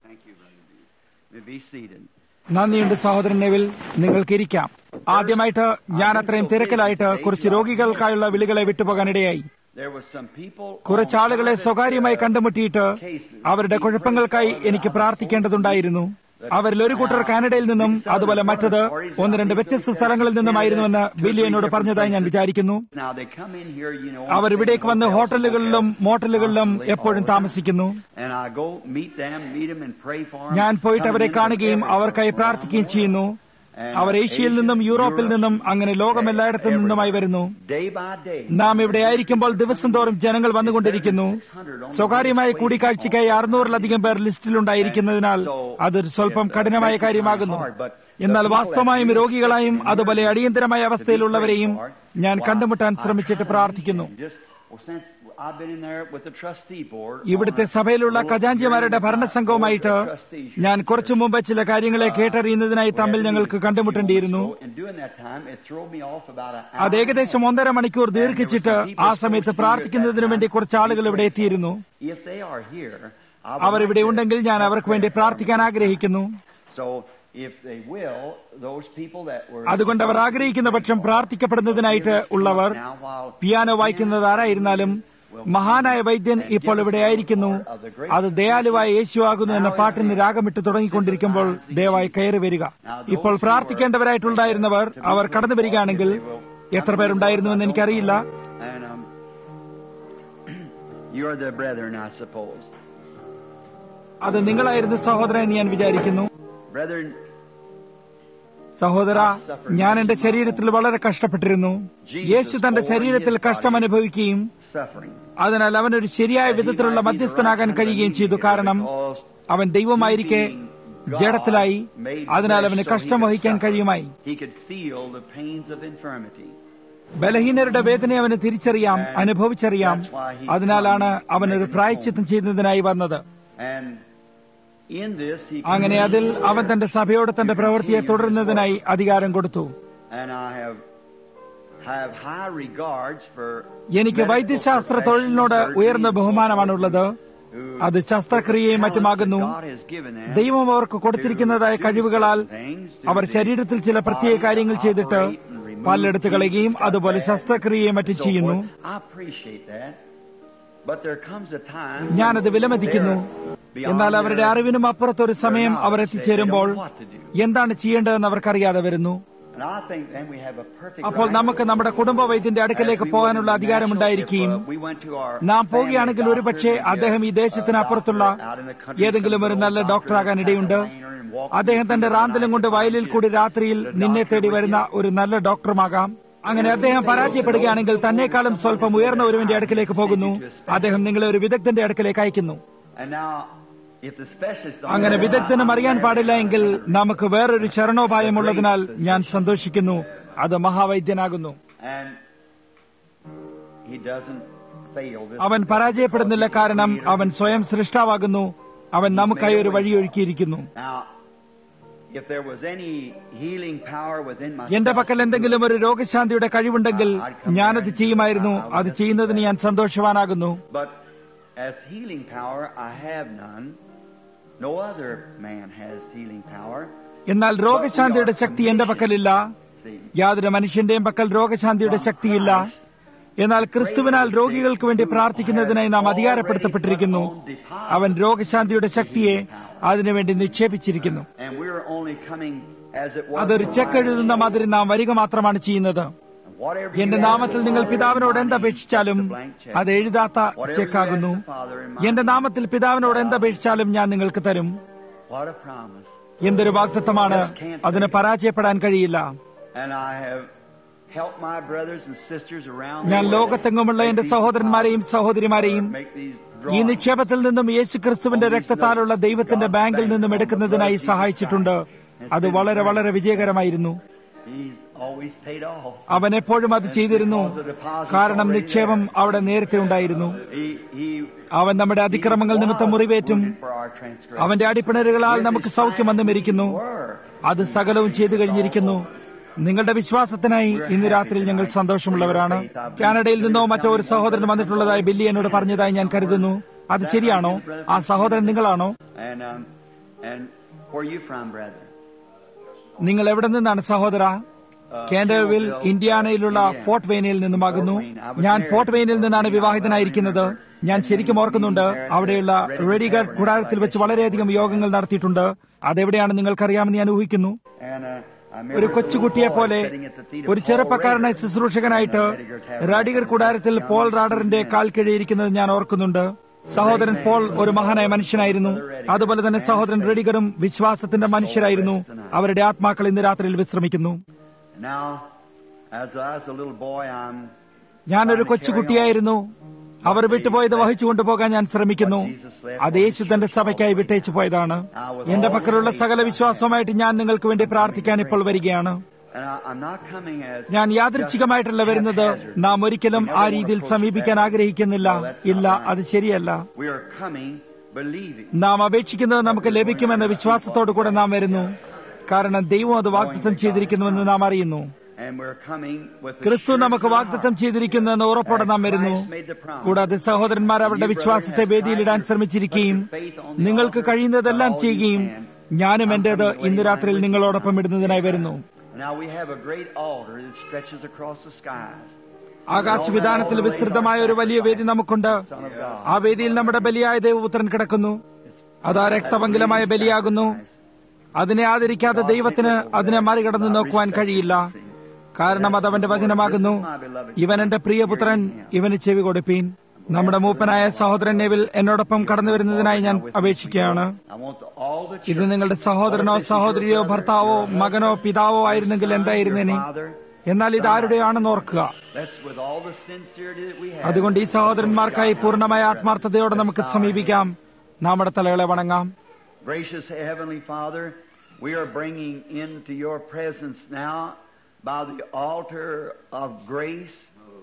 Thank you, Brother B. You may be seated. നന്ദിയുണ്ട് സഹോദരൻ Neville നിങ്ങൾക്ക് ഇരിക്കാം ആദ്യമായിട്ട് ഞാൻ അത്രയും തിരക്കിലായിട്ട് കുറച്ച് രോഗികൾക്കായുള്ള വിളികളെ വിട്ടുപോകാനിടയായി There was some people. കുറച്ച് ആളുകളെ സ്വകാര്യമായി കണ്ടുമുട്ടിയിട്ട് അവരുടെ കുഴപ്പങ്ങൾക്കായി എനിക്ക് പ്രാർത്ഥിക്കേണ്ടതുണ്ടായിരുന്നു അവരിൽ ഒരു കൂട്ടർ കാനഡയിൽ നിന്നും അതുപോലെ മറ്റത് ഒന്ന് രണ്ട് വ്യത്യസ്ത സ്ഥലങ്ങളിൽ നിന്നുമായിരുന്നുവെന്ന് ബില്ലി എന്നോട് പറഞ്ഞതായി ഞാൻ വിചാരിക്കുന്നു Now they come in here, you know. അവർ ഇവിടേക്ക് വന്ന് ഹോട്ടലുകളിലും മോട്ടലുകളിലും എപ്പോഴും താമസിക്കുന്നു And I go meet them, meet them and pray for them. ഞാൻ പോയിട്ട് അവരെ Coming in കാണുകയും from അവർക്കായി everywhere പ്രാർത്ഥിക്കുകയും around the ചെയ്യുന്നു world. And അവർ ഏഷ്യയിൽ നിന്നും Asia, യൂറോപ്പിൽ നിന്നും Europe, അങ്ങനെ ലോകമെല്ലായിടത്തു നിന്നുമായി വരുന്നു Day by day. നാം ഇവിടെ ആയിരിക്കുമ്പോൾ ദിവസം തോറും ജനങ്ങൾ വന്നുകൊണ്ടിരിക്കുന്നു സ്വകാര്യമായ കൂടിക്കാഴ്ചയ്ക്കായി അറുന്നൂറിലധികം പേർ ലിസ്റ്റിലുണ്ടായിരിക്കുന്നതിനാൽ അതൊരു സ്വല്പം കഠിനമായ കാര്യമാകുന്നു എന്നാൽ വാസ്തവമായും രോഗികളായും അതുപോലെ അടിയന്തരമായ അവസ്ഥയിലുള്ളവരെയും ഞാൻ കണ്ടുമുട്ടാൻ ശ്രമിച്ചിട്ട് പ്രാർത്ഥിക്കുന്നു Just, well, since I've been in there with the trustee board. ഇവിടുത്തെ സഭയിലുള്ള ഖജാഞ്ചിമാരുടെ ഭരണസംഘവുമായിട്ട് ഞാൻ കുറച്ചു മുമ്പ് ചില കാര്യങ്ങളെ കേട്ടറിയുന്നതിനായി തമ്മിൽ ഞങ്ങൾക്ക് കണ്ടുമുട്ടേണ്ടിയിരുന്നു And during that time, it threw me off about an hour. അത് ഏകദേശം ഒന്നര മണിക്കൂർ ദീർഘിച്ചിട്ട് ആ സമയത്ത് പ്രാർത്ഥിക്കുന്നതിനു വേണ്ടി കുറച്ച് ആളുകൾ ഇവിടെ എത്തിയിരുന്നു If they are here, I would our like ഇവിടെ to- ഉണ്ടെങ്കിൽ ഞാൻ അവർക്ക് വേണ്ടി പ്രാർത്ഥിക്കാൻ ആഗ്രഹിക്കുന്നു So, if they will, those people that were. അതുകൊണ്ട് അവർ ആഗ്രഹിക്കുന്ന പക്ഷം പ്രാർത്ഥിക്കപ്പെടുന്നതിനായിട്ട് ഉള്ളവർ Now, while പിയാനോ വായിക്കുന്നത് ആരായിരുന്നാലും മഹാനായ വൈദ്യൻ ഇപ്പോൾ ഇവിടെ ആയിരിക്കുന്നു അത് ദയാലുവായ യേശുവാകുന്നു എന്ന പാട്ടിന് രാഗമിട്ട് തുടങ്ങിക്കൊണ്ടിരിക്കുമ്പോൾ ദയവായി കയറി വരിക ഇപ്പോൾ പ്രാർത്ഥിക്കേണ്ടവരായിട്ടുണ്ടായിരുന്നവർ അവർ കടന്നു വരികയാണെങ്കിൽ എത്ര പേരുണ്ടായിരുന്നുവെന്ന് എനിക്കറിയില്ല And um, you are the brethren, I suppose. അത് നിങ്ങളായിരുന്നു സഹോദരൻ എന്ന് ഞാൻ വിചാരിക്കുന്നു Brethren, സഹോദര ഞാൻ എന്റെ ശരീരത്തിൽ വളരെ കഷ്ടപ്പെട്ടിരുന്നു യേശു തന്റെ ശരീരത്തിൽ കഷ്ടം അനുഭവിക്കുകയും suffering. അതിനാൽ അവനൊരു ശരിയായ വിധത്തിലുള്ള മധ്യസ്ഥനാകാൻ കഴിയുകയും ചെയ്തു കാരണം അവൻ ദൈവമായിരിക്കെ ജഡത്തിലായി അതിനാൽ അവന് കഷ്ടം വഹിക്കാൻ കഴിയുമായി He could feel the pains of infirmity. ബലഹീനരുടെ വേദന അവന് തിരിച്ചറിയാം അനുഭവിച്ചറിയാം അതിനാലാണ് അവൻ ഒരു പ്രായച്ചിത്തം ചെയ്യുന്നതിനായി വന്നത് And in this, he അങ്ങനെ അതിൽ അവൻ തന്റെ സഭയോട് തന്റെ പ്രവൃത്തിയെ തുടരുന്നതിനായി അധികാരം കൊടുത്തു And I have have high regards for എനിക്ക് medical വൈദ്യശാസ്ത്ര തൊഴിലിനോട് professionals, ഉയർന്ന surgeons, ബഹുമാനമാണുള്ളത് who അത് ശസ്ത്രക്രിയയും മറ്റുമാകുന്നു God has given them ദൈവം അവർക്ക് കൊടുത്തിരിക്കുന്നതായ കഴിവുകളാൽ അവർ ശരീരത്തിൽ ചില പ്രത്യേക കാര്യങ്ങൾ ചെയ്തിട്ട് പല്ലെടുത്ത് കളയുകയും അതുപോലെ ശസ്ത്രക്രിയയും മറ്റും ചെയ്യുന്നു I appreciate that. But there comes a time ഞാനത് വിലമതിക്കുന്നു എന്നാൽ അവരുടെ അറിവിനും അപ്പുറത്തൊരു സമയം അവർ എത്തിച്ചേരുമ്പോൾ എന്താണ് ചെയ്യേണ്ടതെന്ന് അവർക്കറിയാതെ വരുന്നു And I think then we have a perfect അപ്പോൾ right നമുക്ക് നമ്മുടെ കുടുംബ വൈദ്യന്റെ അടുക്കലേക്ക് പോകാനുള്ള അധികാരമുണ്ടായിരിക്കുകയും നാം പോവുകയാണെങ്കിൽ ഒരുപക്ഷെ അദ്ദേഹം ഈ ദേശത്തിനപ്പുറത്തുള്ള ഏതെങ്കിലും ഒരു നല്ല ഡോക്ടറാകാൻ ഇടയുണ്ട് അദ്ദേഹം തന്റെ റാന്തലും കൊണ്ട് വയലിൽ കൂടി രാത്രിയിൽ നിന്നെ തേടി വരുന്ന ഒരു നല്ല ഡോക്ടറുമാകാം അങ്ങനെ അദ്ദേഹം പരാജയപ്പെടുകയാണെങ്കിൽ തന്നെക്കാളും സ്വല്പം ഉയർന്ന ഒരുവന്റെ അടുക്കലേക്ക് പോകുന്നു അദ്ദേഹം നിങ്ങളെ ഒരു വിദഗ്ധന്റെ അടുക്കലേക്ക് അയക്കുന്നു And now, if the specialist don't അങ്ങനെ have വിദഗ്ധനും അറിയാൻ പാടില്ല എങ്കിൽ നമുക്ക് വേറൊരു ശരണോപായമുള്ളതിനാൽ ഞാൻ സന്തോഷിക്കുന്നു അത് മഹാവൈദ്യനാകുന്നു and he doesn't fail this അവൻ പരാജയപ്പെടുന്നില്ല കാരണം അവൻ സ്വയം സൃഷ്ടാവാകുന്നു അവൻ നമുക്കായി ഒരു വഴിയൊരുക്കിയിരിക്കുന്നു Now, if there was any healing power within my എന്റെ പക്കൽ എന്തെങ്കിലും ഒരു രോഗശാന്തിയുടെ കഴിവുണ്ടെങ്കിൽ ഞാനത് ചെയ്യുമായിരുന്നു അത് ചെയ്യുന്നതിന് ഞാൻ സന്തോഷവാനാകുന്നു But as healing power, I have none. No other man has healing power. എന്നാൽ രോഗശാന്തിയുടെ ശക്തി എന്റെ പക്കലില്ല See, യാതൊരു മനുഷ്യന്റെയും പക്കൽ രോഗശാന്തിയുടെ ശക്തിയില്ല എന്നാൽ ക്രിസ്തുവിനാൽ രോഗികൾക്ക് വേണ്ടി പ്രാർത്ഥിക്കുന്നതിനായി നാം അധികാരപ്പെടുത്തപ്പെട്ടിരിക്കുന്നു അവൻ രോഗശാന്തിയുടെ ശക്തിയെ അതിനുവേണ്ടി നിക്ഷേപിച്ചിരിക്കുന്നു and we're only coming as it was. അതൊരു ചെക്ക് എഴുതുന്ന മാതിരി നാം വരിക മാത്രമാണ് ചെയ്യുന്നത് Whatever എന്റെ you നാമത്തിൽ ask നിങ്ങൾ for, പിതാവിനോട് in my എന്തപേക്ഷിച്ചാലും name, it's a blank check. അത് എഴുതാത്ത ചെക്കാകുന്നു എന്റെ നാമത്തിൽ പിതാവിനോട് എന്തപേക്ഷിച്ചാലും ഞാൻ നിങ്ങൾക്ക് തരും What a promise. എന്തൊരു വാഗ്ദത്തമാണ് അതിന് പരാജയപ്പെടാൻ കഴിയില്ല And I have helped my brothers and sisters around ഞാൻ the world ലോകത്തെങ്ങുമുള്ള make എന്റെ these സഹോദരന്മാരെയും സഹോദരിമാരെയും make these ഈ drawings. നിക്ഷേപത്തിൽ നിന്നും യേശു ക്രിസ്തുവിന്റെ രക്തത്താലുള്ള ദൈവത്തിന്റെ ബാങ്കിൽ നിന്നും എടുക്കുന്നതിനായി സഹായിച്ചിട്ടുണ്ട് അത് വളരെ വളരെ വിജയകരമായിരുന്നു He's always paid off. അവൻ എപ്പോഴും അത് ചെയ്തിരുന്നു കാരണം നിക്ഷേപം അവിടെ നേരത്തെ ഉണ്ടായിരുന്നു He, he അവൻ നമ്മുടെ അതിക്രമങ്ങൾ നിമിത്തം മുറിവേറ്റും for our transgression. അവന്റെ അടിപ്പിണരുകളാൽ നമുക്ക് സൗഖ്യം വന്നു മരിക്കുന്നു അത് സകലവും ചെയ്തു കഴിഞ്ഞിരിക്കുന്നു നിങ്ങളുടെ വിശ്വാസത്തിനായി ഇന്ന് രാത്രിയിൽ ഞങ്ങൾ സന്തോഷമുള്ളവരാണ് കാനഡയിൽ നിന്നോ മറ്റോ ഒരു സഹോദരൻ വന്നിട്ടുള്ളതായി ബില്ലി എന്നോട് പറഞ്ഞതായി ഞാൻ കരുതുന്നു അത് ശരിയാണോ ആ സഹോദരൻ നിങ്ങളാണോ And um, And where are you from, brother? നിങ്ങൾ എവിടെ നിന്നാണ് സഹോദര കാൻഡർവിൽ ഇന്ത്യാനയിലുള്ള ഫോർട്ട് വെയിനിൽ നിന്നുമാകുന്നു ഞാൻ ഫോർട്ട് വെയിനിൽ നിന്നാണ് വിവാഹിതനായിരിക്കുന്നത് ഞാൻ ശരിക്കും ഓർക്കുന്നുണ്ട് അവിടെയുള്ള റെഡിഗർ കൂടാരത്തിൽ വെച്ച് വളരെയധികം യോഗങ്ങൾ നടത്തിയിട്ടുണ്ട് അതെവിടെയാണ് നിങ്ങൾക്കറിയാമെന്ന് ഞാൻ ഊഹിക്കുന്നു And uh, I remember ഒരു കൊച്ചുകുട്ടിയെ പോലെ sitting at the feet of ഒരു Paul ചെറുപ്പക്കാരനായ Rader. ശുശ്രൂഷകനായിട്ട് റാഡിഗർ കൂടാരത്തിൽ പോൾ റാഡറിന്റെ കാൽ കീഴിയിരിക്കുന്നത് ഞാൻ ഓർക്കുന്നുണ്ട് സഹോദരൻ പോൾ ഒരു മഹാനായ മനുഷ്യനായിരുന്നു അതുപോലെ തന്നെ സഹോദരൻ റെഡിഗറും വിശ്വാസത്തിന്റെ മനുഷ്യരായിരുന്നു അവരുടെ ആത്മാക്കൾ ഇന്ന് രാത്രിയിൽ വിശ്രമിക്കുന്നു Now, as I was a little boy, I'm ഞാനൊരു കൊച്ചുകുട്ടിയായിരുന്നു അവർ വിട്ടുപോയത് വഹിച്ചു കൊണ്ടുപോകാൻ ഞാൻ ശ്രമിക്കുന്നു അത് യേശു തന്റെ സഭയ്ക്കായി വിട്ടേച്ചു പോയതാണ് എന്റെ പക്കലുള്ള സകല വിശ്വാസവുമായിട്ട് ഞാൻ നിങ്ങൾക്ക് വേണ്ടി പ്രാർത്ഥിക്കാൻ ഇപ്പോൾ വരികയാണ് and I, I'm not coming as ഞാൻ യാദൃച്ഛികമായിട്ടല്ല വരുന്നത് നാം ഒരിക്കലും ആ രീതിയിൽ സമീപിക്കാൻ ആഗ്രഹിക്കുന്നില്ല ഇല്ല അത് ശരിയല്ല we are coming believing. നാം അപേക്ഷിക്കുന്നത് നമുക്ക് ലഭിക്കുമെന്ന വിശ്വാസത്തോടു കൂടെ നാം വരുന്നു കാരണം ദൈവം അത് വാഗ്ദത്തം ചെയ്തിരിക്കുന്നുവെന്ന് നാം അറിയുന്നു And we're coming with the ക്രിസ്തു assurance നമുക്ക് in our വാഗ്ദത്തം heart ചെയ്തിരിക്കുന്നു എന്ന ഉറപ്പോടെ നാം വരുന്നു Christ made the promise. കൂടാതെ സഹോദരന്മാർ അവരുടെ വിശ്വാസത്തെ വേദിയിലിടാൻ ശ്രമിച്ചിരിക്കുകയും നിങ്ങൾക്ക് കഴിയുന്നതെല്ലാം ചെയ്യുകയും ഞാനും എന്റേത് ഇന്ന് രാത്രിയിൽ നിങ്ങളോടൊപ്പം ഇടുന്നതിനായി വരുന്നു Now we have a great altar that stretches across the skies. ആകാശവിധാനത്തിൽ വിസ്തൃതമായ ഒരു വലിയ വേദി നമുക്കുണ്ട് ആ വേദിയിൽ നമ്മുടെ ബലിയായ ദൈവപുത്രൻ കിടക്കുന്നു അത് ആ രക്തപങ്കിലമായ ബലിയാകുന്നു അതിനെ ആദരിക്കാതെ ദൈവത്തിന് അതിനെ മറികടന്ന് നോക്കുവാൻ കഴിയില്ല കാരണം അത് അവന്റെ വചനമാകുന്നു ഇവൻ എന്റെ പ്രിയപുത്രൻ ഇവന് ചെവി കൊടുപ്പീൻ നമ്മുടെ മൂപ്പനായ സഹോദരൻ നെവിൽ എന്നോടൊപ്പം കടന്നു വരുന്നതിനായി ഞാൻ അപേക്ഷിക്കുകയാണ് I want the, all the ഇത് church- നിങ്ങളുടെ സഹോദരനോ സഹോദരിയോ ഭർത്താവോ മകനോ പിതാവോ ആയിരുന്നെങ്കിൽ എന്തായിരുന്നേനെ Father, എന്നാൽ ഇത് ആരുടെയാണെന്ന് ഓർക്കുക Let's with all the sincerity that we have. അതുകൊണ്ട് ഈ സഹോദരന്മാർക്കായി പൂർണ്ണമായ ആത്മാർത്ഥതയോടെ നമുക്ക് സമീപിക്കാം നമ്മുടെ തലകളെ വണങ്ങാം Gracious Heavenly Father, we are bringing into your presence now by the altar of grace.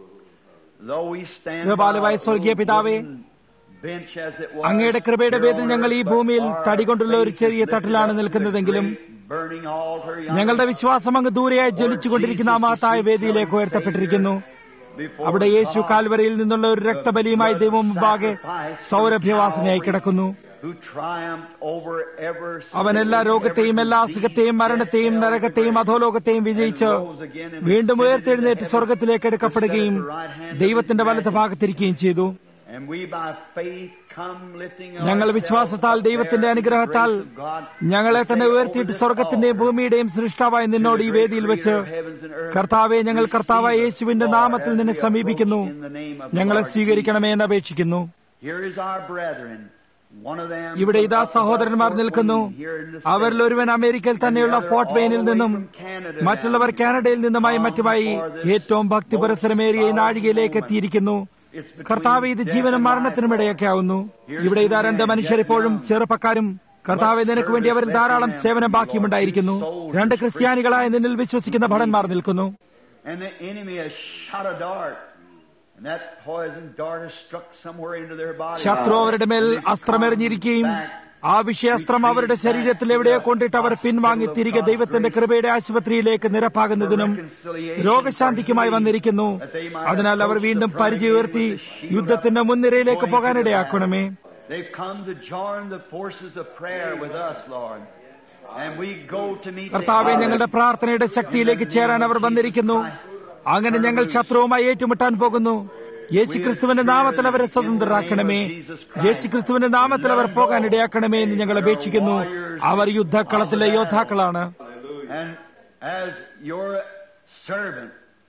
Though we stand കൃപാലുവായ സ്വർഗീയ പിതാവേ, bench as it was, അങ്ങയുടെ കൃപയുടെ here പേരിൽ on ഞങ്ങൾ ഈ earth, ഭൂമിയിൽ but our തടി കൊണ്ടുള്ള ഒരു faith ചെറിയ is lifted തട്ടിലാണ് up to the നിൽക്കുന്നതെങ്കിലും great burning altar yonder ഞങ്ങളുടെ വിശ്വാസം അങ്ങ് ദൂരെയായി ജ്വലിച്ചുകൊണ്ടിരിക്കുന്ന ആ മഹത്തായ വേദിയിലേക്ക് ഉയർത്തപ്പെട്ടിരിക്കുന്നു before അവിടെ യേശു God, കാൽവരയിൽ നിന്നുള്ള ഒരു രക്തബലിയുമായി ദൈവം മുമ്പാകെ സൗരഭ്യവാസനയായി who triumphed over ever അവൻ എല്ലാ sickness, രോഗത്തെയും every എല്ലാ disease, അസുഖത്തെയും മരണത്തെയും death, hell, നരകത്തെയും അധോലോകത്തെയും വിജയിച്ച് and rose again and വീണ്ടും ascended ഉയർത്തെഴുന്നേറ്റ് into heaven, സ്വർഗത്തിലേക്ക് എടുക്കപ്പെടുകയും who sat at the right hand of ദൈവത്തിന്റെ his വലത് majesty. ഭാഗത്തിരിക്കുകയും ചെയ്തു And we by faith come lifting ഞങ്ങൾ ourselves വിശ്വാസത്താൽ up ദൈവത്തിന്റെ there in the അനുഗ്രഹത്താൽ grace of God ഞങ്ങളെ to തന്നെ say ഉയർത്തിയിട്ട് over this സ്വർഗത്തിന്റെയും altar, ഭൂമിയുടെയും സൃഷ്ടാവായ നിന്നോട് ഈ വേദിയിൽ വെച്ച് കർത്താവെ ഞങ്ങൾ കർത്താവായ യേശുവിന്റെ നാമത്തിൽ നിന്നെ സമീപിക്കുന്നു ഞങ്ങളെ സ്വീകരിക്കണമേ എന്ന് അപേക്ഷിക്കുന്നു Here is our brethren. One of them ഇവിടെ ഇതാ from up സഹോദരന്മാർ above നിൽക്കുന്നു Fort Wayne here in the അവരിൽ States. ഒരുവൻ അമേരിക്കയിൽ തന്നെയുള്ള ഫോർട്ട് വെയിനിൽ നിന്നും മറ്റുള്ളവർ കാനഡയിൽ നിന്നുമായി മറ്റുമായി ഏറ്റവും ഭക്തി പുരസരമേറിയ ഈ നാഴികയിലേക്ക് എത്തിയിരിക്കുന്നു കർത്താവ് ഇത് ജീവനും മരണത്തിനും ഇടയൊക്കെ ആവുന്നു ഇവിടെ ഇതാ രണ്ട് മനുഷ്യർ ഇപ്പോഴും ചെറുപ്പക്കാരും കർത്താവ് നിനക്ക് വേണ്ടി അവരിൽ ധാരാളം സേവനം ബാക്കിയുമുണ്ടായിരിക്കുന്നു രണ്ട് ക്രിസ്ത്യാനികളായ നിന്നിൽ വിശ്വസിക്കുന്ന ഭടന്മാർ നിൽക്കുന്നു And the enemy has shot a dart. And that poison dart has struck somewhere into their body. ശത്രു അവരുടെ മേൽ അസ്ത്രമെറിഞ്ഞിരിക്കുകയും ആ വിഷയാസ്ത്രം അവരുടെ ശരീരത്തിൽ എവിടെയോ കൊണ്ടിട്ട് അവർ പിൻവാങ്ങി തിരികെ ദൈവത്തിന്റെ കൃപയുടെ ആശുപത്രിയിലേക്ക് നിരപ്പാകുന്നതിനും രോഗശാന്തിക്കുമായി വന്നിരിക്കുന്നു അതിനാൽ അവർ വീണ്ടും പരിചയം ഉയർത്തി യുദ്ധത്തിന്റെ മുൻനിരയിലേക്ക് പോകാനിടയാക്കണമേ They've come to join the forces of prayer with us, Lord. And we go to meet the കർത്താവെ enemy. ഞങ്ങളുടെ പ്രാർത്ഥനയുടെ ശക്തിയിലേക്ക് ചേരാൻ അവർ വന്നിരിക്കുന്നു അങ്ങനെ ഞങ്ങൾ ശത്രുവുമായി ഏറ്റുമുട്ടാൻ പോകുന്നു യേശുക്രിസ്തുവിന്റെ നാമത്തിൽ അവരെ സ്വതന്ത്രരാക്കണമേ യേശുക്രിസ്തുവിന്റെ നാമത്തിൽ അവർ പോകാൻ ഇടയാക്കണമേ എന്ന് ഞങ്ങൾ അപേക്ഷിക്കുന്നു അവർ യുദ്ധക്കളത്തിലെ യോദ്ധാക്കളാണ് And as your servant,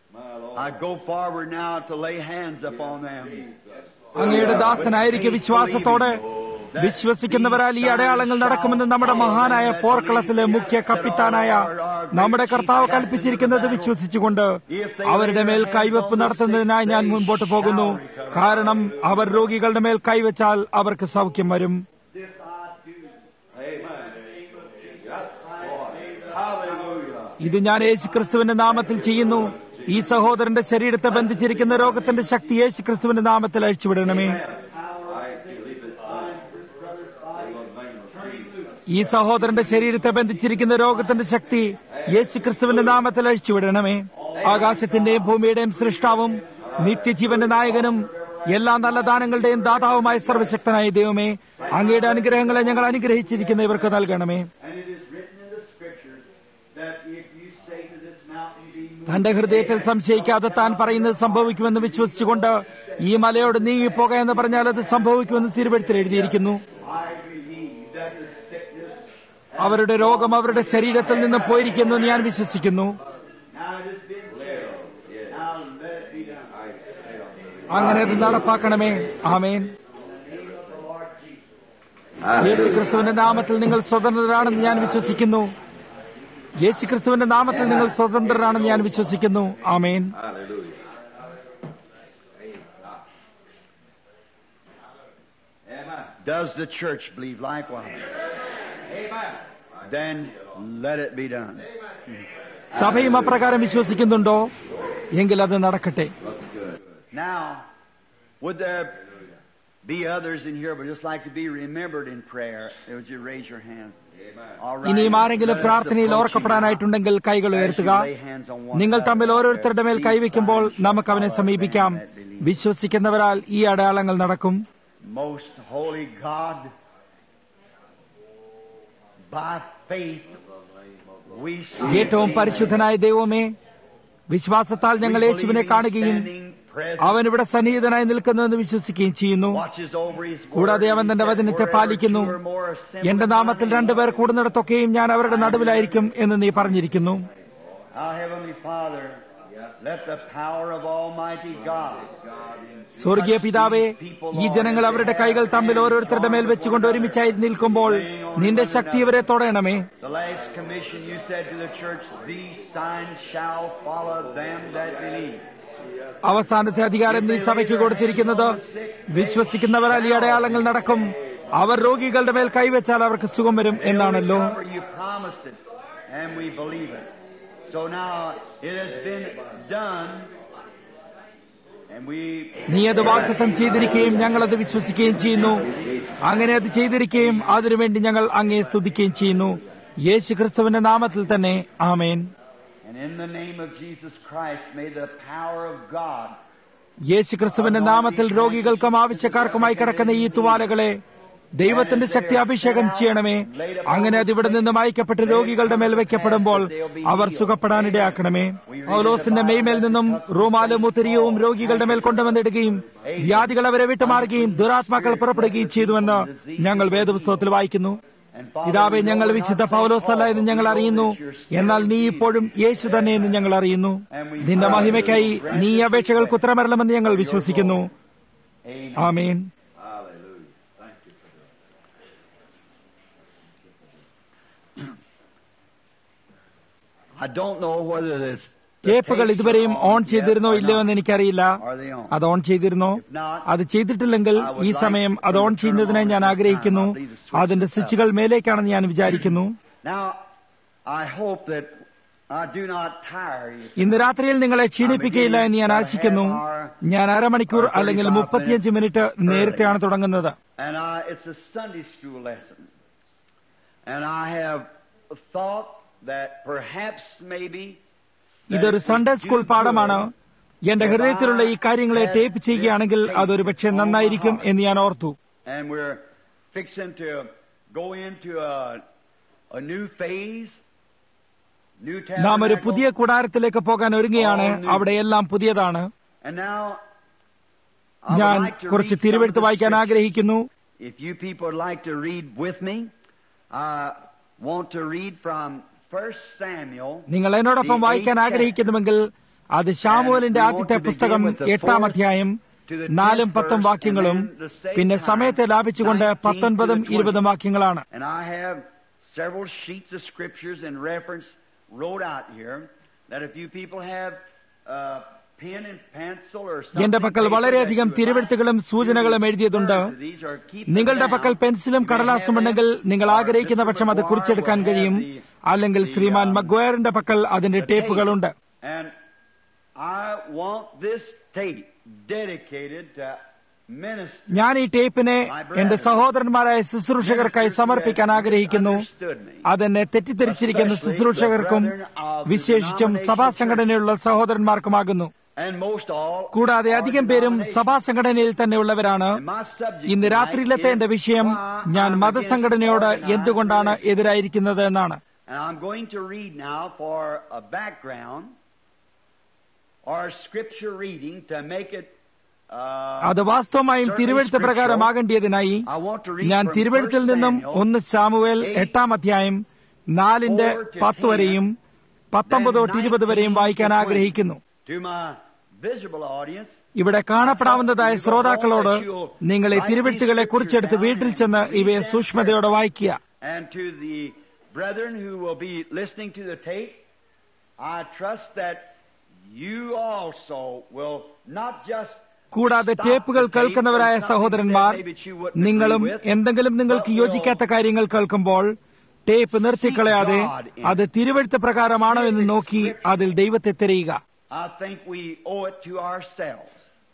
I go forward now to lay hands upon them. അങ്ങയുടെ ദാസനായിരിക്കെ വിശ്വാസത്തോടെ വിശ്വസിക്കുന്നവരാൽ ഈ അടയാളങ്ങൾ നടക്കുമെന്ന് നമ്മുടെ മഹാനായ പോർക്കളത്തിലെ മുഖ്യ കപ്പിത്താനായ നമ്മുടെ കർത്താവ് കൽപ്പിച്ചിരിക്കുന്നത് വിശ്വസിച്ചുകൊണ്ട് അവരുടെ മേൽ കൈവെപ്പ് നടത്തുന്നതിനായി ഞാൻ മുൻപോട്ട് പോകുന്നു കാരണം അവർ രോഗികളുടെ മേൽ കൈവച്ചാൽ അവർക്ക് സൗഖ്യം വരും ഇത് ഞാൻ യേശു ക്രിസ്തുവിന്റെ നാമത്തിൽ ചെയ്യുന്നു ഈ സഹോദരന്റെ ശരീരത്തെ ബന്ധിച്ചിരിക്കുന്ന രോഗത്തിന്റെ ശക്തി യേശു ക്രിസ്തുവിന്റെ നാമത്തിൽ അഴിച്ചുവിടണമേ ഈ സഹോദരന്റെ ശരീരത്തെ ബന്ധിച്ചിരിക്കുന്ന രോഗത്തിന്റെ ശക്തി യേശു ക്രിസ്തുവിന്റെ നാമത്തിൽ അഴിച്ചുവിടണമേ ആകാശത്തിന്റെയും ഭൂമിയുടെയും സൃഷ്ടാവും നിത്യജീവന്റെ നായകനും എല്ലാ നല്ല ദാനങ്ങളുടെയും ദാതാവുമായ സർവശക്തനായ ദൈവമേ അങ്ങയുടെ അനുഗ്രഹങ്ങളെ ഞങ്ങൾ അനുഗ്രഹിച്ചിരിക്കുന്ന ഇവർക്ക് നൽകണമേ And it is written in the scriptures that if you say to this mountain, be moved, തന്റെ ഹൃദയത്തിൽ സംശയിക്കാതെ താൻ പറയുന്നത് സംഭവിക്കുമെന്ന് വിശ്വസിച്ചുകൊണ്ട് ഈ മലയോട് നീങ്ങിപ്പോക എന്ന് പറഞ്ഞാൽ അത് സംഭവിക്കുമെന്ന് തിരുവഴുത്തിൽ എഴുതിയിരിക്കുന്നു I believe that the sickness, അവരുടെ രോഗം അവരുടെ ശരീരത്തിൽ നിന്ന് പോയിരിക്കുന്നു എന്ന് ഞാൻ വിശ്വസിക്കുന്നു now it has been healed. Now let it be done. അങ്ങനെ അത് നടപ്പാക്കണമേ ആമേൻ യേശു ക്രിസ്തുവിന്റെ നാമത്തിൽ നിങ്ങൾ സ്വതന്ത്രരാണെന്ന് ഞാൻ വിശ്വസിക്കുന്നു യേശു ക്രിസ്തുവിന്റെ നാമത്തിൽ നിങ്ങൾ സ്വതന്ത്രരാണെന്ന് ഞാൻ വിശ്വസിക്കുന്നു ആമേൻ Hallelujah. Amen. Does the church believe likewise? Amen. Then let it be done. സഭയും അപ്രകാരം വിശ്വസിക്കുന്നുണ്ടോ എങ്കിൽ അത് നടക്കട്ടെ Now, would there be others in here but just like to be remembered in prayer? Would you raise your hand? All right. ഇനിയും ആരെങ്കിലും Let us പ്രാർത്ഥനയിൽ approach you ഓർക്കപ്പെടാനായിട്ടുണ്ടെങ്കിൽ കൈകൾ now. As ഉയർത്തുക you lay hands on one നിങ്ങൾ another. തമ്മിൽ ഓരോരുത്തരുടെ മേൽ These കൈവയ്ക്കുമ്പോൾ signs നമുക്ക് അവനെ follow സമീപിക്കാം them that believe. വിശ്വസിക്കുന്നവരാൽ ഈ അടയാളങ്ങൾ നടക്കും Most holy God, by faith, we see ഏറ്റവും thee. പരിശുദ്ധനായ ദൈവമേ വിശ്വാസത്താൽ ഞങ്ങൾ We യേശുവിനെ believe കാണുകയും he's standing present, അവൻ ഇവിടെ സന്നിഹിതനായി നിൽക്കുന്നുവെന്ന് വിശ്വസിക്കുകയും ചെയ്യുന്നു watches over his word, കൂടാതെ അവൻ and തന്റെ said, വചനത്തെ "Wherever പാലിക്കുന്നു two or more are assembled എന്റെ in my നാമത്തിൽ name, രണ്ടുപേർ കൂടുന്നിടത്തൊക്കെയും ഞാൻ അവരുടെ നടുവിലായിരിക്കും എന്ന് നീ പറഞ്ഞിരിക്കുന്നു Our Heavenly Father, let the power of Almighty God സ്വർഗീയ പിതാവേ ഈ ജനങ്ങൾ അവരുടെ കൈകൾ തമ്മിൽ ഓരോരുത്തരുടെ മേൽ വെച്ചുകൊണ്ട് ഒരുമിച്ചായി നിൽക്കുമ്പോൾ നിന്റെ ശക്തി ഇവരെ തൊടയണമേ The last commission you said to the church, these signs shall follow them that believe. അവസാനത്തെ അധികാരം നീ സഭയ്ക്ക് കൊടുത്തിരിക്കുന്നത് വിശ്വസിക്കുന്നവരാൽ ഈ അടയാളങ്ങൾ നടക്കും അവർ രോഗികളുടെ മേൽ കൈവച്ചാൽ അവർക്ക് സുഖം വരും എന്നാണല്ലോ Remember, you promised it, and we believe it. So now it has been done, and we നീ അത് വാഗ്ദത്തം ചെയ്തിരിക്കുകയും ഞങ്ങൾ അത് വിശ്വസിക്കുകയും ചെയ്യുന്നു അങ്ങനെ അത് ചെയ്തിരിക്കുകയും അതിനുവേണ്ടി ഞങ്ങൾ അങ്ങേ സ്തുതിക്കുകയും ചെയ്യുന്നു യേശു ക്രിസ്തുവിന്റെ നാമത്തിൽ തന്നെ ആമേൻ and in the name of Jesus Christ, may the power of God യേശു ക്രിസ്തുവിന്റെ നാമത്തിൽ രോഗികൾക്കും ആവശ്യക്കാർക്കുമായി കിടക്കുന്ന ഈ തുവാലകളെ ദൈവത്തിന്റെ ശക്തി അഭിഷേകം ചെയ്യണമേ അങ്ങനെ അത് ഇവിടെ നിന്ന് അയക്കപ്പെട്ട് രോഗികളുടെ മേൽ വയ്ക്കപ്പെടുമ്പോൾ അവർ സുഖപ്പെടാനിടയാക്കണമേ പൗലോസിന്റെ മെയ്മേൽ നിന്നും റൂമാലും മുത്തിരിയവും രോഗികളുടെ മേൽ കൊണ്ടുവന്നിടുകയും വ്യാധികൾ അവരെ വിട്ടുമാറുകയും ദുരാത്മാക്കൾ പുറപ്പെടുകയും ചെയ്തുവെന്ന് ഞങ്ങൾ വേദപുസ്തകത്തിൽ വായിക്കുന്നു and പിതാവെ ഞങ്ങൾ വിശുദ്ധ പൗലോസല്ല എന്ന് ഞങ്ങൾ അറിയുന്നു എന്നാൽ നീ ഇപ്പോഴും യേശു തന്നെ എന്ന് ഞങ്ങൾ അറിയുന്നു നിന്റെ മഹിമയ്ക്കായി നീ ഈ അപേക്ഷകൾക്ക് ഉത്തരമരണമെന്ന് ഞങ്ങൾ വിശ്വസിക്കുന്നു Amen. Amen Hallelujah. Thank you for that. I don't know whether this ടേപ്പുകൾ ഇതുവരെയും ഓൺ ചെയ്തിരുന്നോ ഇല്ലയോ എന്ന് എനിക്കറിയില്ല Are they on? അത് ഓൺ ചെയ്തിരുന്നോ അത് ചെയ്തിട്ടില്ലെങ്കിൽ ഈ സമയം അത് ഓൺ ചെയ്യുന്നതിനായി ഞാൻ ആഗ്രഹിക്കുന്നു അതിന്റെ സ്വിച്ചുകൾ മേലേക്കാണെന്ന് ഞാൻ വിചാരിക്കുന്നു Now, I hope that I do not tire you. ഇന്ന് രാത്രിയിൽ നിങ്ങളെ ക്ഷീണിപ്പിക്കുകയില്ല എന്ന് ഞാൻ ആശിക്കുന്നു ഞാൻ അരമണിക്കൂർ അല്ലെങ്കിൽ മുപ്പത്തിയഞ്ച് മിനിറ്റ് നേരത്തെയാണ് തുടങ്ങുന്നത് And I, it's a Sunday school lesson. And I have thought that perhaps maybe ഇതൊരു സൺഡേ സ്കൂൾ പാഠമാണ് എന്റെ ഹൃദയത്തിലുള്ള ഈ കാര്യങ്ങളെ ടേപ്പ് ചെയ്യുകയാണെങ്കിൽ അതൊരു പക്ഷേ നന്നായിരിക്കും എന്ന് ഞാൻ ഓർത്തു and we're fixing to go into a, a new phase, new നാം ഒരു tabernacle. പുതിയ കൂടാരത്തിലേക്ക് പോകാൻ ഒരുങ്ങുകയാണ് അവിടെ എല്ലാം പുതിയതാണ് And now, I would ഞാൻ like to കുറച്ച് read some of തിരുവെടുത്ത് the വായിക്കാൻ scriptures. ആഗ്രഹിക്കുന്നു If you people would like to read with me, I want to read from 1 Samuel. നിങ്ങൾ എന്നോടൊപ്പം വായിക്കാൻ ആഗ്രഹിക്കുന്നുവെങ്കിൽ അത് ഷാമുവലിന്റെ ആദ്യത്തെ പുസ്തകം എട്ടാം അധ്യായം നാലും പത്തും വാക്യങ്ങളും പിന്നെ സമയത്തെ ലാഭിച്ചുകൊണ്ട് പത്തൊൻപതും ഇരുപതും വാക്യങ്ങളാണ് And I have several sheets of scriptures and reference wrote out here that if you people have uh, pen and pencil or something, എന്റെ പക്കൽ വളരെയധികം തിരുവെഴുത്തുകളും സൂചനകളും എഴുതിയതുണ്ട് നിങ്ങളുടെ പക്കൽ പെൻസിലും കടലാസും ഉണ്ടെങ്കിൽ നിങ്ങൾ ആഗ്രഹിക്കുന്ന പക്ഷം അത് കുറിച്ചെടുക്കാൻ കഴിയും അല്ലെങ്കിൽ ശ്രീമാൻ മഗ്വയറിന്റെ പക്കൽ അതിന്റെ ടേപ്പുകളുണ്ട് And I want this tape dedicated to ministers. ഞാൻ ഈ ടേപ്പിനെ എന്റെ സഹോദരന്മാരായ ശുശ്രൂഷകർക്കായി സമർപ്പിക്കാൻ ആഗ്രഹിക്കുന്നു അതെന്നെ തെറ്റിദ്ധരിച്ചിരിക്കുന്ന ശുശ്രൂഷകർക്കും വിശേഷിച്ചും സഭാ സംഘടനയുള്ള സഹോദരന്മാർക്കുമാകുന്നു and most all കൂടാതെ are അധികം പേരും denominations. സഭാ സംഘടനയിൽ തന്നെയുള്ളവരാണ് And my subject ഇന്ന് tonight രാത്രിയിലത്തെ is എന്റെ വിഷയം why ഞാൻ I'm മതസംഘടനയോട് against organized എന്തുകൊണ്ടാണ് religion. എതിരായിരിക്കുന്നത് എന്നാണ് And I'm going to read now for a background or scripture reading to make it. Uh, അത് വാസ്തവമായും certainly തിരുവഴുത്ത് scriptural. പ്രകാരമാകേണ്ടിയതിനായി I want to read ഞാൻ from തിരുവഴുത്തിൽ 1 നിന്നും Samuel ഒന്ന് സാമുവേൽ എട്ടാം അധ്യായം നാലിന്റെ പത്ത് വരെയും പത്തൊമ്പത് തൊട്ട് ഇരുപത് വരെയും വായിക്കാൻ ആഗ്രഹിക്കുന്നു To my visible audience, ഇവിടെ കാണപ്പെടാവുന്നതായ ശ്രോതാക്കളോട് നിങ്ങൾ ഈ തിരുവഴുത്തുകളെ കുറിച്ചെടുത്ത് വീട്ടിൽ ചെന്ന് ഇവയെ സൂക്ഷ്മതയോടെ വായിക്കുക and to the brethren who will be listening to the tape, I trust that you also will not just കൂടാതെ stop ടേപ്പുകൾ the tape കേൾക്കുന്നവരായ for something സഹോദരന്മാർ that maybe you wouldn't നിങ്ങളും agree with, എന്തെങ്കിലും നിങ്ങൾക്ക് യോജിക്കാത്ത കാര്യങ്ങൾ കേൾക്കുമ്പോൾ ടേപ്പ് നിർത്തിക്കളയാതെ അത് തിരുവഴുത്ത് പ്രകാരമാണോ എന്ന് നോക്കി അതിൽ ദൈവത്തെ തിരയുക I think we owe it to ourselves.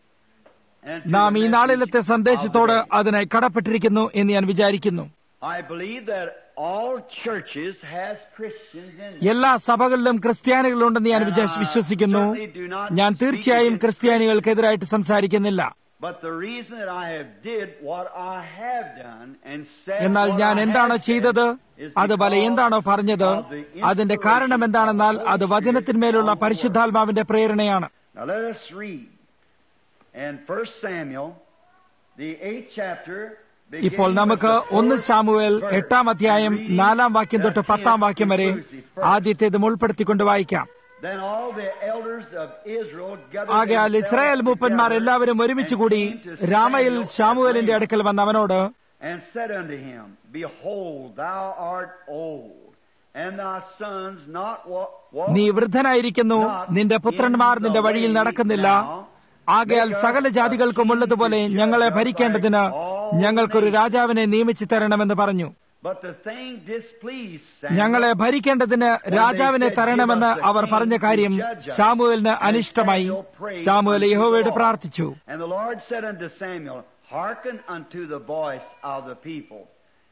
and to നാം the ഈ message നാളിലത്തെ of the സന്ദേശത്തോട് day. അതിനായി കടപ്പെട്ടിരിക്കുന്നു എന്ന് ഞാൻ വിചാരിക്കുന്നു I believe that all churches has Christians in them. എല്ലാ സഭകളിലും ക്രിസ്ത്യാനികളുണ്ടെന്ന് ഞാൻ വിചാ- വിശ്വസിക്കുന്നു ഞാൻ തീർച്ചയായും ക്രിസ്ത്യാനികൾക്കെതിരായിട്ട് സംസാരിക്കുന്നില്ല But the reason that I have did what I have done and said എന്നാൽ what ഞാൻ I എന്താണോ have ചെയ്തത് said is അത് പല because എന്താണോ പറഞ്ഞത് of the അതിന്റെ കാരണം എന്താണെന്നാൽ അത് വചനത്തിന്മേലുള്ള പരിശുദ്ധാത്മാവിന്റെ പ്രേരണയാണ് Now let us read. And First Samuel, the eighth chapter, beginning ഇപ്പോൾ with നമുക്ക് the ഒന്ന് fourth സാമുവേൽ verse, എട്ടാം അധ്യായം reading നാലാം വാക്യം തൊട്ട് the പത്താം tenth വാക്യം വരെ conclusive verse. ആദ്യത്തേത് ഉൾപ്പെടുത്തിക്കൊണ്ട് വായിക്കാം Then all the elders of Israel gathered ആകയാൽ themselves ഇസ്രായേൽ മൂപ്പന്മാർ together എല്ലാവരും ഒരുമിച്ച് കൂടി and came to രാമയിൽ Samuel at ശാമുവേലിന്റെ Ramah, അടുക്കൽ വന്ന അവനോട് and said unto him, Behold, thou art old, and thy sons not wa- walk നീ വൃദ്ധനായിരിക്കുന്നു നിന്റെ പുത്രന്മാർ നിന്റെ വഴിയിൽ നടക്കുന്നില്ല ആകയാൽ സകല ജാതികൾക്കും ഉള്ളതുപോലെ ഞങ്ങളെ ഭരിക്കേണ്ടതിന് ഞങ്ങൾക്കൊരു രാജാവിനെ നിയമിച്ചു തരണമെന്ന് പറഞ്ഞു But the thing displeased Samuel. ഞങ്ങളെ ഭരിക്കേണ്ടതിന് രാജാവിനെ തരണമെന്ന് അവർ പറഞ്ഞ കാര്യം സാമുവേലിന് അനിഷ്ടമായി സാമുവേൽ യഹോവയോട് പ്രാർത്ഥിച്ചു And the Lord said unto Samuel, Hearken unto the voice of the people.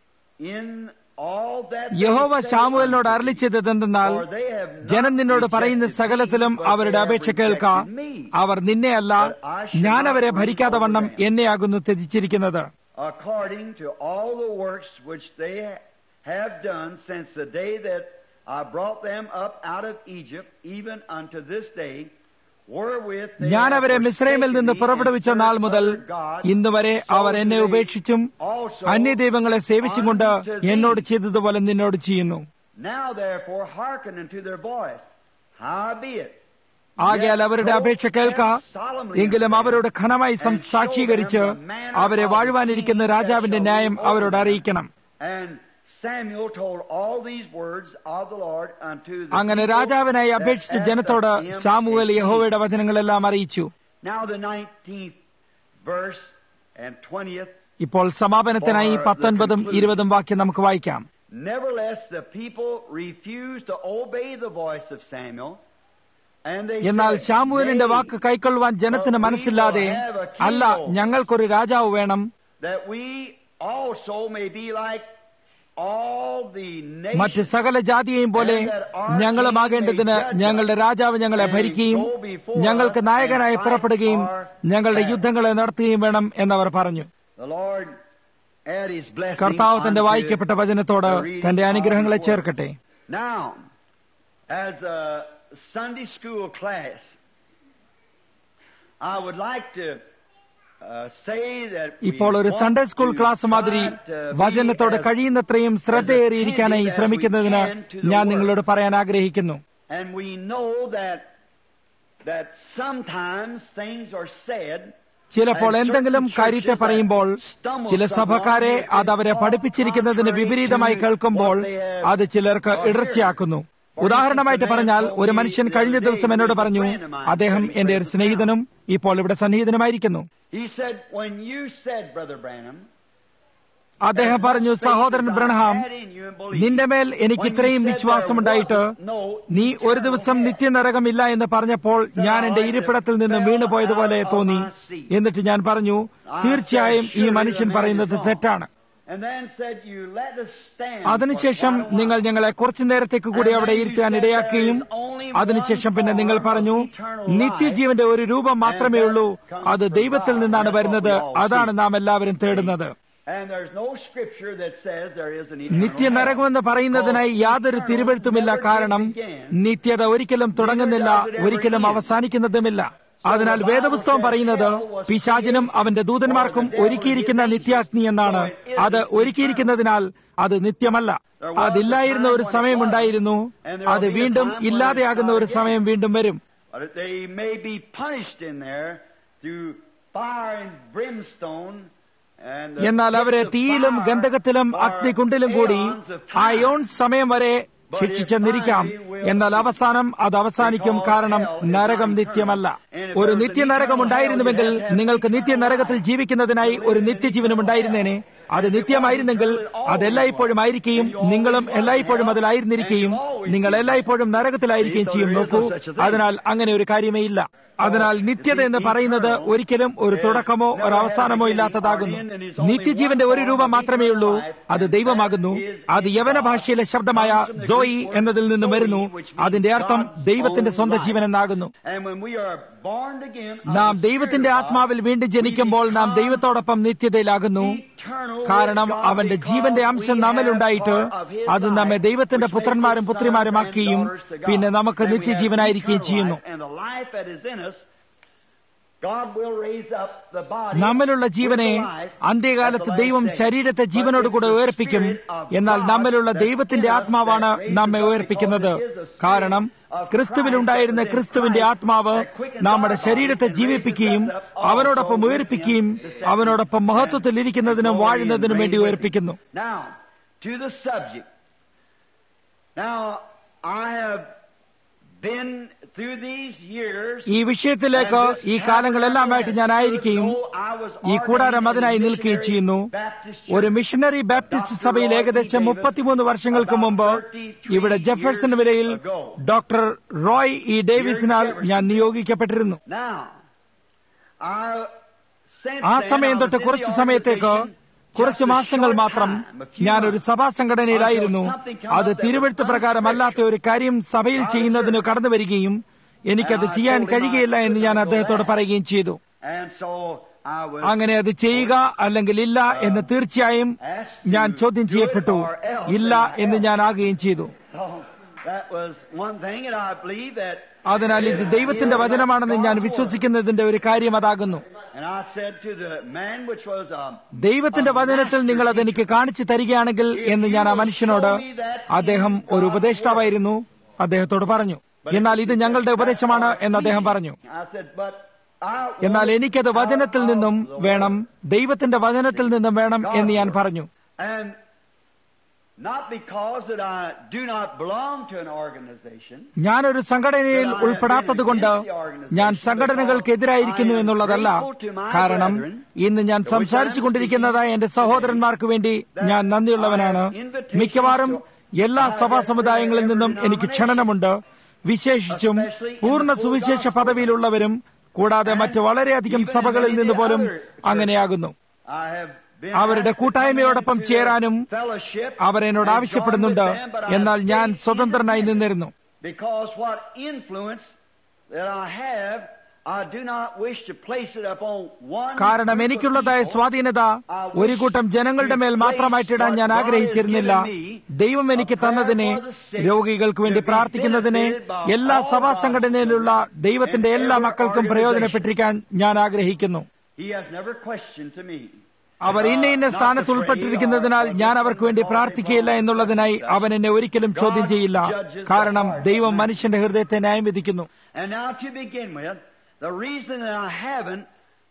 In all that they യഹോവ say ശാമുവേലിനോട് unto അരളി thee, ചെയ്തതെന്തെന്നാൽ for they have not ജനം നിന്നോട് പറയുന്ന rejected സകലത്തിലും thee, but അവരുടെ they have അപേക്ഷ കേൾക്ക rejected me, അവർ നിന്നെയല്ല ഞാൻ അവരെ ഭരിക്കാതെ വണ്ണം എന്നെയാകുന്നു ത്യജിച്ചിരിക്കുന്നത് according to all the works which they have done since the day that I brought them up out of Egypt, even unto this day, wherewith they ഞാൻ have അവരെ മിസ്രൈമിൽ നിന്ന് forsaken me പുറപ്പെടുവിച്ച and നാൾ served മുതൽ other gods, ഇന്ന് വരെ so അവർ എന്നെ today ഉപേക്ഷിച്ചും also അന്യദൈവങ്ങളെ സേവിച്ചും കൊണ്ട് unto thee. എന്നോട് ചെയ്തതുപോലെ നിന്നോട് ചെയ്യുന്നു Now therefore hearken unto their voice. Howbeit, ആകയാൽ അവരുടെ അപേക്ഷ കേൾക്ക എങ്കിലും അവരോട് ഘനമായി സം- സാക്ഷീകരിച്ച് അവരെ വാഴുവാനിരിക്കുന്ന രാജാവിന്റെ ന്യായം അവരോട് അറിയിക്കണം And Samuel told all these words of the Lord unto the അങ്ങനെ people രാജാവിനായി that അപേക്ഷിച്ച asked ജനത്തോട് of him Samuel a king. യഹോവയുടെ വചനങ്ങളെല്ലാം അറിയിച്ചു Now the 19th verse and 20th. ഇപ്പോൾ സമാപനത്തിനായി പത്തൊൻപതും ഇരുപതും വാക്യം നമുക്ക് വായിക്കാം Nevertheless, the people refused to obey the voice of Samuel. And they എന്നാൽ said, ശാമുവേലിന്റെ "Nay, വാക്ക് കൈക്കൊള്ളുവാൻ ജനത്തിന് മനസ്സില്ലാതെ അല്ല ഞങ്ങൾക്കൊരു രാജാവ് വേണം that we also may be like all the മറ്റ് nations സകല ജാതിയെയും പോലെ ഞങ്ങളുമാകേണ്ടതിന് ഞങ്ങളുടെ രാജാവ് ഞങ്ങളെ ഭരിക്കുകയും ഞങ്ങൾക്ക് നായകനായി പുറപ്പെടുകയും ഞങ്ങളുടെ യുദ്ധങ്ങളെ നടത്തുകയും വേണം എന്നവർ പറഞ്ഞു The Lord add his blessing കർത്താവ് തന്റെ unto വായിക്കപ്പെട്ട വചനത്തോട് the reading തന്റെ of അനുഗ്രഹങ്ങളെ his word. ചേർക്കട്ടെ Now, as a Sunday school class, I would like to uh, say that we ഇപ്പോൾ ഒരു want Sunday school to class മാതിരി try to be വചനത്തോട് as- കഴിയുന്നത്രയും ശ്രദ്ധയേറിയിരിക്കാനായി as attentive as ശ്രമിക്കുന്നതിന് we can to the ഞാൻ word. നിങ്ങളോട് പറയാൻ ആഗ്രഹിക്കുന്നു And we know that that sometimes things are said ചിലപ്പോൾ എന്തെങ്കിലും കാര്യത്തെ പറയുമ്പോൾ ചില സഭക്കാരെ അത് അവരെ പഠിപ്പിച്ചിരിക്കുന്നതിന് വിപരീതമായി കേൾക്കുമ്പോൾ അത് ചിലർക്ക് ഇടർച്ചയാക്കുന്നു ഉദാഹരണമായിട്ട് പറഞ്ഞാൽ ഒരു മനുഷ്യൻ കഴിഞ്ഞ ദിവസം എന്നോട് പറഞ്ഞു അദ്ദേഹം എന്റെ ഒരു സ്നേഹിതനും ഇപ്പോൾ ഇവിടെ സന്നിഹിതനുമായിരിക്കുന്നു He said, when you said, Brother Branham, അദ്ദേഹം പറഞ്ഞു സഹോദരൻ ബ്രഹ്ഹാം നിന്റെ മേൽ എനിക്ക് ഇത്രയും വിശ്വാസമുണ്ടായിട്ട് നീ ഒരു ദിവസം നിത്യനരകമില്ല എന്ന് പറഞ്ഞപ്പോൾ ഞാൻ എന്റെ ഇരിപ്പിടത്തിൽ നിന്ന് വീണുപോയതുപോലെ തോന്നി എന്നിട്ട് ഞാൻ പറഞ്ഞു തീർച്ചയായും ഈ മനുഷ്യൻ പറയുന്നത് തെറ്റാണ് and then said, You let us stand. അതിനുശേഷം for quite a while." നിങ്ങൾ ഞങ്ങളെ കുറച്ചു നേരത്തേക്ക് കൂടി അവിടെ ഇരുത്താൻ ഇടയാക്കുകയും അതിനുശേഷം പിന്നെ നിങ്ങൾ പറഞ്ഞു നിത്യജീവന്റെ ഒരു രൂപം മാത്രമേ ഉള്ളൂ അത് ദൈവത്തിൽ നിന്നാണ് വരുന്നത് അതാണ് നാം എല്ലാവരും തേടുന്നത് And there's no scripture that says there is an eternal നിത്യനരകമെന്ന് പറയുന്നതിനായി യാതൊരു തിരുവെഴുത്തുമില്ല കാരണം നിത്യത ഒരിക്കലും തുടങ്ങുന്നില്ല ഒരിക്കലും അവസാനിക്കുന്നതുമില്ല അതിനാൽ വേദപുസ്തകം പറയുന്നത് പിശാചിനും അവന്റെ ദൂതന്മാർക്കും ഒരുക്കിയിരിക്കുന്ന നിത്യാഗ്നി എന്നാണ് അത് ഒരുക്കിയിരിക്കുന്നതിനാൽ അത് നിത്യമല്ല അതില്ലായിരുന്ന ഒരു സമയമുണ്ടായിരുന്നു അത് വീണ്ടും ഇല്ലാതെയാകുന്ന ഒരു സമയം വീണ്ടും വരും But they may be punished in there through fire and brimstone. And the എന്നാൽ അവരെ flames of തീയിലും fire ഗന്ധകത്തിലും for അഗ്നികുണ്ടിലും കൂടി aeons of ആ time. യോൺ സമയം വരെ ശിക്ഷിച്ചെന്നിരിക്കാം എന്നാൽ അവസാനം അത് അവസാനിക്കും കാരണം നരകം നിത്യമല്ല ഒരു നിത്യ നരകം ഉണ്ടായിരുന്നുവെങ്കിൽ നിങ്ങൾക്ക് നിത്യ നരകത്തിൽ ജീവിക്കുന്നതിനായി ഒരു നിത്യജീവനം ഉണ്ടായിരുന്നേനെ അത് നിത്യമായിരുന്നെങ്കിൽ അത് എല്ലായ്പ്പോഴും ആയിരിക്കുകയും നിങ്ങളും എല്ലായ്പ്പോഴും അതിലായിരുന്നിരിക്കുകയും നിങ്ങൾ എല്ലായ്പ്പോഴും നരകത്തിലായിരിക്കുകയും ചെയ്യും നോക്കൂ അതിനാൽ അങ്ങനെ ഒരു കാര്യമേ ഇല്ല അതിനാൽ നിത്യത എന്ന് പറയുന്നത് ഒരിക്കലും ഒരു തുടക്കമോ ഒരു അവസാനമോ ഇല്ലാത്തതാകുന്നു നിത്യജീവന്റെ ഒരു രൂപം മാത്രമേ ഉള്ളൂ അത് ദൈവമാകുന്നു അത് യവന ഭാഷയിലെ ശബ്ദമായ സോയി എന്നതിൽ നിന്നും വരുന്നു അതിന്റെ അർത്ഥം ദൈവത്തിന്റെ സ്വന്തം ജീവൻ എന്നാകുന്നു And when we are born again, of നാം the ദൈവത്തിന്റെ Spirit of God, ആത്മാവിൽ വീണ്ടും ജനിക്കുമ്പോൾ നാം ദൈവത്തോടൊപ്പം നിത്യതയിലാകുന്നു കാരണം അവന്റെ ജീവന്റെ അംശം നമ്മിലുണ്ടായിട്ട് അത് നമ്മെ ദൈവത്തിന്റെ പുത്രന്മാരും പുത്രിമാരുമാക്കുകയും പിന്നെ നമുക്ക് നിത്യജീവനായിരിക്കുകയും ചെയ്യുന്നു And the life that is in us, God will raise up the body നമ്മിലുള്ള ജീവനെ with the life അന്ത്യകാലത്ത് at the ദൈവം last day. ശരീരത്തെ But ജീവനോടുകൂടെ it's the ഉയർപ്പിക്കും Spirit of എന്നാൽ God നമ്മിലുള്ള that's ദൈവത്തിന്റെ in us ആത്മാവാണ് that raises നമ്മെ up ഉയർപ്പിക്കുന്നത് because it is a spirit കാരണം of ക്രിസ്തുവിലുണ്ടായിരുന്ന Christ that was in ക്രിസ്തുവിന്റെ Christ ആത്മാവ് that quickens നമ്മുടെ our ശരീരത്തെ bodies and ജീവിപ്പിക്കുകയും raises us up also അവനോടൊപ്പം with ഉയർപ്പിക്കുകയും him, the second അവനോടൊപ്പം and മഹത്വത്തിൽ ഇരിക്കുന്നതിനും glory and വാഴുന്നതിനും വേണ്ടി reign with him. ഉയർപ്പിക്കുന്നു Now, to the subject. Now, I have been through these years. ഈ വിഷയത്തിലേക്ക് ഈ കാലങ്ങളെല്ലാമായിട്ട് ഞാൻ ആയിരിക്കുകയും ഈ കൂടാരം അതിനായി നിൽക്കുകയും ചെയ്യുന്നു ഒരു മിഷണറി ബാപ്റ്റിസ്റ്റ് സഭയിൽ ഏകദേശം മുപ്പത്തിമൂന്ന് വർഷങ്ങൾക്ക് മുമ്പ് ഇവിടെ ജെഫേഴ്സൺ വിലയിൽ ഡോക്ടർ റോയ് ഇ ഡേവിസിനാൽ ഞാൻ നിയോഗിക്കപ്പെട്ടിരുന്നു Now, I since ആ then, സമയം I was തൊട്ട് in കുറച്ച് the സമയത്തേക്ക് organization കുറച്ച് just a മാസങ്ങൾ short മാത്രം time, a few ഞാനൊരു months, സഭാ സംഘടനയിലായിരുന്നു until something come അത് up that തിരുവഴുത്ത് was പ്രകാരമല്ലാത്ത ഒരു കാര്യം സഭയിൽ ചെയ്യുന്നതിന് കടന്നു വരികയും എനിക്കത് ചെയ്യാൻ കഴിയുകയില്ല എന്ന് ഞാൻ അദ്ദേഹത്തോട് പറയുകയും ചെയ്തു And so I was അങ്ങനെ അത് ചെയ്യുക അല്ലെങ്കിൽ ഇല്ല എന്ന് തീർച്ചയായും ഞാൻ ചോദ്യം ചെയ്യപ്പെട്ടു ഇല്ല എന്ന് ഞാൻ ആകുകയും ചെയ്തു So that was one thing, and I believe that. അതിനാൽ ഇത് ദൈവത്തിന്റെ വചനമാണെന്ന് ഞാൻ വിശ്വസിക്കുന്നതിന്റെ ഒരു കാര്യം അതാകുന്നു And I said to the man, which was um, ദൈവത്തിന്റെ വചനത്തിൽ നിങ്ങൾ അതെനിക്ക് കാണിച്ചു തരികയാണെങ്കിൽ എന്ന് ഞാൻ ആ മനുഷ്യനോട് അദ്ദേഹം ഒരു ഉപദേഷ്ടാവായിരുന്നു അദ്ദേഹത്തോട് പറഞ്ഞു എന്നാൽ ഇത് ഞങ്ങളുടെ ഉപദേശമാണ് എന്ന് അദ്ദേഹം പറഞ്ഞു I said, but I എന്നാൽ എനിക്കത് വചനത്തിൽ നിന്നും വേണം ദൈവത്തിന്റെ വചനത്തിൽ നിന്നും വേണം എന്ന് ഞാൻ പറഞ്ഞു And not because that I do not belong to an organization, ഞാനൊരു സംഘടനയിൽ ഉൾപ്പെടാത്തതുകൊണ്ട് ഞാൻ സംഘടനകൾക്കെതിരായിരിക്കുന്നു എന്നുള്ളതല്ല കാരണം ഇന്ന് ഞാൻ സംസാരിച്ചു കൊണ്ടിരിക്കുന്നതായ എന്റെ സഹോദരന്മാർക്ക് വേണ്ടി ഞാൻ നന്ദിയുള്ളവനാണ് മിക്കവാറും എല്ലാ സഭാ സമുദായങ്ങളിൽ നിന്നും എനിക്ക് ക്ഷണനമുണ്ട് വിശേഷിച്ചും പൂർണ്ണ സുവിശേഷ പദവിയിലുള്ളവരും കൂടാതെ മറ്റ് വളരെയധികം സഭകളിൽ നിന്ന് പോലും അങ്ങനെയാകുന്നു I have been അവരുടെ asked to കൂട്ടായ്മയോടൊപ്പം come into ചേരാനും fellowship അവർ എന്നോട് and ആവശ്യപ്പെടുന്നുണ്ട് join with them, but I എന്നാൽ ഞാൻ stayed സ്വതന്ത്രനായി independent. നിന്നിരുന്നു Because what influence that I have, I do not wish to place it upon one കാരണം group of എനിക്കുള്ളതായ people. സ്വാധീനത ഒരു കൂട്ടം ജനങ്ങളുടെ മേൽ മാത്രമായിട്ടിടാൻ ഞാൻ ആഗ്രഹിച്ചിരുന്നില്ല ദൈവം എനിക്ക് തന്നതിനെ രോഗികൾക്ക് വേണ്ടി പ്രാർത്ഥിക്കുന്നതിനെ എല്ലാ സഭാ സംഘടനയിലുള്ള ദൈവത്തിന്റെ എല്ലാ മക്കൾക്കും പ്രയോജനപ്പെട്ടിരിക്കാൻ ഞാൻ ആഗ്രഹിക്കുന്നു He has never questioned to me. അവർ ഇന്ന ഇന്ന സ്ഥാനത്ത് ഉൾപ്പെട്ടിരിക്കുന്നതിനാൽ ഞാൻ അവർക്ക് വേണ്ടി പ്രാർത്ഥിക്കുകയില്ല എന്നുള്ളതിനായി അവൻ എന്നെ ഒരിക്കലും ചോദ്യം ചെയ്യില്ല കാരണം ദൈവം മനുഷ്യന്റെ ഹൃദയത്തെ ന്യായം വിധിക്കുന്നു And now to begin with, the reason that I haven't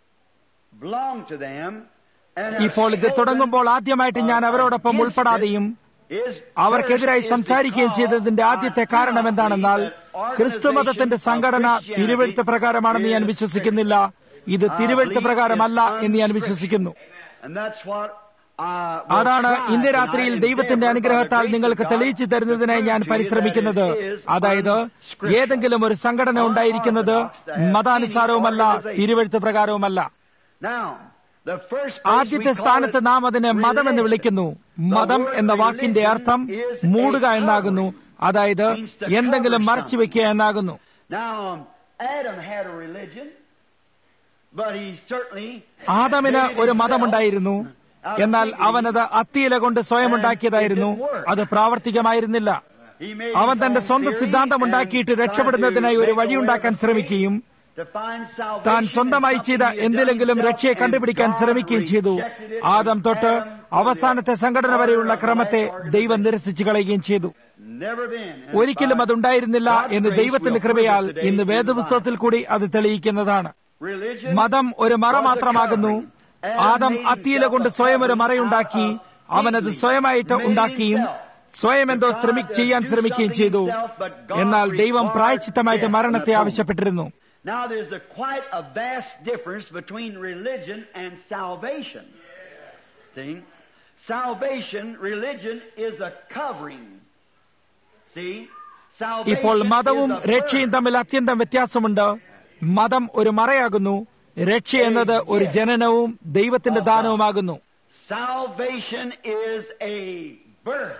belonged to them and have ഇപ്പോൾ ഇത് തുടങ്ങുമ്പോൾ ആദ്യമായിട്ട് ഞാൻ അവരോടൊപ്പം against ഉൾപ്പെടാതെയും it is അവർക്കെതിരായി first is സംസാരിക്കുകയും because ചെയ്തതിന്റെ ആദ്യത്തെ I കാരണം cannot എന്താണെന്നാൽ believe that ക്രിസ്തുമതത്തിന്റെ organization സംഘടന of Christianity തിരുവഴുത്ത് പ്രകാരമാണെന്ന് ഞാൻ is വിശ്വസിക്കുന്നില്ല ഇത് I തിരുവഴുത്ത് believe പ്രകാരമല്ല it's എന്ന് ഞാൻ unscriptural. വിശ്വസിക്കുന്നു And that's what I will അതാണ് try ഇന്ന് tonight രാത്രിയിൽ and ദൈവത്തിന്റെ endeavor by the അനുഗ്രഹത്താൽ grace of നിങ്ങൾക്ക് God തെളിയിച്ചു to തരുന്നതിനായി ഞാൻ prove to you പരിശ്രമിക്കുന്നത് that it is അതായത് unscriptural. ഏതെങ്കിലും ഒരു സംഘടന ഉണ്ടായിരിക്കുന്നത് മതാനുസാരവുമല്ല തിരുവഴുത്ത് പ്രകാരവുമല്ല Now, The first place ആദ്യത്തെ we call സ്ഥാനത്ത് it നാം അതിനെ മതം എന്ന് religion. വിളിക്കുന്നു മതം എന്ന വാക്കിന്റെ അർത്ഥം മൂടുക എന്നാകുന്നു അതായത് എന്തെങ്കിലും മറച്ചുവെക്കുക എന്നാകുന്നു Now, um, Adam had a religion, but he certainly ആദമിന് ഒരു മതമുണ്ടായിരുന്നു എന്നാൽ അവനത് അത്തിയില കൊണ്ട് സ്വയം ഉണ്ടാക്കിയതായിരുന്നു അത് പ്രാവർത്തികമായിരുന്നില്ല he made അവൻ his തന്റെ own സ്വന്തം theory സിദ്ധാന്തം and ഉണ്ടാക്കിയിട്ട് tried to രക്ഷപ്പെടുന്നതിനായി ഒരു make a വഴിയുണ്ടാക്കാൻ way of ശ്രമിക്കുകയും to find salvation താൻ in സ്വന്തമായി ചെയ്ത something he had done എന്തിലെങ്കിലും himself, രക്ഷയെ and കണ്ടുപിടിക്കാൻ God ശ്രമിക്കുകയും ചെയ്തു rejected it ആദം from തൊട്ട് Adam to the അവസാനത്തെ സംഘടന വരെയുള്ള order of ക്രമത്തെ life ദൈവം നിരസിച്ചു കളയുകയും ചെയ്തു Never been. And ഒരിക്കലും by അതുണ്ടായിരുന്നില്ല God's എന്ന് grace, ദൈവത്തിന്റെ we'll കൃപയാൽ prove it today ഇന്ന് in the വേദപുസ്തകത്തിൽ കൂടി അത് തെളിയിക്കുന്നതാണ് Bible. Religion മതം ഒരു മറ was a മാത്രമാകുന്നു covering. Adam Adam made അത്തിയില himself കൊണ്ട് a സ്വയം ഒരു covering മറയുണ്ടാക്കി out of അവനത് fig സ്വയമായിട്ട് leaves. ഉണ്ടാക്കിയും Made himself. സ്വയം എന്തോ But ശ്രമി God ചെയ്യാൻ does do ശ്രമിക്കുകയും something ചെയ്തു himself, but God എന്നാൽ ദൈവം required പ്രായച്ചിത്തമായിട്ട് death മരണത്തെ and ആവശ്യപ്പെട്ടിരുന്നു Now there's a quite a vast difference between religion and salvation. See? Salvation, religion is a covering. See? Salvation ഇപ്പോൾ മതവും is a രക്ഷയും birth. തമ്മിൽ അത്യന്തം വ്യത്യാസമുണ്ട് മതം ഒരു മറയാകുന്നു രക്ഷ എന്നത് ഒരു ജനനവും ദൈവത്തിന്റെ ദാനവുമാകുന്നു Salvation is a birth,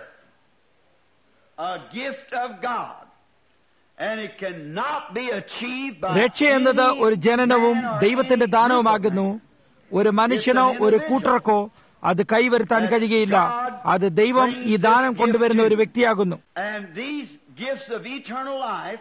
a gift of God. And it cannot be achieved by രക്ഷ എന്നത് any ഒരു ജനനവും man or ദൈവത്തിന്റെ any group of ദാനവുമാകുന്നു men. ഒരു മനുഷ്യനോ ഒരു കൂട്ടർക്കോ അത് കൈവരുത്താൻ കഴിയുകയില്ല അത് ദൈവം ഈ ദാനം കൊണ്ടുവരുന്ന ഒരു വ്യക്തിയാകുന്നു And these gifts of eternal life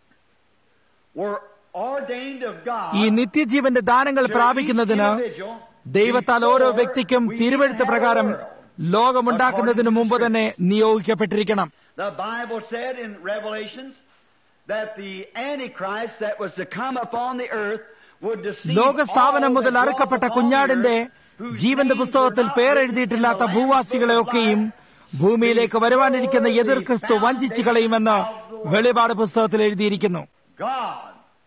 were ordained of God. ഈ നിത്യജീവന്റെ ദാനങ്ങൾ to each പ്രാപിക്കുന്നതിന് individual ദൈവത്താൽ ഓരോ before വ്യക്തിക്കും we തിരുവഴുത്ത് even had പ്രകാരം a world. ലോകമുണ്ടാക്കുന്നതിന് മുമ്പ് തന്നെ നിയോഗിക്കപ്പെട്ടിരിക്കണം The Bible said in Revelations that the Antichrist that was to come upon the earth would deceive ലോകസ്ഥാപനം all മുതൽ that അറുക്കപ്പെട്ട dwell upon കുഞ്ഞാടിന്റെ the earth, whose ജീവന്റെ names പുസ്തകത്തിൽ were not പേരെഴുതിയിട്ടില്ലാത്ത written in the Lamb's ഭൂവാസികളെയൊക്കെയും Book of Life. ഭൂമിയിലേക്ക് വരുവാനിരിക്കുന്ന എതിർ ക്രിസ്തു വഞ്ചിച്ചു കളയുമെന്ന് വെളിപാട് പുസ്തകത്തിൽ എഴുതിയിരിക്കുന്നു God,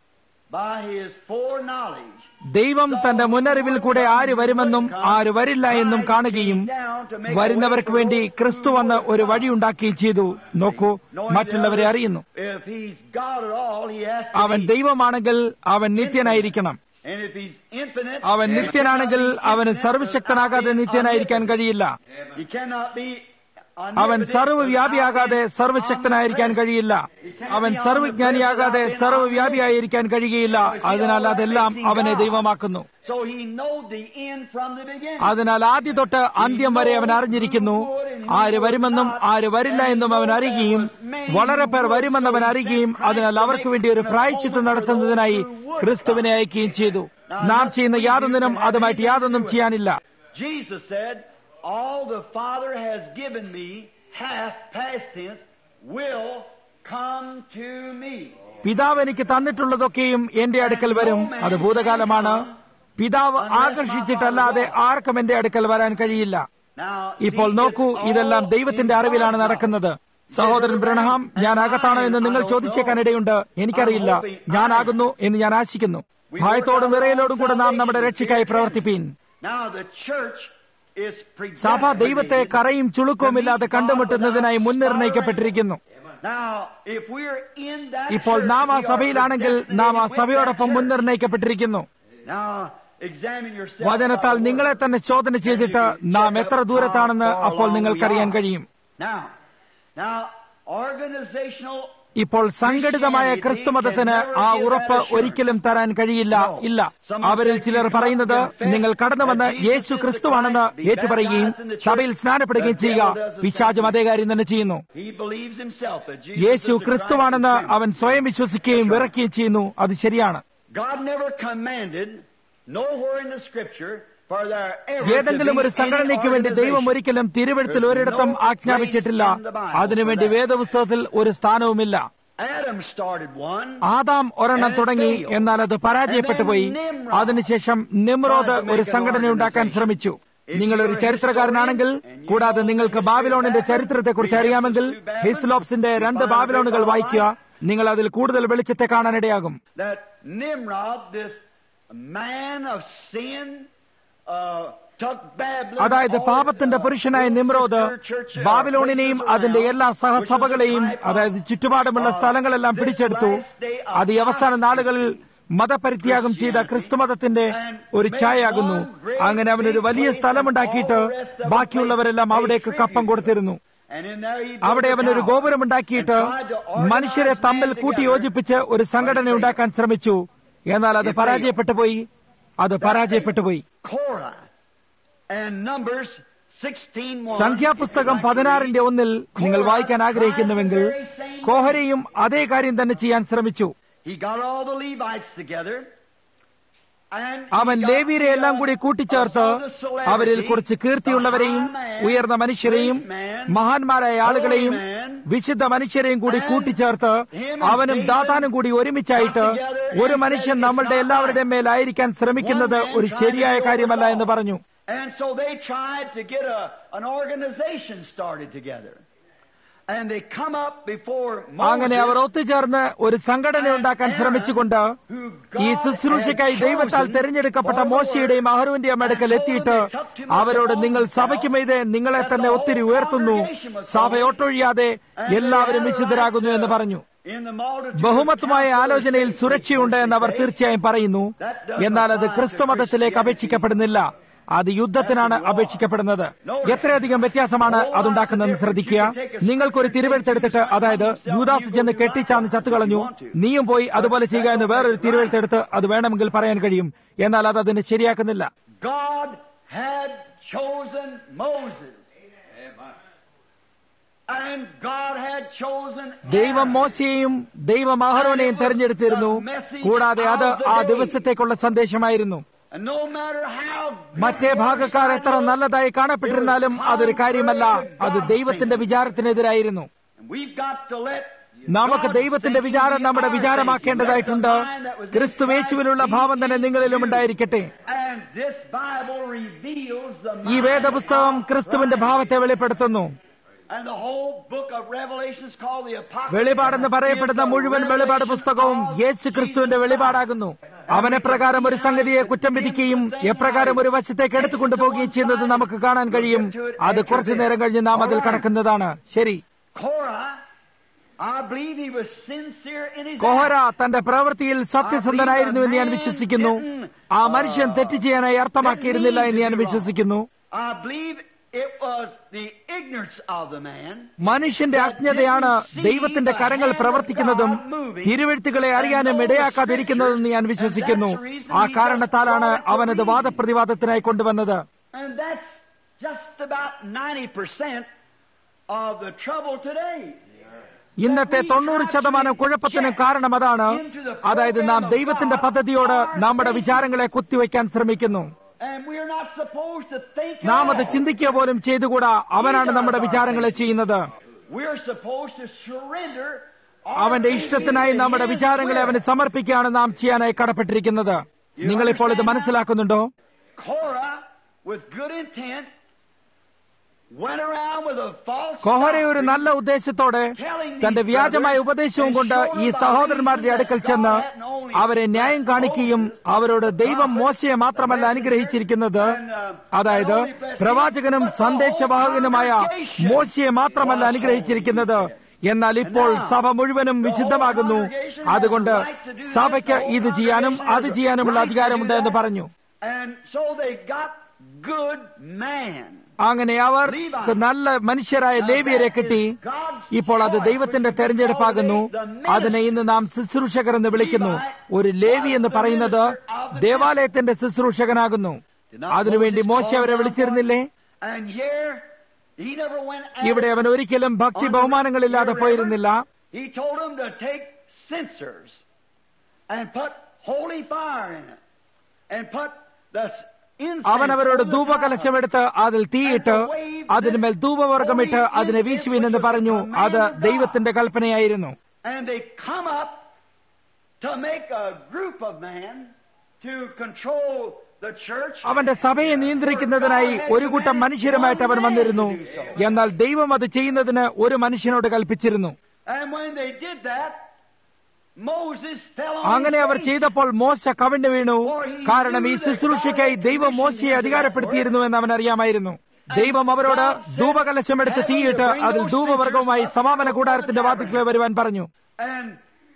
by His foreknowledge, ദൈവം തന്റെ മുന്നറിവിൽ കൂടെ ആര് വരുമെന്നും ആര് വരില്ല എന്നും കാണുകയും വരുന്നവർക്ക് വേണ്ടി ക്രിസ്തു വന്ന് ഒരു വഴിയുണ്ടാക്കുകയും ചെയ്തു നോക്കൂ മറ്റുള്ളവരെ അറിയുന്നു If He's God at all, He has to അവൻ be. ദൈവമാണെങ്കിൽ അവൻ നിത്യനായിരിക്കണം And if He's infinite, അവൻ നിത്യനാണെങ്കിൽ അവന് സർവശക്തനാകാതെ നിത്യനായിരിക്കാൻ കഴിയില്ല He cannot be അവൻ സർവ്വവ്യാപിയാകാതെ സർവശക്തനായിരിക്കാൻ കഴിയില്ല അവൻ സർവജ്ഞാനിയാകാതെ സർവ്വവ്യാപിയായിരിക്കാൻ കഴിയുകയില്ല അതിനാൽ അതെല്ലാം അവനെ ദൈവമാക്കുന്നു So he know the end from the beginning. അതിനാൽ ആദ്യ തൊട്ട് അന്ത്യം വരെ അവൻ അറിഞ്ഞിരിക്കുന്നു ആര് വരുമെന്നും ആര് വരില്ല എന്നും അവൻ അറിയുകയും വളരെ പേർ വരുമെന്ന് അവൻ അറിയുകയും അതിനാൽ അവർക്ക് വേണ്ടി ഒരു പ്രായച്ചിത്തം നടത്തുന്നതിനായി ക്രിസ്തുവിനെ അയക്കുകയും ചെയ്തു നാം ചെയ്യുന്ന യാതൊന്നിനും അതുമായിട്ട് യാതൊന്നും ചെയ്യാനില്ല Jesus said, All the Father has given me, hath past tense, will come to me. പിതാവ് എനിക്ക് തന്നിട്ടുള്ളതൊക്കെയും എന്റെ അടുക്കൽ വരും അത് ഭൂതകാലമാണ് പിതാവ് ആകർഷിച്ചിട്ടല്ലാതെ ആർക്കും എന്റെ അടുക്കൽ വരാൻ കഴിയില്ല Now, ഇപ്പോൾ see, നോക്കൂ it's all ഇതെല്ലാം ദൈവത്തിന്റെ in അറിവിലാണ് God's നടക്കുന്നത് സഹോദരൻ ബ്രണഹാം ഞാൻ അകത്താണോ എന്ന് നിങ്ങൾ ചോദിച്ചേക്കാൻ ഇടയുണ്ട് എനിക്കറിയില്ല ഞാനാകുന്നു എന്ന് ഞാൻ ആശിക്കുന്നു ഭയത്തോടും വിറയലോടും കൂടെ നാം നമ്മുടെ രക്ഷയ്ക്കായി പ്രവർത്തിപ്പീൻ Now the church is സഭ ദൈവത്തെ predestinated കറയും ചുളുക്കവുമില്ലാതെ to meet God കണ്ടുമുട്ടുന്നതിനായി without മുൻനിർണയിക്കപ്പെട്ടിരിക്കുന്നു Now, if we're in that ഇപ്പോൾ church, നാം ആ we are സഭയിലാണെങ്കിൽ നാം ആ predestinated with സഭയോടൊപ്പം that church. മുൻനിർണയിക്കപ്പെട്ടിരിക്കുന്നു Now, examine yourself വചനത്താൽ by the നിങ്ങളെ word. തന്നെ ചോദന ചെയ്തിട്ട് നാം എത്ര ദൂരത്താണെന്ന് അപ്പോൾ നിങ്ങൾക്കറിയാൻ കഴിയും Now, now, organizational ഇപ്പോൾ സംഘടിതമായ ക്രിസ്തുമതത്തിന് ആ ഉറപ്പ് ഒരിക്കലും തരാൻ കഴിയില്ല ഇല്ല അവരിൽ ചിലർ പറയുന്നത് നിങ്ങൾ കടന്നു വന്ന് യേശു ക്രിസ്തുവാണെന്ന് ഏറ്റുപറയുകയും സഭയിൽ സ്നാനപ്പെടുകയും ചെയ്യുക പിശാചും അതേ കാര്യം തന്നെ ചെയ്യുന്നു he believes himself that Jesus Yeshu is the ക്രിസ്തുവാണെന്ന് Christ is അവൻ സ്വയം വിശ്വസിക്കുകയും വിറക്കുകയും ചെയ്യുന്നു അത് ശരിയാണ് God never commanded nowhere in the scripture for there ever ഏതെങ്കിലും to ഒരു be സംഘടനയ്ക്ക് any വേണ്ടി ദൈവം organization. ഒരിക്കലും തിരുവഴുത്തിൽ ഒരിടത്തും ആജ്ഞാപിച്ചിട്ടില്ല അതിനുവേണ്ടി വേദപുസ്തകത്തിൽ ഒരു സ്ഥാനവുമില്ല Adam started one. ആദാം ഒരെണ്ണം തുടങ്ങി എന്നാൽ അത് പരാജയപ്പെട്ടു പോയി അതിനുശേഷം നിമ്രോദ് ഒരു സംഘടന ഉണ്ടാക്കാൻ ശ്രമിച്ചു നിങ്ങൾ ഒരു ചരിത്രകാരനാണെങ്കിൽ കൂടാതെ നിങ്ങൾക്ക് ബാബിലോണിന്റെ ചരിത്രത്തെക്കുറിച്ച് അറിയാമെങ്കിൽ ഹിസ്ലോപ്സിന്റെ രണ്ട് ബാബിലോണുകൾ വായിക്കുക നിങ്ങൾ അതിൽ കൂടുതൽ വെളിച്ചത്തെ കാണാനിടയാകും that Nimrod, this man of sin, uh, took Babylon. അതായത് all പാപത്തിന്റെ its, uh, പുരുഷനായ Nimrod sister church, uh, ബാബിലോണിനെയും places അതിന്റെ around, എല്ലാ which was a സഹസഭകളെയും type of, അതായത് ചുറ്റുപാടുമുള്ള uh, സ്ഥലങ്ങളെല്ലാം this പിടിച്ചെടുത്തു last day of അത് ഈ അവസാന നാളുകളിൽ മതപരിത്യാഗം ചെയ്ത ക്രിസ്തുമതത്തിന്റെ ഒരു ഛായാകുന്നു അങ്ങനെ അവനൊരു വലിയ സ്ഥലമുണ്ടാക്കിയിട്ട് ബാക്കിയുള്ളവരെല്ലാം അവിടേക്ക് കപ്പം കൊടുത്തിരുന്നു And in there he അവിടെ built a അവൻ ഒരു tower. ഗോപുരമുണ്ടാക്കിയിട്ട് മനുഷ്യരെ തമ്മിൽ കൂട്ടിയോജിപ്പിച്ച് ഒരു സംഘടന ഉണ്ടാക്കാൻ ശ്രമിച്ചു എന്നാൽ അത് പരാജയപ്പെട്ടു പോയി അത് പരാജയപ്പെട്ടു പോയി Korah and Numbers 16 സംഖ്യാപുസ്തകം പതിനാറിന്റെ ഒന്നിൽ നിങ്ങൾ വായിക്കാൻ ആഗ്രഹിക്കുന്നുവെങ്കിൽ കോഹരയും അതേ കാര്യം തന്നെ ചെയ്യാൻ ശ്രമിച്ചു He got all the Levites together. And he അവൻ got ലേവിയരെ എല്ലാം കൂടി കൂട്ടിച്ചേർത്ത് all the celebrities, അവരിൽ കുറച്ച് കീർത്തിയുള്ളവരെയും the high man, ഉയർന്ന മനുഷ്യരെയും great man, മഹാന്മാരായ ആളുകളെയും holy man, വിശുദ്ധ മനുഷ്യരെയും കൂടി and കൂട്ടിച്ചേർത്ത് him and അവനും David ദാതാനും കൂടി ഒരുമിച്ചായിട്ട് got together ഒരു and മനുഷ്യൻ said, നമ്മളുടെ "It's not എല്ലാവരുടെയും മേലായിരിക്കാൻ ശ്രമിക്കുന്നത് One man ഒരു tried ശരിയായ to do കാര്യമല്ല it എന്ന് all. പറഞ്ഞു And so they tried to get a, an organization started together. And they come up before അങ്ങനെ അവർ Moses, ഒത്തുചേർന്ന് ഒരു സംഘടന ഉണ്ടാക്കാൻ ശ്രമിച്ചുകൊണ്ട് ഈ ശുശ്രൂഷയ്ക്കായി ദൈവത്താൽ തെരഞ്ഞെടുക്കപ്പെട്ട മോശയുടെയും അഹറുവിന്റെയും അടുക്കൽ എത്തിയിട്ട് അവരോട് നിങ്ങൾ സഭയ്ക്കുമീതെ നിങ്ങളെ തന്നെ ഒത്തിരി ഉയർത്തുന്നു സഭ ഒട്ടൊഴിയാതെ എല്ലാവരും വിശുദ്ധരാകുന്നു എന്ന് പറഞ്ഞു in the multitude of ബഹുമത്വമായ counselors, ആലോചനയിൽ they സുരക്ഷയുണ്ട് എന്ന് അവർ say, തീർച്ചയായും പറയുന്നു എന്നാൽ അത് ക്രിസ്തുമതത്തിലേക്ക് അപേക്ഷിക്കപ്പെടുന്നില്ല അത് യുദ്ധത്തിനാണ് അപേക്ഷിക്കപ്പെടുന്നത് എത്രയധികം വ്യത്യാസമാണ് അതുണ്ടാക്കുന്നതെന്ന് ശ്രദ്ധിക്കുക നിങ്ങൾക്കൊരു തിരുവെഴുത്തെടുത്തിട്ട് അതായത് യൂദാസ് ചെന്ന് കെട്ടിച്ചാന്ന് ചത്തുകളഞ്ഞു നീയും പോയി അതുപോലെ ചെയ്യുക എന്ന് വേറൊരു തിരുവെഴുത്തെടുത്ത് അത് വേണമെങ്കിൽ പറയാൻ കഴിയും എന്നാൽ അത് അതിനെ ശരിയാക്കുന്നില്ല God had chosen Moses. And God had chosen ദൈവം മോശയെയും ദൈവം അഹരോനെയും തെരഞ്ഞെടുത്തിരുന്നു കൂടാതെ അത് ആ ദിവസത്തേക്കുള്ള സന്ദേശമായിരുന്നു And no matter how മറ്റേ ഭാഗക്കാർ എത്ര നല്ലതായി കാണപ്പെട്ടിരുന്നാലും അതൊരു കാര്യമല്ല അത് ദൈവത്തിന്റെ വിചാരത്തിനെതിരായിരുന്നു And we've got to let നമുക്ക് God's ദൈവത്തിന്റെ thinking വിചാരം be നമ്മുടെ our വിചാരമാക്കേണ്ടതായിട്ടുണ്ട് thinking. Let the mind that was in ക്രിസ്തു യേശുവിനുള്ള Christ be ഭാവം തന്നെ in നിങ്ങളിലും you. ഉണ്ടായിരിക്കട്ടെ And this Bible reveals the ഈ mind വേദപുസ്തകം of ക്രിസ്തുവിന്റെ Christ. ഭാവത്തെ വെളിപ്പെടുത്തുന്നു And the whole book of Revelation is called the Apocalypse. വെളിപാടെന്ന് പറയപ്പെടുന്ന മുഴുവൻ വെളിപാട് പുസ്തകവും യേശു ക്രിസ്തുവിന്റെ വെളിപാടാകുന്നു അവൻ എപ്രകാരം ഒരു സംഗതിയെ കുറ്റം വിധിക്കുകയും എപ്രകാരം ഒരു വശത്തേക്ക് എടുത്തുകൊണ്ടു പോവുകയും ചെയ്യുന്നത് നമുക്ക് കാണാൻ കഴിയും അത് കുറച്ചു നേരം കഴിഞ്ഞ് നാം അതിൽ കടക്കുന്നതാണ് ശരി Korah, I believe he was sincere in his കോഹര act. തന്റെ പ്രവൃത്തിയിൽ സത്യസന്ധനായിരുന്നു എന്ന് ഞാൻ വിശ്വസിക്കുന്നു ആ മനുഷ്യൻ തെറ്റ് ചെയ്യാനായി അർത്ഥമാക്കിയിരുന്നില്ല എന്ന് ഞാൻ വിശ്വസിക്കുന്നു I believe it was the ignorance of the man. മനുഷ്യന്റെ അജ്ഞതയാണ് ദൈവത്തിന്റെ കരങ്ങൾ പ്രവർത്തിക്കുന്നതും തിരുവെഴുത്തുകളെ അറിയാനും ഇടയാക്കാതിരിക്കുന്നതെന്ന് ഞാൻ വിശ്വസിക്കുന്നു ആ കാരണത്താലാണ് അവനത് വാദപ്രതിവാദത്തിനായി കൊണ്ടുവന്നത് And that's just about 90% of the trouble today. ഇന്നത്തെ തൊണ്ണൂറ് ശതമാനം കുഴപ്പത്തിനും കാരണം അതാണ് അതായത് നാം ദൈവത്തിന്റെ പദ്ധതിയോട് നമ്മുടെ വിചാരങ്ങളെ കുത്തിവെക്കാൻ ശ്രമിക്കുന്നു And we're not supposed to think at നാം അത് all. ചിന്തിക്കുക പോലും ചെയ്തുകൂടാ അവനാണ് നമ്മുടെ വിചാരങ്ങളെ ചെയ്യുന്നത് We're supposed to surrender our അവന്റെ thinking ഇഷ്ടത്തിനായി to നമ്മുടെ his വിചാരങ്ങളെ will. അവന് സമർപ്പിക്കുകയാണ് നാം ചെയ്യാനായി കടപ്പെട്ടിരിക്കുന്നത് നിങ്ങളിപ്പോൾ ഇത് മനസ്സിലാക്കുന്നുണ്ടോ Korah, with good intent, went around with a false കൊഹര ഒരു doctrine, നല്ല ഉദ്ദേശത്തോടെ തന്റെ വ്യാജമായ ഉപദേശവും കൊണ്ട് ഈ സഹോദരന്മാരുടെ അടുക്കൽ ചെന്ന് അവരെ ന്യായം കാണിക്കുകയും അവരോട് ദൈവം മോശയെ മാത്രമല്ല അനുഗ്രഹിച്ചിരിക്കുന്നത് അതായത് പ്രവാചകനും സന്ദേശവാഹകനുമായ മോശയെ മാത്രമല്ല അനുഗ്രഹിച്ചിരിക്കുന്നത് എന്നാൽ ഇപ്പോൾ സഭ മുഴുവനും വിശുദ്ധമാകുന്നു അതുകൊണ്ട് സഭയ്ക്ക് ഇത് ചെയ്യാനും അത് ചെയ്യാനുമുള്ള അധികാരമുണ്ട് എന്ന് പറഞ്ഞു And so they got good man. അങ്ങനെ അവർ നല്ല മനുഷ്യരായ ലേവിയരെ കിട്ടി ഇപ്പോൾ അത് ദൈവത്തിന്റെ തെരഞ്ഞെടുപ്പാകുന്നു അതിനെ ഇന്ന് നാം ശുശ്രൂഷകർ എന്ന് വിളിക്കുന്നു ഒരു ലേവി എന്ന് പറയുന്നത് ദേവാലയത്തിന്റെ ശുശ്രൂഷകനാകുന്നു അതിനുവേണ്ടി മോശ അവരെ വിളിച്ചിരുന്നില്ലേ And here, he never went out. ഇവിടെ അവൻ ഒരിക്കലും ഭക്തി ബഹുമാനങ്ങളില്ലാതെ പോയിരുന്നില്ല He told them to take censers and put holy fire in it. And put the incense അവൻ അവരോട് on the top. ധൂപകലശമെടുത്ത് അതിൽ തീയിട്ട് അതിന്മേൽ ധൂപവർഗമിട്ട് അതിനെ വീശുവിൻ എന്ന് പറഞ്ഞു അത് ദൈവത്തിന്റെ കൽപ്പനയായിരുന്നു And they come up to make a group of men to control the church. അവന്റെ സഭയെ നിയന്ത്രിക്കുന്നതിനായി ഒരു കൂട്ടം മനുഷ്യരുമായിട്ട് അവൻ വന്നിരുന്നു എന്നാൽ ദൈവം അത് ചെയ്യുന്നതിന് ഒരു മനുഷ്യനോട് കൽപ്പിച്ചിരുന്നു And when they did that, Moses fell on അങ്ങനെ his അവർ face. ചെയ്തപ്പോൾ മോശ കവിഞ്ഞു വീണു കാരണം ഈ ശുശ്രൂഷയ്ക്കായി ദൈവം മോശയെ അധികാരപ്പെടുത്തിയിരുന്നു എന്ന് അവൻ അറിയാമായിരുന്നു ദൈവം അവരോട് ധൂപകലശമെടുത്ത് തീയിട്ട് അതിൽ ധൂപവർഗവുമായി സമാപന കൂടാരത്തിന്റെ വാതിൽക്കൽ വരുവാൻ പറഞ്ഞു And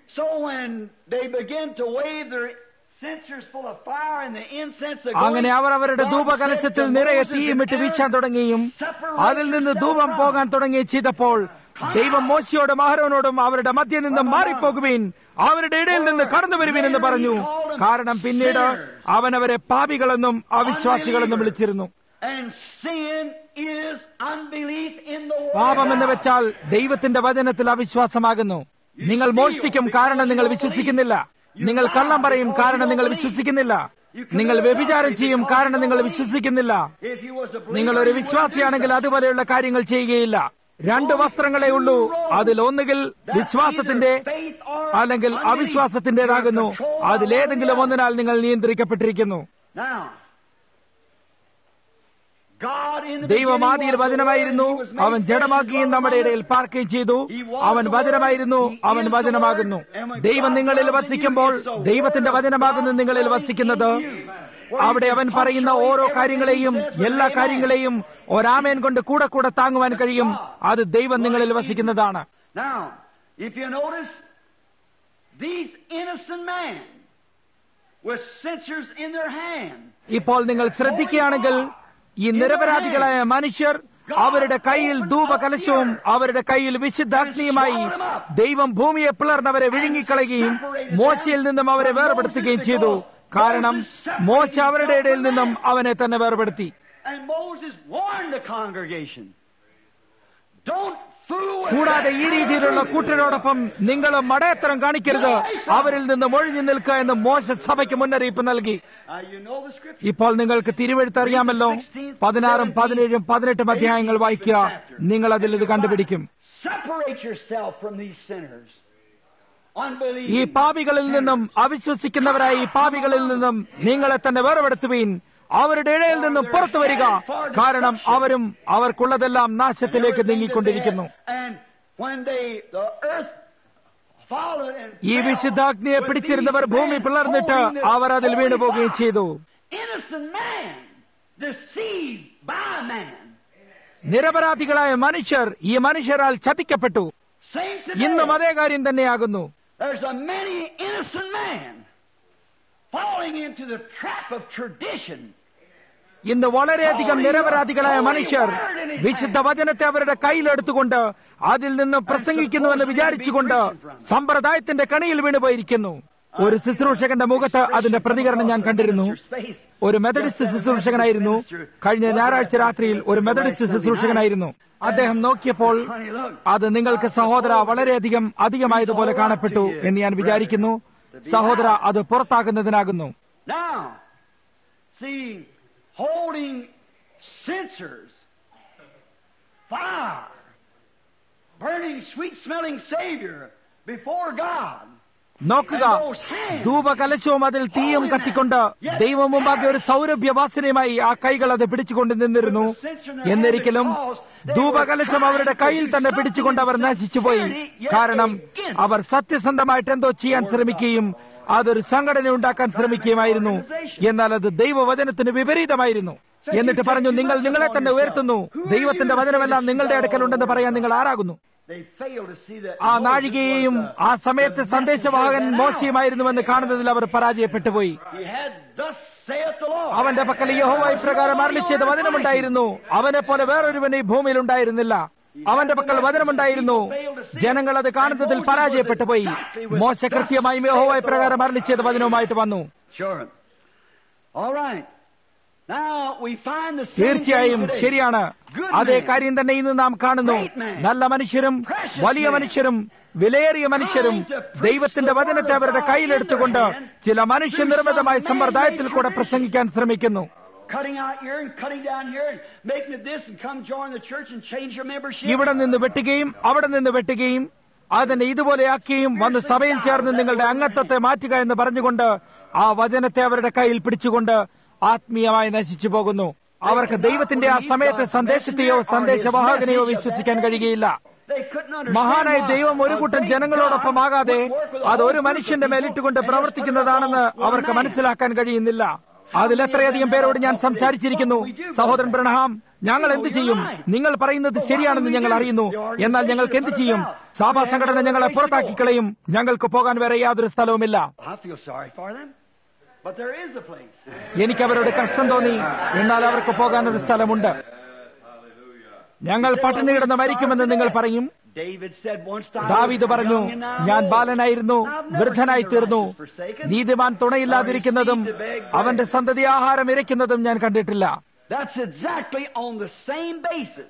So when they begin to wave their censers full of fire and the incense of അങ്ങനെ അവർ അവരുടെ ധൂപകലശത്തിൽ നിറയെ തീയുമിട്ട് വീശാൻ തുടങ്ങിയും അതിൽ നിന്ന് ധൂപം പോകാൻ തുടങ്ങുകയും ചെയ്തപ്പോൾ ദൈവം മോശയോടും അഹരോനോടും അവരുടെ മധ്യ നിന്ന് മാറിപ്പോകുവീൻ അവരുടെ ഇടയിൽ നിന്ന് കടന്നു വരുവീൻ എന്ന് പറഞ്ഞു കാരണം പിന്നീട് അവൻ അവരെ പാപികളെന്നും അവിശ്വാസികളെന്നും വിളിച്ചിരുന്നു And sin is unbelief in the word. പാപം എന്ന് വെച്ചാൽ ദൈവത്തിന്റെ വചനത്തിൽ അവിശ്വാസമാകുന്നു നിങ്ങൾ മോഷ്ടിക്കും കാരണം നിങ്ങൾ വിശ്വസിക്കുന്നില്ല നിങ്ങൾ കള്ളം പറയും കാരണം നിങ്ങൾ വിശ്വസിക്കുന്നില്ല നിങ്ങൾ വ്യഭിചാരം ചെയ്യും കാരണം നിങ്ങൾ വിശ്വസിക്കുന്നില്ല If you was a believer, നിങ്ങൾ ഒരു you wouldn't വിശ്വാസിയാണെങ്കിൽ അതുപോലെയുള്ള കാര്യങ്ങൾ ചെയ്യുകയില്ല രണ്ട് വസ്ത്രങ്ങളെ ഉള്ളൂ അതിൽ ഒന്നുകിൽ വിശ്വാസത്തിന്റെ അല്ലെങ്കിൽ അവിശ്വാസത്തിന്റേതാകുന്നു അതിലേതെങ്കിലും ഒന്നിനാൽ നിങ്ങൾ നിയന്ത്രിക്കപ്പെട്ടിരിക്കുന്നു Now, God in the ദൈവം beginning ആദിയിൽ was the വചനമായിരുന്നു Word, He was made അവൻ flesh ജഡമാക്കുകയും and നമ്മുടെ dwelt ഇടയിൽ among us. പാർക്കുകയും ചെയ്തു അവൻ വചനമായിരുന്നു അവൻ വചനമാകുന്നു ദൈവം നിങ്ങളിൽ വസിക്കുമ്പോൾ ദൈവത്തിന്റെ വചനമാകുന്നു നിങ്ങളിൽ വസിക്കുന്നത് അവിടെ അവൻ പറയുന്ന ഓരോ കാര്യങ്ങളെയും എല്ലാ കാര്യങ്ങളെയും ഒരാമേൻ കൊണ്ട് കൂടെ കൂടെ താങ്ങുവാൻ കഴിയും അത് ദൈവം നിങ്ങളിൽ വസിക്കുന്നതാണ് Now, if you notice, these innocent men with censers in their hand, ഇപ്പോൾ നിങ്ങൾ ശ്രദ്ധിക്കുകയാണെങ്കിൽ ഈ നിരപരാധികളായ മനുഷ്യർ അവരുടെ കയ്യിൽ ധൂപകലശവും അവരുടെ കയ്യിൽ വിശുദ്ധാഗ്നിയുമായി ദൈവം ഭൂമിയെ പിളർന്നവരെ വിഴുങ്ങിക്കളയുകയും മോശയിൽ നിന്നും അവരെ വേർപെടുത്തുകയും ചെയ്തു കാരണം മോശ അവരുടെ ഇടയിൽ നിന്നും അവനെ തന്നെ വേർപെടുത്തി and Moses warned the congregation, don't fool with കൂടാതെ that ഈ രീതിയിലുള്ള കൂട്ടരോടൊപ്പം നിങ്ങൾ മടയത്തരം കാണിക്കരുത് അവരിൽ നിന്ന് ഒഴിഞ്ഞു നിൽക്കുക എന്ന് മോശ സഭയ്ക്ക് മുന്നറിയിപ്പ് നൽകി Now, you know the scripture. ഇപ്പോൾ നിങ്ങൾക്ക് തിരുവെഴുത്ത് അറിയാമല്ലോ പതിനാറും പതിനേഴും പതിനെട്ടും അധ്യായങ്ങൾ വായിക്കുക നിങ്ങൾ അതിൽ ഇത് കണ്ടുപിടിക്കും Separate yourself from these sinners. ഈ Unbelieving. പാപികളിൽ നിന്നും അവിശ്വസിക്കുന്നവരായ ഈ പാപികളിൽ നിന്നും നിങ്ങളെ തന്നെ വേർപെടുത്തുവീൻ അവരുടെ ഇടയിൽ നിന്നും പുറത്തു വരിക കാരണം അവരും അവർക്കുള്ളതെല്ലാം നാശത്തിലേക്ക് നീങ്ങിക്കൊണ്ടിരിക്കുന്നു And when they, the earth followed and ഈ fell വിശുദ്ധാഗ്നിയെ with പിടിച്ചിരുന്നവർ these ഭൂമി men പിളർന്നിട്ട് holding this അവർ അതിൽ holy വീണു പോവുകയും fire. ചെയ്തു Innocent man, deceived by man. നിരപരാധികളായ മനുഷ്യർ ഈ മനുഷ്യരാൽ ചതിക്കപ്പെട്ടു Same ഇന്നും today. അതേ കാര്യം തന്നെയാകുന്നു There's a many innocent man falling into the trap of tradition. ഇന്ന് വളരെയധികം നിരപരാധികളായ മനുഷ്യർ വിശുദ്ധ വചനത്തെ അവരുടെ കയ്യിലെടുത്തുകൊണ്ട് അതിൽ നിന്ന് പ്രസംഗിക്കുന്നുവെന്ന് വിചാരിച്ചുകൊണ്ട് സമ്പ്രദായത്തിന്റെ കണിയിൽ വീണുപോയിരിക്കുന്നു ഒരു ശുശ്രൂഷകന്റെ മുഖത്ത് അതിന്റെ പ്രതികരണം ഞാൻ കണ്ടിരുന്നു ഒരു മെത്തഡിസ്റ്റ് ശുശ്രൂഷകനായിരുന്നു കഴിഞ്ഞ ഞായറാഴ്ച രാത്രിയിൽ ഒരു മെത്തഡിസ്റ്റ് ശുശ്രൂഷകനായിരുന്നു അദ്ദേഹം നോക്കിയപ്പോൾ അത് നിങ്ങൾക്ക് സഹോദര വളരെയധികം അധികമായതുപോലെ കാണപ്പെട്ടു എന്ന് ഞാൻ വിചാരിക്കുന്നു സഹോദര അത് പുറത്താകുന്നതിനാകുന്നു Now, see, holding censers, fire, burning sweet smelling Savior before God. നോക്കുക ധൂപകലശവും അതിൽ തീയും കത്തിക്കൊണ്ട് ദൈവം മുമ്പാകെ ഒരു സൗരഭ്യവാസനയുമായി ആ കൈകൾ അത് പിടിച്ചുകൊണ്ട് നിന്നിരുന്നു എന്നിരിക്കലും ധൂപകലശം അവരുടെ കയ്യിൽ തന്നെ പിടിച്ചുകൊണ്ട് അവർ നശിച്ചുപോയി കാരണം അവർ സത്യസന്ധമായിട്ട് എന്തോ ചെയ്യാൻ ശ്രമിക്കുകയും അതൊരു സംഘടന ഉണ്ടാക്കാൻ ശ്രമിക്കുകയുമായിരുന്നു എന്നാൽ അത് ദൈവവചനത്തിന് വിപരീതമായിരുന്നു എന്നിട്ട് പറഞ്ഞു നിങ്ങൾ നിങ്ങളെ തന്നെ ഉയർത്തുന്നു ദൈവത്തിന്റെ വചനമെല്ലാം നിങ്ങളുടെ അടുക്കലുണ്ടെന്ന് പറയാൻ നിങ്ങൾ ആരാകുന്നു They fail to see that ആ Moses നാഴികയെയും was, uh, ആ സമയത്ത് the സന്ദേശവാഹകൻ messenger of that മോശയുമായിരുന്നുവെന്ന് കാണുന്നതിൽ അവർ പരാജയപ്പെട്ടു പോയി hour. He had, thus saith the Lord. അവന്റെ പക്കൽ യഹോവ ഇപ്രകാരം അരളി ചെയ്ത വചനമുണ്ടായിരുന്നു അവനെ പോലെ വേറൊരുവൻ ഈ ഭൂമിയിൽ ഉണ്ടായിരുന്നില്ല അവന്റെ പക്കൽ വചനമുണ്ടായിരുന്നു ജനങ്ങൾ അത് കാണുന്നതിൽ പരാജയപ്പെട്ടു പോയി മോശ കൃത്യമായും യഹോവ ഇപ്രകാരം അരളി ചെയ്ത വചനവുമായിട്ട് വന്നു Sure. All right. Now we find the same തീർച്ചയായും thing today. ശരിയാണ് Good അതേ man. കാര്യം തന്നെ ഇന്ന് നാം കാണുന്നു നല്ല മനുഷ്യരും വലിയ മനുഷ്യരും വിലയേറിയ മനുഷ്യരും ദൈവത്തിന്റെ വചനത്തെ അവരുടെ കയ്യിലെടുത്തുകൊണ്ട് ചില മനുഷ്യനിർമ്മിതമായ സമ്പ്രദായത്തിൽ കൂടെ പ്രസംഗിക്കാൻ ശ്രമിക്കുന്നു Cutting out here and cutting down here and making it this and come join the church and change your membership. ഇവിടെ നിന്ന് വെട്ടുകയും അവിടെ നിന്ന് വെട്ടുകയും അതിനെ ഇതുപോലെയാക്കിയും വന്ന് സഭയിൽ ചേർന്ന് നിങ്ങളുടെ അംഗത്വത്തെ മാറ്റുക എന്ന് പറഞ്ഞുകൊണ്ട് ആ വചനത്തെ അവരുടെ കയ്യിൽ പിടിച്ചുകൊണ്ട് ആത്മീയമായി നശിച്ചു പോകുന്നു അവർക്ക് ദൈവത്തിന്റെ ആ സമയത്തെ സന്ദേശത്തെയോ സന്ദേശവാഹകനെയോ വിശ്വസിക്കാൻ കഴിയുകയില്ല They couldn't understand മഹാനായ why ദൈവം ഒരു a കൂട്ടം great ജനങ്ങളോടൊപ്പം ആകാതെ God would work with a അത് ഒരു whole group of മനുഷ്യന്റെ people മേലിട്ടുകൊണ്ട് and just പ്രവർത്തിക്കുന്നതാണെന്ന് put it all on അവർക്ക് one man. മനസ്സിലാക്കാൻ കഴിയുന്നില്ല അതിൽ എത്രയധികം പേരോട് ഞാൻ സംസാരിച്ചിരിക്കുന്നു സഹോദരൻ ബ്രണഹാം ഞങ്ങൾ എന്ത് ചെയ്യും നിങ്ങൾ പറയുന്നത് ശരിയാണെന്ന് ഞങ്ങൾ അറിയുന്നു എന്നാൽ ഞങ്ങൾക്ക് എന്ത് ചെയ്യും സഭാ സംഘടന ഞങ്ങളെ പുറത്താക്കിക്കളയും ഞങ്ങൾക്ക് പോകാൻ വേറെ യാതൊരു സ്ഥലവുമില്ല I feel sorry for them. But there is a place. എനിക്ക് അവരോട് കഷ്ടം തോന്നി എന്നാൽ അവർക്ക് പോകാൻ ഒരു സ്ഥലമുണ്ട് ഞങ്ങൾ പട്ടിണി കിടന്ന് മരിക്കുമെന്ന് നിങ്ങൾ പറയും David said once I was ദാവീദ് പറഞ്ഞു young and now ഞാൻ old. ബാലനായിരുന്നു I've never വൃദ്ധനായി seen the തീർന്നു righteous forsaken, നീതിമാൻ തുണയില്ലാതിരിക്കുന്നതും or his seed to beg bread. അവന്റെ സന്തതി ആഹാരം ഇരയ്ക്കുന്നതും ഞാൻ കണ്ടിട്ടില്ല That's exactly on the same basis.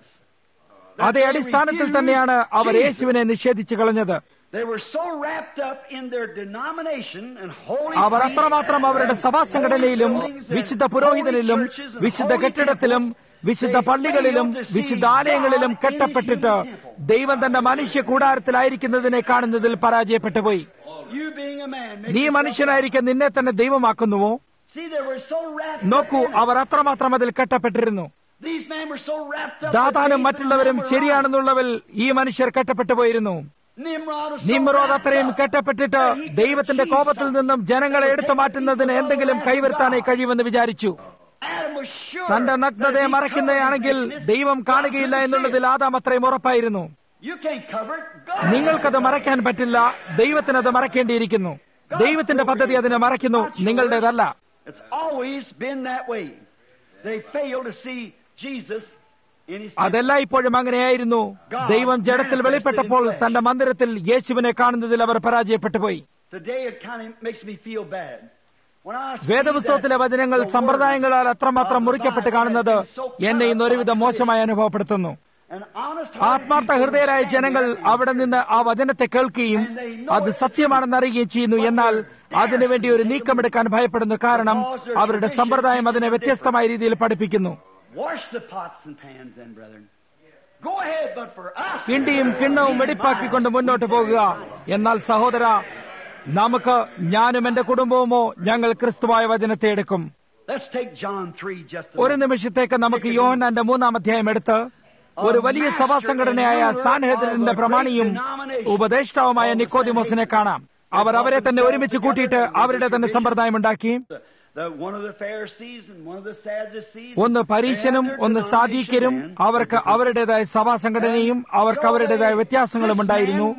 അതേ അടിസ്ഥാനത്തിൽ തന്നെയാണ് അവർ യേശുവിനെ നിഷേധിച്ചു കളഞ്ഞത് They were so wrapped up in their denomination and holy അവർ അത്രമാത്രം അവരുടെ സഭാ സംഘടനയിലും വിശുദ്ധ പുരോഹിതനിലും വിശുദ്ധ കെട്ടിടത്തിലും വിശുദ്ധ പള്ളികളിലും വിശുദ്ധ ആലയങ്ങളിലും കെട്ടപ്പെട്ടിട്ട് ദൈവം തന്റെ മനുഷ്യ കൂടാരത്തിലായിരിക്കുന്നതിനെ കാണുന്നതിൽ പരാജയപ്പെട്ടു പോയി You being a man, make നീ yourself- മനുഷ്യനായിരിക്കെ നിന്നെ തന്നെ ദൈവമാക്കുന്നുവോ See, they were so wrapped നോക്കൂ up in it. അവർ അത്രമാത്രം അതിൽ കെട്ടപ്പെട്ടിരുന്നു These men were so wrapped up ദാതാനും that മറ്റുള്ളവരും they were ശരിയാണെന്നുള്ളവൽ ഈ മനുഷ്യർ കെട്ടപ്പെട്ടു പോയിരുന്നു Nimrod was so Nimrod wrapped അത്രയും up കെട്ടപ്പെട്ടിട്ട് that he could ദൈവത്തിന്റെ achieve കോപത്തിൽ something. നിന്നും ജനങ്ങളെ എടുത്തു മാറ്റുന്നതിന് എന്തെങ്കിലും കൈവരുത്താനേ കഴിയുമെന്ന് വിചാരിച്ചു Adam was sure തന്റെ നഗ്നതയെ that he മറയ്ക്കുന്നതാണെങ്കിൽ covered his ദൈവം nakedness. കാണുകയില്ല God എന്നുള്ളതിൽ couldn't ആദാം അത്രയും ഉറപ്പായിരുന്നു see it. You can't cover it. God നിങ്ങൾക്കത് മറയ്ക്കാൻ പറ്റില്ല ദൈവത്തിന് അത് മറയ്ക്കേണ്ടിയിരിക്കുന്നു ദൈവത്തിന്റെ പദ്ധതി അതിനെ മറയ്ക്കുന്നു നിങ്ങളുടേതല്ല It's always been that way. They fail to see Jesus in his അതെല്ലാം ഇപ്പോഴും അങ്ങനെയായിരുന്നു ദൈവം ജഡത്തിൽ വെളിപ്പെട്ടപ്പോൾ തന്റെ മന്ദിരത്തിൽ യേശുവിനെ കാണുന്നതിൽ അവർ പരാജയപ്പെട്ടു പോയി Today it kind of makes me feel bad. When I see വേദപുസ്തകത്തിലെ that വചനങ്ങൾ the word സമ്പ്രദായങ്ങളാൽ അത്രമാത്രം of the മുറിക്കപ്പെട്ട് Bible കാണുന്നത് has been so എന്നെ ഇന്ന് ഒരുവിധം contradicted. മോശമായി അനുഭവപ്പെടുത്തുന്നു And honest ആത്മാർത്ഥ ഹൃദയരായ ജനങ്ങൾ അവിടെ നിന്ന് ആ വചനത്തെ കേൾക്കുകയും അത് സത്യമാണെന്ന് അറിയുകയും ചെയ്യുന്നു എന്നാൽ അതിനുവേണ്ടി ഒരു നീക്കമെടുക്കാൻ ഭയപ്പെടുന്നു കാരണം അവരുടെ സമ്പ്രദായം അതിനെ വ്യത്യസ്തമായ രീതിയിൽ പഠിപ്പിക്കുന്നു Wash the pots and pans then, brethren. Go ahead, but for us. കിണ്ടിയും കിണ്ണവും വെടിപ്പാക്കിക്കൊണ്ട് മുന്നോട്ട് പോകുക എന്നാൽ സഹോദര നമുക്ക് ഞാനും എന്റെ കുടുംബവുമോ ഞങ്ങൾ ക്രിസ്തുവായ വചനത്തെ എടുക്കും Let's take John 3 just a ഒരു minute. നിമിഷത്തേക്ക് നമുക്ക് യോഹന്നാന്റെ മൂന്നാം അധ്യായം എടുത്ത് ഒരു വലിയ സഭാ സംഘടനയായ സാൻഹേദ്രന്റെ പ്രമാണിയും ഉപദേഷ്ടാവുമായ നിക്കോദിമോസിനെ കാണാം അവർ അവരെ തന്നെ ഒരുമിച്ച് കൂട്ടിയിട്ട് അവരുടെ തന്നെ സമ്പ്രദായം ഉണ്ടാക്കി The, the, one of the Pharisees and one of the Sadducees. ഒന്ന് പരീശനും ഒന്ന് സാദീക്യരും അവർക്ക് അവരുടേതായ സഭാ സംഘടനയും അവർക്ക് അവരുടേതായ വ്യത്യാസങ്ങളും ഉണ്ടായിരുന്നു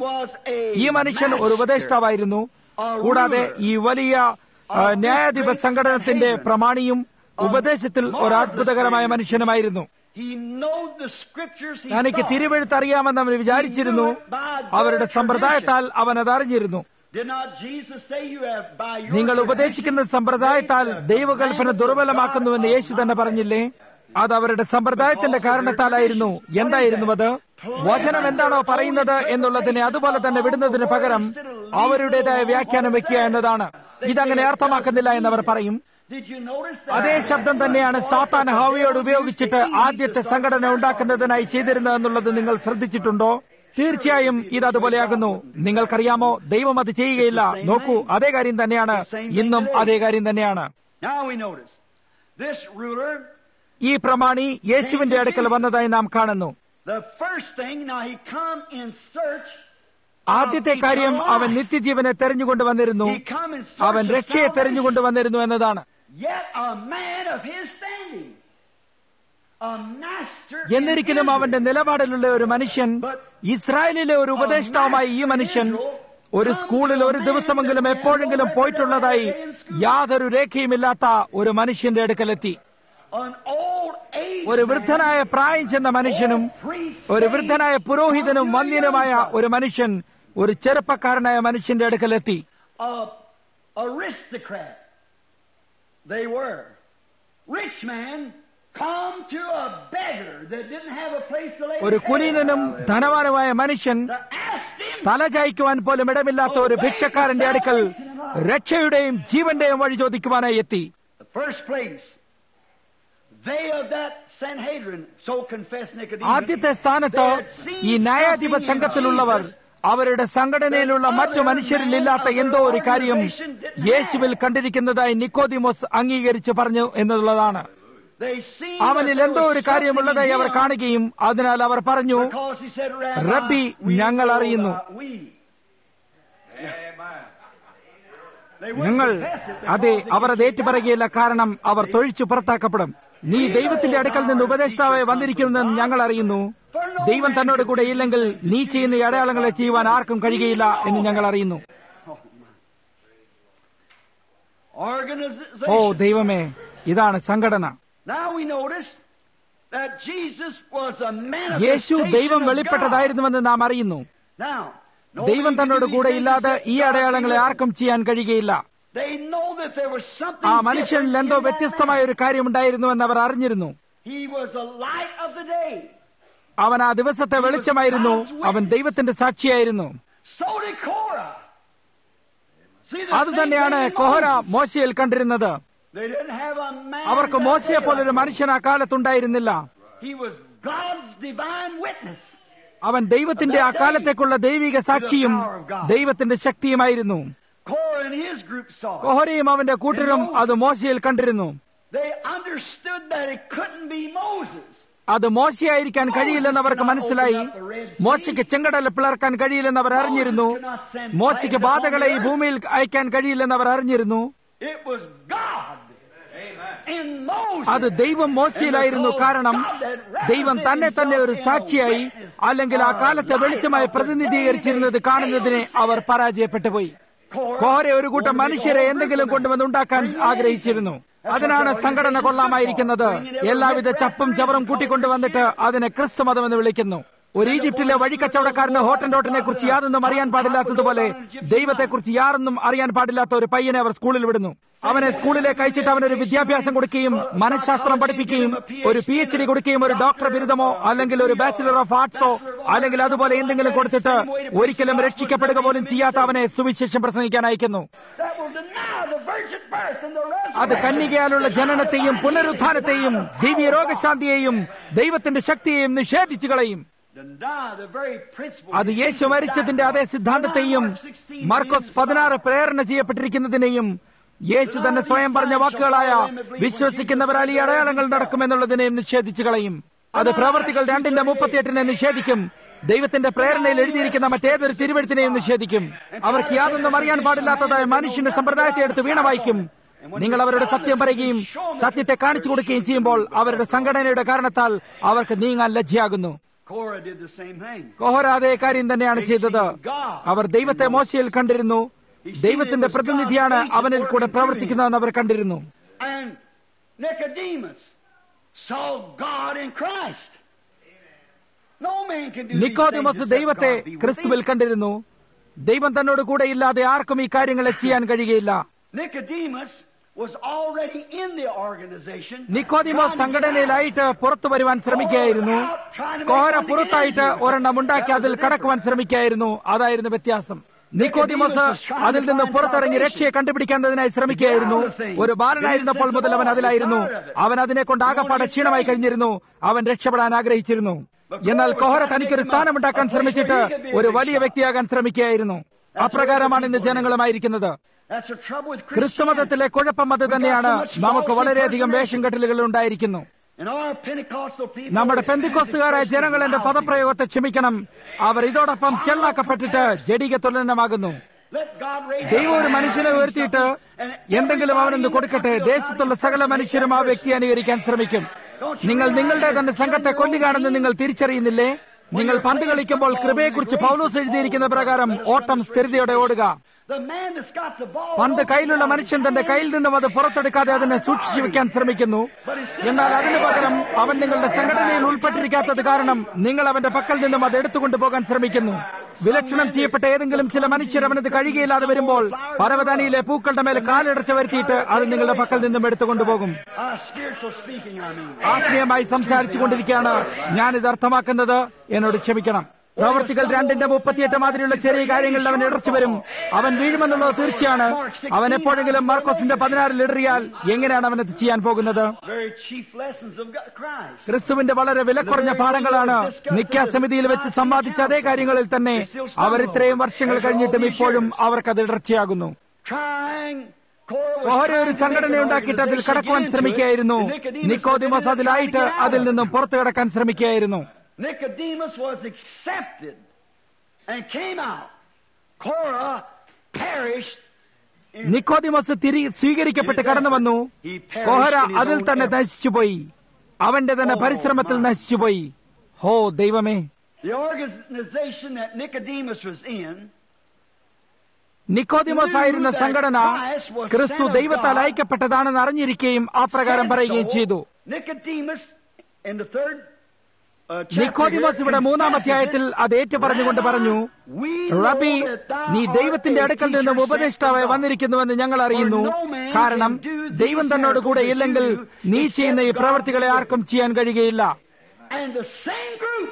ഈ മനുഷ്യൻ ഒരു ഉപദേഷ്ടാവായിരുന്നു കൂടാതെ ഈ വലിയ ആ, ന്യായാധിപ സംഘടനത്തിന്റെ പ്രമാണിയും ഉപദേശത്തിൽ ഒരു അത്ഭുതകരമായ മനുഷ്യനുമായിരുന്നു He knowed the scriptures he തനിക്ക് thought. തിരുവെഴുത്ത് അറിയാമെന്ന് അവൻ വിചാരിച്ചിരുന്നു അവരുടെ സമ്പ്രദായത്താൽ അവൻ അതറിഞ്ഞിരുന്നു Did not Jesus say you have by your നിങ്ങൾ ഉപദേശിക്കുന്ന സമ്പ്രദായത്താൽ ദൈവകൽപ്പന ദുർബലമാക്കുന്നുവെന്ന് യേശു തന്നെ പറഞ്ഞില്ലേ അത് അവരുടെ സമ്പ്രദായത്തിന്റെ കാരണത്താലായിരുന്നു എന്തായിരുന്നു അത് വചനം എന്താണോ പറയുന്നത് എന്നുള്ളതിനെ അതുപോലെ തന്നെ വിടുന്നതിന് പകരം അവരുടേതായ വ്യാഖ്യാനം വെക്കുക എന്നതാണ് ഇതങ്ങനെ അർത്ഥമാക്കുന്നില്ല എന്നവർ പറയും Did you notice that? അതേ ശബ്ദം തന്നെയാണ് സാത്താൻ ഹവയോട് ഉപയോഗിച്ചിട്ട് ആദ്യത്തെ സംഘടന ഉണ്ടാക്കുന്നതിനായി ചെയ്തിരുന്നത് എന്നുള്ളത് നിങ്ങൾ ശ്രദ്ധിച്ചിട്ടുണ്ടോ തീർച്ചയായും ഇത് അതുപോലെയാകുന്നു നിങ്ങൾക്കറിയാമോ ദൈവം അത് ചെയ്യുകയില്ല നോക്കൂ അതേ കാര്യം തന്നെയാണ് ഇന്നും അതേ കാര്യം തന്നെയാണ് Now we notice this ruler. ഈ പ്രമാണി യേശുവിന്റെ അടുക്കൽ വന്നതായി നാം കാണുന്നു The first thing now he come in search. ആദ്യത്തെ കാര്യം അവൻ നിത്യജീവനെ തെരഞ്ഞുകൊണ്ട് വന്നിരുന്നു He come in search അവൻ of രക്ഷയെ salvation. തെരഞ്ഞുകൊണ്ട് വന്നിരുന്നു എന്നതാണ് Yet a man of his standing, a master. in എന്നിരിക്കലും Israel. അവന്റെ നിലപാടിലുള്ള ഒരു മനുഷ്യൻ ഇസ്രായേലിലെ ഒരു ഉപദേഷ്ടാവുമായ ഈ മനുഷ്യൻ ഒരു സ്കൂളിൽ ഒരു ദിവസമെങ്കിലും എപ്പോഴെങ്കിലും പോയിട്ടുള്ളതായി യാതൊരു രേഖയുമില്ലാത്ത ഒരു മനുഷ്യന്റെ അടുക്കലെത്തി An old age ഒരു വൃദ്ധനായ പ്രായം ചെന്ന മനുഷ്യനും ഒരു വൃദ്ധനായ പുരോഹിതനും വന്യനുമായ ഒരു മനുഷ്യൻ ഒരു ചെറുപ്പക്കാരനായ മനുഷ്യന്റെ അടുക്കലെത്തി a aristocrat. They were. Rich man come to a beggar that didn't have a place to lay ഒരു his head. കുലീനനും ധനവാനുമായ മനുഷ്യൻ To ask him തലചായ്ക്കുവാൻ പോലും ഇടമില്ലാത്ത ഒരു ഭിക്ഷക്കാരന്റെ അടുക്കൽ രക്ഷയുടെയും ജീവന്റെയും വഴി ചോദിക്കുവാനായി എത്തി the first place. They of that Sanhedrin so confessed Nicodemus. ആദ്യത്തെ സ്ഥാനത്ത് ഈ ന്യായാധിപ സംഘത്തിലുള്ളവർ അവരുടെ സംഘടനയിലുള്ള മറ്റു മനുഷ്യരിലില്ലാത്ത എന്തോ ഒരു കാര്യം യേശുവിൽ കണ്ടിരിക്കുന്നതായി നിക്കോദിമോസ് അംഗീകരിച്ച് പറഞ്ഞു എന്നുള്ളതാണ് They seen അവനിൽ that there എന്തോ was ഒരു കാര്യമുള്ളതായി അവർ something in him കാണുകയും അതിനാൽ അവർ പറഞ്ഞു because he said, Rabbi, റബ്ബി we ഞങ്ങൾ know അറിയുന്നു that we. Amen. ഞങ്ങൾ അതെ അവർ അത് ഏറ്റുപറയുകയില്ല കാരണം അവർ തൊഴിച്ചു പുറത്താക്കപ്പെടും നീ ദൈവത്തിന്റെ അടുക്കൽ നിന്ന് ഉപദേഷ്ടാവായി വന്നിരിക്കുന്നെന്ന് ഞങ്ങൾ അറിയുന്നു ദൈവം തന്നോട് കൂടെ ഇല്ലെങ്കിൽ നീ ചെയ്യുന്ന ഈ അടയാളങ്ങളെ ചെയ്യുവാൻ ആർക്കും കഴിയുകയില്ല എന്ന് ഞങ്ങൾ അറിയുന്നു ഓ Organization. ദൈവമേ ഇതാണ് സംഘടന Now we notice that Jesus was a Yeshu manifestation ദൈവം of God. വെളിപ്പെട്ടതായിരുന്നുവെന്ന് നാം അറിയുന്നു Now, ദൈവം തന്നോട് കൂടെ ഇല്ലാതെ ഈ അടയാളങ്ങളെ ആർക്കും ചെയ്യാൻ കഴിയുകയില്ല They know that there was something ആ മനുഷ്യനിൽ different എന്തോ in that വ്യത്യസ്തമായ ഒരു കാര്യമുണ്ടായിരുന്നുവെന്ന് അവർ അറിഞ്ഞിരുന്നു man. He was the light of the day. അവൻ ആ ദിവസത്തെ വെളിച്ചമായിരുന്നു അവൻ ദൈവത്തിന്റെ സാക്ഷിയായിരുന്നു So did Korah. See the അത് same തന്നെയാണ് thing in കൊഹര Moses. മോശയിൽ കണ്ടിരുന്നത് They didn't have a man അവർക്ക് that മോശയെ day പോലൊരു like മനുഷ്യൻ ആ കാലത്തുണ്ടായിരുന്നില്ല He was God's divine witness. അവൻ ദൈവത്തിന്റെ ആ കാലത്തേക്കുള്ള ദൈവിക സാക്ഷിയും ദൈവത്തിന്റെ ശക്തിയുമായിരുന്നു Korah and his group saw it. കൊഹരയും അവന്റെ കൂട്ടരും അത് മോശയിൽ കണ്ടിരുന്നു They understood that it couldn't be Moses. അത് മോശയായിരിക്കാൻ കഴിയില്ലെന്ന് അവർക്ക് മനസ്സിലായി മോശയ്ക്ക് ചെങ്കടൽ പിളർക്കാൻ കഴിയില്ലെന്ന് അവർ അറിഞ്ഞിരുന്നു മോശയ്ക്ക് ബാധകളെ ഈ ഭൂമിയിൽ അയക്കാൻ കഴിയില്ലെന്ന് അവർ അറിഞ്ഞിരുന്നു It was God in Moses. അത് ദൈവം മോശയിലായിരുന്നു കാരണം ദൈവം തന്നെ തന്നെ ഒരു സാക്ഷിയായി അല്ലെങ്കിൽ ആ കാലത്തെ വെളിച്ചമായി പ്രതിനിധീകരിച്ചിരുന്നത് കാണുന്നതിനെ അവർ പരാജയപ്പെട്ടു പോയി കോര ഒരു കൂട്ടം മനുഷ്യരെ എന്തെങ്കിലും കൊണ്ടുവന്ന് ഉണ്ടാക്കാൻ ആഗ്രഹിച്ചിരുന്നു അതിനാണ് സംഘടന കൊള്ളാമായിരിക്കുന്നത് എല്ലാവിധ ചപ്പും ചവറും കൂട്ടിക്കൊണ്ടുവന്നിട്ട് അതിനെ ക്രിസ്തുമതം എന്ന് വിളിക്കുന്നു ഒരു ഈജിപ്തിലെ വഴിക്കച്ചവടക്കാരന് ഹോട്ടൻ ഡോട്ടിനെ കുറിച്ച് യാതൊന്നും അറിയാൻ പാടില്ലാത്തതുപോലെ ദൈവത്തെക്കുറിച്ച് യാതൊന്നും അറിയാൻ പാടില്ലാത്ത ഒരു പയ്യനെ അവർ സ്കൂളിൽ വിടുന്നു അവനെ സ്കൂളിലേക്ക് അയച്ചിട്ട് അവനൊരു വിദ്യാഭ്യാസം കൊടുക്കുകയും മനഃശാസ്ത്രം പഠിപ്പിക്കുകയും ഒരു പി എച്ച് ഡി കൊടുക്കുകയും ഒരു ഡോക്ടർ ബിരുദമോ അല്ലെങ്കിൽ ഒരു ബാച്ചിലർ ഓഫ് ആർട്സോ അല്ലെങ്കിൽ അതുപോലെ എന്തെങ്കിലും കൊടുത്തിട്ട് ഒരിക്കലും രക്ഷിക്കപ്പെടുക പോലും ചെയ്യാത്ത അവനെ സുവിശേഷം പ്രസംഗിക്കാൻ അയക്കുന്നു that will deny the virgin birth and the അത് resurrection. കന്യകയാലുള്ള ജനനത്തെയും പുനരുത്ഥാനത്തെയും ദിവ്യ രോഗശാന്തിയെയും ദൈവത്തിന്റെ ശക്തിയെയും നിഷേധിച്ചു കളയും Deny the very principle. അത് യേശു മരിച്ചതിന്റെ അതേ സിദ്ധാന്തത്തെയും മർക്കോസ് പതിനാറ് പ്രേരണ ചെയ്യപ്പെട്ടിരിക്കുന്നതിനെയും യേശു തന്നെ സ്വയം പറഞ്ഞ വാക്കുകളായ വിശ്വസിക്കുന്നവരാൽ ഈ അടയാളങ്ങൾ നടക്കുമെന്നുള്ളതിനെയും നിഷേധിച്ചു കളയും അത് പ്രവർത്തികൾ രണ്ടിന്റെ മുപ്പത്തിയെട്ടിനെ നിഷേധിക്കും ദൈവത്തിന്റെ പ്രേരണയിൽ എഴുതിയിരിക്കുന്ന മറ്റേതൊരു തിരുവഴുത്തിനെയും നിഷേധിക്കും അവർക്ക് യാതൊന്നും അറിയാൻ പാടില്ലാത്തതായ മനുഷ്യന്റെ സമ്പ്രദായത്തെ എടുത്ത് വീണ വായിക്കും നിങ്ങൾ അവരുടെ സത്യം പറയുകയും സത്യത്തെ കാണിച്ചു കൊടുക്കുകയും ചെയ്യുമ്പോൾ അവരുടെ സംഘടനയുടെ കാരണത്താൽ അവർക്ക് നീങ്ങാൻ ലജ്ജയാകുന്നു Korah did the same thing. കോഹര അതേ കാര്യം തന്നെയാണ് ചെയ്തത് അവർ ദൈവത്തെ മോശയിൽ കണ്ടിരുന്നു ദൈവത്തിന്റെ പ്രതിനിധിയാണ് അവനിൽ കൂടെ പ്രവർത്തിക്കുന്നതെന്ന് അവർ കണ്ടിരുന്നു And Nicodemus saw God in Christ. No man can do these നിക്കോദിമോസ് things except ദൈവത്തെ God be with ക്രിസ്തുവിൽ him. കണ്ടിരുന്നു ദൈവം തന്നോട് കൂടെ ഇല്ലാതെ ആർക്കും ഈ കാര്യങ്ങളെ ചെയ്യാൻ കഴിയുകയില്ല Nicodemus was already in the organization. നിക്കോദിമോസ് സംഘടനയിലായിട്ട് പുറത്തു വരുവാൻ ശ്രമിക്കുകയായിരുന്നു കോഹര പുറത്തായിട്ട് ഒരെണ്ണം ഉണ്ടാക്കി അതിൽ കടക്കുവാൻ ശ്രമിക്കുകയായിരുന്നു അതായിരുന്നു വ്യത്യാസം നിക്കോദിമോസ് അതിൽ നിന്ന് പുറത്തിറങ്ങി രക്ഷയെ കണ്ടുപിടിക്കേണ്ടതിനായി ശ്രമിക്കുകയായിരുന്നു ഒരു ബാലനായിരുന്നപ്പോൾ മുതൽ അവൻ അതിലായിരുന്നു അവൻ അതിനെ കൊണ്ട് ആകപ്പാടെ ക്ഷീണമായി കഴിഞ്ഞിരുന്നു അവൻ രക്ഷപ്പെടാൻ ആഗ്രഹിച്ചിരുന്നു എന്നാൽ കോഹര തനിക്കൊരു സ്ഥാനമുണ്ടാക്കാൻ ശ്രമിച്ചിട്ട് ഒരു വലിയ വ്യക്തിയാകാൻ ശ്രമിക്കുകയായിരുന്നു അപ്രകാരമാണ് ഇന്ന് ജനങ്ങളുമായിരിക്കുന്നത് That's the trouble with ക്രിസ്തുമതത്തിലെ കുഴപ്പം അത് തന്നെയാണ് നമുക്ക് വളരെയധികം വേഷം കെട്ടലുകൾ ഉണ്ടായിരിക്കുന്നു And our Pentecostal people നമ്മുടെ പെന്തിക്കോസ്തുകാരായ ജനങ്ങൾ എന്റെ പദപ്രയോഗത്തെ ക്ഷമിക്കണം അവർ ഇതോടൊപ്പം ചെള്ളാക്കപ്പെട്ടിട്ട് ജഡിക തുലനമാകുന്നു Let God raise ദൈവം ഒരു മനുഷ്യനെ ഉയർത്തിയിട്ട് എന്തെങ്കിലും അവനെന്ന് കൊടുക്കട്ടെ ദേശത്തുള്ള സകല മനുഷ്യരും ആ വ്യക്തി അനുകരിക്കാൻ ശ്രമിക്കും നിങ്ങൾ നിങ്ങളുടെ തന്നെ സംഘത്തെ കൊല്ലുകയാണെന്ന് നിങ്ങൾ തിരിച്ചറിയുന്നില്ലേ നിങ്ങൾ പന്ത് കളിക്കുമ്പോൾ കൃപയെക്കുറിച്ച് പൗലോസ് എഴുതിയിരിക്കുന്ന പ്രകാരം ഓട്ടം സ്ഥിരതയോടെ ഓടുക The man that's got the ball. പന്ത് കയ്യിലുള്ള മനുഷ്യൻ തന്റെ കയ്യിൽ നിന്നും അത് പുറത്തെടുക്കാതെ അതിനെ സൂക്ഷിച്ചു വെക്കാൻ ശ്രമിക്കുന്നു എന്നാൽ അതിനു പകരം അവൻ നിങ്ങളുടെ സംഘടനയിൽ ഉൾപ്പെട്ടിരിക്കാത്തത് കാരണം നിങ്ങൾ അവന്റെ പക്കൽ നിന്നും അത് എടുത്തുകൊണ്ടു പോകാൻ ശ്രമിക്കുന്നു വിലക്ഷണം ചെയ്യപ്പെട്ട ഏതെങ്കിലും ചില മനുഷ്യർ അവനത് കഴിയുകയില്ലാതെ വരുമ്പോൾ പരവതാനിയിലെ പൂക്കളുടെ മേൽ കാലിടച്ച് വരുത്തിയിട്ട് അത് നിങ്ങളുടെ പക്കൽ നിന്നും എടുത്തുകൊണ്ടുപോകും Uh, spiritual speaking, I mean. ആത്മീയമായി സംസാരിച്ചു കൊണ്ടിരിക്കുകയാണ് ഞാനിത് അർത്ഥമാക്കുന്നത് എന്നോട് ക്ഷമിക്കണം പ്രവർത്തികൾ രണ്ടിന്റെ മുപ്പത്തിയെട്ട് മാതിരിയുള്ള ചെറിയ കാര്യങ്ങളിൽ അവൻ ഇടർച്ചു വരും അവൻ വീഴുമെന്നുള്ളത് തീർച്ചയാണ് അവൻ എപ്പോഴെങ്കിലും മാർക്കോസിന്റെ പതിനാറിൽ ഇടറിയാൽ എങ്ങനെയാണ് അവൻ അത് ചെയ്യാൻ പോകുന്നത് Very chief lessons of God- Christ. ക്രിസ്തുവിന്റെ വളരെ വിലക്കുറഞ്ഞ പാഠങ്ങളാണ് നിക്ക സമിതിയിൽ വെച്ച് സമ്പാദിച്ച അതേ കാര്യങ്ങളിൽ തന്നെ അവർ ഇത്രയും വർഷങ്ങൾ കഴിഞ്ഞിട്ടും ഇപ്പോഴും അവർക്കത് ഇടർച്ചയാകുന്നു Trying. Korah was ഓരോ trying ഒരു to make സംഘടന an ഉണ്ടാക്കിയിട്ട് അതിൽ organization കടക്കുവാൻ get into it, ശ്രമിക്കുകയായിരുന്നു and Nicodemus നിക്കോദിമോസ് had been അതിലായിട്ട് trying to get അതിൽ out of നിന്നും പുറത്തു കടക്കാൻ ശ്രമിക്കുകയായിരുന്നു it. Nicodemus was accepted and came out. Korah perished Nicodemus തിരി സ്വീകരിക്കപ്പെട്ട് കടന്നു വന്നു കോഹര അതിൽ തന്നെ നശിച്ചുപോയി അവന്റെ തന്നെ പരിശ്രമത്തിൽ നശിച്ചുപോയി ഹോ ദൈവമേ The organization that Nicodemus was in നിക്കോദിമോസ് ആയിരുന്ന സംഘടന ക്രിസ്തു ദൈവത്താൽ അയക്കപ്പെട്ടതാണെന്ന് അറിഞ്ഞിരിക്കുകയും ആ പ്രകാരം പറയുകയും ചെയ്തു Nicodemus in the third uh, chapter നിക്കോദിമോസ് here ഇവിടെ മൂന്നാം confessed അധ്യായത്തിൽ അത് ഏറ്റു പറഞ്ഞുകൊണ്ട് പറഞ്ഞു We know റബി that thou നീ art ദൈവത്തിന്റെ a അടുക്കൽ നിന്നും teacher sent ഉപദേഷ്ടാവായി from God. വന്നിരിക്കുന്നുവെന്ന് ഞങ്ങൾ അറിയുന്നു കാരണം ദൈവം തന്നോട് കൂടെ ഇല്ലെങ്കിൽ നീ ചെയ്യുന്ന ഈ പ്രവർത്തികളെ ആർക്കും ചെയ്യാൻ കഴിയുകയില്ല And the same group,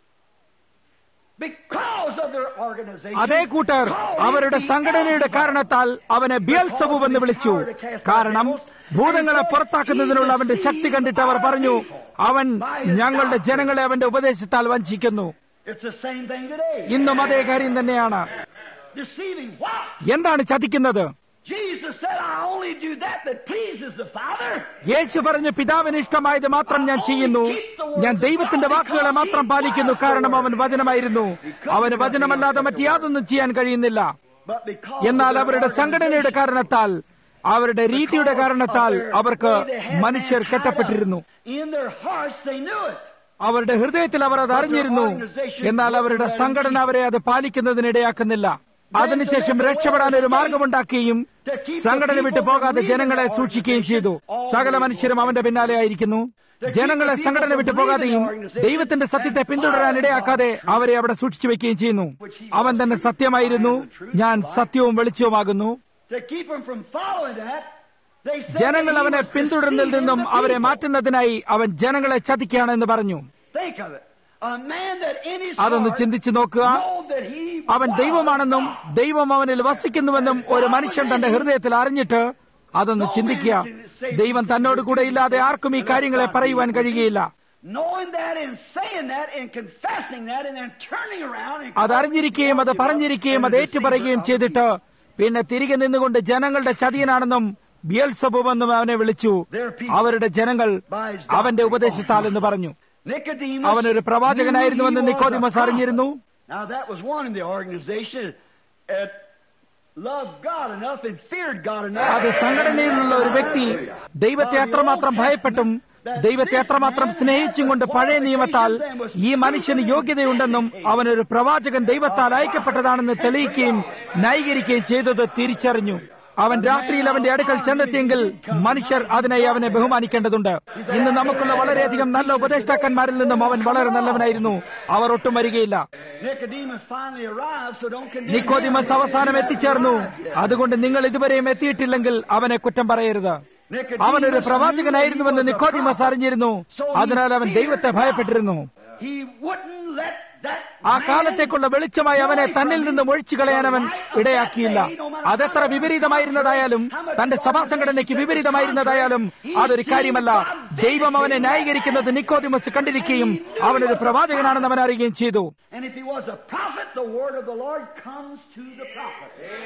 because of their organization, അതേ കൂട്ടർ അവരുടെ സംഘടനയുടെ കാരണത്താൽ അവനെ ബിയൽസബു എന്ന് വിളിച്ചു കാരണം ഭൂതങ്ങളെ പുറത്താക്കുന്നതിനുള്ള അവന്റെ ശക്തി കണ്ടിട്ട് അവർ പറഞ്ഞു അവൻ ഞങ്ങളുടെ ജനങ്ങളെ അവന്റെ ഉപദേശത്താൽ വഞ്ചിക്കുന്നു It's the same thing today. ഇന്നും അതേ കാര്യം തന്നെയാണ് Deceiving what? എന്താണ് ചതിക്കുന്നത് Jesus said, I only do that that pleases the Father. യേശു പറഞ്ഞു പിതാവിന് ഇഷ്ടമായത് മാത്രം ഞാൻ ചെയ്യുന്നു ഞാൻ ദൈവത്തിന്റെ വാക്കുകളെ മാത്രം പാലിക്കുന്നു കാരണം അവൻ വചനമായിരുന്നു അവന് വചനമല്ലാതെ മറ്റ് യാതൊന്നും ചെയ്യാൻ കഴിയുന്നില്ല But because എന്നാൽ of അവരുടെ their സംഘടനയുടെ കാരണത്താൽ അവരുടെ രീതിയുടെ കാരണത്താൽ അവർക്ക് മനുഷ്യർ കെട്ടപ്പെട്ടിരുന്നു In their hearts, they knew it. അവരുടെ ഹൃദയത്തിൽ അവർ അത് അറിഞ്ഞിരുന്നു എന്നാൽ അവരുടെ സംഘടന അവരെ അത് പാലിക്കുന്നതിനിടയാക്കുന്നില്ല അതിനുശേഷം രക്ഷപ്പെടാൻ ഒരു മാർഗമുണ്ടാക്കുകയും സംഘടന വിട്ടു പോകാതെ ജനങ്ങളെ സൂക്ഷിക്കുകയും ചെയ്തു സകല മനുഷ്യരും അവന്റെ പിന്നാലെ ആയിരിക്കുന്നു ജനങ്ങളെ സംഘടന വിട്ടു പോകാതെയും ദൈവത്തിന്റെ സത്യത്തെ പിന്തുടരാൻ ഇടയാക്കാതെ അവരെ അവിടെ സൂക്ഷിച്ചു വെക്കുകയും ചെയ്യുന്നു അവൻ തന്നെ സത്യമായിരുന്നു ഞാൻ സത്യവും വെളിച്ചവുമാകുന്നു To keep them from following that, they said ജനങ്ങൾ that he അവനെ was പിന്തുടരുന്നതിൽ deceiving നിന്നും the അവരെ people. മാറ്റുന്നതിനായി അവൻ ജനങ്ങളെ ചതിക്കുകയാണെന്ന് പറഞ്ഞു Think of it. A man that in his അതൊന്ന് heart ചിന്തിച്ചു നോക്കുക know that he അവൻ was ദൈവമാണെന്നും ദൈവം അവനിൽ വസിക്കുന്നുവെന്നും ഒരു മനുഷ്യൻ തന്റെ ഹൃദയത്തിൽ അറിഞ്ഞിട്ട് അതൊന്ന് ചിന്തിക്കുക ദൈവം തന്നോട് കൂടെ ഇല്ലാതെ ആർക്കും ഈ കാര്യങ്ങളെ പറയുവാൻ കഴിയുകയില്ല Knowing that and saying that and confessing that and then turning around and അത് അറിഞ്ഞിരിക്കുകയും അത് പറഞ്ഞിരിക്കുകയും അത് ഏറ്റുപറയുകയും ചെയ്തിട്ട് പിന്നെ തിരികെ നിന്നുകൊണ്ട് ജനങ്ങളുടെ ചതിയനാണെന്നും ബിയൽസബുവെന്നും അവനെ വിളിച്ചു അവരുടെ ജനങ്ങൾ അവന്റെ ഉപദേശത്താൽ എന്ന് പറഞ്ഞു Nicodemus അവനൊരു പ്രവാചകനായിരുന്നുവെന്ന് knew he was a Nicodemus prophet. അറിഞ്ഞിരുന്നു Now that was one in the organization that loved God enough and feared God enough. അത് സംഘടനയിലുള്ള ഒരു വ്യക്തി ദൈവത്തെ അത്രമാത്രം ഭയപ്പെട്ടും ദൈവത്തെ അത്രമാത്രം സ്നേഹിച്ചും കൊണ്ട് പഴയ നിയമത്താൽ ഈ മനുഷ്യന് യോഗ്യതയുണ്ടെന്നും അവനൊരു പ്രവാചകൻ ദൈവത്താൽ അയക്കപ്പെട്ടതാണെന്ന് തെളിയിക്കുകയും ന്യായീകരിക്കുകയും ചെയ്തത് തിരിച്ചറിഞ്ഞു അവൻ രാത്രിയിൽ അവന്റെ അടുക്കൽ ചെന്നെത്തിയെങ്കിൽ മനുഷ്യർ അതിനായി അവനെ ബഹുമാനിക്കേണ്ടതുണ്ട് ഇന്ന് നമുക്കുള്ള വളരെയധികം നല്ല ഉപദേഷ്ടാക്കന്മാരിൽ നിന്നും അവൻ വളരെ നല്ലവനായിരുന്നു അവർ ഒട്ടും വരികയില്ല Nicodemus finally arrived, so don't condemn Nicodemus അവസാനം എത്തിച്ചേർന്നു അതുകൊണ്ട് നിങ്ങൾ ഇതുവരെയും എത്തിയിട്ടില്ലെങ്കിൽ അവനെ കുറ്റം പറയരുത് Nicodemus അവൻ ഒരു knew പ്രവാചകനായിരുന്നുവെന്ന് he was a Nicodemus prophet. അറിഞ്ഞിരുന്നു അതിനാൽ അവൻ ദൈവത്തെ ഭയപ്പെട്ടിരുന്നു He wouldn't let that ആ man കാലത്തേക്കുള്ള വെളിച്ചമായി അവനെ തന്നിൽ നിന്നും ഒഴിച്ചു കളയാൻ അവൻ ഇടയാക്കിയില്ല അതെത്ര വിപരീതമായിരുന്നതായാലും തന്റെ സഭാ സംഘടനയ്ക്ക് വിപരീതമായിരുന്നതായാലും അതൊരു കാര്യമല്ല ദൈവം അവനെ ന്യായീകരിക്കുന്നത് നിക്കോദിമസ് കണ്ടിരിക്കുകയും അവനൊരു പ്രവാചകനാണെന്ന് അവൻ അറിയുകയും ചെയ്തു And if he was a prophet, the word of the Lord comes to the prophet.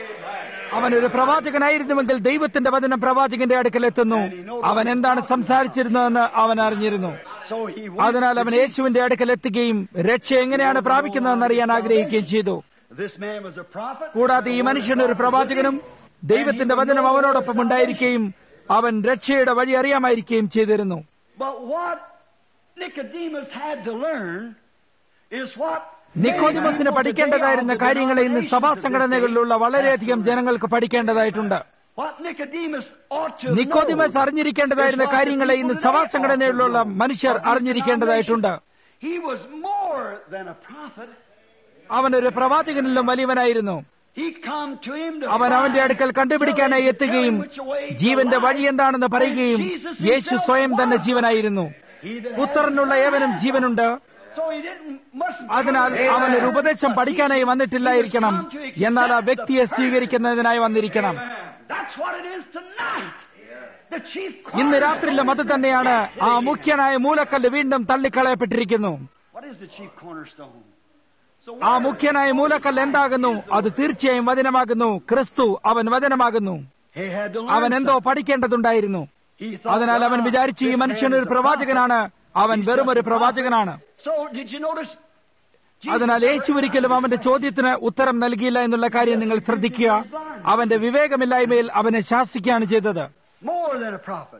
അവനൊരു പ്രവാചകനായിരുന്നുവെങ്കിൽ ദൈവത്തിന്റെ വചനം പ്രവാചകന്റെ അടുക്കൽ എത്തുന്നു അവൻ എന്താണ് സംസാരിച്ചിരുന്നതെന്ന് അവൻ അറിഞ്ഞിരുന്നു So he അതിനാൽ അവൻ യേശുവിന്റെ അടുക്കൽ എത്തുകയും രക്ഷ എങ്ങനെയാണ് പ്രാപിക്കുന്നതെന്ന് അറിയാൻ ആഗ്രഹിക്കുകയും ചെയ്തു This man was a prophet. കൂടാതെ ഈ മനുഷ്യൻ ഒരു പ്രവാചകനും ദൈവത്തിന്റെ വചനം അവനോടൊപ്പം ഉണ്ടായിരിക്കുകയും അവൻ രക്ഷയുടെ വഴി അറിയാമായിരിക്കുകയും ചെയ്തിരുന്നു But what Nicodemus had to learn is what നിക്കോദിമസിന് പഠിക്കേണ്ടതായിരുന്ന കാര്യങ്ങളെ ഇന്ന് സഭാ സംഘടനകളിലുള്ള വളരെയധികം ജനങ്ങൾക്ക് പഠിക്കേണ്ടതായിട്ടുണ്ട് What Nicodemus ought to Nicodemus അറിഞ്ഞിരിക്കേണ്ടതായിരുന്ന കാര്യങ്ങളെ ഇന്ന് സഭാ സംഘടനയിലുള്ള മനുഷ്യർ അറിഞ്ഞിരിക്കേണ്ടതായിട്ടുണ്ട് He was more than a prophet. അവനൊരു പ്രവാചകനിലും വലിയവനായിരുന്നു He come to him to അവൻ അവന്റെ അടുക്കൽ കണ്ടുപിടിക്കാനായി എത്തുകയും ജീവന്റെ വഴി എന്താണെന്ന് പറയുകയും യേശു സ്വയം തന്നെ ജീവനായിരുന്നു പുത്രനുള്ള ഏവനും ജീവനുണ്ട് So he didn't mustn't അതിനാൽ അവൻ ഒരു ഉപദേശം പഠിക്കാനായി വന്നിട്ടില്ലായിരിക്കണം എന്നാൽ ആ വ്യക്തിയെ സ്വീകരിക്കുന്നതിനായി വന്നിരിക്കണം That's what it is tonight. The chief ഇന്ന് രാത്രിയിലും അത് തന്നെയാണ് ആ മുഖ്യനായ മൂലക്കല്ല് വീണ്ടും തള്ളിക്കളയപ്പെട്ടിരിക്കുന്നു What is the chief cornerstone? So ആ മുഖ്യനായ മൂലക്കല്ല് എന്താകുന്നു അത് തീർച്ചയായും വചനമാകുന്നു ക്രിസ്തു അവൻ വചനമാകുന്നു he had to അവൻ learn എന്തോ പഠിക്കേണ്ടതുണ്ടായിരുന്നു He thought, അതിനാൽ അവൻ "Wow, വിചാരിച്ചു ഈ this man മനുഷ്യൻ is ഒരു a പ്രവാചകനാണ് അവൻ He's വെറും just ഒരു a prophet." പ്രവാചകനാണ് So did you notice അതിനാൽ യേശു ഒരിക്കലും അവന്റെ ചോദ്യത്തിന് ഉത്തരം നൽകിയില്ല എന്നുള്ള കാര്യം നിങ്ങൾ ശ്രദ്ധിക്കുക അവന്റെ വിവേകമില്ലായ്മയിൽ അവനെ ശാസിക്കുകയാണ് ചെയ്തത് More than a prophet.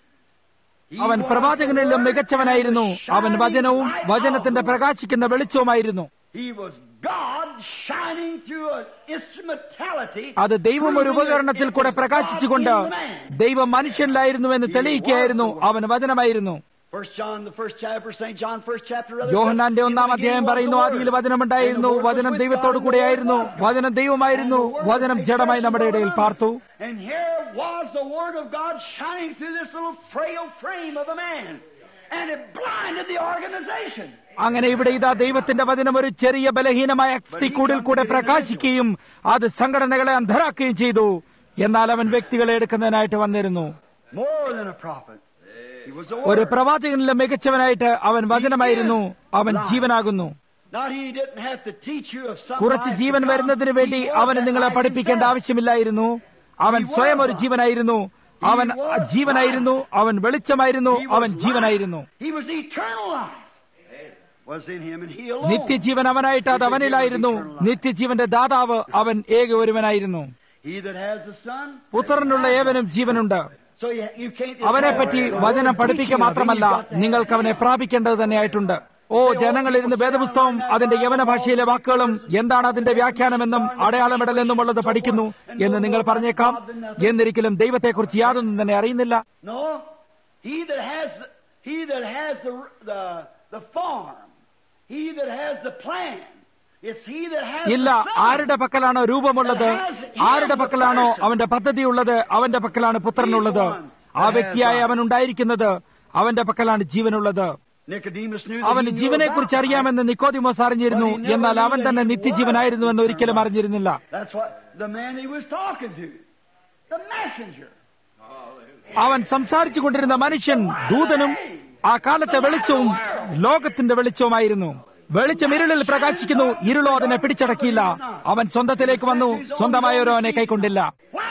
He അവൻ was പ്രവാചകനിലും the മികച്ചവനായിരുന്നു word അവൻ shining വചനവും light വചനത്തിന്റെ of the പ്രകാശിക്കുന്ന വെളിച്ചവുമായിരുന്നു He was God shining through an instrumentality. അത് ദൈവം ഒരു ഉപകരണത്തിൽ കൂടെ പ്രകാശിച്ചുകൊണ്ട് ദൈവം മനുഷ്യനിലായിരുന്നുവെന്ന് തെളിയിക്കുകയായിരുന്നു അവൻ വചനമായിരുന്നു First John, the first chapter, St. John, first chapter. rather, യോഹന്നാന്റെ says, ഒന്നാം "In the അധ്യായം beginning was പറയുന്നു the ആദിയിൽ Word, വചനമുണ്ടായിരുന്നു and the Word വചനം was with ദൈവത്തോടു God, and the കൂടെയായിരുന്നു Word was God." വചനം ദൈവമായിരുന്നു And the Word വചനം was ജഡമായി flesh നമ്മുടെ and ഇടയിൽ dwelt പാർത്തു among us. And here was the Word of God shining through this little frail frame of a man. And it blinded the organization. അങ്ങനെ ഇവിടെ ഇതാ ദൈവത്തിന്റെ വചനം ഒരു ചെറിയ ബലഹീനമായ അസ്ഥിക്കൂടിൽ കൂടെ പ്രകാശിക്കുകയും അത് സംഘടനകളെ അന്ധരാക്കുകയും ചെയ്തു എന്നാൽ അവൻ വ്യക്തികളെ എടുക്കുന്നതിനായിട്ട് വന്നിരുന്നു More than a prophet. He was the ഒരു Word. പ്രവാചകനിലും മികച്ചവനായിട്ട് അവൻ വചനമായിരുന്നു അവൻ ജീവനാകുന്നു Not he didn't have to teach you of some കുറച്ച് life ജീവൻ to come. വരുന്നതിന് വേണ്ടി He was അവന് that നിങ്ങളെ life പഠിപ്പിക്കേണ്ട himself. ആവശ്യമില്ലായിരുന്നു അവൻ സ്വയം ഒരു ജീവനായിരുന്നു അവൻ ജീവനായിരുന്നു അവൻ വെളിച്ചമായിരുന്നു He was അവൻ life. ജീവനായിരുന്നു He was eternal life. Was in him and he alone. നിത്യജീവൻ അവനായിട്ട് അത് അവനിലായിരുന്നു നിത്യജീവന്റെ ദാതാവ് അവൻ ഏക ഒരുവനായിരുന്നു He that has the Son. പുത്രനുള്ള ഏവനും ജീവനുണ്ട് So you, you can't. അവനെപ്പറ്റി വചനം പഠിപ്പിക്കുക മാത്രമല്ല നിങ്ങൾക്ക് അവനെ പ്രാപിക്കേണ്ടത് തന്നെയായിട്ടുണ്ട് ഓ ജനങ്ങളിരുന്ന് വേദപുസ്തകം അതിന്റെ യവന ഭാഷയിലെ വാക്കുകളും എന്താണ് അതിന്റെ വ്യാഖ്യാനമെന്നും അടയാളമിടലെന്നുമുള്ളത് പഠിക്കുന്നു എന്ന് നിങ്ങൾ പറഞ്ഞേക്കാം എന്നിരിക്കലും ദൈവത്തെക്കുറിച്ച് യാതൊന്നും തന്നെ അറിയുന്നില്ല No. He that has he that has the the the farm. He that has the plan. It's he that has ഇല്ല the son. ആരുടെ പക്കലാണോ രൂപമുള്ളത് ആരുടെ പക്കലാണോ അവന്റെ പദ്ധതി ഉള്ളത് അവന്റെ പക്കലാണ് പുത്രനുള്ളത് ആ വ്യക്തിയായി അവൻ ഉണ്ടായിരിക്കുന്നത് അവന്റെ പക്കലാണ് ജീവനുള്ളത് Nicodemus knew that അവന് he knew ജീവനെക്കുറിച്ച് about അറിയാമെന്ന് നിക്കോദിമോസ് അറിഞ്ഞിരുന്നു എന്നാൽ അവൻ തന്നെ നിത്യജീവനായിരുന്നുവെന്ന് ഒരിക്കലും അറിഞ്ഞിരുന്നില്ല life. That's what the man he was talking to. The messenger. അവൻ സംസാരിച്ചു കൊണ്ടിരുന്ന മനുഷ്യൻ ദൂതനും ആ കാലത്തെ വെളിച്ചവും ലോകത്തിന്റെ വെളിച്ചവുമായിരുന്നു വെളിച്ചം ഇരുളിൽ പ്രകാശിക്കുന്നു ഇരുളോ അതിനെ പിടിച്ചടക്കിയില്ല അവൻ സ്വന്തത്തിലേക്ക് വന്നു സ്വന്തമായവരോ അവനെ കൈക്കൊണ്ടില്ല Why?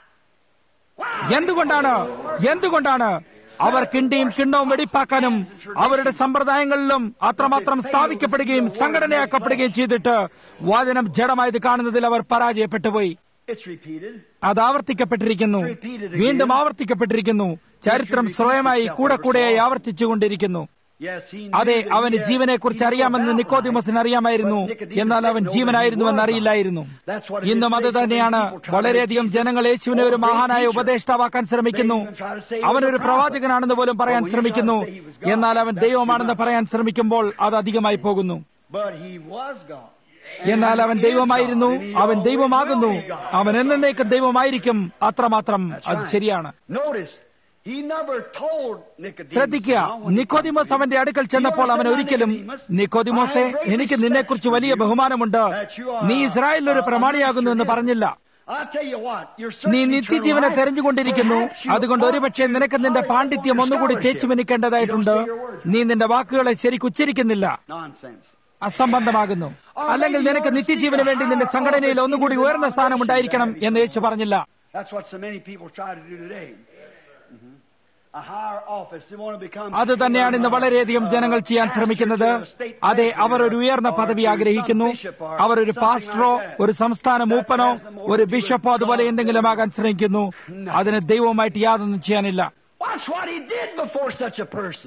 Why? എന്തുകൊണ്ടാണ് എന്തുകൊണ്ടാണ് അവർ കിണ്ടിയും കിണ്ണവും വെടിപ്പാക്കാനും അവരുടെ സമ്പ്രദായങ്ങളിലും അത്രമാത്രം സ്ഥാപിക്കപ്പെടുകയും സംഘടനയാക്കപ്പെടുകയും ചെയ്തിട്ട് വചനം ജഡമായത് കാണുന്നതിൽ അവർ പരാജയപ്പെട്ടുപോയി It's repeated. അത് ആവർത്തിക്കപ്പെട്ടിരിക്കുന്നു വീണ്ടും ആവർത്തിക്കപ്പെട്ടിരിക്കുന്നു ചരിത്രം സ്വയമായി കൂടെ കൂടെയായി ആവർത്തിച്ചുകൊണ്ടിരിക്കുന്നു Yes, he knew അതെ that അവന് he had- ജീവനെക്കുറിച്ച് he knew അറിയാമെന്ന് about നിക്കോദിമസിന് life, അറിയാമായിരുന്നു but Nicodemus എന്നാൽ അവൻ didn't know ജീവനായിരുന്നുവെന്ന് that he was അറിയില്ലായിരുന്നു life. That's what it is ഇന്നും അത് today. So many തന്നെയാണ് people try to വളരെയധികം make ജനങ്ങൾ Jesus യേശുവിനെ ഒരു a great മഹാനായ teacher. ഉപദേഷ്ടാവാക്കാൻ ശ്രമിക്കുന്നു They even try to say he was അവനൊരു a prophet. പ്രവാചകനാണെന്ന് പോലും പറയാൻ But when you ശ്രമിക്കുന്നു try to say he was God, എന്നാൽ അവൻ that's ദൈവമാണെന്ന് too much. പറയാൻ ശ്രമിക്കുമ്പോൾ അത് അധികമായി പോകുന്നു But he was God. എന്നാൽ അവൻ ദൈവമായിരുന്നു അവൻ ദൈവമാകുന്നു അവൻ എന്നേക്കും ദൈവമായിരിക്കും അത്രമാത്രം അത് ശരിയാണ് Notice, he never told Nicodemus. ശ്രദ്ധിക്കുക now when he നിക്കോദിമോസ് come to അവന്റെ him, അടുക്കൽ he ചെന്നപ്പോൾ never അവൻ said, ഒരിക്കലും "Nicodemus, നിക്കോദിമോസെ I have great എനിക്ക് respect നിന്നെക്കുറിച്ച് for വലിയ you, ബഹുമാനമുണ്ട് that you are നീ a- ഇസ്രായേലിൽ ഒരു a- a പ്രമാണിയാകുന്നു എന്ന് master പറഞ്ഞില്ല I'll tell you what, you're നീ searching നിത്യജീവനെ eternal life. തെരഞ്ഞുകൊണ്ടിരിക്കുന്നു Perhaps you അതുകൊണ്ട് ought ഒരുപക്ഷെ to നിനക്ക് നിന്റെ polish പാണ്ഡിത്യം up your ഒന്നുകൂടി scholarship. തേച്ചു മിനിക്കേണ്ടതായിട്ടുണ്ട് You don't say your words. നീ നിന്റെ വാക്കുകളെ ശരിക്കുച്ചരിക്കുന്നില്ല Nonsense. അസംബന്ധമാകുന്നു അല്ലെങ്കിൽ നിനക്ക് നിത്യജീവന് വേണ്ടി നിന്റെ സംഘടനയിൽ ഒന്നുകൂടി ഉയർന്ന സ്ഥാനം ഉണ്ടായിരിക്കണം എന്ന് യേശു പറഞ്ഞില്ല That's what so many people try to do today. Mhm. A higher office. They want to become. അത് തന്നെയാണ് ഇന്ന് വളരെയധികം ജനങ്ങൾ ചെയ്യാൻ ശ്രമിക്കുന്നത് അതെ അവർ ഒരു ഉയർന്ന പദവി ആഗ്രഹിക്കുന്നു അവർ ഒരു പാസ്റ്ററോ ഒരു സംസ്ഥാന മൂപ്പനോ ഒരു ബിഷപ്പോ അതുപോലെ എന്തെങ്കിലും ആകാൻ ശ്രമിക്കുന്നു അതിന് ദൈവവുമായിട്ട് യാതൊന്നും ചെയ്യാനില്ല Watch what he did before such a person.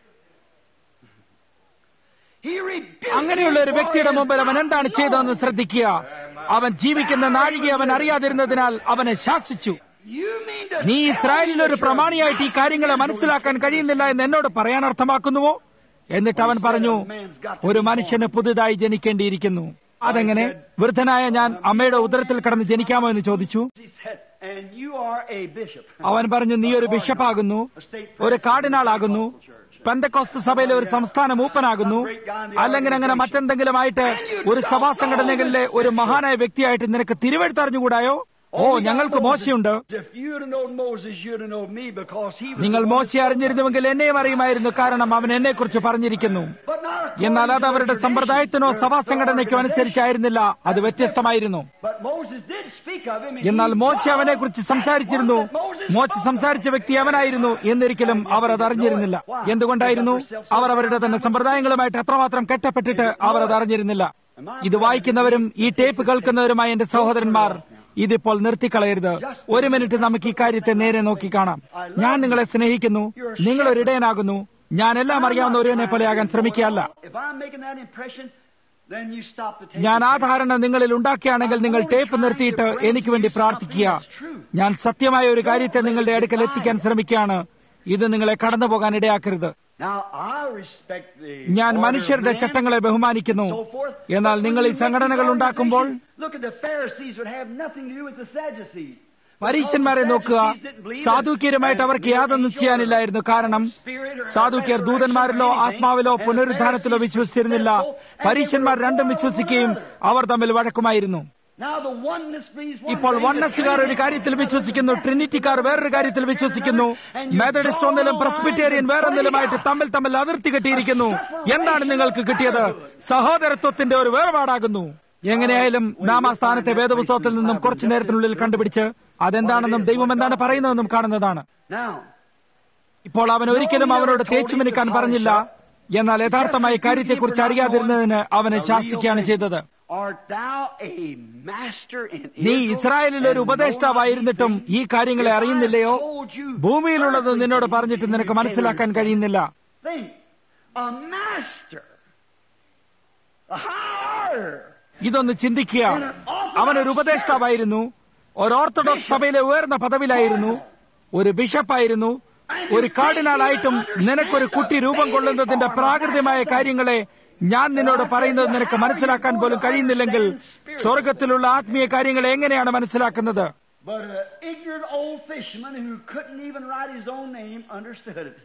He rebuked അങ്ങനെയുള്ള ഒരു him വ്യക്തിയുടെ for his മുമ്പിൽ അവൻ എന്താണ് not ചെയ്തതെന്ന് knowing. ശ്രദ്ധിക്കുക അവൻ ജീവിക്കുന്ന നാഴികയെ അവൻ അറിയാതിരുന്നതിനാൽ അവനെ ശാസിച്ചു You mean to നീ tell ഇസ്രായേലിൽ me ഒരു that you're പ്രമാണിയായിട്ട് ഈ കാര്യങ്ങളെ മനസ്സിലാക്കാൻ കഴിയുന്നില്ല എന്ന് എന്നോട് പറയാൻ അർത്ഥമാക്കുന്നുവോ എന്നിട്ട് അവൻ പറഞ്ഞു ഒരു മനുഷ്യന് പുതുതായി ജനിക്കേണ്ടിയിരിക്കുന്നു അതെങ്ങനെ വൃദ്ധനായ ഞാൻ അമ്മയുടെ ഉദരത്തിൽ കടന്ന് ജനിക്കാമോ എന്ന് ചോദിച്ചു He said, and you are a bishop. അവൻ പറഞ്ഞു നീ ഒരു ബിഷപ്പാകുന്നു ഒരു കാർഡിനാളാകുന്നു പെന്തക്കോസ്ത് സഭയിലെ ഒരു സംസ്ഥാന മൂപ്പനാകുന്നു അല്ലെങ്കിൽ അങ്ങനെ മറ്റെന്തെങ്കിലും ആയിട്ട് ഒരു സഭാ സംഘടനകളിലെ ഒരു മഹാനായ വ്യക്തിയായിട്ട് നിനക്ക് തിരുവെടുത്തറിഞ്ഞുകൂടായോ ഓ ഞങ്ങൾക്ക് മോശയുണ്ട് If you'd have known Moses, you'd have known me because he was നിങ്ങൾ the one മോശയെ അറിഞ്ഞിരുന്നുവെങ്കിൽ എന്നെയും അറിയുമായിരുന്നു കാരണം അവൻ എന്നെക്കുറിച്ച് പറഞ്ഞിരിക്കുന്നു But not according എന്നാൽ അത് to അവരുടെ tradition സമ്പ്രദായത്തിനോ or സഭാ their സംഘടനയ്ക്കോ organization. അനുസരിച്ചായിരുന്നില്ല അത് വ്യത്യസ്തമായിരുന്നു But Moses did speak of him. and എന്നാൽ he മോശ was അവനെക്കുറിച്ച് സംസാരിച്ചിരുന്നു that one that Moses മോശ spoke സംസാരിച്ച വ്യക്തി അവനായിരുന്നു എന്നൊരിക്കലും അവർ അത് അറിഞ്ഞിരുന്നില്ല എന്തുകൊണ്ടായിരുന്നു അവർ അവരുടെ തന്നെ സമ്പ്രദായങ്ങളുമായിട്ട് അത്രമാത്രം കെട്ടപ്പെട്ടിട്ട് അവർ അത് അറിഞ്ഞിരുന്നില്ല ഇത് വായിക്കുന്നവരും ഈ ടേപ്പ് കേൾക്കുന്നവരുമായ എന്റെ സഹോദരന്മാർ ഇതിപ്പോൾ നിർത്തിക്കളയരുത് ഒരു മിനിറ്റ് നമുക്ക് ഈ കാര്യത്തെ നേരെ നോക്കി കാണാം ഞാൻ നിങ്ങളെ സ്നേഹിക്കുന്നു നിങ്ങൾ ഒരു ഇടയനാകുന്നു ഞാൻ എല്ലാം അറിയാവുന്ന ഒരുവനെ പോലെയാകാൻ ശ്രമിക്കുകയല്ല If I'm making that impression, then you stop the tape. ഞാൻ ആ ധാരണ നിങ്ങളിൽ ഉണ്ടാക്കുകയാണെങ്കിൽ നിങ്ങൾ ടേപ്പ് നിർത്തിയിട്ട് എനിക്ക് വേണ്ടി പ്രാർത്ഥിക്കുക ഞാൻ സത്യമായ ഒരു കാര്യത്തെ നിങ്ങളുടെ അടുക്കൽ എത്തിക്കാൻ ശ്രമിക്കുകയാണ് ഇത് നിങ്ങളെ കടന്നു പോകാൻ ഇടയാക്കരുത് Now, I respect the ഞാൻ order of മനുഷ്യരുടെ man, ചട്ടങ്ങളെ ബഹുമാനിക്കുന്നു so forth. എന്നാൽ But നിങ്ങൾ ഈ when you make സംഘടനകൾ these ഉണ്ടാക്കുമ്പോൾ organizations, Look at the Pharisees would have nothing to do with the Sadducees. പരീശന്മാരെ നോക്കുക സാധുക്യരുമായിട്ട് അവർക്ക് യാതൊന്നും ചെയ്യാനില്ലായിരുന്നു കാരണം സാധുക്യർ ദൂതന്മാരിലോ ആത്മാവിലോ പുനരുദ്ധാനത്തിലോ വിശ്വസിച്ചിരുന്നില്ല പരീശന്മാർ രണ്ടും വിശ്വസിക്കുകയും അവർ തമ്മിൽ വഴക്കുമായിരുന്നു Now the oneness believes one ഇപ്പോൾ thing, the വണ്ണസുകാർ ഒരു Trinity കാര്യത്തിൽ വിശ്വസിക്കുന്നു ട്രിനിറ്റിക്കാർ വേറൊരു കാര്യത്തിൽ വിശ്വസിക്കുന്നു മെത്തഡിസ്റ്റ് ഒന്നിലും പ്രസ്ബിറ്റേറിയൻ വേറൊന്നിലുമായിട്ട് തമ്മിൽ തമ്മിൽ അതിർത്തി കെട്ടിയിരിക്കുന്നു എന്താണ് നിങ്ങൾക്ക് കിട്ടിയത് സഹോദരത്വത്തിന്റെ ഒരു വേർപാടാകുന്നു എങ്ങനെയായാലും നാം ആ സ്ഥാനത്തെ വേദപുസ്തകത്തിൽ നിന്നും കുറച്ചു നേരത്തിനുള്ളിൽ കണ്ടുപിടിച്ച് അതെന്താണെന്നും ദൈവം എന്താണ് പറയുന്നതെന്നും കാണുന്നതാണ് Now, ഇപ്പോൾ അവൻ ഒരിക്കലും അവനോട് തേച്ചു മിനുക്കാൻ പറഞ്ഞില്ല എന്നാൽ യഥാർത്ഥമായ കാര്യത്തെക്കുറിച്ച് അറിയാതിരുന്നതിന് അവനെ ശാസിക്കുകയാണ് ചെയ്തത് art thou a master in നീ Israel ഇസ്രായേലിൽ ഒരു and ഉപദേഷ്ടാവായിരുന്നിട്ടും ഈ കാര്യങ്ങളെ അറിയുന്നില്ലയോ ഭൂമിയിലുള്ളത് നിന്നോട് പറഞ്ഞിട്ട് നിനക്ക് മനസ്സിലാക്കാൻ കഴിയുന്നില്ല Think, a master, a higher. ഇതൊന്ന് ചിന്തിക്കുക അവൻ ഒരു ഉപദേഷ്ടാവായിരുന്നു ഒരു ഓർത്തഡോക്സ് സഭയിലെ ഉയർന്ന പദവിയിലായിരുന്നു ഒരു ബിഷപ്പായിരുന്നു ഒരു കാർഡിനാലായിട്ടും നിനക്കൊരു കുട്ടി രൂപം കൊള്ളുന്നതിന്റെ പ്രാകൃതമായ കാര്യങ്ങളെ ഞാൻ നിന്നോട് പറയുന്നത് നിനക്ക് മനസ്സിലാക്കാൻ പോലും കഴിയുന്നില്ലെങ്കിൽ സ്വർഗത്തിലുള്ള ആത്മീയ കാര്യങ്ങൾ എങ്ങനെയാണ് മനസ്സിലാക്കുന്നത് But an ignorant old fisherman who couldn't even write his own name understood it.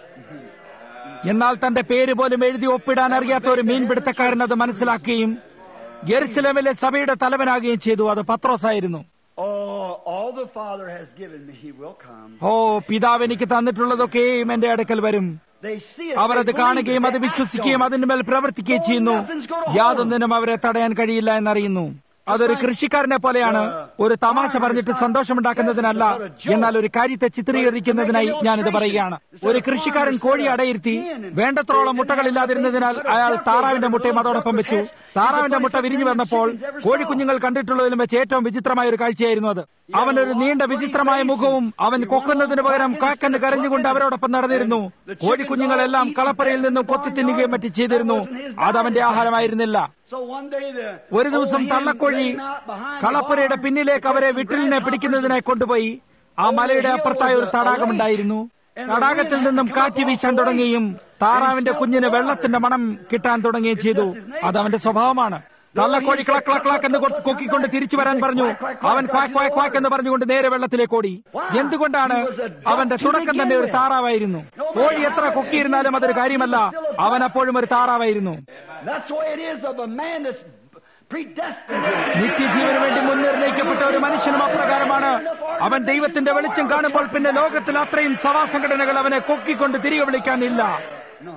എന്നാൽ തന്റെ പേര് പോലും എഴുതി ഒപ്പിടാൻ അറിയാത്ത ഒരു മീൻപിടുത്തക്കാരൻ അത് മനസ്സിലാക്കുകയും ജെറുസലേമിലെ സഭയുടെ തലവനാകുകയും ചെയ്തു അത് പത്രോസായിരുന്നു Oh, all the Father has given me, He will come. ഓ പിതാവ് എനിക്ക് തന്നിട്ടുള്ളതൊക്കെയും എന്റെ അടുക്കൽ വരും They see it. Our they അത് believe കാണുകയും it, അത് they act വിശ്വസിക്കുകയും on it. അതിന്മേൽ പ്രവർത്തിക്കുകയും ചെയ്യുന്നു യാതൊന്നിനും അവരെ തടയാൻ കഴിയില്ല എന്നറിയുന്നു അതൊരു കൃഷിക്കാരനെ പോലെയാണ് ഒരു തമാശ പറഞ്ഞിട്ട് സന്തോഷമുണ്ടാക്കുന്നതിനല്ല എന്നാൽ ഒരു കാര്യത്തെ ചിത്രീകരിക്കുന്നതിനായി ഞാനിത് പറയുകയാണ് ഒരു കൃഷിക്കാരൻ കോഴി അടയിരുത്തി വേണ്ടത്രോളം മുട്ടകളില്ലാതിരുന്നതിനാൽ അയാൾ താറാവിന്റെ മുട്ടയും അതോടൊപ്പം വെച്ചു താറാവിന്റെ മുട്ട വിരിഞ്ഞു വന്നപ്പോൾ കോഴിക്കുഞ്ഞുങ്ങൾ കണ്ടിട്ടുള്ളതിലും വെച്ച് ഏറ്റവും വിചിത്രമായ ഒരു കാഴ്ചയായിരുന്നു അത് അവനൊരു നീണ്ട വിചിത്രമായ മുഖവും അവൻ കൊക്കുന്നതിന് പകരം കാക്കന് കരഞ്ഞുകൊണ്ട് അവരോടൊപ്പം നടന്നിരുന്നു കോഴിക്കുഞ്ഞുങ്ങളെല്ലാം കളപ്പറയിൽ നിന്നും കൊത്തി തിന്നുകയും മറ്റും ചെയ്തിരുന്നു അത് അവന്റെ ആഹാരമായിരുന്നില്ല So one day the ഒരു ദിവസം old hen തള്ളക്കോഴി came out behind the കളപ്പുരയുടെ barn പിന്നിലേക്ക് അവരെ വിട്ടിലിനെ പിടിക്കുന്നതിനായി കൊണ്ടുപോയി ആ മലയുടെ അപ്പുറത്തായി ഒരു തടാകമുണ്ടായിരുന്നു തടാകത്തിൽ നിന്നും കാറ്റ് വീശാൻ തുടങ്ങുകയും താറാവിന്റെ കുഞ്ഞിന് വെള്ളത്തിന്റെ മണം കിട്ടാൻ തുടങ്ങുകയും ചെയ്തു അത് അവന്റെ സ്വഭാവമാണ് തള്ളക്കോഴി ക്ലക് ക്ലക് ക്ലക് എന്ന് കൊ- കൊക്കിക്കൊണ്ട് തിരിച്ചു വരാൻ പറഞ്ഞു അവൻ ക്വാക്ക് ക്വാക്ക് ക്വാക്ക് എന്ന് പറഞ്ഞുകൊണ്ട് നേരെ വെള്ളത്തിലേക്ക് ഓടി എന്തുകൊണ്ടാണ് അവന്റെ തുടക്കം തന്നെ ഒരു താറാവായിരുന്നു കോഴി എത്ര കൊക്കിയിരുന്നാലും അതൊരു കാര്യമല്ല അവൻ അപ്പോഴും ഒരു താറാവായിരുന്നു That's the way it is of a man that's predestined. നിത്യജീവന് വേണ്ടി മുൻനിർണയിക്കപ്പെട്ട ഒരു മനുഷ്യനും അപ്രകാരമാണ് അവൻ ദൈവത്തിന്റെ വെളിച്ചം കാണുമ്പോൾ പിന്നെ ലോകത്തിൽ അത്രയും സഭാ സംഘടനകൾ അവനെ കൊക്കിക്കൊണ്ട് തിരികെ വിളിക്കാനില്ല No.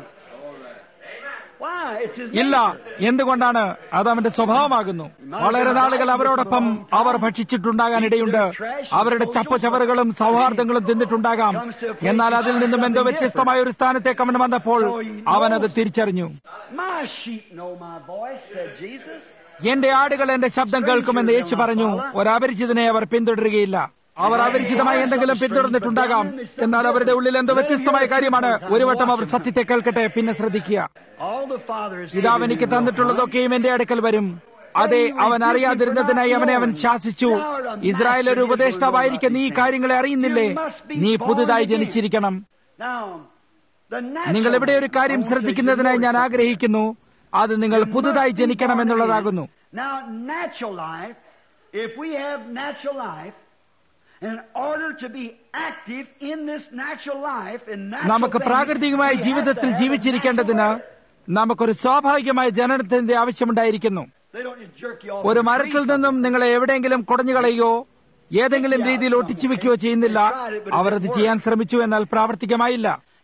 Why? It's his ഇല്ല nature. എന്തുകൊണ്ടാണ് അത് അവന്റെ സ്വഭാവമാകുന്നു വളരെ നാളുകൾ അവരോടൊപ്പം അവർ ഭക്ഷിച്ചിട്ടുണ്ടാകാൻ ഇടയുണ്ട് അവരുടെ ചപ്പചവറുകളും സൗഹാർദ്ദങ്ങളും തിന്നിട്ടുണ്ടാകാം എന്നാൽ അതിൽ നിന്നും എന്തോ വ്യത്യസ്തമായ ഒരു സ്ഥാനത്തേക്ക് അവൻ വന്നപ്പോൾ അവൻ അത് തിരിച്ചറിഞ്ഞു My sheep know my voice, said Jesus. എന്റെ ആടുകൾ എന്റെ ശബ്ദം കേൾക്കുമെന്ന് യേശു പറഞ്ഞു ഒരപരിചിതനെ അവർ പിന്തുടരുകയില്ല അവർ അപരിചിതമായി എന്തെങ്കിലും പിന്തുടർന്നിട്ടുണ്ടാകാം എന്നാൽ അവരുടെ ഉള്ളിൽ എന്തോ വ്യത്യസ്തമായ കാര്യമാണ് ഒരു വട്ടം അവർ സത്യത്തെ കേൾക്കട്ടെ പിന്നെ ശ്രദ്ധിക്കുക All the Father has പിതാവ് given എനിക്ക് me will തന്നിട്ടുള്ളതൊക്കെയും എന്റെ അടുക്കൽ വരും അതെ അവൻ അറിയാതിരുന്നതിനായി അവനെ അവൻ ശാസിച്ചു ഇസ്രായേൽ ഒരു ഉപദേഷ്ടാവായിരിക്കെ നീ ഈ കാര്യങ്ങളെ അറിയുന്നില്ലേ നീ പുതുതായി ജനിച്ചിരിക്കണം come. Now, the natural നിങ്ങൾ ഇവിടെ ഒരു കാര്യം I want you to ശ്രദ്ധിക്കുന്നതിനായി ഞാൻ notice ആഗ്രഹിക്കുന്നു അത് നിങ്ങൾ something. പുതുതായി You must be ജനിക്കണം born എന്നുള്ളതാകുന്നു again. Now, natural life, if we have natural life, in order to be active in this natural life, in natural നമുക്ക് things, പ്രാകൃതികമായ we have ജീവിതത്തിൽ to have a ജീവിച്ചിരിക്കേണ്ടതിന് natural നമുക്കൊരു സ്വാഭാവികമായ ജനനത്തിന്റെ ആവശ്യമുണ്ടായിരിക്കുന്നു life. They don't just jerk you off ഒരു the മരത്തിൽ tree നിന്നും somewhere. നിങ്ങളെ എവിടെയെങ്കിലും കുടഞ്ഞു കളയുകയോ ഏതെങ്കിലും രീതിയിൽ ഒട്ടിച്ചു വെക്കുകയോ ചെയ്യുന്നില്ല അവർ അത് ചെയ്യാൻ ശ്രമിച്ചു എന്നാൽ പ്രാവർത്തികമായില്ല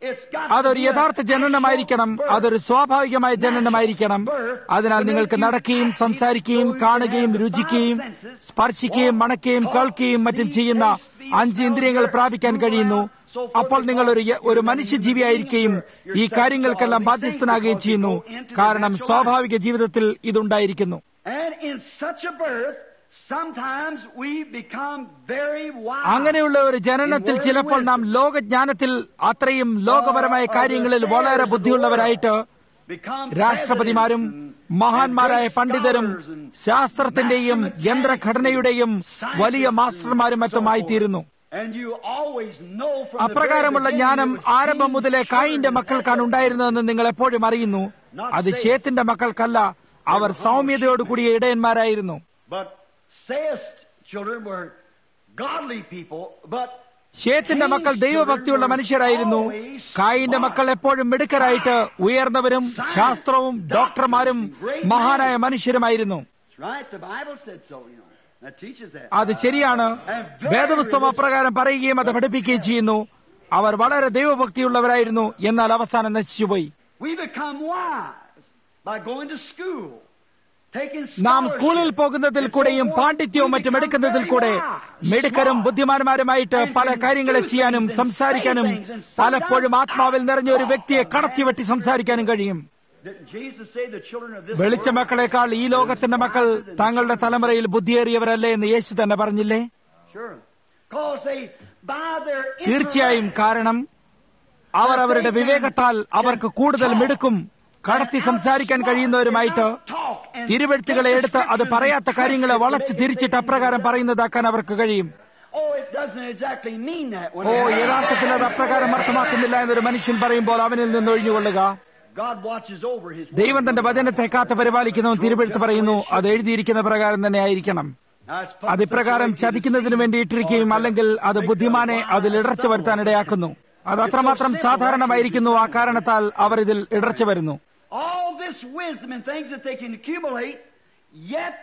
it's got അതൊരു യഥാർത്ഥ ജനനമായിരിക്കണം അതൊരു സ്വാഭാവികമായ ജനനമായിരിക്കണം അതിനാൽ നിങ്ങൾക്ക് നടക്കുകയും സംസാരിക്കുകയും കാണുകയും രുചിക്കുകയും സ്പർശിക്കുകയും മണക്കുകയും കേൾക്കുകയും മറ്റും ചെയ്യുന്ന അഞ്ച് ഇന്ദ്രിയങ്ങൾ പ്രാപിക്കാൻ കഴിയുന്നു അപ്പോൾ നിങ്ങൾ ഒരു യ- ഒരു മനുഷ്യജീവിയായിരിക്കുകയും ഈ കാര്യങ്ങൾക്കെല്ലാം ബാധ്യസ്ഥനാകുകയും ചെയ്യുന്നു കാരണം സ്വാഭാവിക ജീവിതത്തിൽ ഇതുണ്ടായിരിക്കുന്നു And in such a birth, sometimes we become very wise. അങ്ങനെയുള്ള ഒരു ജനനത്തിൽ ചിലപ്പോൾ നാം ലോകജ്ഞാനത്തിൽ അത്രയും ലോകപരമായ കാര്യങ്ങളിൽ വളരെ ബുദ്ധിയുള്ളവരായിട്ട് become രാഷ്ട്രപതിമാരും presidents and- മഹാന്മാരായ and great പണ്ഡിതരും scholars and ശാസ്ത്രത്തിന്റെയും യന്ത്രഘടനയുടെയും വലിയ മാസ്റ്റർമാരും മറ്റുമായി തീരുന്നു And you always know from the അപ്രകാരമുള്ള very ജ്ഞാനം beginning it was ആരംഭം Cain's മുതലേ കായിന്റെ children മക്കൾക്കാണ് ഉണ്ടായിരുന്നതെന്ന് നിങ്ങൾ എപ്പോഴും അറിയുന്നു അത് ഷേത്തിന്റെ മക്കൾക്കല്ല അവർ സൗമ്യതയോടുകൂടിയ ഇടയന്മാരായിരുന്നു But sayest children were godly people, but ഷേത്തിന്റെ മക്കൾ ദൈവഭക്തിയുള്ള മനുഷ്യരായിരുന്നു കായിന്റെ മക്കൾ എപ്പോഴും മിടുക്കരായിട്ട് ഉയർന്നവരും ശാസ്ത്രവും ഡോക്ടർമാരും മഹാനായ മനുഷ്യരുമായിരുന്നു That's right, the Bible said so, you know. That teaches that. അത് ശരിയാണ് വേദപുസ്തകം അപ്രകാരം പറയുകയും അത് പഠിപ്പിക്കുകയും ചെയ്യുന്നു അവർ വളരെ ദൈവഭക്തിയുള്ളവരായിരുന്നു എന്നാൽ അവസാനം നശിച്ചുപോയി We become wise by going to school, taking നാം scholarship, സ്കൂളിൽ പോകുന്നതിൽ and so കൂടെയും forth. പാണ്ഡിത്യവും We മറ്റും become എടുക്കുന്നതിൽ very കൂടെ wise, മിടുക്കരും smart, ബുദ്ധിമാന്മാരുമായിട്ട് and പല can കാര്യങ്ങളെ do ചെയ്യാനും things and സംസാരിക്കാനും say things and പലപ്പോഴും sometimes ആത്മാവിൽ നിറഞ്ഞ ഒരു വ്യക്തിയെ outlaw കടത്തിവെട്ടി സംസാരിക്കാനും കഴിയും Didn't Jesus say the children of this വെളിച്ച world മക്കളെക്കാൾ ഈ ലോകത്തിന്റെ മക്കൾ തങ്ങളുടെ തലമുറയിൽ ബുദ്ധിയേറിയവരല്ലേ എന്ന് യേശു തന്നെ പറഞ്ഞില്ലേ Sure. Because they, by their തീർച്ചയായും കാരണം അവർ അവരുടെ വിവേകത്താൽ അവർക്ക് കൂടുതൽ മിടുക്കും കടത്തി സംസാരിക്കാൻ കഴിയുന്നവരുമായിട്ട് തിരുവെഴുത്തുകളെ എടുത്ത് അത് പറയാത്ത കാര്യങ്ങളെ വളച്ച് തിരിച്ചിട്ട് അപ്രകാരം പറയുന്നതാക്കാൻ അവർക്ക് കഴിയും Oh, it doesn't exactly mean that. When oh it യഥാർത്ഥത്തിൽ അത് അപ്രകാരം അർത്ഥമാക്കുന്നില്ല എന്നൊരു മനുഷ്യൻ പറയുമ്പോൾ അവനിൽ നിന്ന് ഒഴിഞ്ഞുകൊള്ളുക God watches over His word. ദൈവം തന്റെ വചനത്തെ കാത്ത് പരിപാലിക്കുന്നവൻ തിരുവെഴുത്ത് പറയുന്നു അത് എഴുതിയിരിക്കുന്ന പ്രകാരം തന്നെ ആയിരിക്കണം Now, it's അത് ഇപ്രകാരം ചതിക്കുന്നതിന് വേണ്ടി ഇട്ടിരിക്കുകയും അല്ലെങ്കിൽ അത് ബുദ്ധിമാനെ അതിൽ ഇടർച്ച വരുത്താൻ ഇടയാക്കുന്നു അത് അത്രമാത്രം സാധാരണമായിരിക്കുന്നു ആ കാരണത്താൽ അവർ ഇതിൽ ഇടർച്ച വരുന്നു all this wisdom and things that they can accumulate, yet,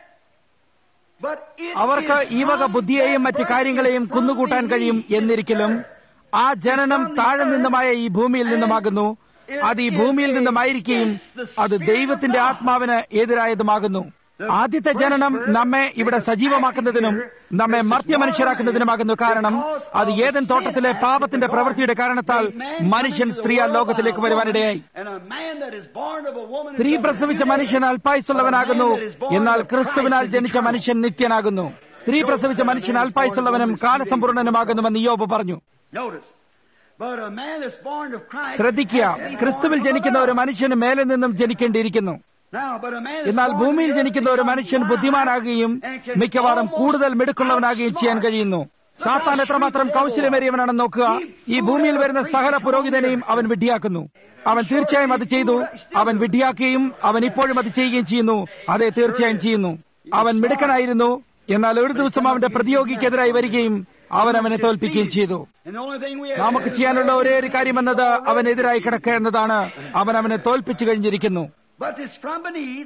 but it അവർക്ക് is ഈ വക from ബുദ്ധിയെയും that മറ്റ് birth കാര്യങ്ങളെയും from കുന്നുകൂട്ടാൻ കഴിയും beneath എന്നിരിക്കലും ആ ജനനം താഴെ നിന്നുമായ ഈ ഭൂമിയിൽ നിന്നുമാകുന്നു അത് ഈ ഭൂമിയിൽ നിന്നുമായിരിക്കുകയും അത് ദൈവത്തിന്റെ ആത്മാവിന് എതിരായതുമാകുന്നു ആദ്യത്തെ ജനനം നമ്മെ ഇവിടെ സജീവമാക്കുന്നതിനും നമ്മെ മർത്യ മനുഷ്യരാക്കുന്നതിനുമാകുന്നു കാരണം അത് ഏതൻ തോട്ടത്തിലെ പാപത്തിന്റെ പ്രവൃത്തിയുടെ കാരണത്താൽ മനുഷ്യൻ സ്ത്രീയാൽ ലോകത്തിലേക്ക് വരുവാനിടയായി And a man that is born of a woman സ്ത്രീ is പ്രസവിച്ച മനുഷ്യൻ അല്പായുസുള്ളവനാകുന്നു എന്നാൽ ക്രിസ്തുവിനാൽ ജനിച്ച മനുഷ്യൻ നിത്യനാകുന്നു സ്ത്രീ പ്രസവിച്ച മനുഷ്യൻ അല്പായുസുള്ളവനും കാലസമ്പൂർണനുമാകുന്നുവെന്ന് യോബ് പറഞ്ഞു Notice. But a man that's born of Christ. ശ്രദ്ധിക്കുക ക്രിസ്തുവിൽ ജനിക്കുന്ന ഒരു മനുഷ്യന് മേലെ നിന്നും ജനിക്കേണ്ടിയിരിക്കുന്നു Now, but a man that's എന്നാൽ born ഭൂമിയിൽ of the ജനിക്കുന്ന ഒരു earth മനുഷ്യൻ becomes ബുദ്ധിമാനാകുകയും wise and can മിക്കവാറും almost കൂടുതൽ മിടുക്കുള്ളവനാകുകയും ചെയ്യാൻ outsmart. കഴിയുന്നു സാത്താൻ എത്രമാത്രം കൗശലമേറിയവനാണെന്ന് നോക്കുക ഈ ഭൂമിയിൽ വരുന്ന സകല പുരോഹിതനെയും അവൻ വിഡ്ഢിയാക്കുന്നു അവൻ തീർച്ചയായും അത് ചെയ്തു അവൻ വിഡ്ഢിയാക്കുകയും അവൻ ഇപ്പോഴും അത് ചെയ്യുകയും ചെയ്യുന്നു അതെ തീർച്ചയായും ചെയ്യുന്നു അവൻ മിടുക്കനായിരുന്നു എന്നാൽ ഒരു ദിവസം അവന്റെ പ്രതിയോഗിക്കെതിരായി വരികയും അവൻ അവനെ തോൽപ്പിക്കുകയും ചെയ്തു And the only thing we have നമുക്ക് ചെയ്യാനുള്ള ഒരേ ഒരു കാര്യം എന്നത് അവനെതിരായി കിടക്കുക എന്നതാണ് അവൻ അവനെ തോൽപ്പിച്ചു കഴിഞ്ഞിരിക്കുന്നു But it's from beneath.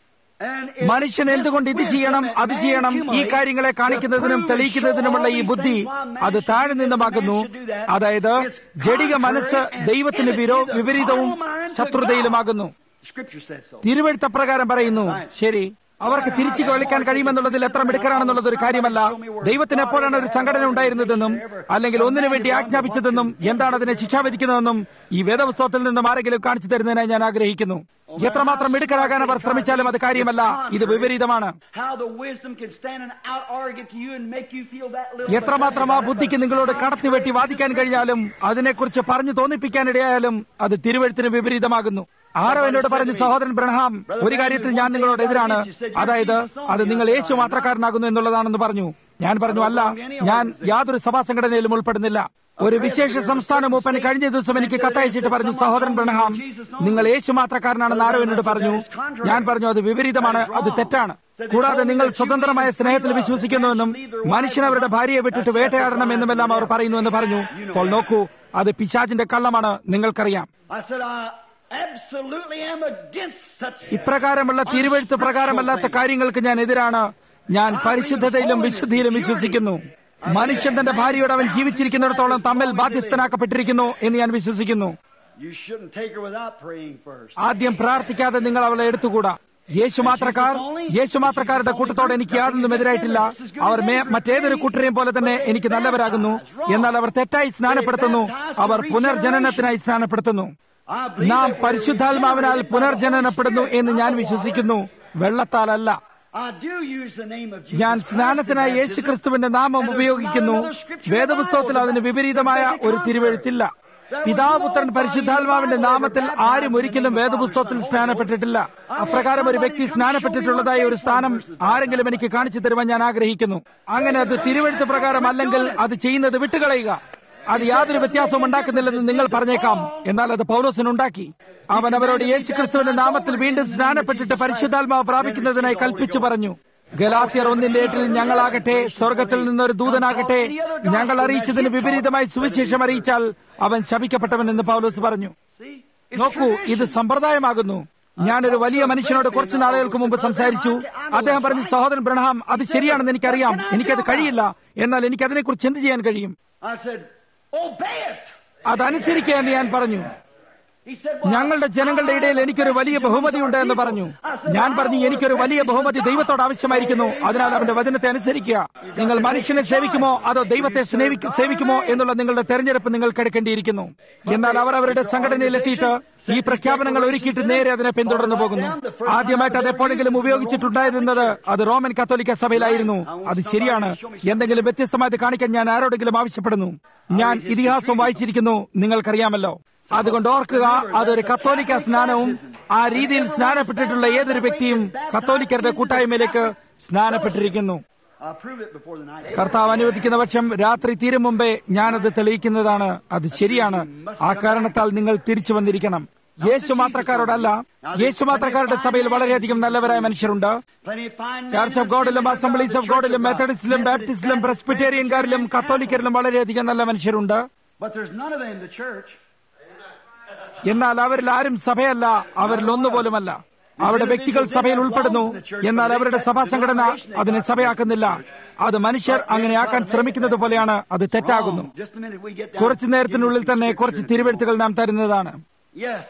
And it- മനുഷ്യൻ എന്തുകൊണ്ട് ഇത് ചെയ്യണം അത് ചെയ്യണം ഈ കാര്യങ്ങളെ കാണിക്കുന്നതിനും തെളിയിക്കുന്നതിനുമുള്ള ഈ ബുദ്ധി അത് താഴെ നിന്നുമാകുന്നു അതായത് ജഡിക മനസ്സ് ദൈവത്തിന് വിരോ വിപരീതവും ശത്രുതയിലുമാകുന്നു Scripture says so. തിരുവെഴുത്തപ്രകാരം പറയുന്നു ശരി അവർക്ക് തിരിച്ചു കളിക്കാൻ കഴിയുമെന്നുള്ളതിൽ എത്ര മിടുക്കരാണെന്നുള്ളത് ഒരു കാര്യമല്ല ദൈവത്തിന് എപ്പോഴാണ് ഒരു സംഘടന ഉണ്ടായിരുന്നതെന്നും അല്ലെങ്കിൽ ഒന്നിനു വേണ്ടി ആജ്ഞാപിച്ചതെന്നും എന്താണ് അതിനെ ശിക്ഷ വിധിക്കുന്നതെന്നും ഈ വേദപുസ്തകത്തിൽ നിന്നും ആരെങ്കിലും കാണിച്ചു തരുന്നതിനായി ഞാൻ ആഗ്രഹിക്കുന്നു എത്രമാത്രം മിടുക്കരാകാൻ അവർ ശ്രമിച്ചാലും അത് കാര്യമല്ല ഇത് വിപരീതമാണ് How the wisdom can stand and out argue to you and make you feel that little. എത്രമാത്രം ആ ബുദ്ധിക്ക് നിങ്ങളോട് കടത്തിവെട്ടി വാദിക്കാൻ കഴിഞ്ഞാലും അതിനെക്കുറിച്ച് പറഞ്ഞു തോന്നിപ്പിക്കാനിടയായാലും അത് തിരുവഴുത്തിന് വിപരീതമാകുന്നു ആരോ എന്നോട് പറഞ്ഞു സഹോദരൻ ബ്രഹാം ഒരു കാര്യത്തിൽ ഞാൻ നിങ്ങളോട് എതിരാണ് അതായത് അത് നിങ്ങൾ യേശു മാത്രക്കാരനാകുന്നു എന്നുള്ളതാണെന്ന് പറഞ്ഞു ഞാൻ പറഞ്ഞു അല്ല ഞാൻ യാതൊരു സഭാ സംഘടനയിലും ഉൾപ്പെടുന്നില്ല ഒരു വിശേഷ സംസ്ഥാന മൂപ്പൻ കഴിഞ്ഞ ദിവസം എനിക്ക് കത്തയച്ചിട്ട് പറഞ്ഞു സഹോദരൻ ബ്രഹ്ഹാം നിങ്ങൾ യേശു മാത്രക്കാരനാണെന്ന് ആരോ എന്നോട് പറഞ്ഞു ഞാൻ പറഞ്ഞു അത് വിപരീതമാണ് അത് തെറ്റാണ് കൂടാതെ നിങ്ങൾ സ്വതന്ത്രമായ സ്നേഹത്തിൽ വിശ്വസിക്കുന്നുവെന്നും മനുഷ്യൻ അവരുടെ ഭാര്യയെ വിട്ടിട്ട് വേട്ടയാടണം എന്നുമെല്ലാം അവർ പറയുന്നുവെന്ന് പറഞ്ഞു അപ്പോൾ നോക്കൂ അത് പിശാചിന്റെ കള്ളമാണ് നിങ്ങൾക്കറിയാം I said, I absolutely am against such. ഇപ്രകാരമുള്ള തിരുവഴുത്ത് പ്രകാരമല്ലാത്ത കാര്യങ്ങൾക്ക് ഞാൻ എതിരാണ് ഞാൻ പരിശുദ്ധതയിലും വിശുദ്ധിയിലും വിശ്വസിക്കുന്നു മനുഷ്യൻ തന്റെ ഭാര്യയോട് അവൻ ജീവിച്ചിരിക്കുന്നിടത്തോളം തമ്മിൽ ബാധ്യസ്ഥനാക്കപ്പെട്ടിരിക്കുന്നു എന്ന് ഞാൻ വിശ്വസിക്കുന്നു You shouldn't take her without praying first. ആദ്യം പ്രാർത്ഥിക്കാതെ നിങ്ങൾ അവളെ എടുത്തുകൂടാ യേശു മാത്രക്കാർ യേശു മാത്രക്കാരുടെ കൂട്ടത്തോട് എനിക്ക് യാതൊന്നും എതിരായിട്ടില്ല അവർ മേ- മറ്റേതൊരു കൂട്ടരെയും പോലെ തന്നെ എനിക്ക് നല്ലവരാകുന്നു എന്നാൽ അവർ തെറ്റായി സ്നാനപ്പെടുത്തുന്നു അവർ പുനർജനനത്തിനായി സ്നാനപ്പെടുത്തുന്നു I believe നാം that we're പരിശുദ്ധാത്മാവിനാൽ പുനർജനനപ്പെടുന്നു എന്ന് ഞാൻ വിശ്വസിക്കുന്നു വെള്ളത്താലല്ല I do use the name of Jesus ഞാൻ Christ സ്നാനത്തിനായി in യേശു baptism. ക്രിസ്തുവിന്റെ നാമം ഉപയോഗിക്കുന്നു വേദപുസ്തകത്തിൽ അതിന് വിപരീതമായ ഒരു തിരുവെഴുത്തില്ല പിതാവ് പുത്രൻ പരിശുദ്ധാത്മാവിന്റെ നാമത്തിൽ ആരും ഒരിക്കലും വേദപുസ്തകത്തിൽ സ്നാനപ്പെട്ടിട്ടില്ല അപ്രകാരം ഒരു വ്യക്തി സ്നാനപ്പെട്ടിട്ടുള്ളതായ ഒരു സ്ഥാനം ആരെങ്കിലും എനിക്ക് കാണിച്ചു തരുവാൻ ഞാൻ ആഗ്രഹിക്കുന്നു അങ്ങനെ അത് തിരുവെഴുത്ത് പ്രകാരം അല്ലെങ്കിൽ അത് ചെയ്യുന്നത് വിട്ടുകളയുക അത് യാതൊരു വ്യത്യാസവും ഉണ്ടാക്കുന്നില്ലെന്ന് നിങ്ങൾ പറഞ്ഞേക്കാം എന്നാൽ അത് പൗലോസിനുണ്ടാക്കി അവൻ അവരോട് യേശുക്രിസ്തുവിന്റെ നാമത്തിൽ വീണ്ടും സ്നാനപ്പെട്ടിട്ട് പരിശുദ്ധാത്മാവ് പ്രാപിക്കുന്നതിനായി കൽപ്പിച്ചു പറഞ്ഞു ഗലാത്യർ ഒന്നിന്റെ എട്ടിൽ ഞങ്ങളാകട്ടെ സ്വർഗത്തിൽ നിന്നൊരു ദൂതനാകട്ടെ ഞങ്ങൾ അറിയിച്ചതിന് വിപരീതമായി സുവിശേഷം അറിയിച്ചാൽ അവൻ ശപിക്കപ്പെട്ടവൻ എന്ന് പൗലോസ് പറഞ്ഞു See? It's നോക്കൂ ഇത് സമ്പ്രദായമാകുന്നു ഞാനൊരു വലിയ മനുഷ്യനോട് കുറച്ചു നാളുകൾക്ക് മുമ്പ് സംസാരിച്ചു അദ്ദേഹം പറഞ്ഞു സഹോദരൻ ബ്രഹാം അത് ശരിയാണെന്ന് എനിക്കറിയാം എനിക്കത് കഴിയില്ല എന്നാൽ എനിക്ക് അതിനെക്കുറിച്ച് എന്ത് ചെയ്യാൻ കഴിയും I said, obey it. അതനുസരിക്കുക എന്ന് ഞാൻ പറഞ്ഞു He said, well, ഞങ്ങളുടെ ജനങ്ങളുടെ ഇടയിൽ എനിക്കൊരു വലിയ ബഹുമതി ഉണ്ട് എന്ന് പറഞ്ഞു ഞാൻ പറഞ്ഞു എനിക്കൊരു വലിയ ബഹുമതി ദൈവത്തോട് ആവശ്യമായിരിക്കുന്നു അതിനാൽ അവന്റെ വചനത്തെ അനുസരിക്കുക നിങ്ങൾ മനുഷ്യനെ സേവിക്കുമോ അതോ ദൈവത്തെ സ്നേഹിക്ക- സേവിക്കുമോ എന്നുള്ള നിങ്ങളുടെ തെരഞ്ഞെടുപ്പ് നിങ്ങൾക്ക് എടുക്കേണ്ടിയിരിക്കുന്നു എന്നാൽ അവർ അവരുടെ സംഘടനയിൽ എത്തിയിട്ട് ഈ പ്രഖ്യാപനങ്ങൾ ഒരുക്കിയിട്ട് നേരെ അതിനെ പിന്തുടർന്നു പോകുന്നു ആദ്യമായിട്ട് അത് എപ്പോഴെങ്കിലും ഉപയോഗിച്ചിട്ടുണ്ടായിരുന്നത് അത് റോമൻ കത്തോലിക്ക സഭയിലായിരുന്നു അത് ശരിയാണ് എന്തെങ്കിലും വ്യത്യസ്തമായത് കാണിക്കാൻ ഞാൻ ആരോടെങ്കിലും ആവശ്യപ്പെടുന്നു ഞാൻ ഇതിഹാസം വായിച്ചിരിക്കുന്നു നിങ്ങൾക്കറിയാമല്ലോ അതുകൊണ്ട് ഓർക്കുക അതൊരു കത്തോലിക്ക സ്നാനവും ആ രീതിയിൽ സ്നാനപ്പെട്ടിട്ടുള്ള ഏതൊരു വ്യക്തിയും കത്തോലിക്കരുടെ കൂട്ടായ്മയിലേക്ക് സ്നാനപ്പെട്ടിരിക്കുന്നു I'll prove it before the night. കർത്താവ് അനുവദിക്കുന്ന പക്ഷം രാത്രി തീരും മുമ്പേ ഞാനത് തെളിയിക്കുന്നതാണ് അത് ശരിയാണ് ആ കാരണത്താൽ നിങ്ങൾ തിരിച്ചു വന്നിരിക്കണം യേശു മാത്രക്കാരോടല്ല യേശു മാത്രക്കാരുടെ സഭയിൽ വളരെയധികം നല്ലവരായ മനുഷ്യരുണ്ട് Plenty of fine men Church in of the ഗോഡിലും synagogue of Assemblies the of Church ഗോഡിലും of God. മെത്തഡിസ്റ്റിലും ബാപ്റ്റിസ്റ്റിലും പ്രസ്ബിറ്റേറിയൻകാരിലും കത്തോലിക്കരിലും വളരെയധികം നല്ല മനുഷ്യരുണ്ട് But there's none of them in the church. എന്നാൽ അവരിൽ ആരും സഭയല്ല അവരിൽ ഒന്നുപോലുമല്ല അവരുടെ വ്യക്തികൾ സഭയിൽ ഉൾപ്പെടുന്നു എന്നാൽ അവരുടെ സഭാ സംഘടന അതിനെ സഭയാക്കുന്നില്ല അത് മനുഷ്യർ അങ്ങനെയാക്കാൻ ശ്രമിക്കുന്നത് പോലെയാണ് അത് തെറ്റാകുന്നു Wrong. Just a minute, we get down. കുറച്ചു നേരത്തിനുള്ളിൽ തന്നെ കുറച്ച് തിരുവെഴുത്തുകൾ നാം തരുന്നതാണ് Yes.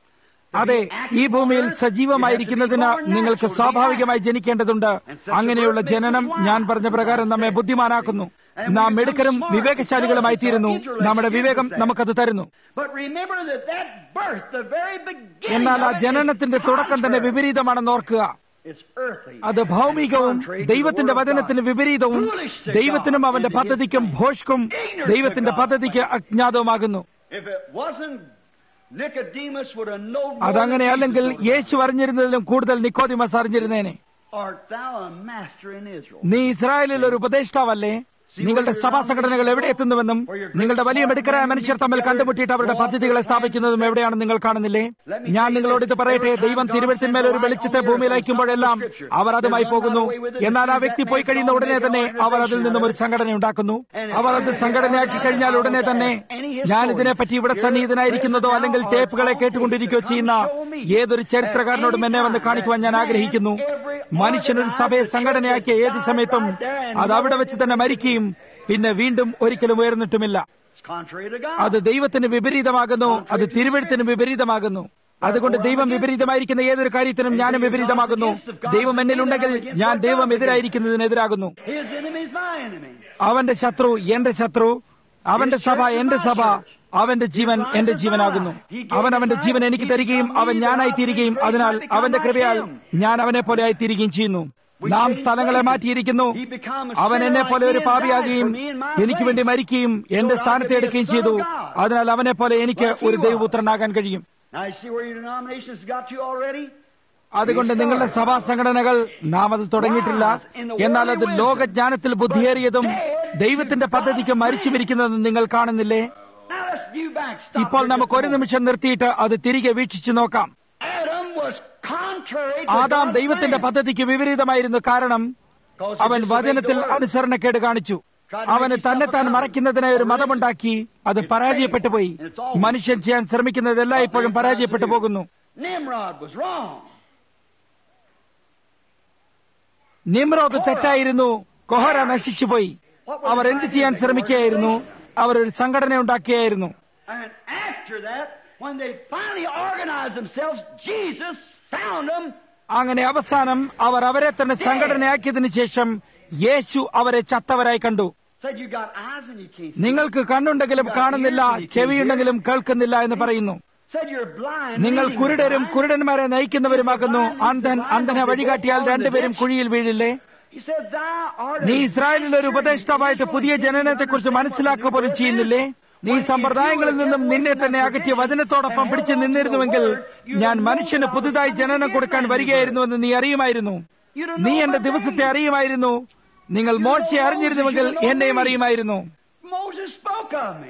അതെ ഈ ഭൂമിയിൽ സജീവമായിരിക്കുന്നതിന് നിങ്ങൾക്ക് സ്വാഭാവികമായി ജനിക്കേണ്ടതുണ്ട് അങ്ങനെയുള്ള ജനനം ഞാൻ പറഞ്ഞ പ്രകാരം നമ്മെ ബുദ്ധിമാനാക്കുന്നു നാം മിടുക്കരും വിവേകശാലികളുമായി തീരുന്നു നമ്മുടെ വിവേകം നമുക്കത് തരുന്നു But remember that that birth, the very beginning എന്നാൽ ആ of it, ജനനത്തിന്റെ is തുടക്കം തന്നെ contrary. വിപരീതമാണെന്ന് ഓർക്കുക It's earthly. അത് ഭൗമികവും Contrary to the ദൈവത്തിന്റെ word of വചനത്തിന് God. വിപരീതവും Foolish to ദൈവത്തിനും God അവന്റെ and to his പദ്ധതിക്കും plan. ഭോഷ്കും Ignorant to ദൈവത്തിന്റെ God's പദ്ധതിക്ക് plan. അജ്ഞാതവുമാകുന്നു If it wasn't Nicodemus would have known more അതങ്ങനെ than അല്ലെങ്കിൽ Jesus knows. യേശു അറിഞ്ഞിരുന്നതിലും കൂടുതൽ നിക്കോദിമസ് അറിഞ്ഞിരുന്നേനെ Art thou a master in Israel? നീ ഇസ്രായേലിൽ ഒരു ഉപദേഷ്ടാവല്ലേ നിങ്ങളുടെ സഭാ സംഘടനകൾ എവിടെ എത്തുന്നുവെന്നും നിങ്ങളുടെ വലിയ മെടുക്കരായ മനുഷ്യർ തമ്മിൽ കണ്ടുമുട്ടിയിട്ട് അവരുടെ പദ്ധതികളെ സ്ഥാപിക്കുന്നതും എവിടെയാണെന്ന് നിങ്ങൾ കാണുന്നില്ലേ ഞാൻ നിങ്ങളോട് ഇത് പറയട്ടെ ദൈവം തിരുവഴുത്തിന്മേൽ ഒരു വെളിച്ചത്തെ ഭൂമിയിൽ അയക്കുമ്പോഴെല്ലാം അവർ അതുമായി പോകുന്നു എന്നാൽ ആ വ്യക്തി പോയി കഴിയുന്ന ഉടനെ തന്നെ അവർ അതിൽ നിന്നും ഒരു സംഘടന ഉണ്ടാക്കുന്നു അവർ അത് സംഘടനയാക്കി കഴിഞ്ഞാൽ ഉടനെ തന്നെ ഞാൻ ഇതിനെപ്പറ്റി ഇവിടെ സന്നിഹിതനായിരിക്കുന്നതോ അല്ലെങ്കിൽ ടേപ്പുകളെ കേട്ടുകൊണ്ടിരിക്കുകയോ ചെയ്യുന്ന ഏതൊരു ചരിത്രകാരനോടും എന്നെ വന്ന് കാണിക്കുവാൻ ഞാൻ ആഗ്രഹിക്കുന്നു മനുഷ്യനൊരു സഭയെ സംഘടനയാക്കിയ ഏത് സമയത്തും അത് അവിടെ വെച്ച് തന്നെ മരിക്കുകയും പിന്നെ വീണ്ടും ഒരിക്കലും ഉയർന്നിട്ടുമില്ല It's contrary to God. അത് ദൈവത്തിന് വിപരീതമാകുന്നു അത് തിരുവഴുത്തിന് വിപരീതമാകുന്നു അതുകൊണ്ട് ദൈവം വിപരീതമായിരിക്കുന്ന ഏതൊരു കാര്യത്തിനും ഞാനും വിപരീതമാകുന്നു ദൈവം എന്നിലുണ്ടെങ്കിൽ ഞാൻ ദൈവം എതിരായിരിക്കുന്നതിനെതിരാകുന്നു His enemy is my enemy. അവന്റെ ശത്രു എന്റെ ശത്രു അവന്റെ സഭ എന്റെ സഭ അവന്റെ ജീവൻ എന്റെ ജീവനാകുന്നു അവൻ അവന്റെ ജീവൻ എനിക്ക് തരികയും അവൻ ഞാനായി തീരുകയും അതിനാൽ അവന്റെ കൃപയാൽ ഞാൻ അവനെ പോലെ ആയി തീരുകയും ചെയ്യുന്നു നാം സ്ഥലങ്ങളെ മാറ്റിയിരിക്കുന്നു അവൻ എന്നെ പോലെ ഒരു പാപിയാകുകയും എനിക്ക് വേണ്ടി മരിക്കുകയും എന്റെ സ്ഥാനത്തെ എടുക്കുകയും ചെയ്തു അതിനാൽ അവനെ പോലെ എനിക്ക് ഒരു ദൈവപുത്രനാകാൻ കഴിയും Now you see where your denomination has got to already? അതുകൊണ്ട് നിങ്ങളുടെ സഭാ സംഘടനകൾ നാം അത് തുടങ്ങിയിട്ടില്ല എന്നാൽ അത് ലോകജ്ഞാനത്തിൽ ബുദ്ധിയേറിയതും ദൈവത്തിന്റെ പദ്ധതിക്ക് മരിച്ചുമിരിക്കുന്നതും നിങ്ങൾ കാണുന്നില്ലേ Now let's view back. Stop ഇപ്പോൾ here നമുക്ക് ഒരു just a moment. നിമിഷം നിർത്തിയിട്ട് അത് തിരികെ വീക്ഷിച്ചു നോക്കാം Adam was contrary to ആദാം God's ദൈവത്തിന്റെ plan. പദ്ധതിക്ക് വിപരീതമായിരുന്നു കാരണം Because he അവൻ disobeyed വചനത്തിൽ the word. അനുസരണക്കേട് കാണിച്ചു അവന് തന്നെത്താൻ മറയ്ക്കുന്നതിനായി ഒരു മതമുണ്ടാക്കി അത് പരാജയപ്പെട്ടു പോയി മനുഷ്യൻ ചെയ്യാൻ ശ്രമിക്കുന്നതെല്ലാം ഇപ്പോഴും പരാജയപ്പെട്ടു പോകുന്നു Nimrod was wrong. നിമ്രോദ് തെറ്റായിരുന്നു കൊഹര നശിച്ചുപോയി അവർ എന്ത് ചെയ്യാൻ ശ്രമിക്കുകയായിരുന്നു അവർ ഒരു സംഘടന ഉണ്ടാക്കിയായിരുന്നു And after that, when they finally organized themselves, Jesus found them. അങ്ങനെ അവസാനം അവർ അവരെ തന്നെ സംഘടനയാക്കിയതിനു ശേഷം യേശു അവരെ ചത്തവരായി കണ്ടു Said, You got eyes and you can't see. നിങ്ങൾക്ക് കണ്ണുണ്ടെങ്കിലും കാണുന്നില്ല ചെവിയുണ്ടെങ്കിലും കേൾക്കുന്നില്ല എന്ന് പറയുന്നു Said, You're blind. നിങ്ങൾ leading കുരുടരും blind. കുരുടന്മാരെ നയിക്കുന്നവരുമാകുന്നു അന്ധൻ അന്ധനെ വഴികാട്ടിയാൽ രണ്ടുപേരും കുഴിയിൽ വീഴില്ലേ He said, Thou art a നീ ഇസ്രായേലിൽ ഒരു ഉപദേഷ്ടാവായിട്ട് പുതിയ ജനനത്തെക്കുറിച്ച് മനസ്സിലാക്കുക പോലും ചെയ്യുന്നില്ലേ നീ സമ്പ്രദായങ്ങളിൽ നിന്നും നിന്നെ തന്നെ അകറ്റിയ വചനത്തോടൊപ്പം പിടിച്ചു നിന്നിരുന്നുവെങ്കിൽ ഞാൻ മനുഷ്യന് പുതുതായി ജനനം കൊടുക്കാൻ വരികയായിരുന്നുവെന്ന് നീ അറിയുമായിരുന്നു നീ എന്റെ ദിവസത്തെ അറിയുമായിരുന്നു നിങ്ങൾ മോശയെ അറിഞ്ഞിരുന്നുവെങ്കിൽ എന്നെയും അറിയുമായിരുന്നു Moses spoke of me.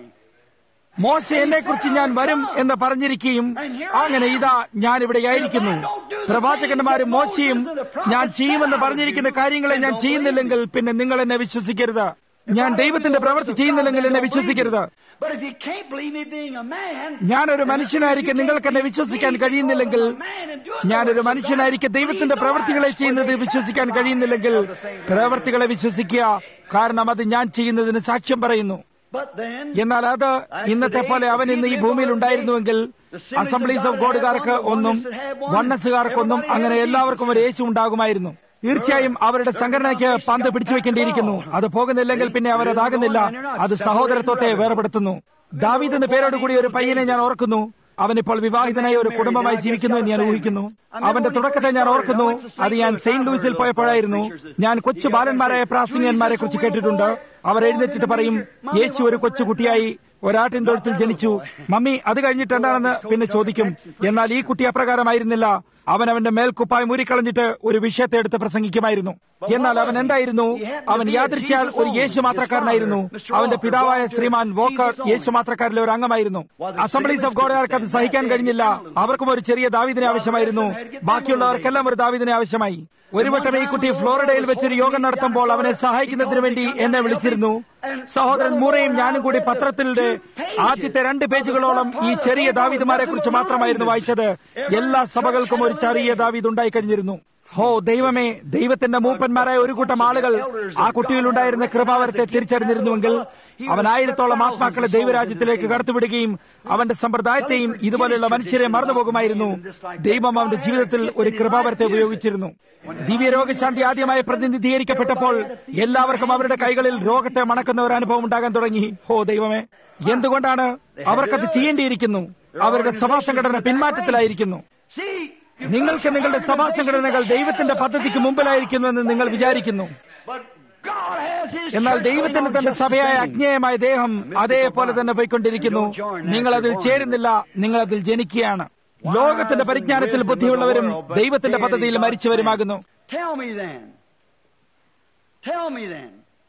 മോശ എന്നെക്കുറിച്ച് ഞാൻ വരും എന്ന് പറഞ്ഞിരിക്കുകയും അങ്ങനെ ഇതാ ഞാൻ ഇവിടെയായിരിക്കുന്നു പ്രവാചകന്മാരും മോശയും ഞാൻ ചെയ്യുമെന്ന് പറഞ്ഞിരിക്കുന്ന കാര്യങ്ങളെ ഞാൻ ചെയ്യുന്നില്ലെങ്കിൽ പിന്നെ നിങ്ങൾ എന്നെ വിശ്വസിക്കരുത് ഞാൻ ദൈവത്തിന്റെ പ്രവൃത്തി ചെയ്യുന്നില്ലെങ്കിൽ എന്നെ വിശ്വസിക്കരുത് But if you can't believe me being a man, ഞാനൊരു മനുഷ്യനായിരിക്കും നിങ്ങൾക്ക് എന്നെ വിശ്വസിക്കാൻ കഴിയുന്നില്ലെങ്കിൽ ഞാനൊരു മനുഷ്യനായിരിക്കും ദൈവത്തിന്റെ പ്രവൃത്തികളെ ചെയ്യുന്നത് വിശ്വസിക്കാൻ കഴിയുന്നില്ലെങ്കിൽ പ്രവൃത്തികളെ വിശ്വസിക്കുക കാരണം അത് ഞാൻ ചെയ്യുന്നതിന് സാക്ഷ്യം പറയുന്നു but then എന്നാൽ അത് ഇന്നത്തെ പോലെ അവൻ ഇന്ന് ഈ ഭൂമിയിൽ ഉണ്ടായിരുന്നുവെങ്കിൽ അസംബ്ലീസ് ഓഫ് ഗോഡുകാർക്ക് ഒന്നും വണ്ണസുകാർക്കൊന്നും അങ്ങനെ എല്ലാവർക്കും ഒരു യേശു ഉണ്ടാകുമായിരുന്നു തീർച്ചയായും അവരുടെ സംഘടനയ്ക്ക് പന്ത് പിടിച്ചു വെക്കേണ്ടിയിരിക്കുന്നു അത് പോകുന്നില്ലെങ്കിൽ പിന്നെ അവരതാകുന്നില്ല അത് സഹോദരത്വത്തെ വേർപെടുത്തുന്നു ദാവീദ് എന്ന പേരോടുകൂടി ഒരു പയ്യനെ ഞാൻ ഓർക്കുന്നു അവനിപ്പോൾ വിവാഹിതനായി ഒരു കുടുംബമായി ജീവിക്കുന്നു എന്ന് ഞാൻ ഊഹിക്കുന്നു അവന്റെ തുടക്കത്തെ ഞാൻ ഓർക്കുന്നു അത് ഞാൻ സെയിന്റ് ലൂയിസിൽ പോയപ്പോഴായിരുന്നു ഞാൻ കൊച്ചു ബാലന്മാരായ പ്രാസംഗികന്മാരെ കുറിച്ച് കേട്ടിട്ടുണ്ട് അവർ എഴുന്നേറ്റിട്ട് പറയും യേശു ഒരു കൊച്ചുകുട്ടിയായി ഒരാട്ടിൻ തൊഴുത്തിൽ ജനിച്ചു മമ്മി അത് കഴിഞ്ഞിട്ട് എന്താണെന്ന് പിന്നെ ചോദിക്കും എന്നാൽ ഈ കുട്ടി അപ്രകാരമായിരുന്നില്ല അവൻ അവന്റെ മേൽക്കുപ്പായി മുരിക്കളഞ്ഞിട്ട് ഒരു വിഷയത്തെ എടുത്ത് പ്രസംഗിക്കുമായിരുന്നു എന്നാൽ അവൻ എന്തായിരുന്നു അവൻ യാദൃച്ഛാൽ ഒരു യേശു മാത്രക്കാരനായിരുന്നു അവന്റെ പിതാവായ ശ്രീമാൻ വോക്കർ യേശു മാത്രക്കാരിലെ ഒരു അംഗമായിരുന്നു അസംബ്ലീസ് ഓഫ് ഗോഡുകാർക്ക് അത് സഹിക്കാൻ കഴിഞ്ഞില്ല അവർക്കും ഒരു ചെറിയ ദാവിദിനെ ആവശ്യമായിരുന്നു ബാക്കിയുള്ളവർക്കെല്ലാം ഒരു ദാവിദിനെ ആവശ്യമായി ഒരു വട്ടം ഈ കുട്ടി ഫ്ലോറിഡയിൽ വെച്ചൊരു യോഗം നടത്തുമ്പോൾ അവനെ സഹായിക്കുന്നതിന് വേണ്ടി എന്നെ വിളിച്ചിരുന്നു സഹോദരൻ മൂറയും ഞാനും കൂടി പത്രത്തിന്റെ ആദ്യത്തെ രണ്ട് പേജുകളോളം ഈ ചെറിയ ദാവീദുമാരെ കുറിച്ച് മാത്രമായിരുന്നു വായിച്ചത് എല്ലാ സഭകൾക്കും ഒരു ചെറിയ ദാവീദ് ഉണ്ടായി കഴിഞ്ഞിരുന്നു ഹോ ദൈവമേ ദൈവത്തിന്റെ മൂപ്പന്മാരായ ഒരു കൂട്ടം ആളുകൾ ആ കുട്ടിയിലുണ്ടായിരുന്ന കൃപാവരത്തെ തിരിച്ചറിഞ്ഞിരുന്നുവെങ്കിൽ അവൻ ആയിരത്തോളം ആത്മാക്കളെ ദൈവരാജ്യത്തിലേക്ക് കടത്തിവിടുകയും അവന്റെ സമ്പ്രദായത്തെയും ഇതുപോലെയുള്ള മനുഷ്യരെ മറന്നുപോകുമായിരുന്നു ദൈവം അവന്റെ ജീവിതത്തിൽ ഒരു കൃപാവരത്തെ ഉപയോഗിച്ചിരുന്നു ദിവ്യരോഗശാന്തി ആദ്യമായി പ്രതിനിധീകരിക്കപ്പെട്ടപ്പോൾ എല്ലാവർക്കും അവരുടെ കൈകളിൽ രോഗത്തെ മണക്കുന്ന ഒരു അനുഭവം ഉണ്ടാകാൻ തുടങ്ങി ഹോ ദൈവമേ എന്തുകൊണ്ടാണ് അവർക്കത് ചെയ്യേണ്ടിയിരിക്കുന്നു അവരുടെ സഭാ സംഘടന പിന്മാറ്റത്തിലായിരിക്കുന്നു see, നിങ്ങൾക്ക് നിങ്ങളുടെ സഭാ സംഘടനകൾ ദൈവത്തിന്റെ പദ്ധതിക്ക് മുമ്പിലായിരിക്കുന്നുവെന്ന് നിങ്ങൾ വിചാരിക്കുന്നു but God has His എന്നാൽ church ദൈവത്തിന് going on തന്റെ just the സഭയായ same. അജ്ഞേയമായ ദേഹം അതേപോലെ തന്നെ പോയിക്കൊണ്ടിരിക്കുന്നു നിങ്ങൾ അതിൽ ചേരുന്നില്ല നിങ്ങൾ അതിൽ ജനിക്കുകയാണ് ലോകത്തിന്റെ പരിജ്ഞാനത്തിൽ ബുദ്ധിയുള്ളവരും ദൈവത്തിന്റെ പദ്ധതിയിൽ മരിച്ചവരുമാകുന്നു Tell me then. Tell me then.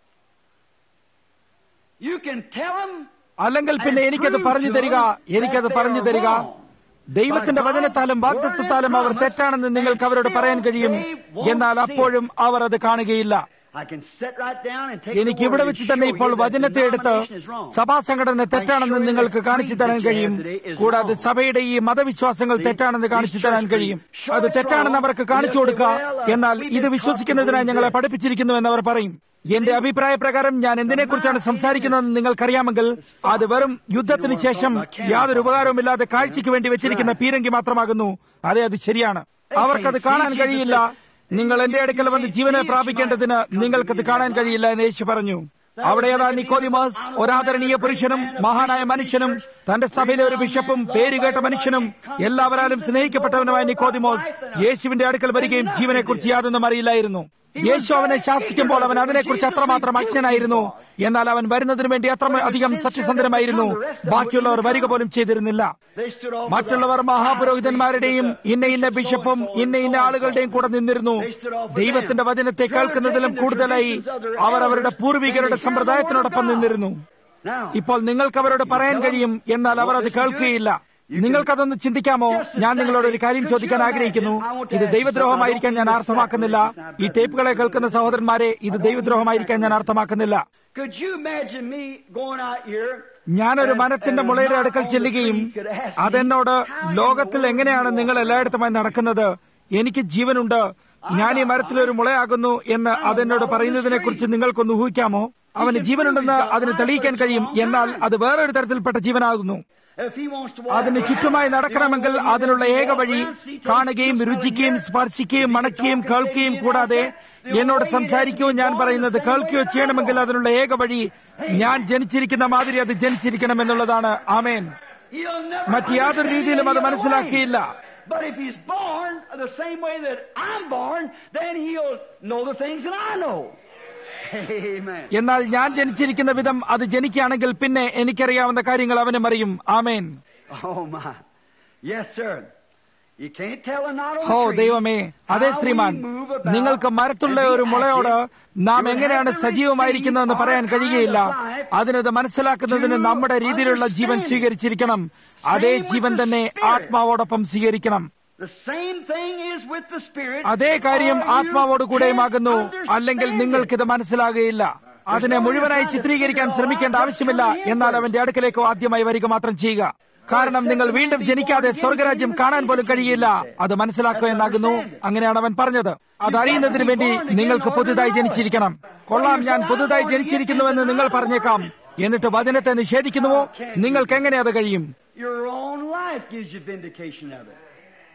You can tell them അല്ലെങ്കിൽ പിന്നെ എനിക്കത് പറഞ്ഞു തരിക എനിക്കത് പറഞ്ഞു തരിക ദൈവത്തിന്റെ വചനത്താലും വാഗ്ദത്വത്താലും അവർ തെറ്റാണെന്ന് നിങ്ങൾക്ക് അവരോട് പറയാൻ കഴിയും എന്നാൽ അപ്പോഴും അവർ അത് കാണുകയില്ല I can sit right down and take എനിക്ക് the ഇവിടെ word വെച്ച് and തന്നെ show ഇപ്പോൾ you that വചനത്തെ എടുത്ത് denomination is wrong. സഭാ സംഘടന തെറ്റാണെന്ന് നിങ്ങൾക്ക് കാണിച്ചു തരാൻ കഴിയും കൂടാതെ സഭയുടെ ഈ മതവിശ്വാസങ്ങൾ തെറ്റാണെന്ന് കാണിച്ചു തരാൻ കഴിയും അത് തെറ്റാണെന്ന് അവർക്ക് കാണിച്ചു കൊടുക്കുക എന്നാൽ ഇത് വിശ്വസിക്കുന്നതിനായി ഞങ്ങളെ പഠിപ്പിച്ചിരിക്കുന്നു എന്ന് അവർ പറയും എന്റെ അഭിപ്രായ പ്രകാരം ഞാൻ എന്തിനെക്കുറിച്ചാണ് സംസാരിക്കുന്നതെന്ന് നിങ്ങൾക്കറിയാമെങ്കിൽ അത് വെറും യുദ്ധത്തിന് ശേഷം യാതൊരു ഉപകാരവുമില്ലാതെ കാഴ്ചയ്ക്ക് വേണ്ടി വെച്ചിരിക്കുന്ന പീരങ്കി മാത്രമാകുന്നു അതെ അത് ശരിയാണ് അവർക്കത് കാണാൻ കഴിയില്ല നിങ്ങൾ എന്റെ അടുക്കൽ വന്ന് ജീവനെ പ്രാപിക്കേണ്ടതിന് നിങ്ങൾക്കത് കാണാൻ കഴിയില്ല എന്ന് യേശു പറഞ്ഞു അവിടെ ഏതാ നിക്കോദിമാസ് ഒരാദരണീയ പുരുഷനും മഹാനായ മനുഷ്യനും തന്റെ സഭയിലെ ഒരു ബിഷപ്പും പേരുകേട്ട മനുഷ്യനും എല്ലാവരാലും സ്നേഹിക്കപ്പെട്ടവനുമായ നിക്കോദിമോസ് യേശുവിന്റെ അടുക്കൽ വരികയും ജീവനെക്കുറിച്ച് യാതൊന്നും അറിയില്ലായിരുന്നു യേശു അവനെ ശാസിക്കുമ്പോൾ അവൻ അതിനെക്കുറിച്ച് അത്രമാത്രം അജ്ഞനായിരുന്നു എന്നാൽ അവൻ വരുന്നതിന് വേണ്ടി അത്ര അധികം സത്യസന്ധനമായിരുന്നു ബാക്കിയുള്ളവർ വരിക പോലും ചെയ്തിരുന്നില്ല They stood off മറ്റുള്ളവർ മഹാപുരോഹിതന്മാരുടെയും ഇന്ന ഇന്ന ബിഷപ്പും ഇന്ന ഇന്ന ആളുകളുടെയും കൂടെ നിന്നിരുന്നു ദൈവത്തിന്റെ വചനത്തെ കേൾക്കുന്നതിലും കൂടുതലായി അവർ അവരുടെ പൂർവികരുടെ സമ്പ്രദായത്തിനോടൊപ്പം നിന്നിരുന്നു Now, ഇപ്പോൾ നിങ്ങൾക്ക് അവരോട് പറയാൻ കഴിയും എന്നാൽ അവർ അത് കേൾക്കുകയില്ല നിങ്ങൾക്കതൊന്ന് ചിന്തിക്കാമോ ഞാൻ നിങ്ങളോട് ഒരു കാര്യം ചോദിക്കാൻ ആഗ്രഹിക്കുന്നു ഇത് ദൈവദ്രോഹമായിരിക്കാൻ ഞാൻ അർത്ഥമാക്കുന്നില്ല ഈ ടേപ്പുകളെ കേൾക്കുന്ന സഹോദരന്മാരെ ഇത് ദൈവദ്രോഹമായിരിക്കാൻ ഞാൻ അർത്ഥമാക്കുന്നില്ല could you imagine me going out here ഞാനൊരു മരത്തിന്റെ മുളയുടെ അടുക്കൽ ചെല്ലുകയും അതെന്നോട് ലോകത്തിൽ എങ്ങനെയാണ് നിങ്ങൾ എല്ലായിടത്തുമായി നടക്കുന്നത് എനിക്ക് ജീവനുണ്ട് ഞാൻ ഈ മരത്തിൽ ഒരു മുളയാകുന്നു എന്ന് അതെന്നോട് പറയുന്നതിനെ കുറിച്ച് നിങ്ങൾക്കൊന്ന് ഊഹിക്കാമോ അവന് ജീവനുണ്ടെന്ന് അതിന് തെളിയിക്കാൻ കഴിയും എന്നാൽ അത് വേറൊരു തരത്തിൽപ്പെട്ട ജീവനാകുന്നു If he wants to walk അതിന് around, ചുറ്റുമായി നടക്കണമെങ്കിൽ the only way അതിനുള്ള he ഏക walk വഴി around, see, take കാണുകയും just രുചിക്കുകയും one സ്പർശിക്കുകയും here. മണക്കുകയും If he can കേൾക്കുകയും talk and കൂടാതെ say this, the എന്നോട് only way he സംസാരിക്കൂ has to ഞാൻ be born പറയുന്നത് the same കേൾക്കുകയോ way ചെയ്യണമെങ്കിൽ I അതിനുള്ള ഏക വഴി ഞാൻ ജനിച്ചിരിക്കുന്ന മാതിരി അത് ജനിച്ചിരിക്കണം എന്നുള്ളതാണ് ആമേൻ He'll never മറ്റ് യാതൊരു understand രീതിയിലും അത് any other മനസ്സിലാക്കിയില്ല way. But if he's born the same way that I'm born, then he'll know the things that I know. Amen. എന്നാൽ ഞാൻ ജനിച്ചിരിക്കുന്ന വിധം അത് ജനിക്കുകയാണെങ്കിൽ പിന്നെ എനിക്കറിയാവുന്ന കാര്യങ്ങൾ അവനും അറിയും ആമേൻ Oh my. Yes, sir. You can't tell a knot on ഹോ a tree ദൈവമേ അതെ how Shriman we move about നിങ്ങൾക്ക് മരത്തുള്ള and be ഒരു മുളയോട് active. നാം You would എങ്ങനെയാണ് have to സജീവമായിരിക്കുന്നതെന്ന് receive പറയാൻ our കഴിയുകയില്ല kind of life അതിനത് മനസ്സിലാക്കുന്നതിന് to നമ്മുടെ രീതിയിലുള്ള ജീവൻ understand. സ്വീകരിച്ചിരിക്കണം അതേ Same with ജീവൻ the തന്നെ Spirit. ആത്മാവോടൊപ്പം സ്വീകരിക്കണം The same thing is with the Spirit. അതേ കാര്യം or you ആത്മാവോട് കൂടെയുമാകുന്നു can't അല്ലെങ്കിൽ understand നിങ്ങൾക്കിത് മനസ്സിലാകുകയില്ല അതിനെ മുഴുവനായി ചിത്രീകരിക്കാൻ ശ്രമിക്കേണ്ട ആവശ്യമില്ല എന്നാൽ അവന്റെ അടുക്കലേക്ക് ആദ്യമായി വരിക മാത്രം ചെയ്യുക കാരണം നിങ്ങൾ വീണ്ടും ജനിക്കാതെ സ്വർഗരാജ്യം കാണാൻ പോലും കഴിയില്ല അത് മനസ്സിലാക്കുക എന്നാകുന്നു അങ്ങനെയാണ് അവൻ പറഞ്ഞത് അത് അറിയുന്നതിന് വേണ്ടി നിങ്ങൾക്ക് പുതുതായി ജനിച്ചിരിക്കണം കൊള്ളാം ഞാൻ പുതുതായി ജനിച്ചിരിക്കുന്നുവെന്ന് നിങ്ങൾ പറഞ്ഞേക്കാം എന്നിട്ട് വചനത്തെ നിഷേധിക്കുന്നുവോ നിങ്ങൾക്ക് എങ്ങനെ അത് കഴിയും Your own life gives you vindication of it.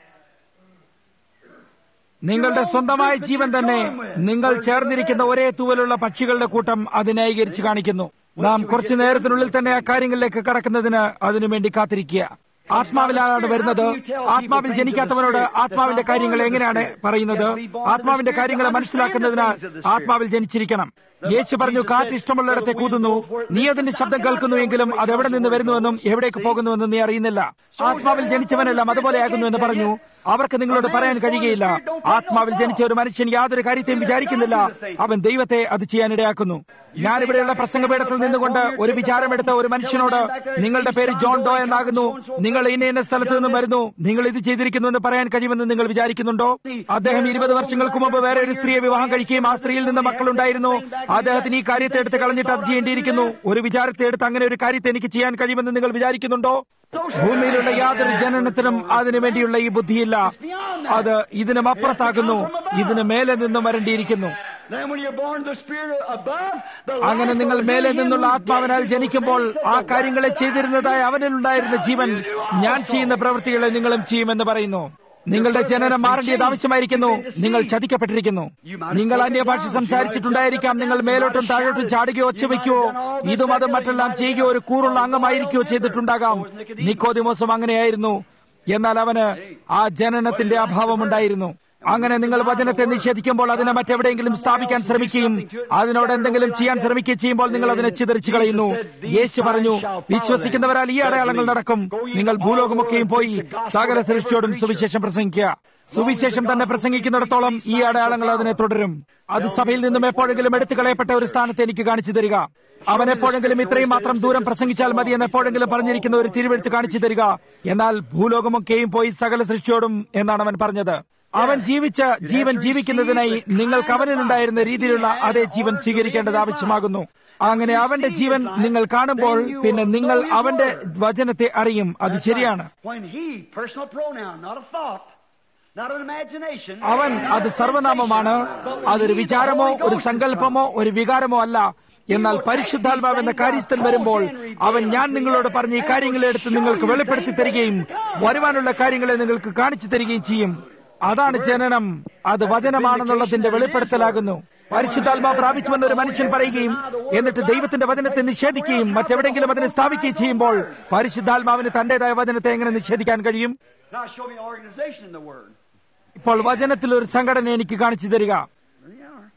നിങ്ങളുടെ സ്വന്തമായ ജീവൻ തന്നെ നിങ്ങൾ ചേർന്നിരിക്കുന്ന ഒരേ തൂവലുള്ള പക്ഷികളുടെ കൂട്ടം അത് ന്യായീകരിച്ച് കാണിക്കുന്നു നാം കുറച്ചു നേരത്തിനുള്ളിൽ തന്നെ ആ കാര്യങ്ങളിലേക്ക് കടക്കുന്നതിന് അതിനുവേണ്ടി കാത്തിരിക്കുക ആത്മാവിലാണ് വരുന്നത് ആത്മാവിൽ ജനിക്കാത്തവനോട് ആത്മാവിന്റെ കാര്യങ്ങൾ എങ്ങനെയാണ് പറയുന്നത് ആത്മാവിന്റെ കാര്യങ്ങളെ മനസ്സിലാക്കുന്നതിനാൽ ആത്മാവിൽ ജനിച്ചിരിക്കണം യേശു പറഞ്ഞു കാറ്റ് ഇഷ്ടമുള്ളിടത്തെ കൂതുന്നു നീ അതിന്റെ ശബ്ദം കേൾക്കുന്നുവെങ്കിലും അത് എവിടെ നിന്ന് വരുന്നുവെന്നും എവിടേക്ക് പോകുന്നുവെന്നും നീ അറിയുന്നില്ല ആത്മാവിൽ ജനിച്ചവനെല്ലാം അതുപോലെയാകുന്നു എന്ന് പറഞ്ഞു അവർക്ക് നിങ്ങളോട് പറയാൻ കഴിയുകയില്ല ആത്മാവിൽ ജനിച്ച ഒരു മനുഷ്യൻ യാതൊരു കാര്യത്തെയും വിചാരിക്കുന്നില്ല അവൻ ദൈവത്തെ അത് ചെയ്യാനിടയാക്കുന്നു ഞാനിവിടെയുള്ള പ്രസംഗപീഠത്തിൽ നിന്നുകൊണ്ട് ഒരു വിചാരമെടുത്ത ഒരു മനുഷ്യനോട് നിങ്ങളുടെ പേര് ജോൺ ഡോ എന്നാകുന്നു നിങ്ങൾ ഇന്ന ഇന്ന സ്ഥലത്ത് നിന്നും വരുന്നു നിങ്ങൾ ഇത് ചെയ്തിരിക്കുന്നു എന്ന് പറയാൻ കഴിയുമെന്ന് നിങ്ങൾ വിചാരിക്കുന്നുണ്ടോ അദ്ദേഹം ഇരുപത് വർഷങ്ങൾക്ക് മുമ്പ് വേറെ ഒരു സ്ത്രീയെ വിവാഹം കഴിക്കുകയും ആ സ്ത്രീയിൽ നിന്ന് മക്കളുണ്ടായിരുന്നു അദ്ദേഹത്തിന് ഈ കാര്യത്തെ എടുത്ത് കളഞ്ഞിട്ട് അത് ചെയ്യേണ്ടിയിരിക്കുന്നു ഒരു വിചാരത്തെ എടുത്ത് അങ്ങനെ ഒരു കാര്യത്തെ എനിക്ക് ചെയ്യാൻ കഴിയുമെന്ന് നിങ്ങൾ വിചാരിക്കുന്നുണ്ടോ ഭൂമിയിലുള്ള യാതൊരു ജനനത്തിനും അതിനു വേണ്ടിയുള്ള ഈ ബുദ്ധിയില്ല അത് ഇതിനും അപ്പുറത്താകുന്നു ഇതിന് മേലെ നിന്നും വരേണ്ടിയിരിക്കുന്നു Then when you're born of the Spirit above, the അങ്ങനെ life നിങ്ങൾ that was മേലെ in him നിന്നുള്ള who ആത്മാവിനാൽ gave you ജനിക്കുമ്പോൾ the ആ ways of കാര്യങ്ങളെ the ചെയ്തിരുന്നതായ അവനിലുണ്ടായിരുന്ന ജീവൻ ഞാൻ ചെയ്യുന്ന പ്രവൃത്തികളെ നിങ്ങളും ചെയ്യുമെന്ന് പറയുന്നു നിങ്ങളുടെ ജനനം മാറേണ്ടത് ആവശ്യമായിരിക്കുന്നു നിങ്ങൾ ചതിക്കപ്പെട്ടിരിക്കുന്നു നിങ്ങൾ അന്യഭാഷ സംസാരിച്ചിട്ടുണ്ടായിരിക്കാം നിങ്ങൾ മേലോട്ടും താഴോട്ടും ചാടുകയോ ഒച്ച വയ്ക്കുകയോ ഇതും അതും മറ്റെല്ലാം ചെയ്യുകയോ ഒരു കൂറുള്ള അംഗമായിരിക്കുകയോ ചെയ്തിട്ടുണ്ടാകാം നിക്കോദിമോസം അങ്ങനെയായിരുന്നു എന്നാൽ അവന് ആ ജനനത്തിന്റെ അഭാവമുണ്ടായിരുന്നു അങ്ങനെ നിങ്ങൾ വചനത്തെ നിഷേധിക്കുമ്പോൾ അതിനെ മറ്റെവിടെയെങ്കിലും സ്ഥാപിക്കാൻ ശ്രമിക്കുകയും അതിനോട് എന്തെങ്കിലും ചെയ്യാൻ ശ്രമിക്കുകയും ചെയ്യുമ്പോൾ നിങ്ങൾ അതിനെ ചിതറിച്ചു കളയുന്നു യേശു പറഞ്ഞു വിശ്വസിക്കുന്നവരാൽ ഈ അടയാളങ്ങൾ നടക്കും നിങ്ങൾ ഭൂലോകമൊക്കെയും പോയി സകല സൃഷ്ടിയോടും സുവിശേഷം പ്രസംഗിക്കുക സുവിശേഷം തന്നെ പ്രസംഗിക്കുന്നിടത്തോളം ഈ അടയാളങ്ങൾ അതിനെ തുടരും അത് സഭയിൽ നിന്നും എപ്പോഴെങ്കിലും എടുത്തു കളയപ്പെട്ട ഒരു സ്ഥാനത്ത് എനിക്ക് കാണിച്ചു തരിക അവൻ എപ്പോഴെങ്കിലും ഇത്രയും മാത്രം ദൂരം പ്രസംഗിച്ചാൽ മതി എന്ന് എപ്പോഴെങ്കിലും പറഞ്ഞിരിക്കുന്ന ഒരു തിരുവെടുത്ത് കാണിച്ചു തരിക എന്നാൽ ഭൂലോകമൊക്കെയും പോയി സകല സൃഷ്ടിയോടും എന്നാണ് അവൻ പറഞ്ഞത് അവൻ ജീവിച്ച ജീവൻ ജീവിക്കുന്നതിനായി നിങ്ങൾക്ക് അവനിലുണ്ടായിരുന്ന രീതിയിലുള്ള അതേ ജീവൻ സ്വീകരിക്കേണ്ടത് ആവശ്യമാകുന്നു അങ്ങനെ അവന്റെ ജീവൻ നിങ്ങൾ കാണുമ്പോൾ പിന്നെ നിങ്ങൾ അവന്റെ വചനത്തെ അറിയും അത് ശരിയാണ് When he, personal pronoun, not a thought, not an imagination. അവൻ അത് സർവനാമമാണ് അതൊരു വിചാരമോ ഒരു സങ്കല്പമോ ഒരു വികാരമോ അല്ല എന്നാൽ പരിശുദ്ധാത്മാവ് എന്ന കാര്യസ്ഥൻ വരുമ്പോൾ അവൻ ഞാൻ നിങ്ങളോട് പറഞ്ഞ ഈ കാര്യങ്ങളെ എടുത്ത് നിങ്ങൾക്ക് വെളിപ്പെടുത്തി തരികയും വരുവാനുള്ള കാര്യങ്ങളെ നിങ്ങൾക്ക് കാണിച്ചു തരികയും ചെയ്യും അതാണ് ജനനം അത് വചനമാണെന്നുള്ളതിന്റെ വെളിപ്പെടുത്തലാകുന്നു പരിശുദ്ധാത്മാ പ്രാപിച്ചുവെന്ന് ഒരു മനുഷ്യൻ പറയുകയും എന്നിട്ട് ദൈവത്തിന്റെ വചനത്തെ നിഷേധിക്കുകയും മറ്റെവിടെയെങ്കിലും അതിനെ സ്ഥാപിക്കുകയും ചെയ്യുമ്പോൾ പരിശുദ്ധാത്മാവിന് തന്റേതായ വചനത്തെ എങ്ങനെ നിഷേധിക്കാൻ കഴിയും Now show me organization in the Word. ഇപ്പോൾ വചനത്തിൽ ഒരു സംഘടന എനിക്ക് കാണിച്ചു തരിക There you are.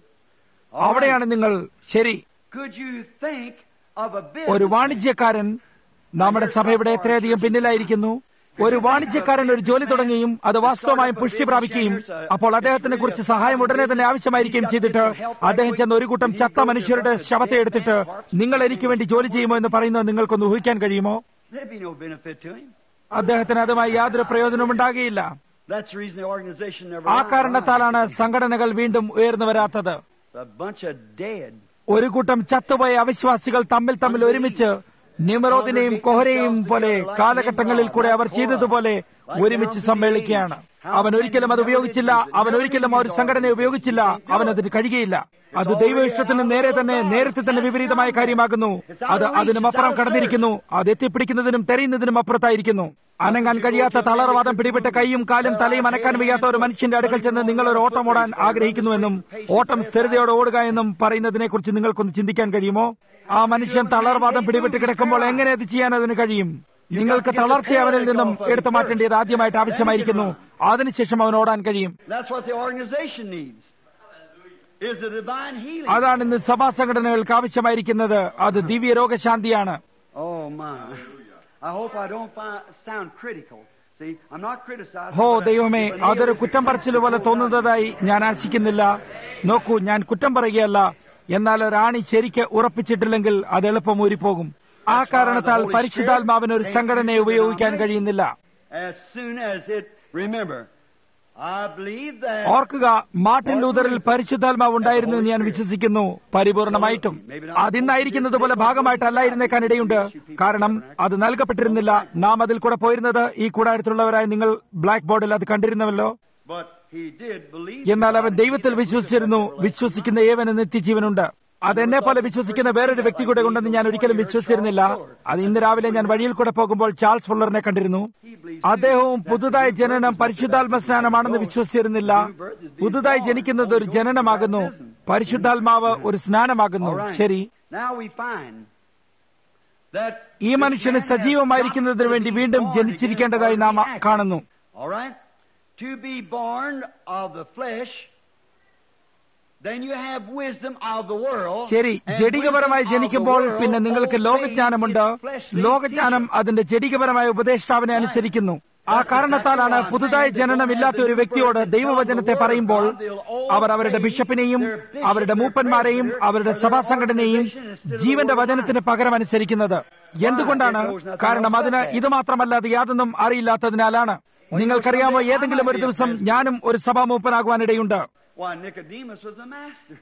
അവിടെയാണ് നിങ്ങൾ ശരി Could you think of a ഒരു business വാണിജ്യക്കാരൻ നമ്മുടെ സഭ ഇവിടെ എത്രയധികം പിന്നിലായിരിക്കുന്നു ഒരു വാണിജ്യക്കാരൻ ഒരു ജോലി തുടങ്ങുകയും അത് വാസ്തവമായും പുഷ്ടി പ്രാപിക്കുകയും അപ്പോൾ അദ്ദേഹത്തിനെ കുറിച്ച് സഹായം ഉടനെ തന്നെ ആവശ്യമായിരിക്കുകയും ചെയ്തിട്ട് അദ്ദേഹം ചെന്ന് ഒരു കൂട്ടം ചത്ത മനുഷ്യരുടെ ശവത്തെ എടുത്തിട്ട് നിങ്ങൾ എനിക്ക് വേണ്ടി ജോലി ചെയ്യുമോ എന്ന് പറയുന്നത് നിങ്ങൾക്കൊന്ന് ഊഹിക്കാൻ കഴിയുമോ There'd be no benefit to him. അദ്ദേഹത്തിന് അതുമായി യാതൊരു പ്രയോജനവും ഉണ്ടാകുകയില്ല That's the reason the organization never. ആ runs. കാരണത്താലാണ് സംഘടനകൾ വീണ്ടും ഉയർന്നു വരാത്തത് A bunch of dead. ഒരു കൂട്ടം ചത്തുപോയ അവിശ്വാസികൾ തമ്മിൽ തമ്മിൽ ഒരുമിച്ച് നിമറോദിനെയും കൊഹരെയും പോലെ കാലഘട്ടങ്ങളിൽ കൂടെ അവർ ചെയ്തതുപോലെ ഒരുമിച്ച് സമ്മേളിക്കുകയാണ് അവൻ ഒരിക്കലും അത് ഉപയോഗിച്ചില്ല അവൻ ഒരിക്കലും ആ ഒരു സംഘടന ഉപയോഗിച്ചില്ല അവൻ അതിന് കഴിയുകയില്ല അത് ദൈവ ഇഷ്ടത്തിന് നേരെ തന്നെ നേരത്തെ തന്നെ വിപരീതമായ കാര്യമാകുന്നു അത് അതിനും അപ്പുറം കടന്നിരിക്കുന്നു അത് എത്തിപ്പിടിക്കുന്നതിനും തെരയുന്നതിനും അപ്പുറത്തായിരിക്കുന്നു അനങ്ങാൻ കഴിയാത്ത തളർവാദം പിടിപെട്ട കൈയും കാലും തലയും അനക്കാൻ വയ്യാത്ത ഒരു മനുഷ്യന്റെ അടുക്കൽ ചെന്ന് നിങ്ങൾ ഒരു ഓട്ടം ഓടാൻ ആഗ്രഹിക്കുന്നുവെന്നും ഓട്ടം സ്ഥിരതയോടെ ഓടുക എന്നും പറയുന്നതിനെ കുറിച്ച് നിങ്ങൾക്കൊന്ന് ചിന്തിക്കാൻ കഴിയുമോ ആ മനുഷ്യൻ തളർവാദം പിടിപെട്ട് കിടക്കുമ്പോൾ എങ്ങനെ അത് ചെയ്യാൻ അതിന് കഴിയും നിങ്ങൾക്ക് തളർച്ച അവനിൽ നിന്നും എടുത്തു മാറ്റേണ്ടത് ആദ്യമായിട്ട് ആവശ്യമായിരിക്കുന്നു അതിനുശേഷം അവൻ ഓടാൻ കഴിയും That's what the organization needs. Is a divine healing. അതാണ് ഇന്ന് സഭാ സംഘടനകൾക്ക് ആവശ്യമായിരിക്കുന്നത് അത് ദിവ്യ രോഗശാന്തിയാണ് Oh my. I hope I don't find, sound critical. See, I'm not criticizing. ഹോ but I- ദൈവമേ but അതൊരു here കുറ്റം പറച്ചിൽ പോലെ തോന്നുന്നതായി ഞാൻ ആശിക്കുന്നില്ല നോക്കൂ ഞാൻ കുറ്റം പറയുകയല്ല എന്നാൽ ഒരാണി ശരിക്ക് ഉറപ്പിച്ചിട്ടില്ലെങ്കിൽ അത് എളുപ്പം ഊരിപ്പോകും ആ കാരണത്താൽ പരിശുദ്ധാത്മാവിന് ഒരു സംഘടനയെ ഉപയോഗിക്കാൻ കഴിയുന്നില്ല As soon as it, remember, I believe that. ഓർക്കുക മാർട്ടിൻ ലൂതറിൽ പരിശുദ്ധാത്മാവ് ഉണ്ടായിരുന്നു എന്ന് ഞാൻ വിശ്വസിക്കുന്നു പരിപൂർണമായിട്ടും അതിന്നായിരിക്കുന്നത് പോലെ ഭാഗമായിട്ടല്ലായിരുന്നേക്കാൻ ഇടയുണ്ട് കാരണം അത് നൽകപ്പെട്ടിരുന്നില്ല നാം അതിൽ കൂടെ പോയിരുന്നത് ഈ കൂടാരത്തിലുള്ളവരായി നിങ്ങൾ ബ്ലാക്ക് ബോർഡിൽ അത് കണ്ടിരുന്നുവല്ലോ But he did believe. എന്നാൽ അവൻ ദൈവത്തിൽ വിശ്വസിച്ചിരുന്നു വിശ്വസിക്കുന്ന ഏവന് നിത്യജീവനുണ്ട് അതെന്നെ പോലെ വിശ്വസിക്കുന്ന വേറൊരു വ്യക്തി കൂടെ ഉണ്ടെന്ന് ഞാൻ ഒരിക്കലും വിശ്വസിച്ചിരുന്നില്ല അത് ഇന്ന് രാവിലെ ഞാൻ വഴിയിൽ കൂടെ പോകുമ്പോൾ ചാൾസ് ഫുള്ളറിനെ കണ്ടിരുന്നു അദ്ദേഹവും പുതുതായി ജനനം പരിശുദ്ധാത്മ സ്നാനമാണെന്ന് വിശ്വസിച്ചിരുന്നില്ല പുതുതായി ജനിക്കുന്നത് ഒരു ജനനമാകുന്നു പരിശുദ്ധാത്മാവ് ഒരു സ്നാനമാകുന്നു All right. ശരി Now we find that ഈ മനുഷ്യന് സജീവമായിരിക്കുന്നതിന് വേണ്ടി വീണ്ടും ജനിച്ചിരിക്കേണ്ടതായി നാം കാണുന്നു All right? To be born of the flesh, then you have wisdom of the world. ശരി and ജഡികപരമായി wisdom of the ജനിക്കുമ്പോൾ world പിന്നെ നിങ്ങൾക്ക് obeys ലോകജ്ഞാനമുണ്ട് its fleshly ലോകജ്ഞാനം teacher. അതിന്റെ ജഡികപരമായ ഉപദേഷ്ടാവിനെ അനുസരിക്കുന്നു ആ കാരണത്താലാണ് പുതുതായി ജനനമില്ലാത്ത ഒരു വ്യക്തിയോട് ദൈവവചനത്തെ പറയുമ്പോൾ അവർ അവരുടെ ബിഷപ്പിനെയും അവരുടെ മൂപ്പന്മാരെയും അവരുടെ സഭാ സംഘടനയെയും ജീവന്റെ വചനത്തിന് പകരം അനുസരിക്കുന്നത് എന്തുകൊണ്ടാണ് കാരണം അതിന് ഇത് മാത്രമല്ലാതെ യാതൊന്നും അറിയില്ലാത്തതിനാലാണ് നിങ്ങൾക്കറിയാമോ ഏതെങ്കിലും ഒരു ദിവസം ഞാനും ഒരു സഭാ മൂപ്പനാകുവാനിടയുണ്ട് Why, Nicodemus was a master.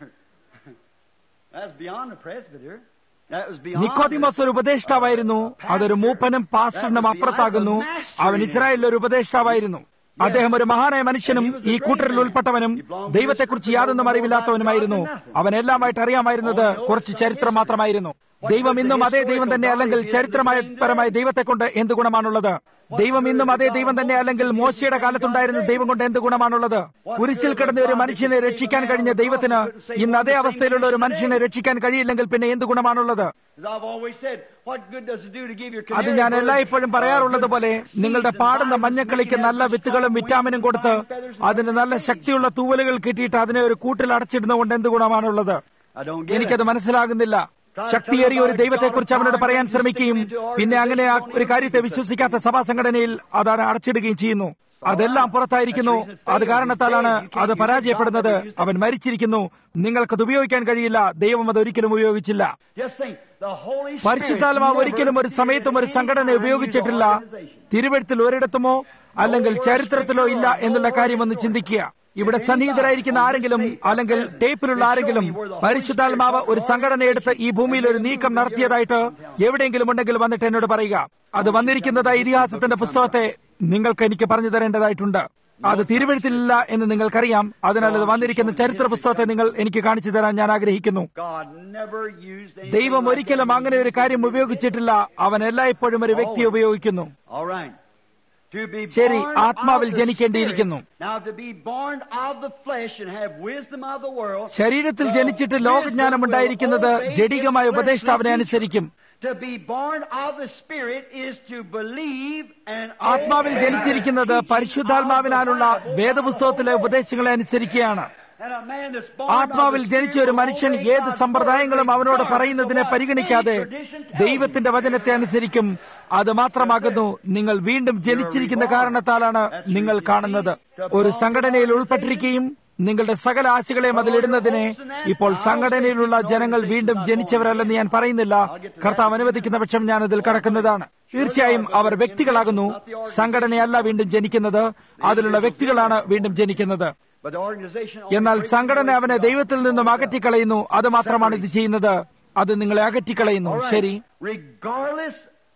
That's beyond the presbyter. That was beyond. നിക്കോദിമോസ് ഒരു ഉപദേഷ്ടാവായിരുന്നു അതൊരു മൂപ്പനും പാസ്റ്ററിനും അപ്പുറത്താകുന്നു അവൻ ഇസ്രായേലിൽ ഒരു ഉപദേഷ്ടാവായിരുന്നു അദ്ദേഹം ഒരു മഹാനായ മനുഷ്യനും ഈ കൂട്ടരിൽ ഉൾപ്പെട്ടവനും ദൈവത്തെക്കുറിച്ച് യാതൊന്നും അറിവില്ലാത്തവനുമായിരുന്നു അവൻ എല്ലാമായിട്ട് അറിയാമായിരുന്നത് കുറച്ച് ചരിത്രം മാത്രമായിരുന്നു ദൈവം ഇന്നും അതേ ദൈവം തന്നെ അല്ലെങ്കിൽ ചരിത്രമായ പരമായ ദൈവത്തെ കൊണ്ട് എന്ത് ഗുണമാണുള്ളത് ദൈവം ഇന്നും അതേ ദൈവം തന്നെ അല്ലെങ്കിൽ മോശയുടെ കാലത്തുണ്ടായിരുന്ന ദൈവം കൊണ്ട് എന്ത് ഗുണമാണുള്ളത് കുരിശിൽ കിടന്ന ഒരു മനുഷ്യനെ രക്ഷിക്കാൻ കഴിഞ്ഞ ദൈവത്തിന് ഇന്ന് അതേ അവസ്ഥയിലുള്ള ഒരു മനുഷ്യനെ രക്ഷിക്കാൻ കഴിയില്ലെങ്കിൽ പിന്നെ എന്ത് ഗുണമാണുള്ളത് As I've always said, what good does it do to give your അത് canary ഞാൻ bird, എല്ലായ്പ്പോഴും പറയാറുള്ളത് പോലെ uh, നിങ്ങളുടെ seeds and പാടുന്ന vitamins മഞ്ഞക്കിളിക്ക് and നല്ല വിത്തുകളും വിറ്റാമിനും കൊടുത്ത് അതിന് നല്ല ശക്തിയുള്ള തൂവലുകൾ കിട്ടിയിട്ട് അതിനെ ഒരു കൂട്ടിൽ അടച്ചിടുന്നതുകൊണ്ട് എന്ത് ഗുണമാണുള്ളത് I don't get എനിക്കത് it. മനസ്സിലാകുന്നില്ല ശക്തിയേറിയ ഒരു ദൈവത്തെക്കുറിച്ച് അവനോട് പറയാൻ ശ്രമിക്കുകയും പിന്നെ അങ്ങനെ ആ ഒരു കാര്യത്തെ വിശ്വസിക്കാത്ത സഭാ സംഘടനയിൽ അതാണ് അടച്ചിടുകയും ചെയ്യുന്നു അതെല്ലാം പുറത്തായിരിക്കുന്നു അത് കാരണത്താലാണ് അത് പരാജയപ്പെടുന്നത് അവൻ മരിച്ചിരിക്കുന്നു നിങ്ങൾക്കത് ഉപയോഗിക്കാൻ കഴിയില്ല ദൈവം അത് ഒരിക്കലും ഉപയോഗിച്ചില്ല Just think, the Holy Spirit പരിശുദ്ധാത്മാവ് never ഒരിക്കലും ഒരു സമയത്തും ഒരു സംഘടന ഉപയോഗിച്ചിട്ടില്ല തിരുവഴുത്തിൽ ഒരിടത്തുമോ അല്ലെങ്കിൽ ചരിത്രത്തിലോ ഇല്ല എന്നുള്ള കാര്യം ഒന്ന് ചിന്തിക്കുക ഇവിടെ സന്നിഹിതരായിരിക്കുന്ന ആരെങ്കിലും അല്ലെങ്കിൽ ടേപ്പിലുള്ള ആരെങ്കിലും പരിശുദ്ധാത്മാവ് ഒരു സംഘടന എടുത്ത് ഈ ഭൂമിയിൽ ഒരു നീക്കം നടത്തിയതായിട്ട് എവിടെയെങ്കിലും ഉണ്ടെങ്കിൽ വന്നിട്ട് എന്നോട് പറയുക അത് വന്നിരിക്കുന്നതായി ഇതിഹാസത്തിന്റെ പുസ്തകത്തെ നിങ്ങൾക്ക് എനിക്ക് പറഞ്ഞു തരേണ്ടതായിട്ടുണ്ട് അത് തിരുവഴുത്തിലില്ല എന്ന് നിങ്ങൾക്കറിയാം അതിനാൽ അത് വന്നിരിക്കുന്ന ചരിത്ര പുസ്തകത്തെ നിങ്ങൾ എനിക്ക് കാണിച്ചു തരാൻ ഞാൻ ആഗ്രഹിക്കുന്നു God never used anything ദൈവം like ഒരിക്കലും that. അങ്ങനെ ഒരു കാര്യം ഉപയോഗിച്ചിട്ടില്ല അവൻ എല്ലായ്പ്പോഴും ഒരു വ്യക്തിയെ ഉപയോഗിക്കുന്നു All right. To be ശരി, born ആത്മാവിൽ of the ജനിക്കേണ്ടിയിരിക്കുന്നു. Spirit. Now to be born of the flesh and have wisdom of the world. ശരീരത്തിൽ the ജനിച്ചിട്ട് wisdom ലോകജ്ഞാനം will ഉണ്ടായിരിക്കുന്നത് obey ജഡികമായ its ഉപദേഷ്ടാവിനെ fleshly അനുസരിക്കും teacher. To be born of the Spirit is to believe and ആത്മാവിൽ obey ജനിച്ചിരിക്കുന്നത് the teaching പരിശുദ്ധാത്മാവിനാലുള്ള of the Bible. വേദപുസ്തകത്തിലെ ഉപദേശങ്ങളെ അനുസരിക്കുകയാണ് And a man that's born ആത്മാവിൽ of the ജനിച്ച Spirit ഒരു will മനുഷ്യൻ obey ഏത് God's സമ്പ്രദായങ്ങളും word അവനോട് regardless പറയുന്നതിനെ of what പരിഗണിക്കാതെ any tradition tells him. ദൈവത്തിന്റെ വചനത്തെ അനുസരിക്കും അത് മാത്രമാകുന്നു നിങ്ങൾ വീണ്ടും ജനിച്ചിരിക്കുന്ന കാരണത്താലാണ് നിങ്ങൾ കാണുന്നത് ഒരു സംഘടനയിൽ ഉൾപ്പെട്ടിരിക്കുകയും നിങ്ങളുടെ സകല ആശകളെയും അതിലിടുന്നതിനെ ഇപ്പോൾ സംഘടനയിലുള്ള ജനങ്ങൾ വീണ്ടും ജനിച്ചവരല്ലെന്ന് ഞാൻ പറയുന്നില്ല കർത്താവ് അനുവദിക്കുന്ന പക്ഷം ഞാൻ അതിൽ കടക്കുന്നതാണ് തീർച്ചയായും അവർ വ്യക്തികളാകുന്നു സംഘടനയല്ല വീണ്ടും ജനിക്കുന്നത് അതിലുള്ള വ്യക്തികളാണ് വീണ്ടും ജനിക്കുന്നത് But the organization എന്നാൽ സംഘടന അവനെ ദൈവത്തിൽ നിന്നും അകറ്റിക്കളയുന്നു അത് മാത്രമാണ് ഇത് ചെയ്യുന്നത് അത് നിങ്ങളെ അകറ്റിക്കളയുന്നു ശരി regardless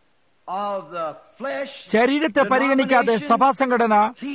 of the flesh ശരീരത്തെ പരിഗണിക്കാതെ സഭാസംഘടന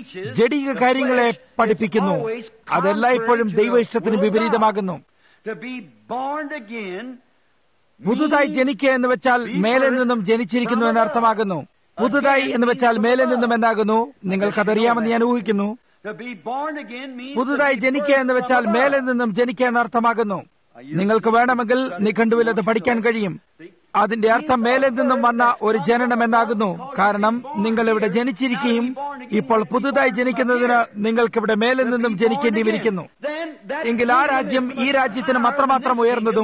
ജഡിക കാര്യങ്ങളെ പഠിപ്പിക്കുന്നു അതെല്ലായ്പ്പോഴും ദൈവ ഇഷ്ടത്തിന് വിപരീതമാകുന്നു to be born again പുതുതായി ജനിക്കുക എന്ന് വെച്ചാൽ മേലെ നിന്നും ജനിച്ചിരിക്കുന്നു എന്നർത്ഥമാകുന്നു പുതുതായി എന്ന് വെച്ചാൽ മേലെ നിന്നും എന്നാകുന്നു നിങ്ങൾക്കതറിയാമെന്ന് ഞാൻ ഊഹിക്കുന്നു to be born again means പുതുതായി to be ജനിക്കുക എന്ന് birthed വെച്ചാൽ from മേലെ above. നിന്നും ജനിക്കുക എന്നർത്ഥമാകുന്നു നിങ്ങൾക്ക് വേണമെങ്കിൽ നിഘണ്ടുവിൽ അത് പഠിക്കാൻ കഴിയും അതിന്റെ അർത്ഥം മേലെ നിന്നും വന്ന ഒരു ജനനം എന്നാകുന്നു കാരണം നിങ്ങൾ ഇവിടെ ജനിച്ചിരിക്കുകയും ഇപ്പോൾ പുതുതായി ജനിക്കുന്നതിന് നിങ്ങൾക്കിവിടെ മേലെ നിന്നും ജനിക്കേണ്ടിയിരിക്കുന്നു Then that എങ്കിൽ ആ രാജ്യം ഈ രാജ്യത്തിന് അത്രമാത്രം ഉയർന്നതും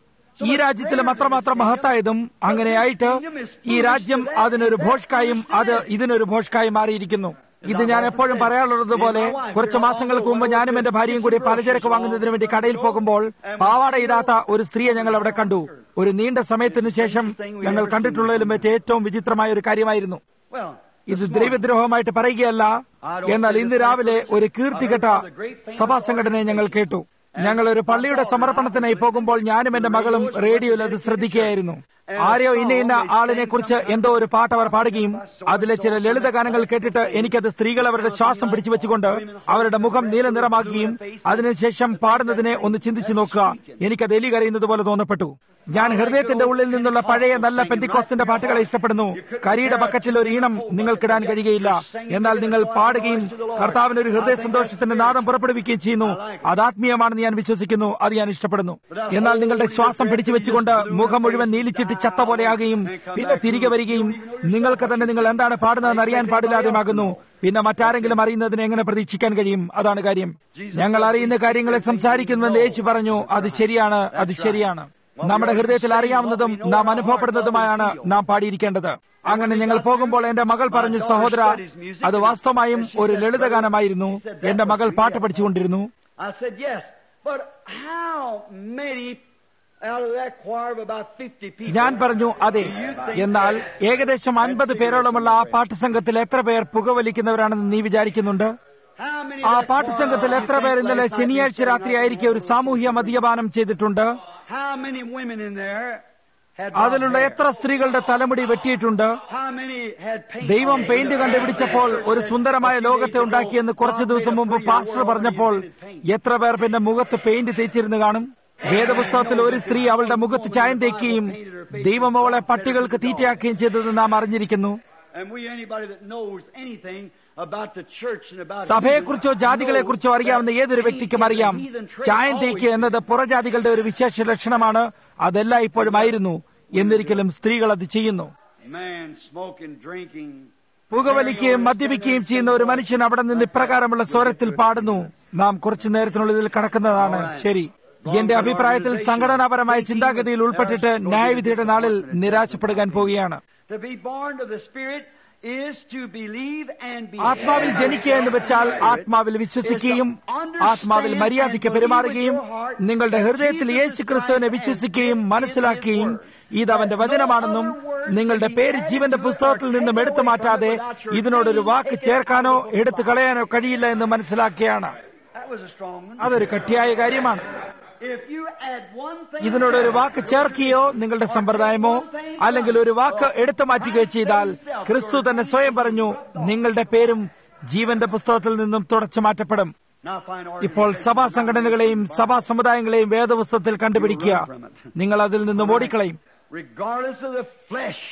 ഈ രാജ്യത്തിലും അത്രമാത്രം മഹത്തായതും അങ്ങനെയായിട്ട് ഈ രാജ്യം അതിനൊരു ഭോഷ്കായും അത് ഇതിനൊരു ഭോഷ്കായും മാറിയിരിക്കുന്നു ഇത് ഞാൻ എപ്പോഴും പറയാറുള്ളത് പോലെ കുറച്ച് മാസങ്ങൾക്ക് മുമ്പ് ഞാനും എന്റെ ഭാര്യയും കൂടി പലചരക്ക് വാങ്ങുന്നതിന് വേണ്ടി കടയിൽ പോകുമ്പോൾ പാവാടയിടാത്ത ഒരു സ്ത്രീയെ ഞങ്ങൾ അവിടെ കണ്ടു ഒരു നീണ്ട സമയത്തിന് ശേഷം ഞങ്ങൾ കണ്ടിട്ടുള്ളതിലും വെച്ച് ഏറ്റവും വിചിത്രമായ ഒരു കാര്യമായിരുന്നു well ഇത് ദൈവദ്രോഹമായിട്ട് പറയുകയല്ല എന്നാൽ ഇന്ന് രാവിലെ ഒരു കീർത്തികെട്ട സഭാ സംഘടനയെ ഞങ്ങൾ കേട്ടു ഞങ്ങൾ ഒരു പള്ളിയുടെ സമർപ്പണത്തിനായി പോകുമ്പോൾ ഞാനും എന്റെ മകളും റേഡിയോയിൽ അത് ശ്രദ്ധിക്കുകയായിരുന്നു ആരെയോ ഇന്ന ഇന്ന ആളിനെ കുറിച്ച് എന്തോ ഒരു പാട്ട് അവർ പാടുകയും അതിലെ ചില ലളിത ഗാനങ്ങൾ കേട്ടിട്ട് എനിക്കത് സ്ത്രീകൾ അവരുടെ ശ്വാസം പിടിച്ചു വെച്ചുകൊണ്ട് അവരുടെ മുഖം നീല നിറമാക്കുകയും അതിനുശേഷം പാടുന്നതിനെ ഒന്ന് ചിന്തിച്ചു നോക്കുക എനിക്കത് എലി കരയുന്നത് പോലെ തോന്നപ്പെട്ടു ഞാൻ ഹൃദയത്തിന്റെ ഉള്ളിൽ നിന്നുള്ള പഴയ നല്ല പെന്തിക്കോസ്തിന്റെ പാട്ടുകളെ ഇഷ്ടപ്പെടുന്നു കരിയുടെ ബക്കറ്റിൽ ഒരു ഈണം നിങ്ങൾക്കിടാൻ കഴിയുകയില്ല എന്നാൽ നിങ്ങൾ പാടുകയും കർത്താവിന് ഒരു ഹൃദയ സന്തോഷത്തിന്റെ നാദം പുറപ്പെടുവിക്കുകയും ചെയ്യുന്നു അത് ആത്മീയമാണെന്ന് ഞാൻ വിശ്വസിക്കുന്നു അത് ഞാൻ ഇഷ്ടപ്പെടുന്നു എന്നാൽ നിങ്ങളുടെ ശ്വാസം പിടിച്ചു വെച്ചുകൊണ്ട് മുഖം മുഴുവൻ നീലിച്ചിട്ട് ചത്ത പോലെയാകുകയും പിന്നെ തിരികെ വരികയും നിങ്ങൾക്ക് തന്നെ നിങ്ങൾ എന്താണ് പാടുന്നതെന്ന് അറിയാൻ പാടില്ലാതെയാകുന്നു പിന്നെ മറ്റാരെങ്കിലും അറിയുന്നതിന് എങ്ങനെ പ്രതീക്ഷിക്കാൻ കഴിയും അതാണ് കാര്യം ഞങ്ങൾ അറിയുന്ന കാര്യങ്ങളെ സംസാരിക്കുന്നുവെന്ന് യേശു പറഞ്ഞു അത് ശരിയാണ് അത് ശരിയാണ് നമ്മുടെ ഹൃദയത്തിൽ അറിയാവുന്നതും നാം അനുഭവപ്പെടുന്നതുമായാണ് നാം പാടിയിരിക്കേണ്ടത് അങ്ങനെ ഞങ്ങൾ പോകുമ്പോൾ എന്റെ മകൾ പറഞ്ഞു സഹോദര അത് വാസ്തവമായും ഒരു ലളിതഗാനമായിരുന്നു എന്റെ മകൾ പാട്ട് പഠിച്ചുകൊണ്ടിരുന്നു I said yes but how many out of that choir of about 50 people ഞാൻ പറഞ്ഞു അതെ എന്നാൽ ഏകദേശം അൻപത് പേരോളമുള്ള ആ പാട്ട് സംഘത്തിൽ എത്ര പേർ പുകവലിക്കുന്നവരാണെന്ന് നീ വിചാരിക്കുന്നുണ്ട് how many ആ of that പാട്ട് choir സംഘത്തിൽ on എത്ര പേർ last ഇന്നലെ night ശനിയാഴ്ച been രാത്രി sitting ആയിരിക്കെ ഒരു സാമൂഹ്യ മദ്യപാനം ചെയ്തിട്ടുണ്ട് how many women in there had അതിലുള്ള blonde hair? എത്ര സ്ത്രീകളുടെ തലമുടി വെട്ടിയിട്ടുണ്ട് how many had paint ദൈവം on പെയിന്റ് their കണ്ടുപിടിച്ചപ്പോൾ hair? ഒരു സുന്ദരമായ ലോകത്തെ ഉണ്ടാക്കിയെന്ന് കുറച്ചു ദിവസം മുമ്പ് പാസ്റ്റർ പറഞ്ഞപ്പോൾ എത്ര പേർ പിന്നെ മുഖത്ത് പെയിന്റ് തേച്ചിരുന്ന് കാണും വേദപുസ്തകത്തിൽ ഒരു സ്ത്രീ അവളുടെ മുഖത്ത് ചായം തേക്കുകയും ദൈവം അവളെ പട്ടികൾക്ക് തീറ്റയാക്കുകയും ചെയ്തത് നാം അറിഞ്ഞിരിക്കുന്നു And we, anybody that knows anything about the church and about സഭയെക്കുറിച്ചോ ജാതികളെക്കുറിച്ചോ അറിയാവുന്ന ഏതൊരു വ്യക്തിക്കും അറിയാം ചായം തേക്കുക എന്നത് പുറജാതികളുടെ ഒരു വിശേഷ ലക്ഷണമാണ് അതെല്ലാം ഇപ്പോഴുമായിരുന്നു എന്നിരിക്കലും സ്ത്രീകൾ അത് ചെയ്യുന്നു man smoking, drinking. പുകവലിക്കുകയും മദ്യപിക്കുകയും ചെയ്യുന്ന ഒരു മനുഷ്യൻ അവിടെ നിന്ന് ഇപ്രകാരമുള്ള സ്വരത്തിൽ പാടുന്നു നാം കുറച്ചു നേരത്തിനുള്ളിൽ കടക്കുന്നതാണ് ശരി എന്റെ അഭിപ്രായത്തിൽ സംഘടനാപരമായ ചിന്താഗതിയിൽ ഉൾപ്പെട്ടിട്ട് ന്യായവിധിയുടെ നാളിൽ നിരാശപ്പെടുവാൻ പോവുകയാണ് To be born of the Spirit is to believe and be ആത്മാവിൽ ജനിക്കുക എന്ന് വെച്ചാൽ ആത്മാവിൽ വിശ്വസിക്കുകയും ആത്മാവിൽ മര്യാദയ്ക്ക് പെരുമാറുകയും നിങ്ങളുടെ ഹൃദയത്തിൽ യേശു ക്രിസ്തുവിനെ വിശ്വസിക്കുകയും മനസ്സിലാക്കുകയും ഇത് അവന്റെ വചനമാണെന്നും നിങ്ങളുടെ പേര് ജീവന്റെ പുസ്തകത്തിൽ നിന്നും എടുത്തു മാറ്റാതെ ഇതിനോടൊരു വാക്ക് ചേർക്കാനോ എടുത്തു കളയാനോ കഴിയില്ല എന്ന് മനസ്സിലാക്കുകയാണ് That was a strong one. അതൊരു കട്ടിയായ കാര്യമാണ് If you add one thing ഇതിനോടൊരു വാക്ക് ചേർക്കുകയോ നിങ്ങളുടെ സമ്പ്രദായമോ അല്ലെങ്കിൽ ഒരു വാക്ക് എടുത്തു മാറ്റുകയോ ചെയ്താൽ ക്രിസ്തു തന്നെ സ്വയം പറഞ്ഞു നിങ്ങളുടെ പേരും ജീവന്റെ പുസ്തകത്തിൽ നിന്നും തുടച്ചു മാറ്റപ്പെടും now find ഇപ്പോൾ സഭാ സംഘടനകളെയും സഭാ സമുദായങ്ങളെയും വേദപുസ്തകത്തിൽ കണ്ടുപിടിക്കുക നിങ്ങൾ അതിൽ നിന്നും ഓടിക്കളയും regardless of the flesh.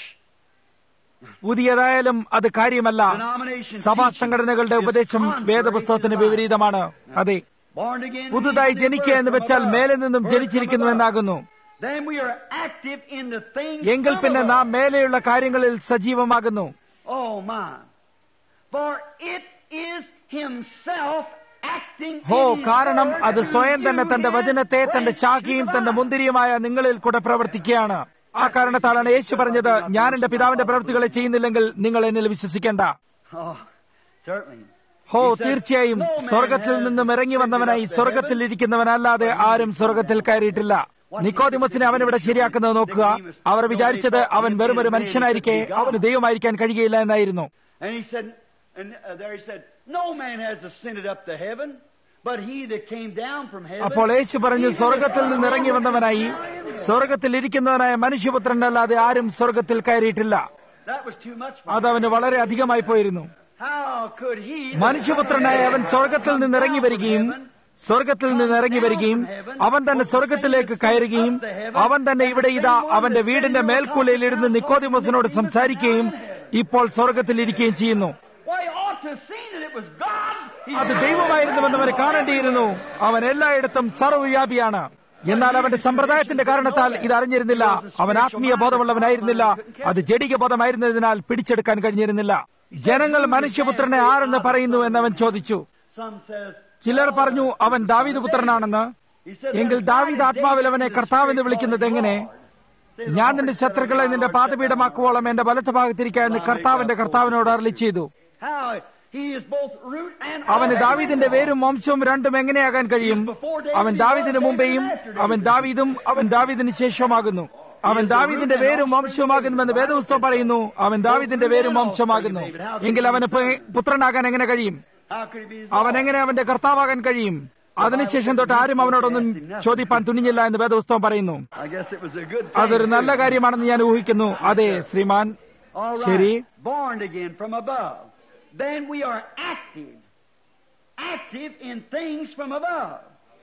പുതിയതായാലും അത് കാര്യമല്ല സഭാ സംഘടനകളുടെ ഉപദേശം വേദപുസ്തകത്തിന് വിപരീതമാണ് അതെ Born again. പുതുതായി means ജനിക്കുക എന്ന് birth from വെച്ചാൽ above. മേലെ നിന്നും Birth from ജനിച്ചിരിക്കുന്നു above. എന്നാകുന്നു Then we are active in the things എങ്കിൽ of പിന്നെ above. നാം മേലെയുള്ള കാര്യങ്ങളിൽ സജീവമാകുന്നു Oh my. For it is himself acting ഹോ in his കാരണം word അത് സ്വയം തന്നെ through തന്റെ his വചനത്തെ തന്റെ flesh ശാഖയും to തന്റെ the മുന്തിരിയുമായ നിങ്ങളിൽ കൂടെ പ്രവർത്തിക്കുകയാണ് ആ കാരണത്താലാണ് യേശു പറഞ്ഞത് ഞാൻ എന്റെ പിതാവിന്റെ പ്രവൃത്തികളെ ചെയ്യുന്നില്ലെങ്കിൽ നിങ്ങൾ എന്നിൽ വിശ്വസിക്കേണ്ട Oh, certainly. ഹോ തീർച്ചയായും സ്വർഗത്തിൽ നിന്നും ഇറങ്ങി വന്നവനായി സ്വർഗത്തിൽ ഇരിക്കുന്നവനല്ലാതെ ആരും സ്വർഗത്തിൽ കയറിയിട്ടില്ല നിക്കോദിമസിനെ അവൻ ഇവിടെ ശരിയാക്കുന്നത് നോക്കുക അവർ വിചാരിച്ചത് അവൻ വെറും ഒരു മനുഷ്യനായിരിക്കെ അവന് ദൈവമായിരിക്കാൻ കഴിയുകയില്ല എന്നായിരുന്നു And he said, and uh, there he said, No man has ascended up to heaven, but he that came down from heaven. അപ്പോൾ യേശു പറഞ്ഞു സ്വർഗത്തിൽ നിന്ന് ഇറങ്ങി വന്നവനായി സ്വർഗത്തിൽ ഇരിക്കുന്നവനായ മനുഷ്യപുത്രനല്ലാതെ ആരും സ്വർഗത്തിൽ കയറിയിട്ടില്ല That was too much for അത് him. അവന് വളരെ അധികമായി പോയിരുന്നു How could he? മനുഷ്യപുത്രനായ അവൻ സ്വർഗത്തിൽ നിന്ന് ഇറങ്ങി വരികയും സ്വർഗത്തിൽ നിന്ന് ഇറങ്ങി വരികയും അവൻ തന്നെ സ്വർഗത്തിലേക്ക് കയറുകയും അവൻ തന്നെ ഇവിടെ ഇതാ അവന്റെ വീടിന്റെ മേൽക്കൂലയിൽ ഇരുന്ന് നിക്കോദിമോസിനോട് സംസാരിക്കുകയും ഇപ്പോൾ സ്വർഗത്തിൽ ഇരിക്കുകയും ചെയ്യുന്നു Why, he ought to have seen that it was God. He അത് ദൈവമായിരുന്നുവെന്ന് അവൻ കാണേണ്ടിയിരുന്നു അവൻ എല്ലായിടത്തും സർവ്വവ്യാപിയാണ് എന്നാൽ അവന്റെ സമ്പ്രദായത്തിന്റെ കാരണത്താൽ ഇത് അറിഞ്ഞിരുന്നില്ല അവൻ ആത്മീയ ബോധമുള്ളവനായിരുന്നില്ല അത് ജഡിക ബോധമായിരുന്നതിനാൽ പിടിച്ചെടുക്കാൻ കഴിഞ്ഞിരുന്നില്ല ജനങ്ങൾ മനുഷ്യപുത്രനെ ആരെന്ന് പറയുന്നു എന്നവൻ ചോദിച്ചു Some says, ചിലർ പറഞ്ഞു അവൻ ദാവീദ് പുത്രനാണെന്ന് he said, എങ്കിൽ ദാവീദ് ആത്മാവിൽ അവനെ കർത്താവെന്ന് വിളിക്കുന്നത് എങ്ങനെ ഞാൻ നിന്റെ ശത്രുക്കളെ നിന്റെ പാതപീഠമാക്കുവോളം എന്റെ വലത്ത് ഭാഗത്തിരിക്കുക എന്ന് കർത്താവിന്റെ കർത്താവിനോട് അരളി ചെയ്തു How he is both root and അവന് ദാവീദിന്റെ വേരും വംശവും രണ്ടും എങ്ങനെയാകാൻ കഴിയും അവൻ ദാവീദിന് മുമ്പേയും അവൻ ദാവീദും അവൻ ദാവീദിന് ശേഷവുമാകുന്നു അവൻ ദാവീദിന്റെ വേരും വംശവുമാകുന്നുവെന്ന് വേദപുസ്തകം പറയുന്നു അവൻ ദാവീദിന്റെ വേരും വംശമാകുന്നു എങ്കിൽ അവന് പു- പുത്രനാകാൻ എങ്ങനെ കഴിയും How could he be his അവൻ എങ്ങനെ അവന്റെ കർത്താവാകാൻ കഴിയും അതിനുശേഷം തൊട്ട് ആരും അവനോടൊന്നും ചോദിപ്പാൻ തുനിഞ്ഞില്ല എന്ന് വേദപുസ്തകം പറയുന്നു I guess it was a good thing. അതൊരു നല്ല കാര്യമാണെന്ന് ഞാൻ ഊഹിക്കുന്നു അതെ ശ്രീമാൻ All right. ശരി. Born again from above. Then we are active. Active in things from above.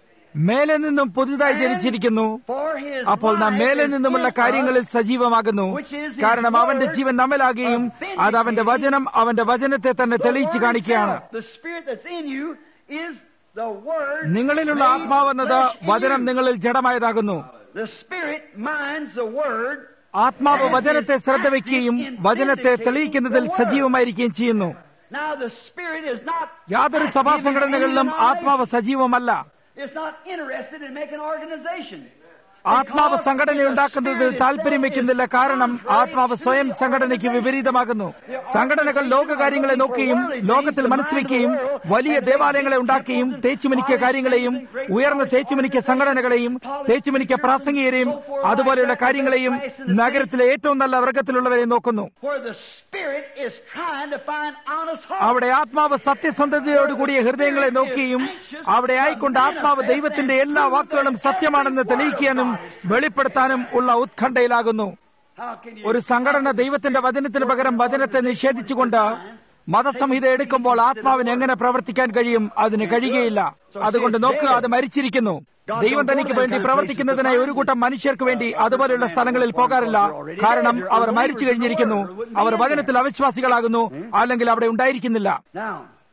മേലെ നിന്നും പുതുതായി ജനിച്ചിരിക്കുന്നു For his അപ്പോൾ നാം life മേലെ is നിന്നുമുള്ള in കാര്യങ്ങളിൽ us, സജീവമാകുന്നു കാരണം അവന്റെ ജീവൻ നമ്മിലാകുകയും അത് അവന്റെ വചനം അവന്റെ വചനത്തെ തന്നെ the തെളിയിച്ചു word കാണിക്കുകയാണ് itself. The spirit that's in you is the word. നിങ്ങളിലുള്ള made ആത്മാവെന്നത് flesh in വചനം you. നിങ്ങളിൽ ജഡമായതാകുന്നു The spirit minds the word. ആത്മാവ് വചനത്തെ ശ്രദ്ധ വയ്ക്കുകയും വചനത്തെ തെളിയിക്കുന്നതിൽ സജീവമായിരിക്കുകയും ചെയ്യുന്നു Now the spirit is not യാതൊരു സഭാ active in any സംഘടനകളിലും denomination. ആത്മാവ് സജീവമല്ല It's not interested in making organization. ആത്മാവ് സംഘടനയുണ്ടാക്കുന്നതിൽ താല്പര്യം വെക്കുന്നില്ല കാരണം ആത്മാവ് സ്വയം സംഘടനയ്ക്ക് വിപരീതമാകുന്നു സംഘടനകൾ ലോകകാര്യങ്ങളെ നോക്കുകയും ലോകത്തിൽ മനസ്സുവെക്കുകയും വലിയ ദേവാലയങ്ങളെ ഉണ്ടാക്കുകയും തേച്ചുമിനിക്ക കാര്യങ്ങളെയും ഉയർന്ന തേച്ചുമിനിക്ക സംഘടനകളെയും തേച്ചുമിനിക്ക പ്രാസംഗികരെയും അതുപോലെയുള്ള കാര്യങ്ങളെയും നഗരത്തിലെ ഏറ്റവും നല്ല വർഗത്തിലുള്ളവരെയും നോക്കുന്നു Where the spirit is trying to find honest hearts. അവിടെ ആത്മാവ് സത്യസന്ധതയോടുകൂടിയ ഹൃദയങ്ങളെ നോക്കുകയും അവിടെ ആയിക്കൊണ്ട് ആത്മാവ് ദൈവത്തിന്റെ എല്ലാ വാക്കുകളും സത്യമാണെന്ന് തെളിയിക്കാനും വെളിപ്പെടുത്താനും ഉള്ള ഉത്കണ്ഠയിലാകുന്നു How can you ഒരു സംഘടന ദൈവത്തിന്റെ വചനത്തിന് പകരം വചനത്തെ നിഷേധിച്ചുകൊണ്ട് മതസംഹിത എടുക്കുമ്പോൾ ആത്മാവിന് എങ്ങനെ പ്രവർത്തിക്കാൻ കഴിയും അതിന് കഴിയുകയില്ല അതുകൊണ്ട് നോക്കുക അത് മരിച്ചിരിക്കുന്നു ദൈവം തനിക്ക് വേണ്ടി പ്രവർത്തിക്കുന്നതിനായി ഒരു കൂട്ടം മനുഷ്യർക്ക് വേണ്ടി അതുപോലെയുള്ള സ്ഥലങ്ങളിൽ പോകാറില്ല കാരണം അവർ മരിച്ചു കഴിഞ്ഞിരിക്കുന്നു അവർ വചനത്തിൽ അവിശ്വാസികളാകുന്നു അല്ലെങ്കിൽ അവിടെ ഉണ്ടായിരിക്കുന്നില്ല now?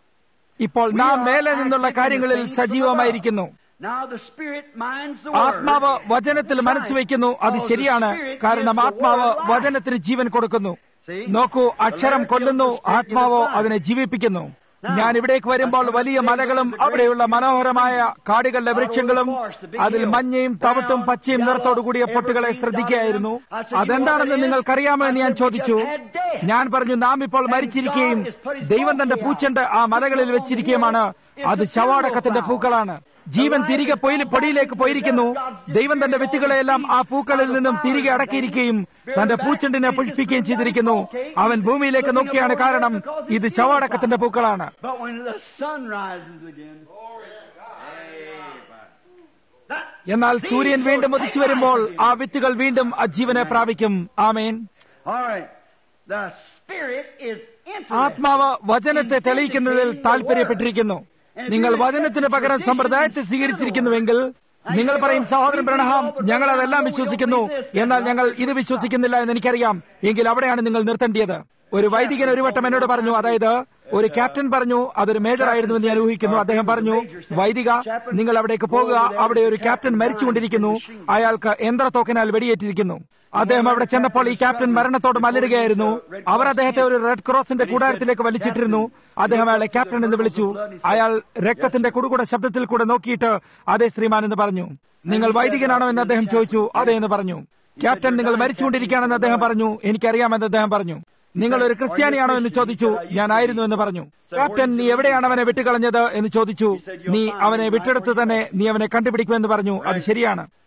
ഇപ്പോൾ നാം മേലെ നിന്നുള്ള കാര്യങ്ങളിൽ സജീവമായിരിക്കുന്നു Now the spirit minds the word. ആത്മാവ് വചനത്തിൽ മനസ്സുവെക്കുന്നു അത് ശരിയാണ് കാരണം ആത്മാവ് വചനത്തിന് ജീവൻ കൊടുക്കുന്നു നോക്കൂ അക്ഷരം കൊല്ലുന്നു ആത്മാവോ അതിനെ ജീവിപ്പിക്കുന്നു ഞാൻ ഇവിടേക്ക് വരുമ്പോൾ വലിയ മലകളും അവിടെയുള്ള മനോഹരമായ കാടുകളുടെ വൃക്ഷങ്ങളും അതിൽ മഞ്ഞയും തവിട്ടും പച്ചയും നിറത്തോടുകൂടിയ പൊട്ടുകളെ ശ്രദ്ധിക്കുകയായിരുന്നു അതെന്താണെന്ന് നിങ്ങൾക്കറിയാമോ എന്ന് ഞാൻ ചോദിച്ചു ഞാൻ പറഞ്ഞു നാം ഇപ്പോൾ മരിച്ചിരിക്കുകയും ദൈവം തന്റെ പൂച്ചണ്ട് ആ മലകളിൽ വെച്ചിരിക്കുകയുമാണ് അത് ശവാടക്കത്തിന്റെ പൂക്കളാണ് ജീവൻ തിരികെ പൊയിൽ- പൊടിയിലേക്ക് പോയിരിക്കുന്നു ദൈവം തന്റെ വിത്തുകളെയെല്ലാം ആ പൂക്കളിൽ നിന്നും തിരികെ അടക്കിയിരിക്കുകയും തന്റെ പൂച്ചെണ്ടിനെ പുഷ്പിക്കുകയും ചെയ്തിരിക്കുന്നു അവൻ ഭൂമിയിലേക്ക് നോക്കിയാണ് കാരണം ഇത് ശവാടക്കത്തിന്റെ പൂക്കളാണ് But when the sun rises again, that എന്നാൽ seed സൂര്യൻ will വീണ്ടും take ഉദിച്ചു വരുമ്പോൾ life ആ again. വിത്തുകൾ വീണ്ടും അജീവനെ പ്രാപിക്കും ആമേൻ All right. The spirit is interested. ആത്മാവ് വചനത്തെ തെളിയിക്കുന്നതിൽ താല്പര്യപ്പെട്ടിരിക്കുന്നു നിങ്ങൾ വചനത്തിന് പകരം സമ്പ്രദായത്തെ സ്വീകരിച്ചിരിക്കുന്നുവെങ്കിൽ നിങ്ങൾ പറയും സഹോദരൻ ബ്രണഹാം ഞങ്ങൾ അതെല്ലാം വിശ്വസിക്കുന്നു എന്നാൽ ഞങ്ങൾ ഇത് വിശ്വസിക്കുന്നില്ല എന്ന് എനിക്കറിയാം എങ്കിൽ അവിടെയാണ് നിങ്ങൾ നിർത്തേണ്ടത് ഒരു വൈദികൻ ഒരു വട്ടം എന്നോട് പറഞ്ഞു അതായത് ഒരു ക്യാപ്റ്റൻ പറഞ്ഞു അതൊരു മേജർ ആയിരുന്നു എന്ന് ഞാൻ ഊഹിക്കുന്നു അദ്ദേഹം പറഞ്ഞു വൈദിക നിങ്ങൾ അവിടേക്ക് പോകുക അവിടെ ഒരു ക്യാപ്റ്റൻ മരിച്ചുകൊണ്ടിരിക്കുന്നു അയാൾക്ക് യന്ത്രത്തോക്കിനാൽ വെടിയേറ്റിരിക്കുന്നു അദ്ദേഹം അവിടെ ചെന്നപ്പോൾ ഈ ക്യാപ്റ്റൻ മരണത്തോട് മല്ലിടുകയായിരുന്നു അവർ അദ്ദേഹത്തെ ഒരു റെഡ് ക്രോസിന്റെ കൂടാരത്തിലേക്ക് വലിച്ചിട്ടിരുന്നു അദ്ദേഹം അയാളെ ക്യാപ്റ്റൻ എന്ന് വിളിച്ചു അയാൾ രക്തത്തിന്റെ കുടുകുട ശബ്ദത്തിൽ കൂടെ നോക്കിയിട്ട് അതെ ശ്രീമാൻ എന്ന് പറഞ്ഞു നിങ്ങൾ വൈദികനാണോ എന്ന് അദ്ദേഹം ചോദിച്ചു അതെ എന്ന് പറഞ്ഞു ക്യാപ്റ്റൻ നിങ്ങൾ മരിച്ചുകൊണ്ടിരിക്കുകയാണെന്ന് അദ്ദേഹം പറഞ്ഞു എനിക്കറിയാമെന്ന് അദ്ദേഹം പറഞ്ഞു നിങ്ങൾ ഒരു ക്രിസ്ത്യാനിയാണോ എന്ന് ചോദിച്ചു ഞാൻ ആയിരുന്നു എന്ന് പറഞ്ഞു ക്യാപ്റ്റൻ നീ എവിടെയാണ് അവനെ വിട്ടുകളഞ്ഞത് എന്ന് ചോദിച്ചു നീ അവനെ വിട്ടെടുത്ത് തന്നെ നീ അവനെ കണ്ടുപിടിക്കുമെന്ന് പറഞ്ഞു അത് ശരിയാണ്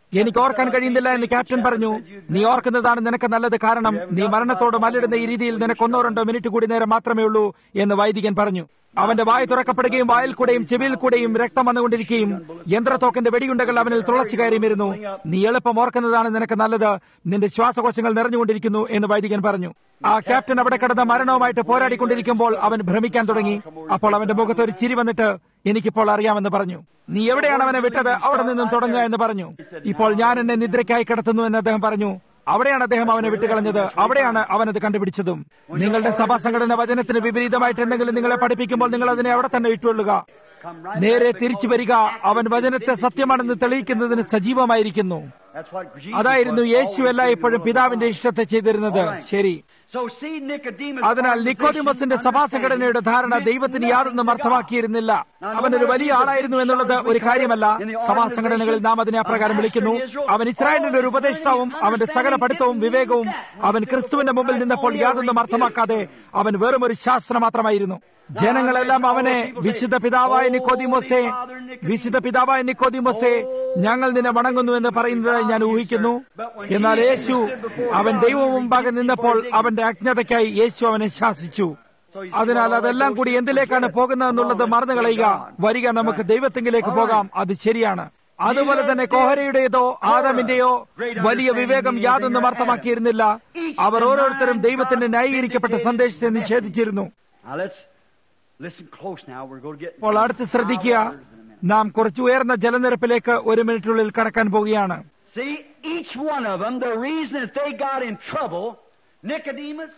എനിക്ക് ഓർക്കാൻ കഴിയുന്നില്ല എന്ന് ക്യാപ്റ്റൻ പറഞ്ഞു നീ ഓർക്കുന്നതാണ് നിനക്ക് നല്ലത് കാരണം നീ മരണത്തോട് മല്ലിടുന്ന ഈ രീതിയിൽ നിനക്ക് ഒന്നോ രണ്ടോ മിനിറ്റ് കൂടി നേരം മാത്രമേ ഉള്ളൂ എന്ന് വൈദികൻ പറഞ്ഞു അവന്റെ വായ തുറക്കപ്പെടുകയും വായിൽ കൂടെയും ചെവിയിൽ കൂടെയും രക്തം വന്നുകൊണ്ടിരിക്കുകയും യന്ത്രത്തോക്കന്റെ വെടിയുണ്ടകൾ അവനിൽ തുളച്ചു കയറിയുമിരുന്നു നീ എളുപ്പം ഓർക്കുന്നതാണ് നിനക്ക് നല്ലത് നിന്റെ ശ്വാസകോശങ്ങൾ നിറഞ്ഞുകൊണ്ടിരിക്കുന്നു എന്ന് വൈദികൻ പറഞ്ഞു ആ ക്യാപ്റ്റൻ അവിടെ കിടന്ന മരണവുമായിട്ട് പോരാടിക്കൊണ്ടിരിക്കുമ്പോൾ അവൻ ഭ്രമിക്കാൻ തുടങ്ങി അപ്പോൾ അവന്റെ മുഖത്ത് ഒരു ചിരി വന്നിട്ട് എനിക്കിപ്പോൾ അറിയാമെന്ന് പറഞ്ഞു നീ എവിടെയാണ് അവനെ വിട്ടത് അവിടെ നിന്നും തുടങ്ങുക എന്ന് പറഞ്ഞു ഇപ്പോൾ ഞാൻ എന്നെ നിദ്രയ്ക്കായി കിടത്തുന്നു എന്ന് അദ്ദേഹം പറഞ്ഞു അവിടെയാണ് അദ്ദേഹം അവനെ വിട്ടുകളഞ്ഞത് അവിടെയാണ് അവനത് കണ്ടുപിടിച്ചതും നിങ്ങളുടെ സഭാ സംഘടന വചനത്തിന് വിപരീതമായിട്ട് എന്തെങ്കിലും നിങ്ങളെ പഠിപ്പിക്കുമ്പോൾ നിങ്ങൾ അതിനെ അവിടെ തന്നെ വിട്ടുകൊള്ളുക നേരെ തിരിച്ചു വരിക അവൻ വചനത്തെ സത്യമാണെന്ന് തെളിയിക്കുന്നതിന് സജീവമായിരിക്കുന്നു That's what Jesus അതായിരുന്നു was യേശു always എല്ലായ്പ്പോഴും doing. പിതാവിന്റെ ഇഷ്ടത്തെ ചെയ്തിരുന്നത് ശരി So see Nicodemus അതിനാൽ നിക്കോദിമസിന്റെ സഭാ സംഘടനയുടെ ധാരണ ദൈവത്തിന് യാതൊന്നും അർത്ഥമാക്കിയിരുന്നില്ല അവനൊരു വലിയ ആളായിരുന്നു എന്നുള്ളത് ഒരു കാര്യമല്ല സഭാ സംഘടനകളിൽ നാം അതിനെ അപ്രകാരം വിളിക്കുന്നു അവൻ ഇസ്രായേലിന്റെ ഒരു ഉപദേഷ്ടാവും അവന്റെ സകല പഠിത്തവും വിവേകവും അവൻ ക്രിസ്തുവിന്റെ മുമ്പിൽ നിന്നപ്പോൾ യാതൊന്നും അർത്ഥമാക്കാതെ അവൻ വെറും ഒരു ശാസ്ത്രം മാത്രമായിരുന്നു ജനങ്ങളെല്ലാം അവനെ വിശുദ്ധ പിതാവായ നിക്കോദിമോസെ വിശുദ്ധ പിതാവായ നിക്കോദിമോസെ ഞങ്ങൾ നിന്നെ വണങ്ങുന്നു എന്ന് പറയുന്നതായി ഞാൻ ഊഹിക്കുന്നു എന്നാൽ യേശു അവൻ ദൈവം മുമ്പാകെ നിന്നപ്പോൾ അവന്റെ അജ്ഞതയ്ക്കായി യേശു അവനെ ശാസിച്ചു അതിനാൽ അതെല്ലാം കൂടി എന്തിലേക്കാണ് പോകുന്നതെന്നുള്ളത് മറന്നു കളയുക വരിക നമുക്ക് ദൈവത്തെങ്കിലേക്ക് പോകാം അത് ശരിയാണ് അതുപോലെ തന്നെ കോഹരയുടേതോ ആദമിന്റെയോ വലിയ വിവേകം യാതൊന്നും അർത്ഥമാക്കിയിരുന്നില്ല അവർ ഓരോരുത്തരും ദൈവത്തിന്റെ ന്യായീകരിക്കപ്പെട്ട സന്ദേശത്തെ നിഷേധിച്ചിരുന്നു Now let's listen close now. We're going to get അപ്പോൾ അടുത്ത് ശ്രദ്ധിക്കുക നാം കുറച്ച് ഉയർന്ന ജലനിരപ്പിലേക്ക് ഒരു മിനിറ്റിനുള്ളിൽ കടക്കാൻ പോവുകയാണ് See, each one of them, the reason that they got in trouble, Nicodemus,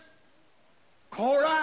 Korah,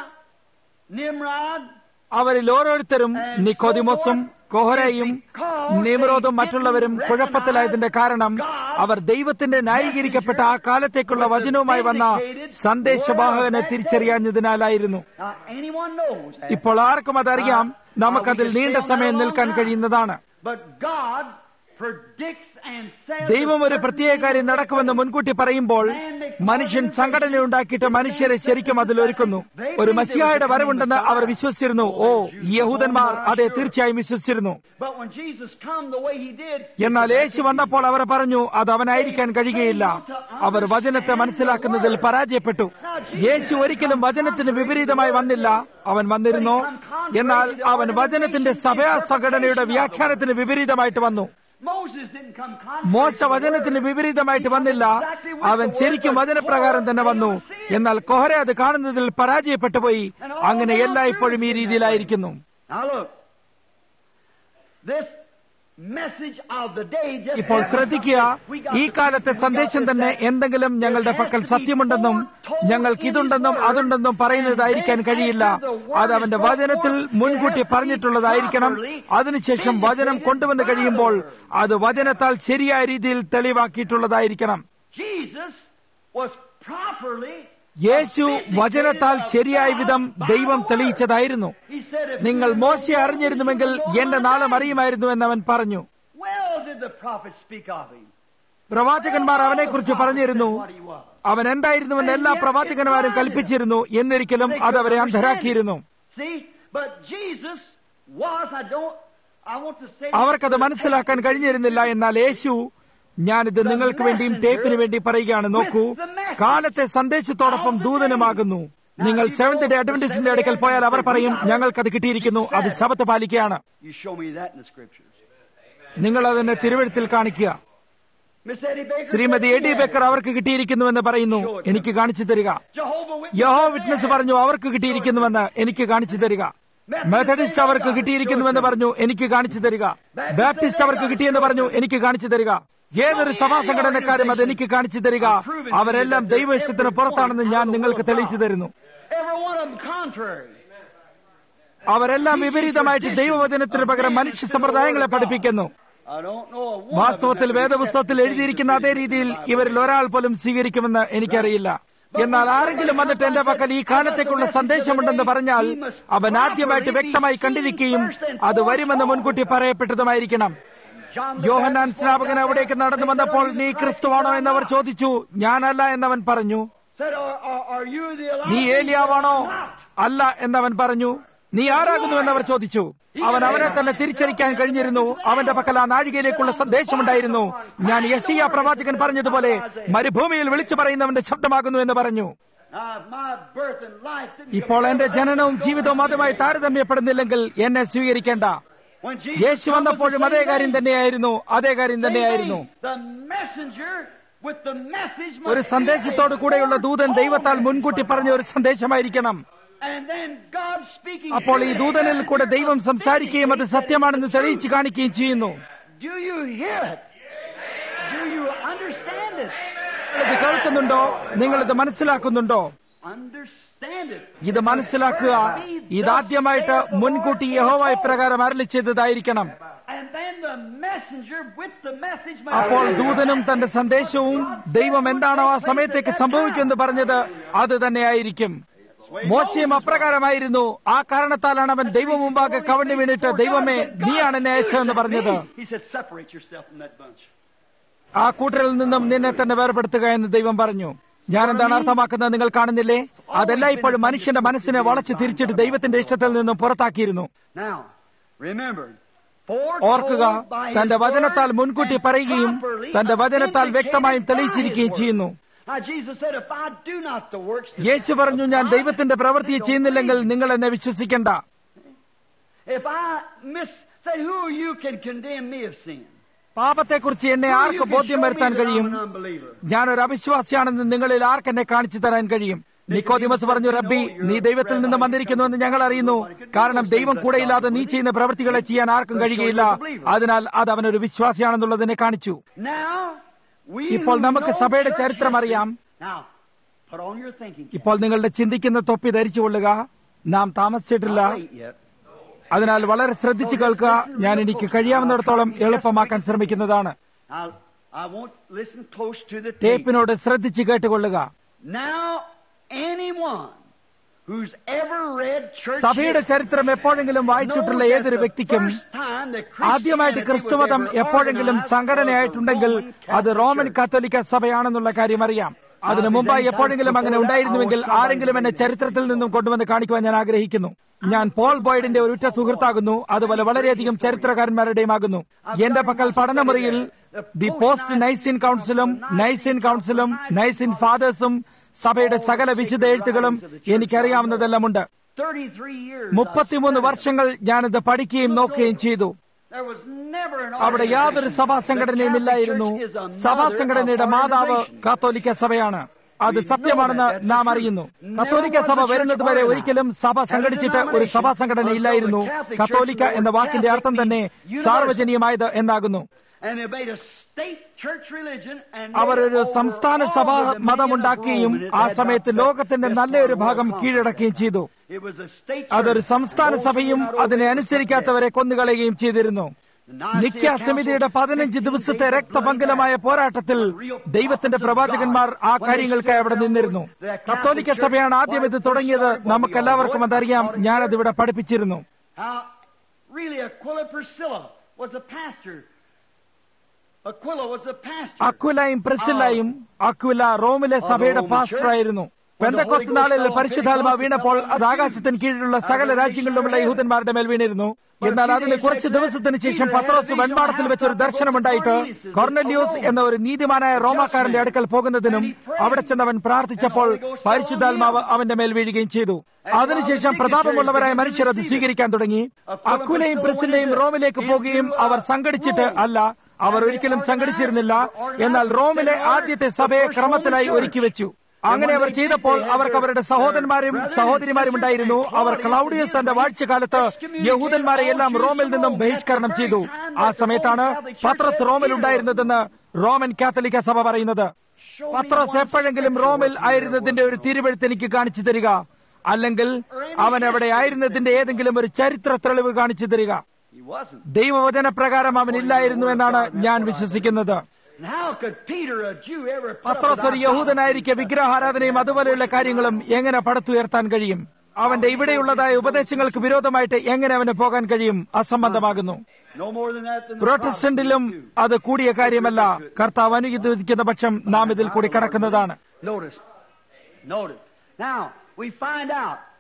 Nimrod, അവരിൽ ഓരോരുത്തരും നിക്കോദിമോസും കോഹരയും നിമ്രോദും മറ്റുള്ളവരും കുഴപ്പത്തിലായതിന്റെ കാരണം അവർ ദൈവത്തിന്റെ ന്യായീകരിക്കപ്പെട്ട ആ കാലത്തേക്കുള്ള വചനവുമായി വന്ന സന്ദേശവാഹകനെ തിരിച്ചറിയാഞ്ഞതിനാലായിരുന്നു now anyone knows that. ഇപ്പോൾ ആർക്കും അതറിയാം നമുക്കതിൽ നീണ്ട സമയം നിൽക്കാൻ കഴിയുന്നതാണ് But God predicts and says ദൈവം ഒരു പ്രത്യേക കാര്യം നടക്കുമെന്ന് മുൻകൂട്ടി പറയുമ്പോൾ മനുഷ്യൻ സംഘടനയുണ്ടാക്കിയിട്ട് മനുഷ്യരെ ശരിക്കും അതിലൊരുക്കുന്നു ഒരു മസിയായുടെ വരവുണ്ടെന്ന് അവർ വിശ്വസിച്ചിരുന്നു ഓ ഈ യഹൂദന്മാർ അതെ തീർച്ചയായും വിശ്വസിച്ചിരുന്നു But when Jesus come the way he did, എന്നാൽ യേശു വന്നപ്പോൾ അവർ പറഞ്ഞു അത് അവനായിരിക്കാൻ കഴിയുകയില്ല അവർ വചനത്തെ മനസ്സിലാക്കുന്നതിൽ പരാജയപ്പെട്ടു യേശു ഒരിക്കലും വചനത്തിന് വിപരീതമായി വന്നില്ല അവൻ വന്നിരുന്നു എന്നാൽ അവൻ വചനത്തിന്റെ സഭയാ സംഘടനയുടെ വ്യാഖ്യാനത്തിന് വിപരീതമായിട്ട് വന്നു Moses didn't come contrary മോശ to the വചനത്തിന് word. വിപരീതമായിട്ട് വന്നില്ല അവൻ ശരിക്കും വചനപ്രകാരം തന്നെ വന്നു എന്നാൽ കൊഹര അത് കാണുന്നതിൽ പരാജയപ്പെട്ടു പോയി അങ്ങനെ എല്ലായ്പ്പോഴും ഈ രീതിയിലായിരിക്കുന്നു Now look, this message of the day just ഇപ്പോൾ happened ശ്രദ്ധിക്കുക something. We got ഈ to- കാലത്തെ we got സന്ദേശം to തന്നെ say, എന്തെങ്കിലും ഞങ്ങളുടെ പക്കൽ സത്യമുണ്ടെന്നും ഞങ്ങൾക്ക് ഇതുണ്ടെന്നും അതുണ്ടെന്നും പറയുന്നതായിരിക്കാൻ കഴിയില്ല അത് അവന്റെ വചനത്തിൽ മുൻകൂട്ടി പറഞ്ഞിട്ടുള്ളതായിരിക്കണം അതിനുശേഷം വചനം കൊണ്ടുവന്ന് കഴിയുമ്പോൾ അത് വചനത്താൽ ശരിയായ രീതിയിൽ തെളിവാക്കിയിട്ടുള്ളതായിരിക്കണം Jesus was properly യേശു വചനത്താൽ ശരിയായ വിധം ദൈവം തെളിയിച്ചതായിരുന്നു He said, if നിങ്ങൾ you മോശയെ know അറിഞ്ഞിരുന്നുവെങ്കിൽ you know എന്റെ my നാളും name. അറിയുമായിരുന്നു എന്നവൻ പറഞ്ഞു Well did the prophet speak of him. പ്രവാചകന്മാർ അവനെക്കുറിച്ച് പറഞ്ഞിരുന്നു What he was. അവൻ എന്തായിരുന്നുവെന്ന് എല്ലാ പ്രവാചകന്മാരും കൽപ്പിച്ചിരുന്നു എന്നിരിക്കലും അത് അവരെ അന്ധരാക്കിയിരുന്നു See, but Jesus was, I don't, I want to say അവർക്കത് മനസ്സിലാക്കാൻ കഴിഞ്ഞിരുന്നില്ല എന്നാൽ യേശു ഞാനിത് നിങ്ങൾക്ക് വേണ്ടിയും ടേപ്പിന് വേണ്ടി പറയുകയാണ് നോക്കൂ കാലത്തെ സന്ദേശത്തോടൊപ്പം ദൂതനുമാകുന്നു നിങ്ങൾ സെവന്ത് ഡേ അഡ്വന്റിസ്റ്റിന്റെ അടുക്കൽ പോയാൽ അവർ പറയും ഞങ്ങൾക്കത് കിട്ടിയിരിക്കുന്നു അത് ശബത്ത് പാലിക്കുകയാണ് You show me that in the scriptures. നിങ്ങൾ അതിനെ തിരുവഴുത്തിൽ കാണിക്കുക Miss Eddie Baker ശ്രീമതി said Eddie she Baker had. അവർക്ക് കിട്ടിയിരിക്കുന്നുവെന്ന് പറയുന്നു എനിക്ക് കാണിച്ചു തരിക Jehovah Witness യഹോ said വിറ്റ്നസ് they പറഞ്ഞു അവർക്ക് കിട്ടിയിരിക്കുന്നുവെന്ന് എനിക്ക് കാണിച്ചു തരിക മെത്തഡിസ്റ്റ് അവർക്ക് കിട്ടിയിരിക്കുന്നുവെന്ന് പറഞ്ഞു എനിക്ക് കാണിച്ചു തരിക ബാപ്റ്റിസ്റ്റ് അവർക്ക് കിട്ടിയെന്ന് പറഞ്ഞു എനിക്ക് കാണിച്ചു തരിക ഏതൊരു സഭാ സംഘടനക്കാരും അത് എനിക്ക് കാണിച്ചു തരിക അവരെല്ലാം ദൈവ ഇഷ്ടത്തിന് പുറത്താണെന്ന് ഞാൻ നിങ്ങൾക്ക് തെളിയിച്ചു തരുന്നു had. Every one of them contrary. അവരെല്ലാം വിപരീതമായിട്ട് ദൈവവചനത്തിന് പകരം മനുഷ്യ സമ്പ്രദായങ്ങളെ പഠിപ്പിക്കുന്നു I don't know of one of them വാസ്തവത്തിൽ that would വേദപുസ്തകത്തിൽ accept എഴുതിയിരിക്കുന്ന the അതേ രീതിയിൽ ഇവരിൽ ഒരാൾ പോലും സ്വീകരിക്കുമെന്ന് എനിക്കറിയില്ല എന്നാൽ ആരെങ്കിലും വന്നിട്ട് എന്റെ പക്കൽ ഈ കാലത്തേക്കുള്ള സന്ദേശമുണ്ടെന്ന് പറഞ്ഞാൽ അവൻ ആദ്യമായിട്ട് വ്യക്തമായി കണ്ടിരിക്കുകയും അത് വരുമെന്ന് മുൻകൂട്ടി പറയപ്പെട്ടതുമായിരിക്കണം John the യോഹന്നാൻ Baptist സ്നാപകൻ അവിടേക്ക് നടന്നു വന്നപ്പോൾ നീ ക്രിസ്തുവാണോ എന്നവർ ചോദിച്ചു ഞാനല്ല എന്നവൻ പറഞ്ഞു said, are, are, are you the Elijah? നീ ഏലിയാവാണോ Not. അല്ല എന്നവൻ പറഞ്ഞു നീ ആരാകുന്നുവെന്ന് അവർ ചോദിച്ചു അവൻ അവനെ തന്നെ തിരിച്ചറിക്കാൻ കഴിഞ്ഞിരുന്നു അവന്റെ പക്കൽ ആ നാഴികയിലേക്കുള്ള സന്ദേശമുണ്ടായിരുന്നു ഞാൻ യസിയ പ്രവാചകൻ പറഞ്ഞതുപോലെ മരുഭൂമിയിൽ വിളിച്ചു പറയുന്നവന്റെ ശബ്ദമാകുന്നു എന്ന് പറഞ്ഞു Now, my birth and life didn't ഇപ്പോൾ എന്റെ ജനനവും ജീവിതവും അതുമായി താരതമ്യപ്പെടുന്നില്ലെങ്കിൽ എന്നെ സ്വീകരിക്കേണ്ട When Jesus യേശു വന്നപ്പോഴും അതേ കാര്യം തന്നെയായിരുന്നു അതേ കാര്യം തന്നെയായിരുന്നു The messenger with the message must ഒരു സന്ദേശത്തോടു കൂടെയുള്ള ദൂതൻ ദൈവത്താൽ മുൻകൂട്ടി പറഞ്ഞ ഒരു സന്ദേശമായിരിക്കണം And then God speaking അപ്പോൾ ഈ ദൂതനിൽ കൂടെ ദൈവം സംസാരിക്കുകയും അത് സത്യമാണെന്ന് തെളിയിച്ചു കാണിക്കുകയും ചെയ്യുന്നു Do you hear it? Do you understand it? ഇത് കേൾക്കുന്നുണ്ടോ നിങ്ങളിത് മനസ്സിലാക്കുന്നുണ്ടോ Understand it. ഇത് മനസ്സിലാക്കുക ഇതാദ്യമായിട്ട് മുൻകൂട്ടി യഹോവ ഇപ്രകാരം അരളി ചെയ്തതായിരിക്കണം And then the messenger with the message must അപ്പോൾ ദൂതനും തന്റെ സന്ദേശവും ദൈവം എന്താണോ ആ സമയത്തേക്ക് സംഭവിക്കുമെന്ന് പറഞ്ഞത് അത് തന്നെയായിരിക്കും മോശയും അപ്രകാരമായിരുന്നു ആ കാരണത്താലാണ് അവൻ ദൈവം മുമ്പാകെ കവണ്ണി വീണിട്ട് ദൈവമേ നീയാണ് എന്നെ അയച്ചതെന്ന് പറഞ്ഞത് He said, separate yourself from that bunch. ആ കൂട്ടരിൽ നിന്നും നിന്നെ തന്നെ വേർപെടുത്തുക എന്ന് ദൈവം പറഞ്ഞു ഞാൻ എന്താണ് അർത്ഥമാക്കുന്നത് നിങ്ങൾ കാണുന്നില്ലേ അതെല്ലാം ഇപ്പോഴും മനുഷ്യന്റെ മനസ്സിനെ വളച്ച് തിരിച്ചിട്ട് ദൈവത്തിന്റെ ഇഷ്ടത്തിൽ നിന്നും പുറത്താക്കിയിരുന്നു Now, remember, ഓർക്കുക തന്റെ വചനത്താൽ മുൻകൂട്ടി പറയുകയും തന്റെ വചനത്താൽ വ്യക്തമായും തെളിയിച്ചിരിക്കുകയും ചെയ്യുന്നു Now, Jesus said, if I do not the works, യേശു പറഞ്ഞു ഞാൻ ദൈവത്തിന്റെ പ്രവൃത്തിയെ ചെയ്യുന്നില്ലെങ്കിൽ നിങ്ങൾ എന്നെ വിശ്വസിക്കണ്ട if I miss, say, who you can condemn me of sin? പാപത്തെക്കുറിച്ച് എന്നെ Who you ആർക്ക് can ബോധ്യം show me വരുത്താൻ that കഴിയും I'm an unbeliever? ഞാനൊരു അവിശ്വാസിയാണെന്ന് നിങ്ങളിൽ ആർക്കെന്നെ കാണിച്ചു തരാൻ കഴിയും നിക്കോദിമസ് പറഞ്ഞു റബ്ബി നീ ദൈവത്തിൽ നിന്ന് വന്നിരിക്കുന്നുവെന്ന് ഞങ്ങൾ അറിയുന്നു കാരണം ദൈവം കൂടെയില്ലാതെ നീ ചെയ്യുന്ന പ്രവൃത്തികളെ ചെയ്യാൻ ആർക്കും കഴിയുകയില്ല അതിനാൽ അത് അവനൊരു വിശ്വാസിയാണെന്നുള്ളതിനെ കാണിച്ചു Now, we ഇപ്പോൾ who നമുക്ക് know സഭയുടെ church ചരിത്രം history- അറിയാം Now, put on your thinking. cap. ഇപ്പോൾ നിങ്ങളുടെ ചിന്തിക്കുന്ന തൊപ്പി ധരിച്ചുകൊള്ളുക നാം താമസിച്ചിട്ടില്ല Not late yet. അതിനാൽ വളരെ ശ്രദ്ധിച്ചു കേൾക്കുക ഞാൻ എനിക്ക് കഴിയാവുന്നിടത്തോളം എളുപ്പമാക്കാൻ ശ്രമിക്കുന്നതാണ് Now, I won't listen close to the tape. ടേപ്പിനോട് ശ്രദ്ധിച്ചു കേട്ടുകൊള്ളുക Now, anyone who's ever read church സഭയുടെ history ചരിത്രം എപ്പോഴെങ്കിലും വായിച്ചിട്ടുള്ള knows that ഏതൊരു the വ്യക്തിക്കും first time that ആദ്യമായിട്ട് Christianity ക്രിസ്തുമതം was ever എപ്പോഴെങ്കിലും organized സംഘടനയായിട്ടുണ്ടെങ്കിൽ was the Roman അത് Catholic റോമൻ Church. കാത്തോലിക്ക സഭയാണെന്നുള്ള കാര്യം അറിയാം അതിനു മുമ്പായി എപ്പോഴെങ്കിലും അങ്ങനെ ഉണ്ടായിരുന്നുവെങ്കിൽ ആരെങ്കിലും എന്നെ ചരിത്രത്തിൽ നിന്നും കൊണ്ടുവന്ന് കാണിക്കുവാൻ ഞാൻ ആഗ്രഹിക്കുന്നു ഞാൻ പോൾ ബോയ്ഡിന്റെ ഒരു ഉറ്റ സുഹൃത്താകുന്നു അതുപോലെ വളരെയധികം ചരിത്രകാരന്മാരുടെയും ആകുന്നു എന്റെ പക്കൽ പഠനമുറിയിൽ ദി പോസ്റ്റ് നൈസിൻ കൗൺസിലും നൈസിൻ കൗൺസിലും നൈസിൻ ഫാദേഴ്സും സഭയുടെ സകല വിശുദ്ധ എഴുത്തുകളും എനിക്കറിയാവുന്നതെല്ലാം ഉണ്ട് 33 years. മുപ്പത്തിമൂന്ന് വർഷങ്ങൾ ഞാനിത് പഠിക്കുകയും നോക്കുകയും ചെയ്തു There was never an അവിടെ യാതൊരു organization. സഭാ The സംഘടനയും Catholic ഇല്ലായിരുന്നു Church is a mother സഭാ of സംഘടനയുടെ മാതാവ് organization. കാത്തോലിക്ക സഭയാണ് അത് സത്യമാണെന്ന് നാം അറിയുന്നു കത്തോലിക്ക സഭ വരുന്നത് വരെ ഒരിക്കലും സഭ സംഘടിച്ചിട്ട് ഒരു സഭാ സംഘടന ഇല്ലായിരുന്നു കത്തോലിക്ക എന്ന വാക്കിന്റെ അർത്ഥം തന്നെ സാർവജനീയമായത് എന്നാകുന്നു And they made a state church religion and അവർ ഒരു സംസ്ഥാന സഭാ മതമുണ്ടാക്കുകയും ആ സമയത്ത് ലോകത്തിന്റെ നല്ലൊരു ഭാഗം കീഴടക്കുകയും ചെയ്തു It was a state അതൊരു church. സംസ്ഥാന Those സഭയും who did not അതിനെ obey അനുസരിക്കാത്തവരെ കൊന്നുകളയുകയും ചെയ്തിരുന്നു നിക്യ സമിതിയുടെ പതിനഞ്ച് ദിവസത്തെ രക്തപങ്കലമായ പോരാട്ടത്തിൽ ദൈവത്തിന്റെ പ്രവാചകന്മാർ ആ കാര്യങ്ങൾക്കായി അവിടെ നിന്നിരുന്നു കത്തോലിക്ക സഭയാണ് ആദ്യം ഇത് തുടങ്ങിയത് നമുക്കെല്ലാവർക്കും അതറിയാം ഞാനത് ഇവിടെ പഠിപ്പിച്ചിരുന്നു How really Aquila Priscilla was a pastor. Aquila was a pastor. അക്വിലയും പ്രിസില്ലയും അക്വില റോമിലെ സഭയുടെ പാസ്റ്ററായിരുന്നു പെന്തക്കോസ് നാളിൽ പരിശുദ്ധാത്മ വീണപ്പോൾ അത് ആകാശത്തിന് കീഴിലുള്ള സകല രാജ്യങ്ങളിലുമുള്ള യഹൂദന്മാരുടെ മേൽ വീണിരുന്നു എന്നാൽ അതിന് കുറച്ച് ദിവസത്തിന് ശേഷം പത്രോസ് വെൺപാടത്തിൽ വെച്ചൊരു ദർശനമുണ്ടായിട്ട് കൊർണല്യൂസ് എന്ന ഒരു നീതിമാനായ റോമാക്കാരന്റെ അടുക്കൽ പോകുന്നതിനും അവിടെ ചെന്നവൻ പ്രാർത്ഥിച്ചപ്പോൾ പരിശുദ്ധാത്മാവ് അവന്റെ മേൽ വീഴുകയും ചെയ്തു അതിനുശേഷം പ്രതാപമുള്ളവരായ മനുഷ്യർ അത് സ്വീകരിക്കാൻ തുടങ്ങി അക്കുലയും പ്രിസില്ലയും റോമിലേക്ക് പോകുകയും അവർ സംഘടിച്ചിട്ട് അല്ല അവർ ഒരിക്കലും സംഘടിച്ചിരുന്നില്ല എന്നാൽ റോമിലെ ആദ്യത്തെ സഭയെ ക്രമത്തിലായി ഒരുക്കി വെച്ചു അങ്ങനെ അവർ ചെയ്തപ്പോൾ അവർക്ക് അവരുടെ സഹോദരന്മാരും സഹോദരിമാരും ഉണ്ടായിരുന്നു അവർ ക്ലൗഡിയസ് തന്റെ വാഴ്ചകാലത്ത് യഹൂദന്മാരെ എല്ലാം റോമിൽ നിന്നും ബഹിഷ്കരണം ചെയ്തു ആ സമയത്താണ് പത്രസ് റോമിൽ ഉണ്ടായിരുന്നതെന്ന് റോമൻ കാത്തലിക്ക സഭ പറയുന്നത് പത്രസ് എപ്പോഴെങ്കിലും റോമിൽ ആയിരുന്നതിന്റെ ഒരു തിരുവെഴുത്ത് എനിക്ക് കാണിച്ചു തരിക അല്ലെങ്കിൽ അവൻ അവിടെ ആയിരുന്നതിന്റെ ഏതെങ്കിലും ഒരു ചരിത്ര തെളിവ് കാണിച്ചു തരിക He wasn't. ദൈവവചന പ്രകാരം അവൻ ഇല്ലായിരുന്നു എന്നാണ് ഞാൻ വിശ്വസിക്കുന്നത് And how could Peter, a Jew, ever put up പത്രോസ് ഒരു with യഹൂദനായിരിക്കെ വിഗ്രഹാരാധനയും അതുപോലെയുള്ള കാര്യങ്ങളും എങ്ങനെ പടുത്തുയർത്താൻ കഴിയും അവന്റെ ഇവിടെയുള്ളതായ ഉപദേശങ്ങൾക്ക് വിരോധമായിട്ട് എങ്ങനെ അവന് പോകാൻ കഴിയും അസംബന്ധമാകുന്നു No more than that than the പ്രൊട്ടസ്റ്റന്റിലും അത് കൂടിയ കാര്യമല്ല കർത്താവ് അനുഗതിക്കുന്ന പക്ഷം നാം ഇതിൽ കൂടി കടക്കുന്നതാണ് Notice. Notice. Now, we find out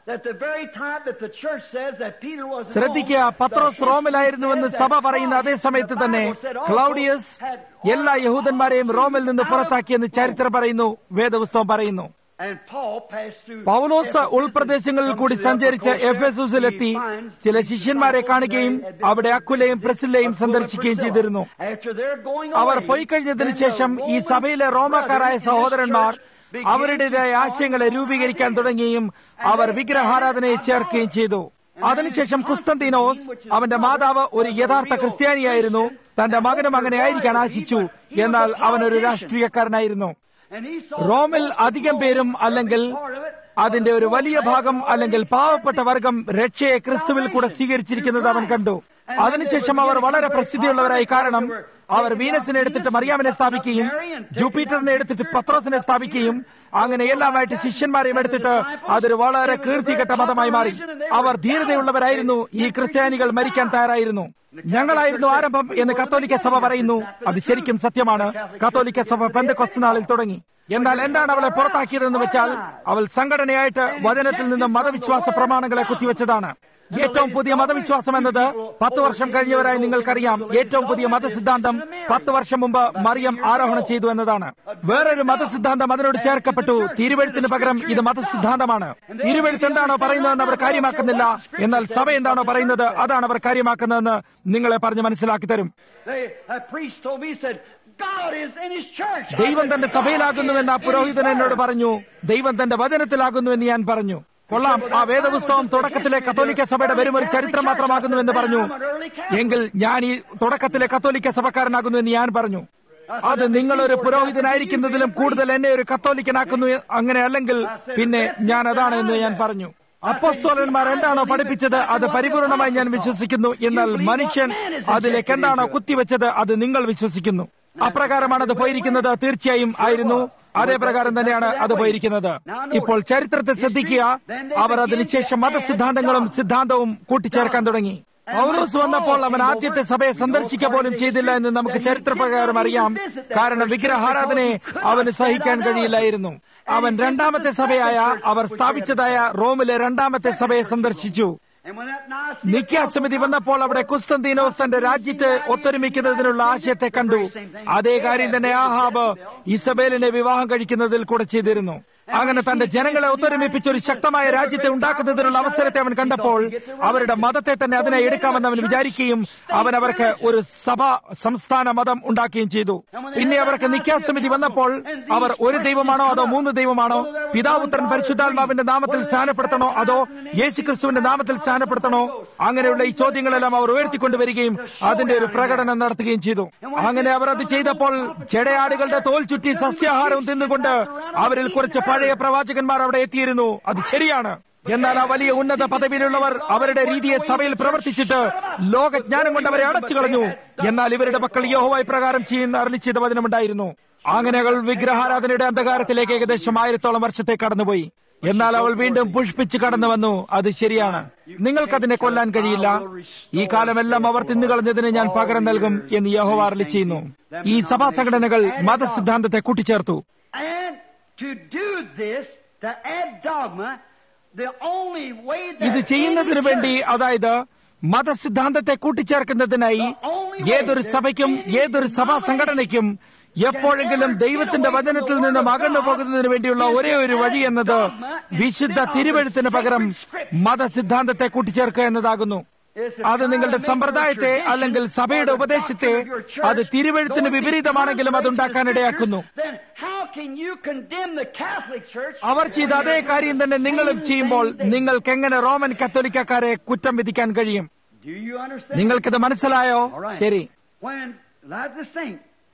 that the very time that the church says that Peter was in ശ്രദ്ധിക്കുക Rome, പത്രോസ് the റോമിലായിരുന്നുവെന്ന് history സഭ says that പറയുന്ന Paul അതേ സമയത്ത് and the തന്നെ Bible said also Claudius had എല്ലാ യഹൂദന്മാരെയും റോമിൽ നിന്ന് out of പുറത്താക്കിയെന്ന് ചരിത്രം പറയുന്നു വേദപുസ്തകം പറയുന്നു And Paul passed through Paulose Ephesus ഉൾപ്രദേശങ്ങളിൽ and കൂടി come to the സഞ്ചരിച്ച് upper coast എഫെസൂസിലെത്തി he finds ചില his ശിഷ്യന്മാരെ disciples കാണുകയും there had been അവിടെ അക്കുലയും പ്രസില്ലയും Aquila and സന്ദർശിക്കുകയും Priscilla. ചെയ്തിരുന്നു After their going our away, പോയി കഴിഞ്ഞതിന് then ശേഷം the ഈ Roman സഭയിലെ റോമാക്കാരായ brethren in this സഹോദരന്മാർ church began അവരുടേതായ to ആശയങ്ങളെ form രൂപീകരിക്കാൻ ideas. തുടങ്ങുകയും അവർ വിഗ്രഹാരാധനയെ ചേർക്കുകയും ചെയ്തു അതിനുശേഷം കുസ്തന്തീനോസ് അവന്റെ മാതാവ് ഒരു യഥാർത്ഥ ക്രിസ്ത്യാനിയായിരുന്നു തന്റെ മകനും അങ്ങനെ ആയിരിക്കാൻ ആശിച്ചു എന്നാൽ അവൻ ഒരു രാഷ്ട്രീയക്കാരനായിരുന്നു And he saw റോമിൽ അധികം പേരും അല്ലെങ്കിൽ അതിന്റെ ഒരു വലിയ ഭാഗം അല്ലെങ്കിൽ പാവപ്പെട്ട വർഗം രക്ഷയെ ക്രിസ്തുവിൽ കൂടെ സ്വീകരിച്ചിരിക്കുന്നത് അവൻ കണ്ടു അതിനുശേഷം അവർ വളരെ പ്രസിദ്ധിയുള്ളവരായി കാരണം അവർ വീനസിനെ എടുത്തിട്ട് മറിയാമിനെ സ്ഥാപിക്കുകയും ജൂപ്പിറ്ററിനെ എടുത്തിട്ട് പത്രോസിനെ സ്ഥാപിക്കുകയും അങ്ങനെ എല്ലാമായിട്ട് ശിഷ്യന്മാരെയും എടുത്തിട്ട് അതൊരു വളരെ കീർത്തികെട്ട മതമായി മാറി അവർ ധീരതയുള്ളവരായിരുന്നു ഈ ക്രിസ്ത്യാനികൾ മരിക്കാൻ തയ്യാറായിരുന്നു ഞങ്ങളായിരുന്നു ആരംഭം എന്ന് കത്തോലിക്ക സഭ പറയുന്നു അത് ശരിക്കും സത്യമാണ് കത്തോലിക്ക സഭ പെന്തക്കൊസ്ത് നാളിൽ തുടങ്ങി എന്നാൽ എന്താണ് അവളെ പുറത്താക്കിയതെന്ന് വെച്ചാൽ അവൾ സംഘടനയായിട്ട് വചനത്തിൽ നിന്ന് മതവിശ്വാസ പ്രമാണങ്ങളെ കുത്തിവെച്ചതാണ് ഏറ്റവും പുതിയ മതവിശ്വാസം എന്നത് പത്ത് വർഷം കഴിഞ്ഞവരായി നിങ്ങൾക്കറിയാം ഏറ്റവും പുതിയ മതസിദ്ധാന്തം പത്ത് വർഷം മുമ്പ് മറിയം ആരോഹണം ചെയ്തു എന്നതാണ് വേറൊരു മതസിദ്ധാന്തം അതിനോട് ചേർക്കപ്പെട്ടു തിരുവഴുത്തിന് പകരം ഇത് മതസിദ്ധാന്തമാണ് തിരുവഴുത്ത് എന്താണോ പറയുന്നതെന്ന് അവർ കാര്യമാക്കുന്നില്ല എന്നാൽ സഭ എന്താണോ പറയുന്നത് അതാണ് അവർ കാര്യമാക്കുന്നതെന്ന് നിങ്ങളെ പറഞ്ഞ് മനസ്സിലാക്കി തരും They, a priest told me, he said, God is in his church. I ദൈവം said, തന്റെ "God സഭയിലാകുന്നുവെന്ന് ആ is in പുരോഹിതൻ his എന്നോട് word." പറഞ്ഞു ദൈവം തന്റെ വചനത്തിലാകുന്നുവെന്ന് ഞാൻ പറഞ്ഞു കൊള്ളാം ആ വേദപുസ്തകം തുടക്കത്തിലെ കത്തോലിക്ക സഭയുടെ വെറും ഒരു ചരിത്രം മാത്രമാകുന്നുവെന്ന് പറഞ്ഞു എങ്കിൽ ഞാൻ ഈ തുടക്കത്തിലെ കത്തോലിക്ക സഭക്കാരനാകുന്നുവെന്ന് ഞാൻ പറഞ്ഞു അത് നിങ്ങളൊരു പുരോഹിതനായിരിക്കുന്നതിലും കൂടുതൽ എന്നെ ഒരു കത്തോലിക്കനാക്കുന്നു അങ്ങനെ അല്ലെങ്കിൽ പിന്നെ ഞാൻ അതാണ് എന്ന് ഞാൻ പറഞ്ഞു അപ്പോസ്തോലന്മാർ എന്താണോ പഠിപ്പിച്ചത് അത് പരിപൂർണമായി ഞാൻ വിശ്വസിക്കുന്നു എന്നാൽ മനുഷ്യൻ അതിലേക്ക് എന്താണോ കുത്തിവെച്ചത് അത് നിങ്ങൾ വിശ്വസിക്കുന്നു അപ്രകാരമാണ് അത് പോയിരിക്കുന്നത് തീർച്ചയായും ആയിരുന്നു അതേ പ്രകാരം തന്നെയാണ് അത് പോയിരിക്കുന്നത് ഇപ്പോൾ ചരിത്രത്തെ ശ്രദ്ധിക്കുക അവർ അതിനുശേഷം മതസിദ്ധാന്തങ്ങളും സിദ്ധാന്തവും കൂട്ടിച്ചേർക്കാൻ തുടങ്ങി പൗലോസ് വന്നപ്പോൾ അവൻ ആദ്യത്തെ സഭയെ സന്ദർശിക്കുക പോലും ചെയ്തില്ല എന്ന് നമുക്ക് ചരിത്രപ്രകാരം അറിയാം കാരണം വിഗ്രഹാരാധനയെ അവന് സഹിക്കാൻ കഴിയില്ലായിരുന്നു അവൻ രണ്ടാമത്തെ സഭയായ അവർ സ്ഥാപിച്ചതായ റോമിലെ രണ്ടാമത്തെ സഭയെ സന്ദർശിച്ചു And when that nice നിത്യാസമിതി വന്നപ്പോൾ അവിടെ കുസ്തന്തീനോസ് തന്റെ രാജ്യത്തെ ഒത്തൊരുമിക്കുന്നതിനുള്ള ആശയത്തെ കണ്ടു അതേ കാര്യം തന്നെ ആഹാബ് ഇസബേലിനെ വിവാഹം കഴിക്കുന്നതിൽ കൂടെ ചെയ്തിരുന്നു അങ്ങനെ തന്റെ ജനങ്ങളെ ഒത്തൊരുമിപ്പിച്ച് ഒരു ശക്തമായ രാജ്യത്തെ ഉണ്ടാക്കുന്നതിനുള്ള അവസരത്തെ അവൻ കണ്ടപ്പോൾ അവരുടെ മതത്തെ തന്നെ അതിനെ എടുക്കാമെന്ന് അവൻ വിചാരിക്കുകയും അവൻ അവർക്ക് ഒരു സഭ സംസ്ഥാന മതം ഉണ്ടാക്കുകയും ചെയ്തു പിന്നെ അവർക്ക് നിത്യാസമിതി വന്നപ്പോൾ അവർ ഒരു ദൈവമാണോ അതോ മൂന്ന് ദൈവമാണോ പിതാവുത്രൻ പരിശുദ്ധാത്മാവിന്റെ നാമത്തിൽ സ്നാനപ്പെടുത്തണോ അതോ യേശുക്രിസ്തുവിന്റെ നാമത്തിൽ സ്നാനപ്പെടുത്തണോ അങ്ങനെയുള്ള ഈ ചോദ്യങ്ങളെല്ലാം അവർ ഉയർത്തിക്കൊണ്ടുവരികയും അതിന്റെ ഒരു പ്രകടനം നടത്തുകയും ചെയ്തു അങ്ങനെ അവർ അത് ചെയ്തപ്പോൾ ചെടയാടുകളുടെ തോൽ ചുറ്റി സസ്യാഹാരവും തിന്നുകൊണ്ട് അവരിൽ കുറച്ച് പഴയ പ്രവാചകന്മാർ അവിടെ എത്തിയിരുന്നു അത് ശരിയാണ് എന്നാൽ ആ വലിയ ഉന്നത പദവിയിലുള്ളവർ അവരുടെ രീതിയെ സഭയിൽ പ്രവർത്തിച്ചിട്ട് ലോകജ്ഞാനം കൊണ്ട് അവരെ അടച്ചു കളഞ്ഞു എന്നാൽ ഇവരുടെ മക്കൾ യഹോവായി പ്രകാരം ചെയ്യുന്ന അരളിച്ചത് വചനമുണ്ടായിരുന്നു അങ്ങനെ അവൾ വിഗ്രഹാരാധനയുടെ അന്ധകാരത്തിലേക്ക് ഏകദേശം ആയിരത്തോളം വർഷത്തെ കടന്നുപോയി എന്നാൽ അവൾ വീണ്ടും പുഷ്പിച്ച് കടന്നു വന്നു അത് ശരിയാണ് നിങ്ങൾക്കതിനെ കൊല്ലാൻ കഴിയില്ല ഈ കാലമെല്ലാം അവർ തിന്നുകളഞ്ഞതിന് ഞാൻ പകരം നൽകും എന്ന് യഹോവ അരളി ചെയ്യുന്നു ഈ സഭാ സംഘടനകൾ മതസിദ്ധാന്തത്തെ കൂട്ടിച്ചേർത്തു And to do this, to add dogma, the only way that ഇത് ചെയ്യുന്നതിന് any വേണ്ടി church അതായത് മതസിദ്ധാന്തത്തെ കൂട്ടിച്ചേർക്കുന്നതിനായി ഏതൊരു സഭയ്ക്കും ഏതൊരു സഭാ സംഘടനയ്ക്കും എപ്പോഴെങ്കിലും ദൈവത്തിന്റെ വചനത്തിൽ നിന്നും അകന്നു പോകുന്നതിന് വേണ്ടിയുള്ള ഒരേ ഒരു വഴി എന്നത് വിശുദ്ധ തിരുവഴുത്തിന് പകരം മതസിദ്ധാന്തത്തെ കൂട്ടിച്ചേർക്കുക എന്നതാകുന്നു അത് നിങ്ങളുടെ സമ്പ്രദായത്തെ അല്ലെങ്കിൽ സഭയുടെ ഉപദേശത്തെ അത് തിരുവഴുത്തിന് വിപരീതമാണെങ്കിലും അതുണ്ടാക്കാനിടയാക്കുന്നു Then how can you condemn the Catholic Church? അവർ ചെയ്ത അതേ കാര്യം തന്നെ നിങ്ങളും ചെയ്യുമ്പോൾ നിങ്ങൾക്ക് എങ്ങനെ റോമൻ കത്തോലിക്കക്കാരെ കുറ്റം വിധിക്കാൻ കഴിയും Do you understand? നിങ്ങൾക്കിത് മനസ്സിലായോ All right. ശരി When, let this thing.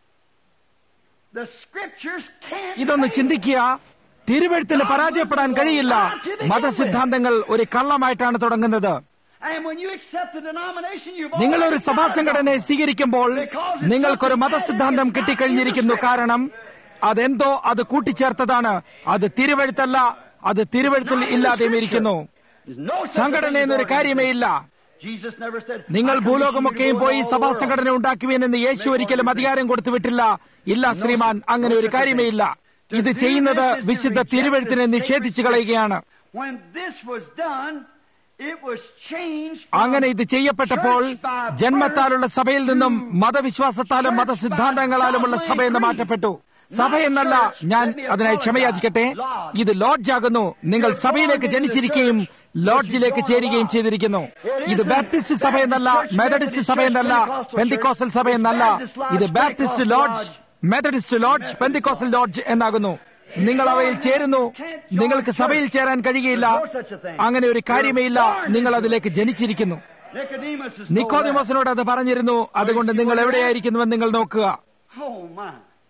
The scriptures can't. ഇതൊന്ന് fail. ചിന്തിക്കുക തിരുവഴുത്തിന് പരാജയപ്പെടാൻ കഴിയില്ല മതസിദ്ധാന്തങ്ങൾ ഒരു കള്ളമായിട്ടാണ് തുടങ്ങുന്നത് And when you accept the denomination, you've നിങ്ങൾ ഒരു already സഭാ got it. സംഘടനയെ സ്വീകരിക്കുമ്പോൾ നിങ്ങൾക്കൊരു മതസിദ്ധാന്തം കിട്ടിക്കഴിഞ്ഞിരിക്കുന്നു കാരണം അതെന്തോ അത് കൂട്ടിച്ചേർത്തതാണ് അത് തിരുവഴുത്തല്ല അത് തിരുവഴുത്തിൽ ഇല്ലാതെയും ഇരിക്കുന്നു There's no such സംഘടന thing as എന്നൊരു കാര്യമേ ഇല്ല Jesus never said, നിങ്ങൾ "I commission you to ഭൂലോകമൊക്കെയും go പോയി into all സഭാ the world." സംഘടന ഉണ്ടാക്കുവിനെന്ന് യേശു ഒരിക്കലും അധികാരം കൊടുത്തു വിട്ടില്ല ഇല്ല ശ്രീമാൻ അങ്ങനെ ഒരു കാര്യമേ ഇല്ല ഇത് ചെയ്യുന്നത് വിശുദ്ധ തിരുവഴുത്തിനെ നിഷേധിച്ചു കളയുകയാണ് when this was done, it was changed അങ്ങനെ ഇത് ചെയ്യപ്പെട്ടപ്പോൾ ജന്മത്താലുള്ള സഭയിൽ നിന്നും മതവിശ്വാസത്താലും മതസിദ്ധാന്തങ്ങളാലുമുള്ള സഭയെന്ന് മാറ്റപ്പെട്ടു സഭയെന്നല്ല ഞാൻ അതിനായി ക്ഷമയാചിക്കട്ടെ ഇത് ലോഡ്ജാകുന്നു നിങ്ങൾ സഭയിലേക്ക് ജനിച്ചിരിക്കുകയും ലോഡ്ജിലേക്ക് ചേരുകയും ചെയ്തിരിക്കുന്നു ഇത് ബാപ്റ്റിസ്റ്റ് സഭയെന്നല്ല മെത്തഡിസ്റ്റ് സഭയെന്നല്ല പെന്തിക്കോസൽ സഭയെന്നല്ല ഇത് Baptist lodge Methodist lodge Pentecostal lodge എന്നാകുന്നു നിങ്ങൾ അവയിൽ ചേരുന്നു നിങ്ങൾക്ക് സഭയിൽ ചേരാൻ കഴിയുകയില്ല അങ്ങനെ ഒരു കാര്യമേ ഇല്ല നിങ്ങൾ അതിലേക്ക് ജനിച്ചിരിക്കുന്നു Nicodemus is നിക്കോദിമോസിനോട് അത് പറഞ്ഞിരുന്നു അതുകൊണ്ട് നിങ്ങൾ എവിടെയായിരിക്കുന്നുവെന്ന് നിങ്ങൾ നോക്കുക Oh my.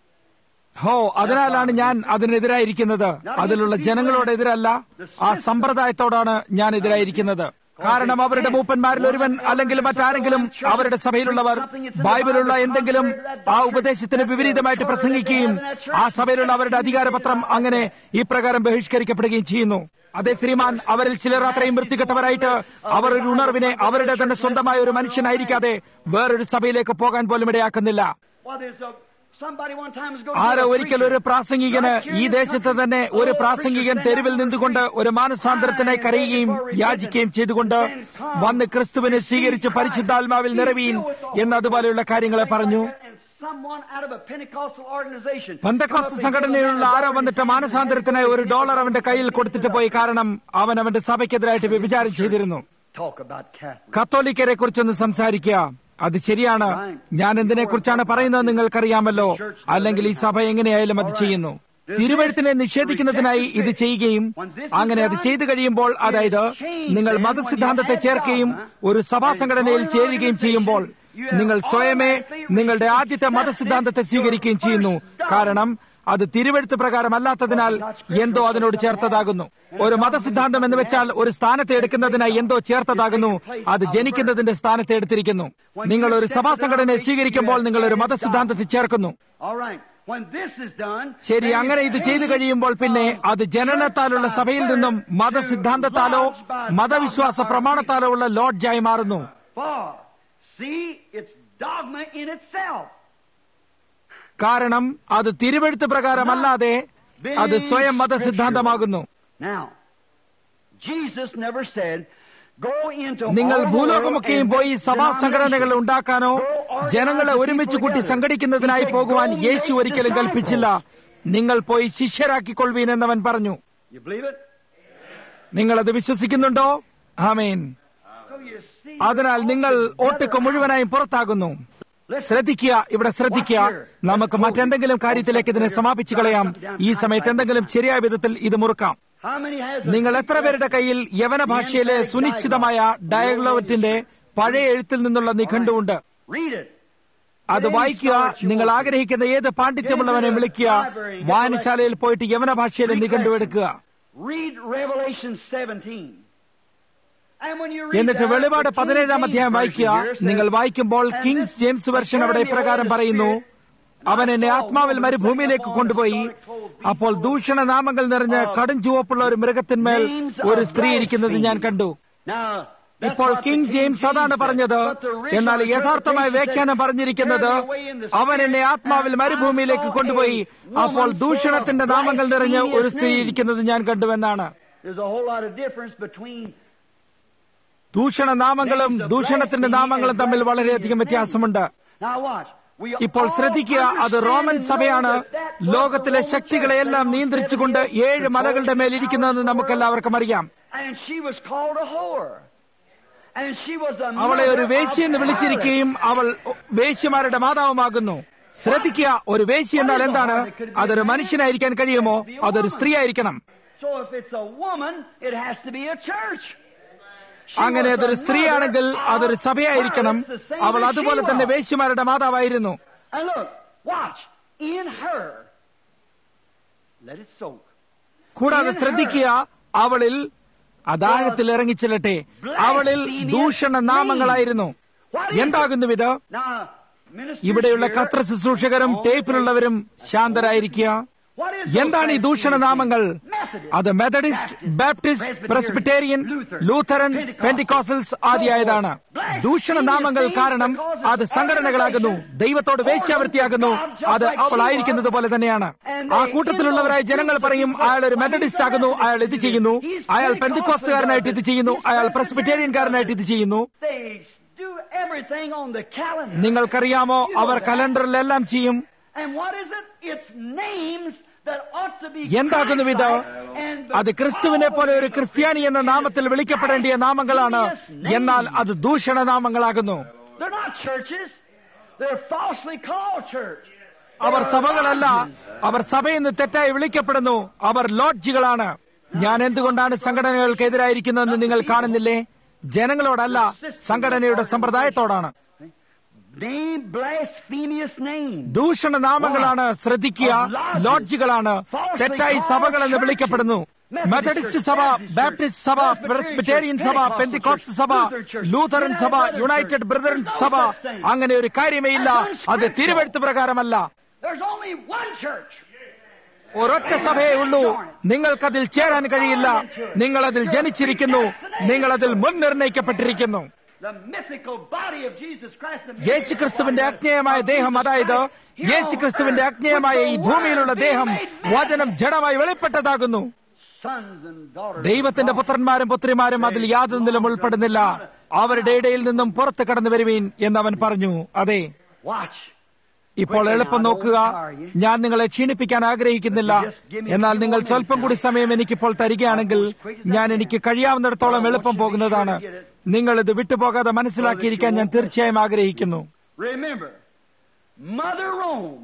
ഹോ അതിനാലാണ് ഞാൻ അതിനെതിരായിരിക്കുന്നത് അതിലുള്ള ജനങ്ങളോട് എതിരല്ല ആ സമ്പ്രദായത്തോടാണ് ഞാൻ എതിരായിരിക്കുന്നത് കാരണം അവരുടെ മൂപ്പന്മാരിൽ ഒരുവൻ അല്ലെങ്കിൽ മറ്റാരെങ്കിലും അവരുടെ സഭയിലുള്ളവർ ബൈബിലുള്ള എന്തെങ്കിലും ആ ഉപദേശത്തിന് വിപരീതമായിട്ട് പ്രസംഗിക്കുകയും ആ സഭയിലുള്ള അവരുടെ അധികാരപത്രം അങ്ങനെ ഈ പ്രകാരം ബഹിഷ്കരിക്കപ്പെടുകയും ചെയ്യുന്നു അതേ ശ്രീമാൻ അവരിൽ ചിലർ അത്രയും വൃത്തികെട്ടവരായിട്ട് അവർ ഒരു ഉണർവിനെ അവരുടെ തന്നെ സ്വന്തമായ ഒരു മനുഷ്യനായിരിക്കാതെ വേറൊരു സഭയിലേക്ക് പോകാൻ പോലും ഇടയാക്കുന്നില്ല Well, there's a somebody one time was going arrow to a ഒരിക്കൽ ഒരു preacher. പ്രാസംഗികന് ഈ ദേശത്ത് തന്നെ ഒരു പ്രാസംഗികൻ തെരുവിൽ നിന്നുകൊണ്ട് ഒരു മാനസാന്തരത്തിനായി കരയുകയും യാചിക്കുകയും ചെയ്തുകൊണ്ട് വന്ന് ക്രിസ്തുവിനെ സ്വീകരിച്ച് പരിശുദ്ധാത്മാവിൽ നിറവീൻ എന്ന് അതുപോലെയുള്ള കാര്യങ്ങളെ പറഞ്ഞു And someone out of a Pentecostal organization. പന്തക്കോസ് സംഘടനയിലുള്ള ആരോ വന്നിട്ട് മാനസാന്തരത്തിനായി ഒരു ഡോളർ അവന്റെ കയ്യിൽ കൊടുത്തിട്ട് പോയി കാരണം അവൻ അവന്റെ സഭയ്ക്കെതിരായിട്ട് വ്യഭിചാരം ചെയ്തിരുന്നു Talk about Catholic. കത്തോലിക്കരെ കുറിച്ചൊന്ന് സംസാരിക്കുക അത് ശരിയാണ് ഞാൻ എന്തിനെ കുറിച്ചാണ് പറയുന്നത് നിങ്ങൾക്കറിയാമല്ലോ അല്ലെങ്കിൽ ഈ സഭ എങ്ങനെയായാലും അത് ചെയ്യുന്നു തിരുവഴുത്തിനെ നിഷേധിക്കുന്നതിനായി ഇത് ചെയ്യുകയും അങ്ങനെ അത് ചെയ്തു കഴിയുമ്പോൾ അതായത് നിങ്ങൾ മതസിദ്ധാന്തത്തെ ചേർക്കുകയും ഒരു സഭാ സംഘടനയിൽ ചേരുകയും ചെയ്യുമ്പോൾ നിങ്ങൾ സ്വയമേ നിങ്ങളുടെ ആദ്യത്തെ മതസിദ്ധാന്തത്തെ സ്വീകരിക്കുകയും ചെയ്യുന്നു കാരണം അത് തിരുവഴുത്ത് പ്രകാരമല്ലാത്തതിനാൽ എന്തോ അതിനോട് ചേർത്തതാകുന്നു ഒരു മതസിദ്ധാന്തം എന്ന് വെച്ചാൽ ഒരു സ്ഥാനത്തെ എടുക്കുന്നതിനായി എന്തോ ചേർത്തതാകുന്നു അത് ജനിക്കുന്നതിന്റെ സ്ഥാനത്തെ എടുത്തിരിക്കുന്നു നിങ്ങൾ ഒരു സഭാ സംഘടനയെ സ്വീകരിക്കുമ്പോൾ നിങ്ങൾ ഒരു മതസിദ്ധാന്തത്തെ ചേർക്കുന്നു All right. When this is done, ശരി then അങ്ങനെ ഇത് ചെയ്തു കഴിയുമ്പോൾ പിന്നെ അത് ജനനത്താലുള്ള സഭയിൽ നിന്നും മതസിദ്ധാന്തത്താലോ മതവിശ്വാസ പ്രമാണത്താലോ ഉള്ള ലോഡ്ജായി മാറുന്നു For, see, it's dogma in itself. കാരണം അത് തിരുവെഴുത്ത് പ്രകാരമല്ലാതെ അത് സ്വയം മതസിദ്ധാന്തമാകുന്നു Now, Jesus never said, go into നിങ്ങൾ all the ഭൂലോകമൊക്കെയും world പോയി and സഭാ സംഘടനകൾ denominations. ഉണ്ടാക്കാനോ ജനങ്ങളെ ഒരുമിച്ച് കൂട്ടി സംഘടിക്കുന്നതിനായി പോകുവാൻ യേശു ഒരിക്കലും കൽപ്പിച്ചില്ല നിങ്ങൾ പോയി ശിഷ്യരാക്കിക്കൊള്ളുവീൻ എന്നവൻ പറഞ്ഞു You believe it? നിങ്ങൾ അത് വിശ്വസിക്കുന്നുണ്ടോ ആമേൻ So you see, അതിനാൽ നിങ്ങൾ ഓട്ടുക്ക് മുഴുവനായും പുറത്താകുന്നു ശ്രദ്ധിക്കുക ഇവിടെ ശ്രദ്ധിക്കുക നമുക്ക് മറ്റെന്തെങ്കിലും കാര്യത്തിലേക്ക് ഇതിനെ സമാപിച്ചു കളയാം ഈ സമയത്ത് എന്തെങ്കിലും ശരിയായ വിധത്തിൽ ഇത് മുറുക്കാം how many has a നിങ്ങൾ എത്ര പേരുടെ കയ്യിൽ യവന ഭാഷയിലെ സുനിശ്ചിതമായ ഡയഗ്ലോവറ്റിന്റെ പഴയ എഴുത്തിൽ നിന്നുള്ള നിഘണ്ടുണ്ട് Read it. അത് വായിക്കുക നിങ്ങൾ ആഗ്രഹിക്കുന്ന ഏത് പാണ്ഡിത്യമുള്ളവനെ വിളിക്കുക വായനശാലയിൽ പോയിട്ട് യവന ഭാഷയിലെ നിഘണ്ടു എടുക്കുക Read Revelation 17. And when you read എന്നിട്ട് that, വെളിപാട് the King പതിനേഴാം James അധ്യായം version വായിക്കുക here says, നിങ്ങൾ വായിക്കുമ്പോൾ "And Kings this James Version അവിടെ carried me away ഇപ്രകാരം in the പറയുന്നു spirit, അവൻ എന്നെ ആത്മാവിൽ മരുഭൂമിയിലേക്ക് കൊണ്ടുപോയി അപ്പോൾ ദൂഷണനാമങ്ങൾ നിറഞ്ഞ കടും ചുവപ്പുള്ള ഒരു മൃഗത്തിന്മേൽ ഒരു സ്ത്രീ ഇരിക്കുന്നത് ഞാൻ കണ്ടു Now, that's ഇപ്പോൾ what the king King James അതാണ് James പറഞ്ഞത് said. But the original എന്നാൽ യഥാർത്ഥമായ interpretation വ്യാഖ്യാനം said, പറഞ്ഞിരിക്കുന്നത് "Carried me away in the അവൻ എന്നെ spirit, ആത്മാവിൽ and I മരുഭൂമിയിലേക്ക് saw കൊണ്ടുപോയി a woman അപ്പോൾ full of ദൂഷണത്തിന്റെ നാമങ്ങൾ നിറഞ്ഞ ഒരു blasphemous സ്ത്രീ names." ഇരിക്കുന്നത് ഞാൻ കണ്ടുവെന്നാണ് There's a whole lot of difference between ദൂഷണ നാമങ്ങളും ദൂഷണത്തിന്റെ നാമങ്ങളും തമ്മിൽ വളരെയധികം വ്യത്യാസമുണ്ട് Now watch. We ഇപ്പോൾ all ശ്രദ്ധിക്കുക അത് understand റോമൻ and know സഭയാണ് that that was the ലോകത്തിലെ Roman ശക്തികളെയെല്ലാം church that നിയന്ത്രിച്ചുകൊണ്ട് was ഏഴ് മലകളുടെ മേൽ ഇരിക്കുന്നതെന്ന് നമുക്കെല്ലാവർക്കും അറിയാം And she was called a whore. And she was a അവളെ ഒരു mother വേശ്യ എന്ന് of വിളിച്ചിരിക്കുകയും അവൾ വേശ്യമാരുടെ മാതാവുമാകുന്നു ശ്രദ്ധിക്കുക ഒരു വേശ്യ എന്നാൽ എന്താണ് അതൊരു മനുഷ്യനായിരിക്കാൻ കഴിയുമോ അതൊരു സ്ത്രീ ആയിരിക്കണം So if it's a woman, it has to be a church. She അങ്ങനെ was അതൊരു a സ്ത്രീയാണെങ്കിൽ mother അതൊരു of സഭയായിരിക്കണം her. It's the same അവൾ as അതുപോലെ she തന്നെ was. വേശ്യമാരുടെ മാതാവായിരുന്നു And look, watch. In her. Let it soak. കൂടാതെ In her. ശ്രദ്ധിക്കുക അവളിൽ അതാഴത്തിൽ ഇറങ്ങിച്ചെല്ലട്ടെ അവളിൽ ദൂഷണ നാമങ്ങളായിരുന്നു What is it? എന്താകുന്നു ഇത് Now, ministers ഇവിടെയുള്ള here- Katra ശുശ്രൂഷകരും ടേപ്പിലുള്ളവരും ശാന്തരായിരിക്കുക What is those എന്താണ് ഈ blasphemous ദൂഷണ നാമങ്ങൾ things? അത് Methodist Baptist Presbyterian Lutheran Pentecostals ആദിയായതാണ് ദൂഷണ നാമങ്ങൾ കാരണം അത് സംഘടനകളാകുന്നു ദൈവത്തോട് വേശ്യാവൃത്തിയാകുന്നു അത് അവളായിരിക്കുന്നത് പോലെ തന്നെയാണ് ആ കൂട്ടത്തിലുള്ളവരായ ജനങ്ങൾ പറയും അയാൾ ഒരു മെത്തഡിസ്റ്റ് ആകുന്നു അയാൾ ഇത് ചെയ്യുന്നു അയാൾ പെന്തിക്കോസ്തുകാരനായിട്ട് ഇത് ചെയ്യുന്നു അയാൾ പ്രസ്ബിറ്റേറിയൻകാരനായിട്ട് ഇത് ചെയ്യുന്നു They do everything on the calendar. നിങ്ങൾക്കറിയാമോ അവർ കലണ്ടറിലെല്ലാം ചെയ്യും And what is it? It's names that ought to be എന്താകുന്നു ഇത് Christ-like and the അത് ക്രിസ്തുവിനെ പോലെ ഒരു followers ക്രിസ്ത്യാനി എന്ന നാമത്തിൽ വിളിക്കപ്പെടേണ്ടിയ നാമങ്ങളാണ് എന്നാൽ അത് ദൂഷണ നാമങ്ങളാകുന്നു They're not churches. They're falsely called church. അവർ സഭകളല്ല അവർ സഭയെന്ന് തെറ്റായി വിളിക്കപ്പെടുന്നു അവർ ലോഡ്ജുകളാണ് ഞാൻ എന്തുകൊണ്ടാണ് സംഘടനകൾക്കെതിരായിരിക്കുന്നതെന്ന് നിങ്ങൾ കാണുന്നില്ലേ ജനങ്ങളോടല്ല സംഘടനയുടെ സമ്പ്രദായത്തോടാണ് Name blasphemous names. ദൂഷണ നാമങ്ങളാണ് ശ്രദ്ധിക്കുക ലോഡ്ജുകളാണ് തെറ്റായി സഭകളെന്ന് വിളിക്കപ്പെടുന്നു മെത്തഡിസ്റ്റ് സഭ ബാപ്റ്റിസ്റ്റ് സഭ പ്രസ്ബിറ്റേറിയൻ സഭ പെന്തിക്കോസ്റ്റ് സഭ ലൂഥറൻ സഭ യുണൈറ്റഡ് ബ്രദറൻ സഭ അങ്ങനെ ഒരു കാര്യമേ ഇല്ല അത് തിരുവെഴുത്ത് പ്രകാരമല്ല There's only one church. ഒരൊറ്റ സഭയേ ഉള്ളൂ നിങ്ങൾക്കതിൽ ചേരാൻ കഴിയില്ല നിങ്ങൾ അതിൽ ജനിച്ചിരിക്കുന്നു നിങ്ങൾ അതിൽ മുൻനിർണയിക്കപ്പെട്ടിരിക്കുന്നു The mythical body of Jesus Christ. the യേശുക്രിസ്തുവിന്റെ അജ്ഞേയമായ ദേഹം അതായത് യേശുക്രിസ്തുവിന്റെ അജ്ഞേയമായ ഈ ഭൂമിയിലുള്ള ദേഹം വചനം ജഡമായി വെളിപ്പെട്ടതാകുന്നു Sons and daughters. ദൈവത്തിന്റെ പുത്രന്മാരും പുത്രിമാരും അതിൽ യാതൊന്നിലും ഉൾപ്പെടുന്നില്ല അവരുടെ ഇടയിൽ നിന്നും പുറത്തു കടന്നു വരുവീൻ എന്നവൻ പറഞ്ഞു അതെ Watch. ഇപ്പോൾ എളുപ്പം നോക്കുക ഞാൻ നിങ്ങളെ ക്ഷീണിപ്പിക്കാൻ ആഗ്രഹിക്കുന്നില്ല എന്നാൽ നിങ്ങൾ സ്വല്പം കൂടി സമയം എനിക്കിപ്പോൾ തരികയാണെങ്കിൽ ഞാൻ എനിക്ക് കഴിയാവുന്നിടത്തോളം എളുപ്പം പോകുന്നതാണ് നിങ്ങൾ ഇത് വിട്ടുപോകാതെ മനസ്സിലാക്കിയിരിക്കാൻ ഞാൻ തീർച്ചയായും ആഗ്രഹിക്കുന്നു Remember, Mother Rome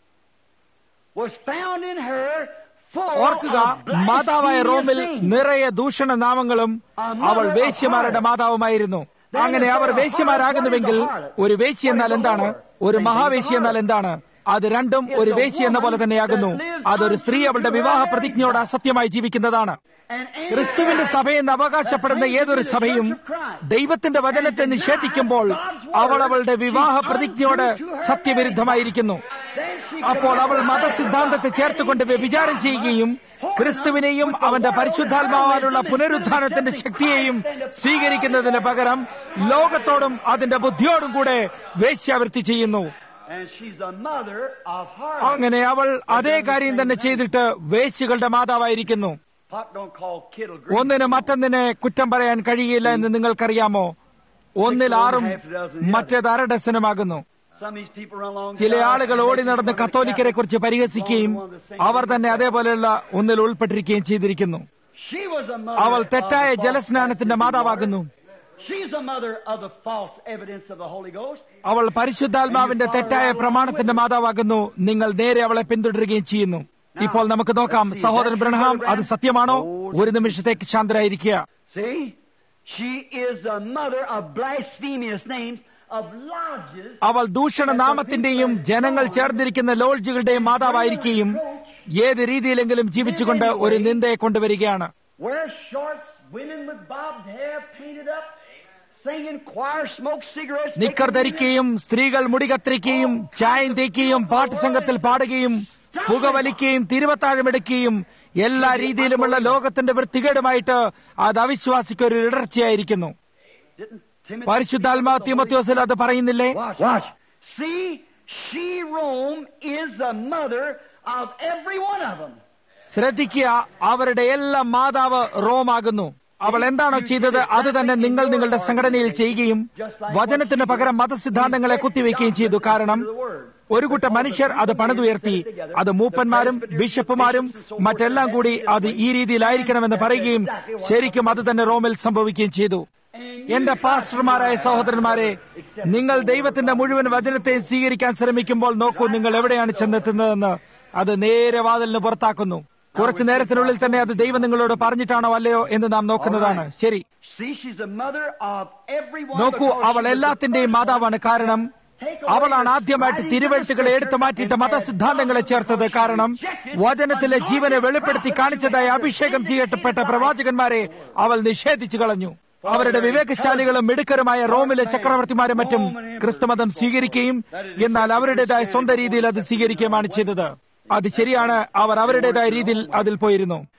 was found in her full ഓർക്കുക of മാതാവായ റോമിൽ blasphemous names. നിറയെ ദൂഷണ നാമങ്ങളും അവൾ വേശ്യമാരുടെ മാതാവുമായിരുന്നു അങ്ങനെ അവർ വേശ്യമാരാകുന്നുവെങ്കിൽ ഒരു വേശ്യ എന്നാൽ എന്താണ് ഒരു മഹാവേശ്യ എന്നാൽ എന്താണ് അത് രണ്ടും ഒരു വേശ്യ എന്ന പോലെ തന്നെയാകുന്നു അതൊരു സ്ത്രീ അവളുടെ വിവാഹ പ്രതിജ്ഞയോട് അസത്യമായി ജീവിക്കുന്നതാണ് And any ക്രിസ്തുവിന്റെ സഭയെന്ന് അവകാശപ്പെടുന്ന ഏതൊരു സഭയും ദൈവത്തിന്റെ വചനത്തെ നിഷേധിക്കുമ്പോൾ അവൾ അവളുടെ വിവാഹ പ്രതിജ്ഞയോട് സത്യവിരുദ്ധമായിരിക്കുന്നു then she അപ്പോൾ അവൾ മതസിദ്ധാന്തത്തെ ചേർത്തുകൊണ്ട് വ്യഭിചാരം ചെയ്യുകയും ക്രിസ്തുവിനെയും അവന്റെ പരിശുദ്ധാത്മാവാനുള്ള പുനരുദ്ധാനത്തിന്റെ ശക്തിയെയും സ്വീകരിക്കുന്നതിന് പകരം ലോകത്തോടും അതിന്റെ ബുദ്ധിയോടും കൂടെ വേശ്യാവൃത്തി ചെയ്യുന്നു and she's a mother of harlots. അങ്ങനെ അവൾ അതേ കാര്യം തന്നെ ചെയ്തിട്ട് വേശ്യകളുടെ മാതാവായിരിക്കുന്നു Pot don't call kittle green. ഒന്നിന് മറ്റൊന്നിനെ കുറ്റം പറയാൻ കഴിയില്ല എന്ന് നിങ്ങൾക്കറിയാമോ ഒന്നിൽ ആറും മറ്റേത് അര ഡസനുമാകുന്നു Some of these people run along. ചില ആളുകൾ ഓടി നടന്ന് കത്തോലിക്കരെ കുറിച്ച് പരിഹസിക്കുകയും അവർ തന്നെ അതേപോലെയുള്ള ഒന്നിൽ ഉൾപ്പെട്ടിരിക്കുകയും ചെയ്തിരിക്കുന്നു She was a mother. അവൾ തെറ്റായ of the false ജലസ്നാനത്തിന്റെ baptism മാതാവാകുന്നു water. She's a mother of the false evidence of the Holy Ghost. അവൾ പരിശുദ്ധാത്മാവിന്റെ തെറ്റായ പ്രമാണത്തിന്റെ മാതാവാകുന്നു നിങ്ങൾ നേരെ അവളെ പിന്തുടരുകയും ചെയ്യുന്നു ഇപ്പോൾ നമുക്ക് നോക്കാം സഹോദരൻ ബ്രഹ്ഹാം അത് സത്യമാണോ ഒരു നിമിഷത്തേക്ക് ശാന്തരായിരിക്കുക See, she is a mother of blasphemous names of lodges. അവൾ ദൂഷണ നാമത്തിന്റെയും ജനങ്ങൾ ചേർന്നിരിക്കുന്ന ലോഡ്ജുകളുടെയും മാതാവായിരിക്കുകയും ഏത് രീതിയിലെങ്കിലും ജീവിച്ചുകൊണ്ട് ഒരു നിന്ദയെ കൊണ്ടുവരികയാണ് Wear shorts, women with bobbed hair painted up, singing choir, smoke cigarettes. നിക്കർ ധരിക്കുകയും സ്ത്രീകൾ മുടി കത്തിരിക്കുകയും ചായം തേക്കുകയും പാട്ട് സംഘത്തിൽ പാടുകയും പുകവലിക്കുകയും തിരുവത്താഴമെടുക്കുകയും എല്ലാ രീതിയിലുമുള്ള ലോകത്തിന്റെ വൃത്തികേടുമായിട്ട് അത് അവിശ്വാസിക്ക് ഒരു ഇടർച്ചയായിരിക്കുന്നു Didn't Timothy പരിശുദ്ധാത്മാ തിമത്യോസിൽ അത് പറയുന്നില്ലേ Watch. Watch. See, she Rome is the mother of every one of them. ശ്രദ്ധിക്കുക അവരുടെ എല്ലാം മാതാവ് റോമാകുന്നു അവൾ എന്താണോ ചെയ്തത് അത് തന്നെ നിങ്ങൾ നിങ്ങളുടെ സംഘടനയിൽ ചെയ്യുകയും വചനത്തിന് പകരം മതസിദ്ധാന്തങ്ങളെ കുത്തിവെക്കുകയും ചെയ്തു കാരണം ഒരു കൂട്ടം മനുഷ്യർ അത് പണിതുയർത്തി അത് മൂപ്പന്മാരും ബിഷപ്പുമാരും മറ്റെല്ലാം കൂടി അത് ഈ രീതിയിലായിരിക്കണമെന്ന് പറയുകയും ശരിക്കും അത് തന്നെ റോമിൽ സംഭവിക്കുകയും ചെയ്തു എന്റെ പാസ്റ്റർമാരായ സഹോദരന്മാരെ നിങ്ങൾ ദൈവത്തിന്റെ മുഴുവൻ വചനത്തെ സ്വീകരിക്കാൻ ശ്രമിക്കുമ്പോൾ നോക്കൂ നിങ്ങൾ എവിടെയാണ് ചെന്നെത്തുന്നതെന്ന് അത് നേരെ വാതിലിന് പുറത്താക്കുന്നു കുറച്ചു നേരത്തിനുള്ളിൽ തന്നെ അത് ദൈവം നിങ്ങളോട് പറഞ്ഞിട്ടാണോ അല്ലയോ എന്ന് നാം നോക്കുന്നതാണ് ശരി See, she's a mother of everyone. നോക്കൂ because അവൾ she's the എല്ലാത്തിന്റെയും first മാതാവാണ് കാരണം അവളാണ് ആദ്യമായിട്ട് തിരുവെഴുത്തുകളെ എടുത്തു മാറ്റിയിട്ട് മതസിദ്ധാന്തങ്ങളെ ചേർത്തത് കാരണം വചനത്തിലെ ജീവനെ വെളിപ്പെടുത്തി കാണിച്ചതായി അഭിഷേകം ചെയ്യപ്പെട്ട പ്രവാചകന്മാരെ അവൾ നിഷേധിച്ചു കളഞ്ഞു അവരുടെ വിവേകശാലികളും മിടുക്കരുമായ റോമിലെ ചക്രവർത്തിമാരും മറ്റും ക്രിസ്തുമതം സ്വീകരിക്കുകയും എന്നാൽ അവരുടേതായ സ്വന്തം രീതിയിൽ അത് സ്വീകരിക്കുകയുമാണ് ചെയ്തത് അത് ശരിയാണ് അവർ അവരുടേതായ രീതിയിൽ അതിൽ പോയിരുന്നു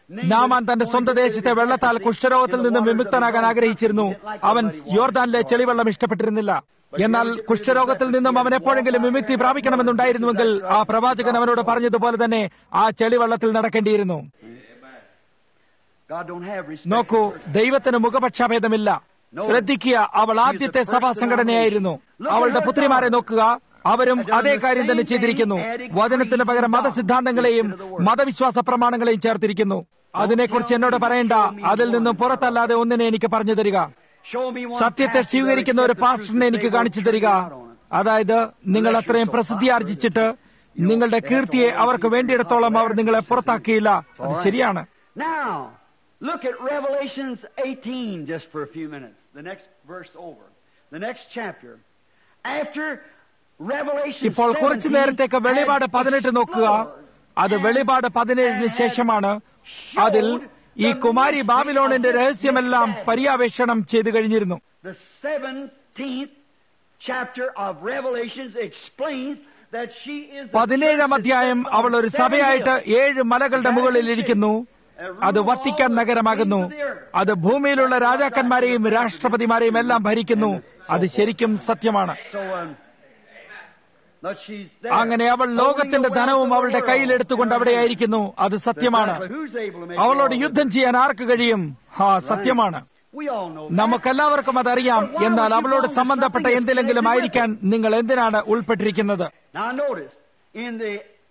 നാമാൻ തന്റെ സ്വന്തം ദേശത്തെ വെള്ളത്താൽ കുഷ്ഠരോഗത്തിൽ നിന്നും വിമുക്തനാകാൻ ആഗ്രഹിച്ചിരുന്നു അവൻ യോർദാനിലെ ചെളിവെള്ളം ഇഷ്ടപ്പെട്ടിരുന്നില്ല എന്നാൽ കുഷ്ഠരോഗത്തിൽ നിന്നും അവൻ എപ്പോഴെങ്കിലും വിമുക്തി പ്രാപിക്കണമെന്നുണ്ടായിരുന്നുവെങ്കിൽ ആ പ്രവാചകൻ അവനോട് പറഞ്ഞതുപോലെ തന്നെ ആ ചെളിവെള്ളത്തിൽ നടക്കേണ്ടിയിരുന്നു God don't have respect. നോക്കൂ ദൈവത്തിന് മുഖപക്ഷാഭേദമില്ല ശ്രദ്ധിക്കുക അവൾ ആദ്യത്തെ സഭാ സംഘടനയായിരുന്നു അവളുടെ പുത്രിമാരെ നോക്കുക അവരും അതേ കാര്യം തന്നെ ചെയ്തിരിക്കുന്നു വചനത്തിന് പകരം മതസിദ്ധാന്തങ്ങളെയും മതവിശ്വാസ പ്രമാണങ്ങളെയും ചേർത്തിരിക്കുന്നു അതിനെക്കുറിച്ച് എന്നോട് പറയണ്ട അതിൽ നിന്നും പുറത്തല്ലാതെ ഒന്നിനെ എനിക്ക് പറഞ്ഞു തരിക Show me one സത്യത്തെ passage സ്വീകരിക്കുന്ന ഒരു where the പാസ്റ്ററിനെ എനിക്ക് Christians കാണിച്ചു say തരിക what they want on it. അതായത് നിങ്ങൾ അത്രയും പ്രസിദ്ധി ആർജിച്ചിട്ട് നിങ്ങളുടെ കീർത്തിയെ അവർക്ക് വേണ്ടിയിടത്തോളം അവർ നിങ്ങളെ പുറത്താക്കിയില്ല അത് ശരിയാണ് Now, look at Revelations 18 just for a few minutes. The next verse over. The next chapter. After Revelation ഇപ്പോൾ കുറച്ചു 17 നേരത്തേക്ക് വെളിപാട് had പതിനെട്ട് നോക്കുക അത് വെളിപാട് പതിനേഴിന് ശേഷമാണ് അതിൽ ഈ കുമാരി ബാബിലോണിന്റെ രഹസ്യമെല്ലാം പര്യാവേഷണം ചെയ്തു കഴിഞ്ഞിരുന്നു The 17th chapter of Revelations explains that she is the പതിനേഴാം അധ്യായം അവൾ ഒരു സഭയായിട്ട് ഏഴ് മലകളുടെ മുകളിൽ ഇരിക്കുന്നു അത് വത്തിക്കാൻ നഗരമാകുന്നു അത് ഭൂമിയിലുള്ള രാജാക്കന്മാരെയും രാഷ്ട്രപതിമാരെയും എല്ലാം ഭരിക്കുന്നു അത് ശരിക്കും സത്യമാണ് So, um, but she's there. അങ്ങനെ അവൾ ലോകത്തിന്റെ ധനവും അവളുടെ കയ്യിലെടുത്തുകൊണ്ട് അവിടെയായിരിക്കുന്നു അത് സത്യമാണ് But who's able to make അവളോട് war with യുദ്ധം ചെയ്യാൻ ആർക്ക് കഴിയും ഹാ സത്യമാണ് her? We all know that. നമുക്കെല്ലാവർക്കും അതറിയാം എന്നാൽ അവളോട് സംബന്ധപ്പെട്ട എന്തിലെങ്കിലും ആയിരിക്കാൻ നിങ്ങൾ എന്തിനാണ് ഉൾപ്പെട്ടിരിക്കുന്നത് Now notice, in the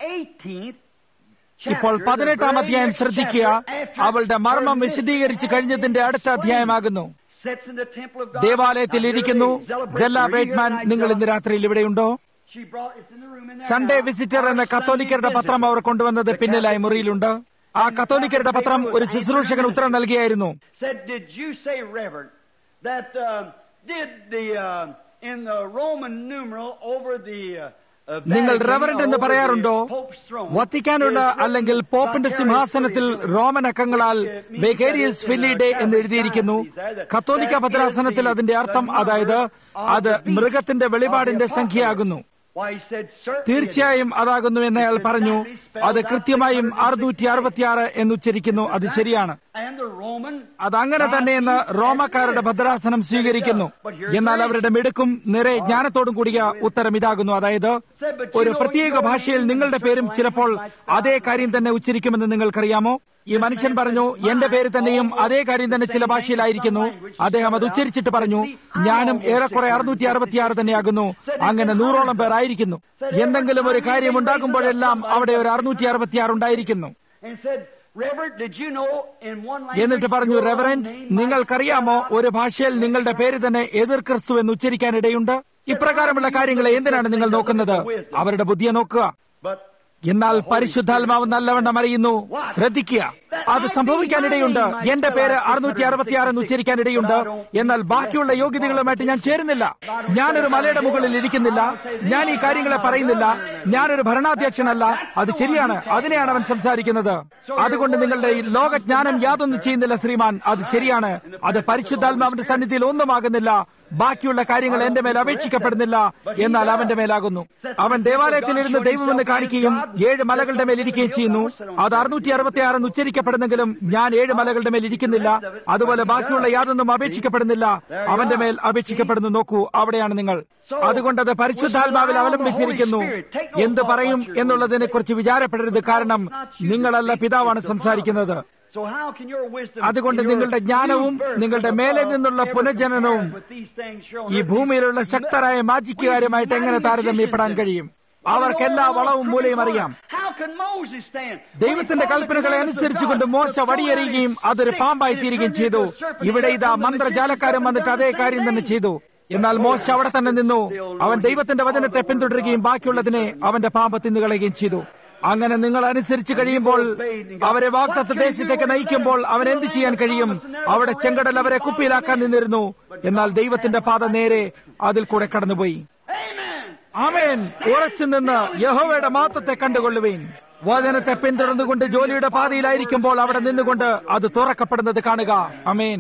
18th ഇപ്പോൾ chapter, പതിനെട്ടാം the very അധ്യായം next ശ്രദ്ധിക്കുക chapter, after അവളുടെ മർമ്മം her വിശദീകരിച്ച് mystery കഴിഞ്ഞതിന്റെ അടുത്ത അധ്യായമാകുന്നു sits in the temple of God. ദേവാലയത്തിൽ Now, here ഇരിക്കുന്നു they celebrate sella her. ബ്രേറ്റ്മാൻ Here നിങ്ങൾ tonight, ഇന്ന് രാത്രിയിൽ ഇവിടെയുണ്ടോ She brought, it's in the room in there Sunday now. Visitor Our എന്ന Sunday കത്തോലിക്കരുടെ പത്രം visitor. അവർ കൊണ്ടുവന്നത് The പിന്നിലായി Catholic മുറിയിലുണ്ട് ആ കത്തോലിക്കരുടെ പത്രം ഒരു ശുശ്രൂഷകൻ ഉത്തരം നൽകിയായിരുന്നു said, Did you say, Reverend, that uh, did the uh, in the Roman numeral over the uh, uh, നിങ്ങൾ Vatican, റെവറന്റ് എന്ന് over പറയാറുണ്ടോ the Pope's throne, വത്തിക്കാനുള്ള is written അല്ലെങ്കിൽ പോപ്പിന്റെ Vicarious സിംഹാസനത്തിൽ Filii, റോമൻ അക്കങ്ങളാൽ which, uh, means ബെഗേരിയസ് that it's in ഫിലിഡെ the എന്ന് എഴുതിയിരിക്കുന്നു Catholic diocese, that- കത്തോലിക്ക that ഭദ്രാസനത്തിൽ is the- അതിന്റെ അർത്ഥം the number അതായത് of അത് the beast മൃഗത്തിന്റെ of the വെളിപാടിന്റെ apocalypse. സംഖ്യയാകുന്നു Why, he said, "Certainly തീർച്ചയായും അതാകുന്നു എന്ന് അയാൾ പറഞ്ഞു അത് കൃത്യമായും അറുന്നൂറ്റി അറുപത്തിയാറ് എന്നുച്ചരിക്കുന്നു അത് ശരിയാണ് And the Roman അത് അങ്ങനെ തന്നെയെന്ന് റോമക്കാരുടെ ഭദ്രാസനം സ്വീകരിക്കുന്നു എന്നാൽ അവരുടെ മിടുക്കും നിറയെ ജ്ഞാനത്തോടും കൂടിയ ഉത്തരം ഇതാകുന്നു അതായത് ഒരു പ്രത്യേക ഭാഷയിൽ നിങ്ങളുടെ പേരും ചിലപ്പോൾ അതേ കാര്യം തന്നെ ഉച്ചരിക്കുമെന്ന് നിങ്ങൾക്കറിയാമോ ഈ മനുഷ്യൻ പറഞ്ഞു എന്റെ പേര് തന്നെയും അതേ കാര്യം തന്നെ ചില ഭാഷയിലായിരിക്കുന്നു അദ്ദേഹം അത് ഉച്ചരിച്ചിട്ട് പറഞ്ഞു ഞാനും ഏറെക്കുറെ അറുന്നൂറ്റി അറുപത്തിയാറ് തന്നെയാകുന്നു അങ്ങനെ നൂറോളം പേർ ആയിരിക്കുന്നു എന്തെങ്കിലും ഒരു കാര്യം ഉണ്ടാകുമ്പോഴെല്ലാം അവിടെ ഒരു അറുന്നൂറ്റി അറുപത്തിയാറ് ഉണ്ടായിരിക്കുന്നു and said, Reverend, did you know in one എന്നിട്ട് language പറഞ്ഞു your own Reverend name might നിങ്ങൾക്കറിയാമോ spell out ഒരു ഭാഷയിൽ നിങ്ങളുടെ പേര് തന്നെ എതിർ ക്രിസ്തു എന്ന് ഉച്ചരിക്കാനിടയുണ്ട് ഇപ്രകാരമുള്ള കാര്യങ്ങളെ എന്തിനാണ് നിങ്ങൾ നോക്കുന്നത് അവരുടെ ബുദ്ധിയെ നോക്കുക But എന്നാൽ പരിശുദ്ധാത്മാവ് നല്ലവണ്ണം അറിയുന്നു ശ്രദ്ധിക്കുക അത് സംഭവിക്കാനിടയുണ്ട് എന്റെ പേര് അറുന്നൂറ്റി അറുപത്തിയാറ് എന്ന് ഉച്ചരിക്കാനിടയുണ്ട് എന്നാൽ ബാക്കിയുള്ള യോഗ്യതകളുമായിട്ട് ഞാൻ ചേരുന്നില്ല ഞാനൊരു മലയുടെ മുകളിൽ ഇരിക്കുന്നില്ല ഞാൻ ഈ കാര്യങ്ങളെ പറയുന്നില്ല ഞാനൊരു ഭരണാധ്യക്ഷനല്ല അത് ശരിയാണ് അതിനെയാണ് അവൻ സംസാരിക്കുന്നത് അതുകൊണ്ട് നിങ്ങളുടെ ഈ ലോകജ്ഞാനം യാതൊന്നും ചെയ്യുന്നില്ല ശ്രീമാൻ അത് ശരിയാണ് അത് പരിശുദ്ധാത്മാവിന്റെ സന്നിധിയിൽ ഒന്നുമാകുന്നില്ല ബാക്കിയുള്ള കാര്യങ്ങൾ എന്റെ മേൽ അപേക്ഷിക്കപ്പെടുന്നില്ല എന്നാൽ അവന്റെ മേലാകുന്നു അവൻ ദേവാലയത്തിൽ ഇരുന്ന് ദൈവമെന്ന് കാണിക്കുകയും ഏഴ് മലകളുടെ മേൽ ഇരിക്കുകയും ചെയ്യുന്നു അത് അറുന്നൂറ്റി അറുപത്തി ആറെന്ന് ഉച്ചരിക്കപ്പെടുന്നെങ്കിലും ഞാൻ ഏഴ് മലകളുടെ മേൽ ഇരിക്കുന്നില്ല അതുപോലെ ബാക്കിയുള്ള യാതൊന്നും അപേക്ഷിക്കപ്പെടുന്നില്ല അവന്റെ മേൽ അപേക്ഷിക്കപ്പെടുന്നു നോക്കൂ അവിടെയാണ് നിങ്ങൾ അതുകൊണ്ട് അത് പരിശുദ്ധാത്മാവിൽ അവലംബിച്ചിരിക്കുന്നു എന്ത് പറയും എന്നുള്ളതിനെ കുറിച്ച് വിചാരപ്പെടരുത് കാരണം നിങ്ങളല്ല പിതാവാണ് സംസാരിക്കുന്നത് so how can your wisdom അതുകൊണ്ട് and your നിങ്ങളുടെ ജ്ഞാനവും new birth നിങ്ങളുടെ from മേലെ above നിന്നുള്ള ever പുനർജനനവും compare with these things shown ഈ here? ഭൂമിയിലുള്ള ശക്തരായ മാജിക്കുകാരുമായിട്ട് എങ്ങനെ താരതമ്യപ്പെടാൻ കഴിയും അവർക്ക് എല്ലാ വളവും മൂലയും അറിയാം How can Moses stand? ദൈവത്തിന്റെ കൽപ്പനകളെ അനുസരിച്ചുകൊണ്ട് മോശ വടിയെറിയുകയും അതൊരു പാമ്പായി തീരുകയും ചെയ്തു ഇവിടെ ഇതാ മന്ത്രജാലക്കാരൻ വന്നിട്ട് അതേ കാര്യം തന്നെ ചെയ്തു എന്നാൽ മോശ അവിടെ തന്നെ നിന്നു അവൻ ദൈവത്തിന്റെ വചനത്തെ പിന്തുടരുകയും ബാക്കിയുള്ളതിനെ അവന്റെ പാമ്പ് തിന്നുകളയുകയും ചെയ്തു അങ്ങനെ നിങ്ങൾ അനുസരിച്ച് കഴിയുമ്പോൾ അവരെ വാഗ്ദത്ത ദേശത്തേക്ക് നയിക്കുമ്പോൾ അവൻ എന്ത് ചെയ്യാൻ കഴിയും അവിടെ ചെങ്കടൽ അവരെ കുപ്പിയിലാക്കാൻ നിന്നിരുന്നു എന്നാൽ ദൈവത്തിന്റെ പാത നേരെ അതിൽ കൂടെ കടന്നുപോയി Amen. ആമേൻ ഉറച്ചു നിന്ന് യഹോവയുടെ മാത്തത്തെ കണ്ടുകൊള്ളുവേൻ വചനത്തെ പിന്തുടർന്നുകൊണ്ട് ജോലിയുടെ പാതയിലായിരിക്കുമ്പോൾ അവിടെ നിന്നുകൊണ്ട് അത് തുറക്കപ്പെടുന്നത് കാണുക അമേൻ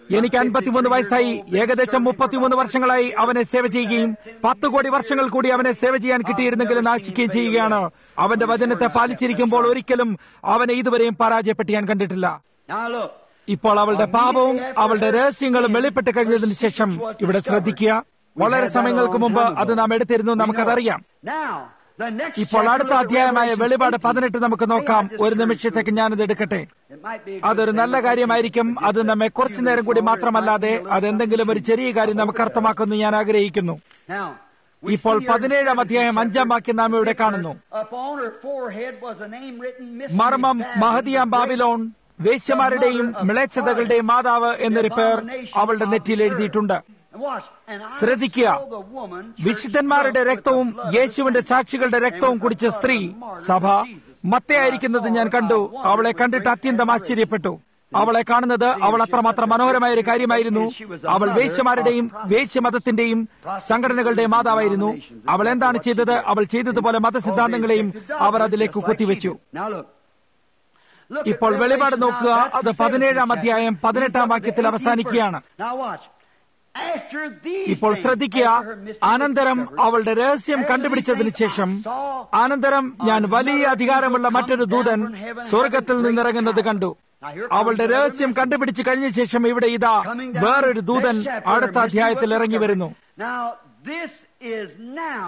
എനിക്ക് അൻപത്തിമൂന്ന് വയസ്സായി ഏകദേശം മുപ്പത്തിമൂന്ന് വർഷങ്ങളായി അവനെ സേവ ചെയ്യുകയും പത്ത് കോടി വർഷങ്ങൾ കൂടി അവനെ സേവ ചെയ്യാൻ കിട്ടിയിരുന്നെങ്കിലും നാശിക്കുകയും ചെയ്യുകയാണ് അവന്റെ വചനത്തെ പാലിച്ചിരിക്കുമ്പോൾ ഒരിക്കലും അവനെ ഇതുവരെയും പരാജയപ്പെട്ട് ഞാൻ കണ്ടിട്ടില്ല Now look. ഇപ്പോൾ അവളുടെ പാപവും അവളുടെ രഹസ്യങ്ങളും വെളിപ്പെട്ട് കഴിഞ്ഞതിന് ശേഷം ഇവിടെ ശ്രദ്ധിക്കുക വളരെ സമയങ്ങൾക്ക് മുമ്പ് അത് നാം എടുത്തിരുന്നു നമുക്കതറിയാം Now, the next ഇപ്പോൾ chapter, അടുത്ത look at അധ്യായമായ Revelation വെളിപാട് 18. പതിനെട്ട് നമുക്ക് നോക്കാം ഒരു നിമിഷത്തേക്ക് ഞാനത് എടുക്കട്ടെ It might be a good അതൊരു thing, നല്ല but കാര്യമായിരിക്കും അത് നമ്മെ കുറച്ചു നേരം കൂടി മാത്രമല്ലാതെ അതെന്തെങ്കിലും ഒരു ചെറിയ കാര്യം നമുക്ക് അർത്ഥമാക്കുന്നു ഞാൻ ആഗ്രഹിക്കുന്നു Now, we ഇപ്പോൾ see here in പതിനേഴാം 17th അധ്യായം അഞ്ചാം chapter, വാക്യം നാം ഇവിടെ കാണുന്നു Upon her forehead was a name written, Mystery മർമ്മം Babylon, മഹദിയാം the great ബാബിലോൺ വേശ്യമാരുടെയും മ്ലേച്ഛതകളുടെയും മാതാവ് എന്നൊരു പേർ അവളുടെ നെറ്റിയിൽ എഴുതിയിട്ടുണ്ട് And watch, and I ശ്രദ്ധിക്കുക saw the woman, church വിശുദ്ധന്മാരുടെ drunk with രക്തവും the blood of the യേശുവിന്റെ saints, സാക്ഷികളുടെ and രക്തവും with the കുടിച്ച blood സ്ത്രീ of the martyrs സഭ of Jesus. മത്തയായിരിക്കുന്നത് ഞാൻ കണ്ടു അവളെ കണ്ടിട്ട് അത്യന്തം ആശ്ചര്യപ്പെട്ടു അവളെ കാണുന്നത് അവൾ അത്രമാത്രം മനോഹരമായ ഒരു കാര്യമായിരുന്നു അവൾ വേശ്യമാരുടെയും വേശ്യമതത്തിന്റെയും സംഘടനകളുടെയും മാതാവായിരുന്നു അവൾ എന്താണ് ചെയ്തത് അവൾ ചെയ്തതുപോലെ മതസിദ്ധാന്തങ്ങളെയും അവർ അതിലേക്ക് കുത്തിവെച്ചു Now look. Look at ഇപ്പോൾ വെളിപാട് Revelation നോക്കുക now, that's അത് the പതിനേഴാം 17th അധ്യായം chapter. പതിനെട്ടാം Look at വാക്യത്തിൽ the 18th അവസാനിക്കുകയാണ് verse. Now watch. After these ഇപ്പോൾ things, ശ്രദ്ധിക്കുക after her mystery was അനന്തരം discovered, അവളുടെ രഹസ്യം കണ്ടുപിടിച്ചതിന് ശേഷം അനന്തരം ഞാൻ വലിയ അധികാരമുള്ള മറ്റൊരു ദൂതൻ സ്വർഗത്തിൽ നിന്നിറങ്ങുന്നത് കണ്ടു അവളുടെ രഹസ്യം കണ്ടുപിടിച്ച് കഴിഞ്ഞ ശേഷം ഇവിടെ ഇതാ coming down വേറൊരു ദൂതൻ next chapter, അടുത്ത mystery അധ്യായത്തിൽ was ഇറങ്ങി വരുന്നു discovered. Now this is now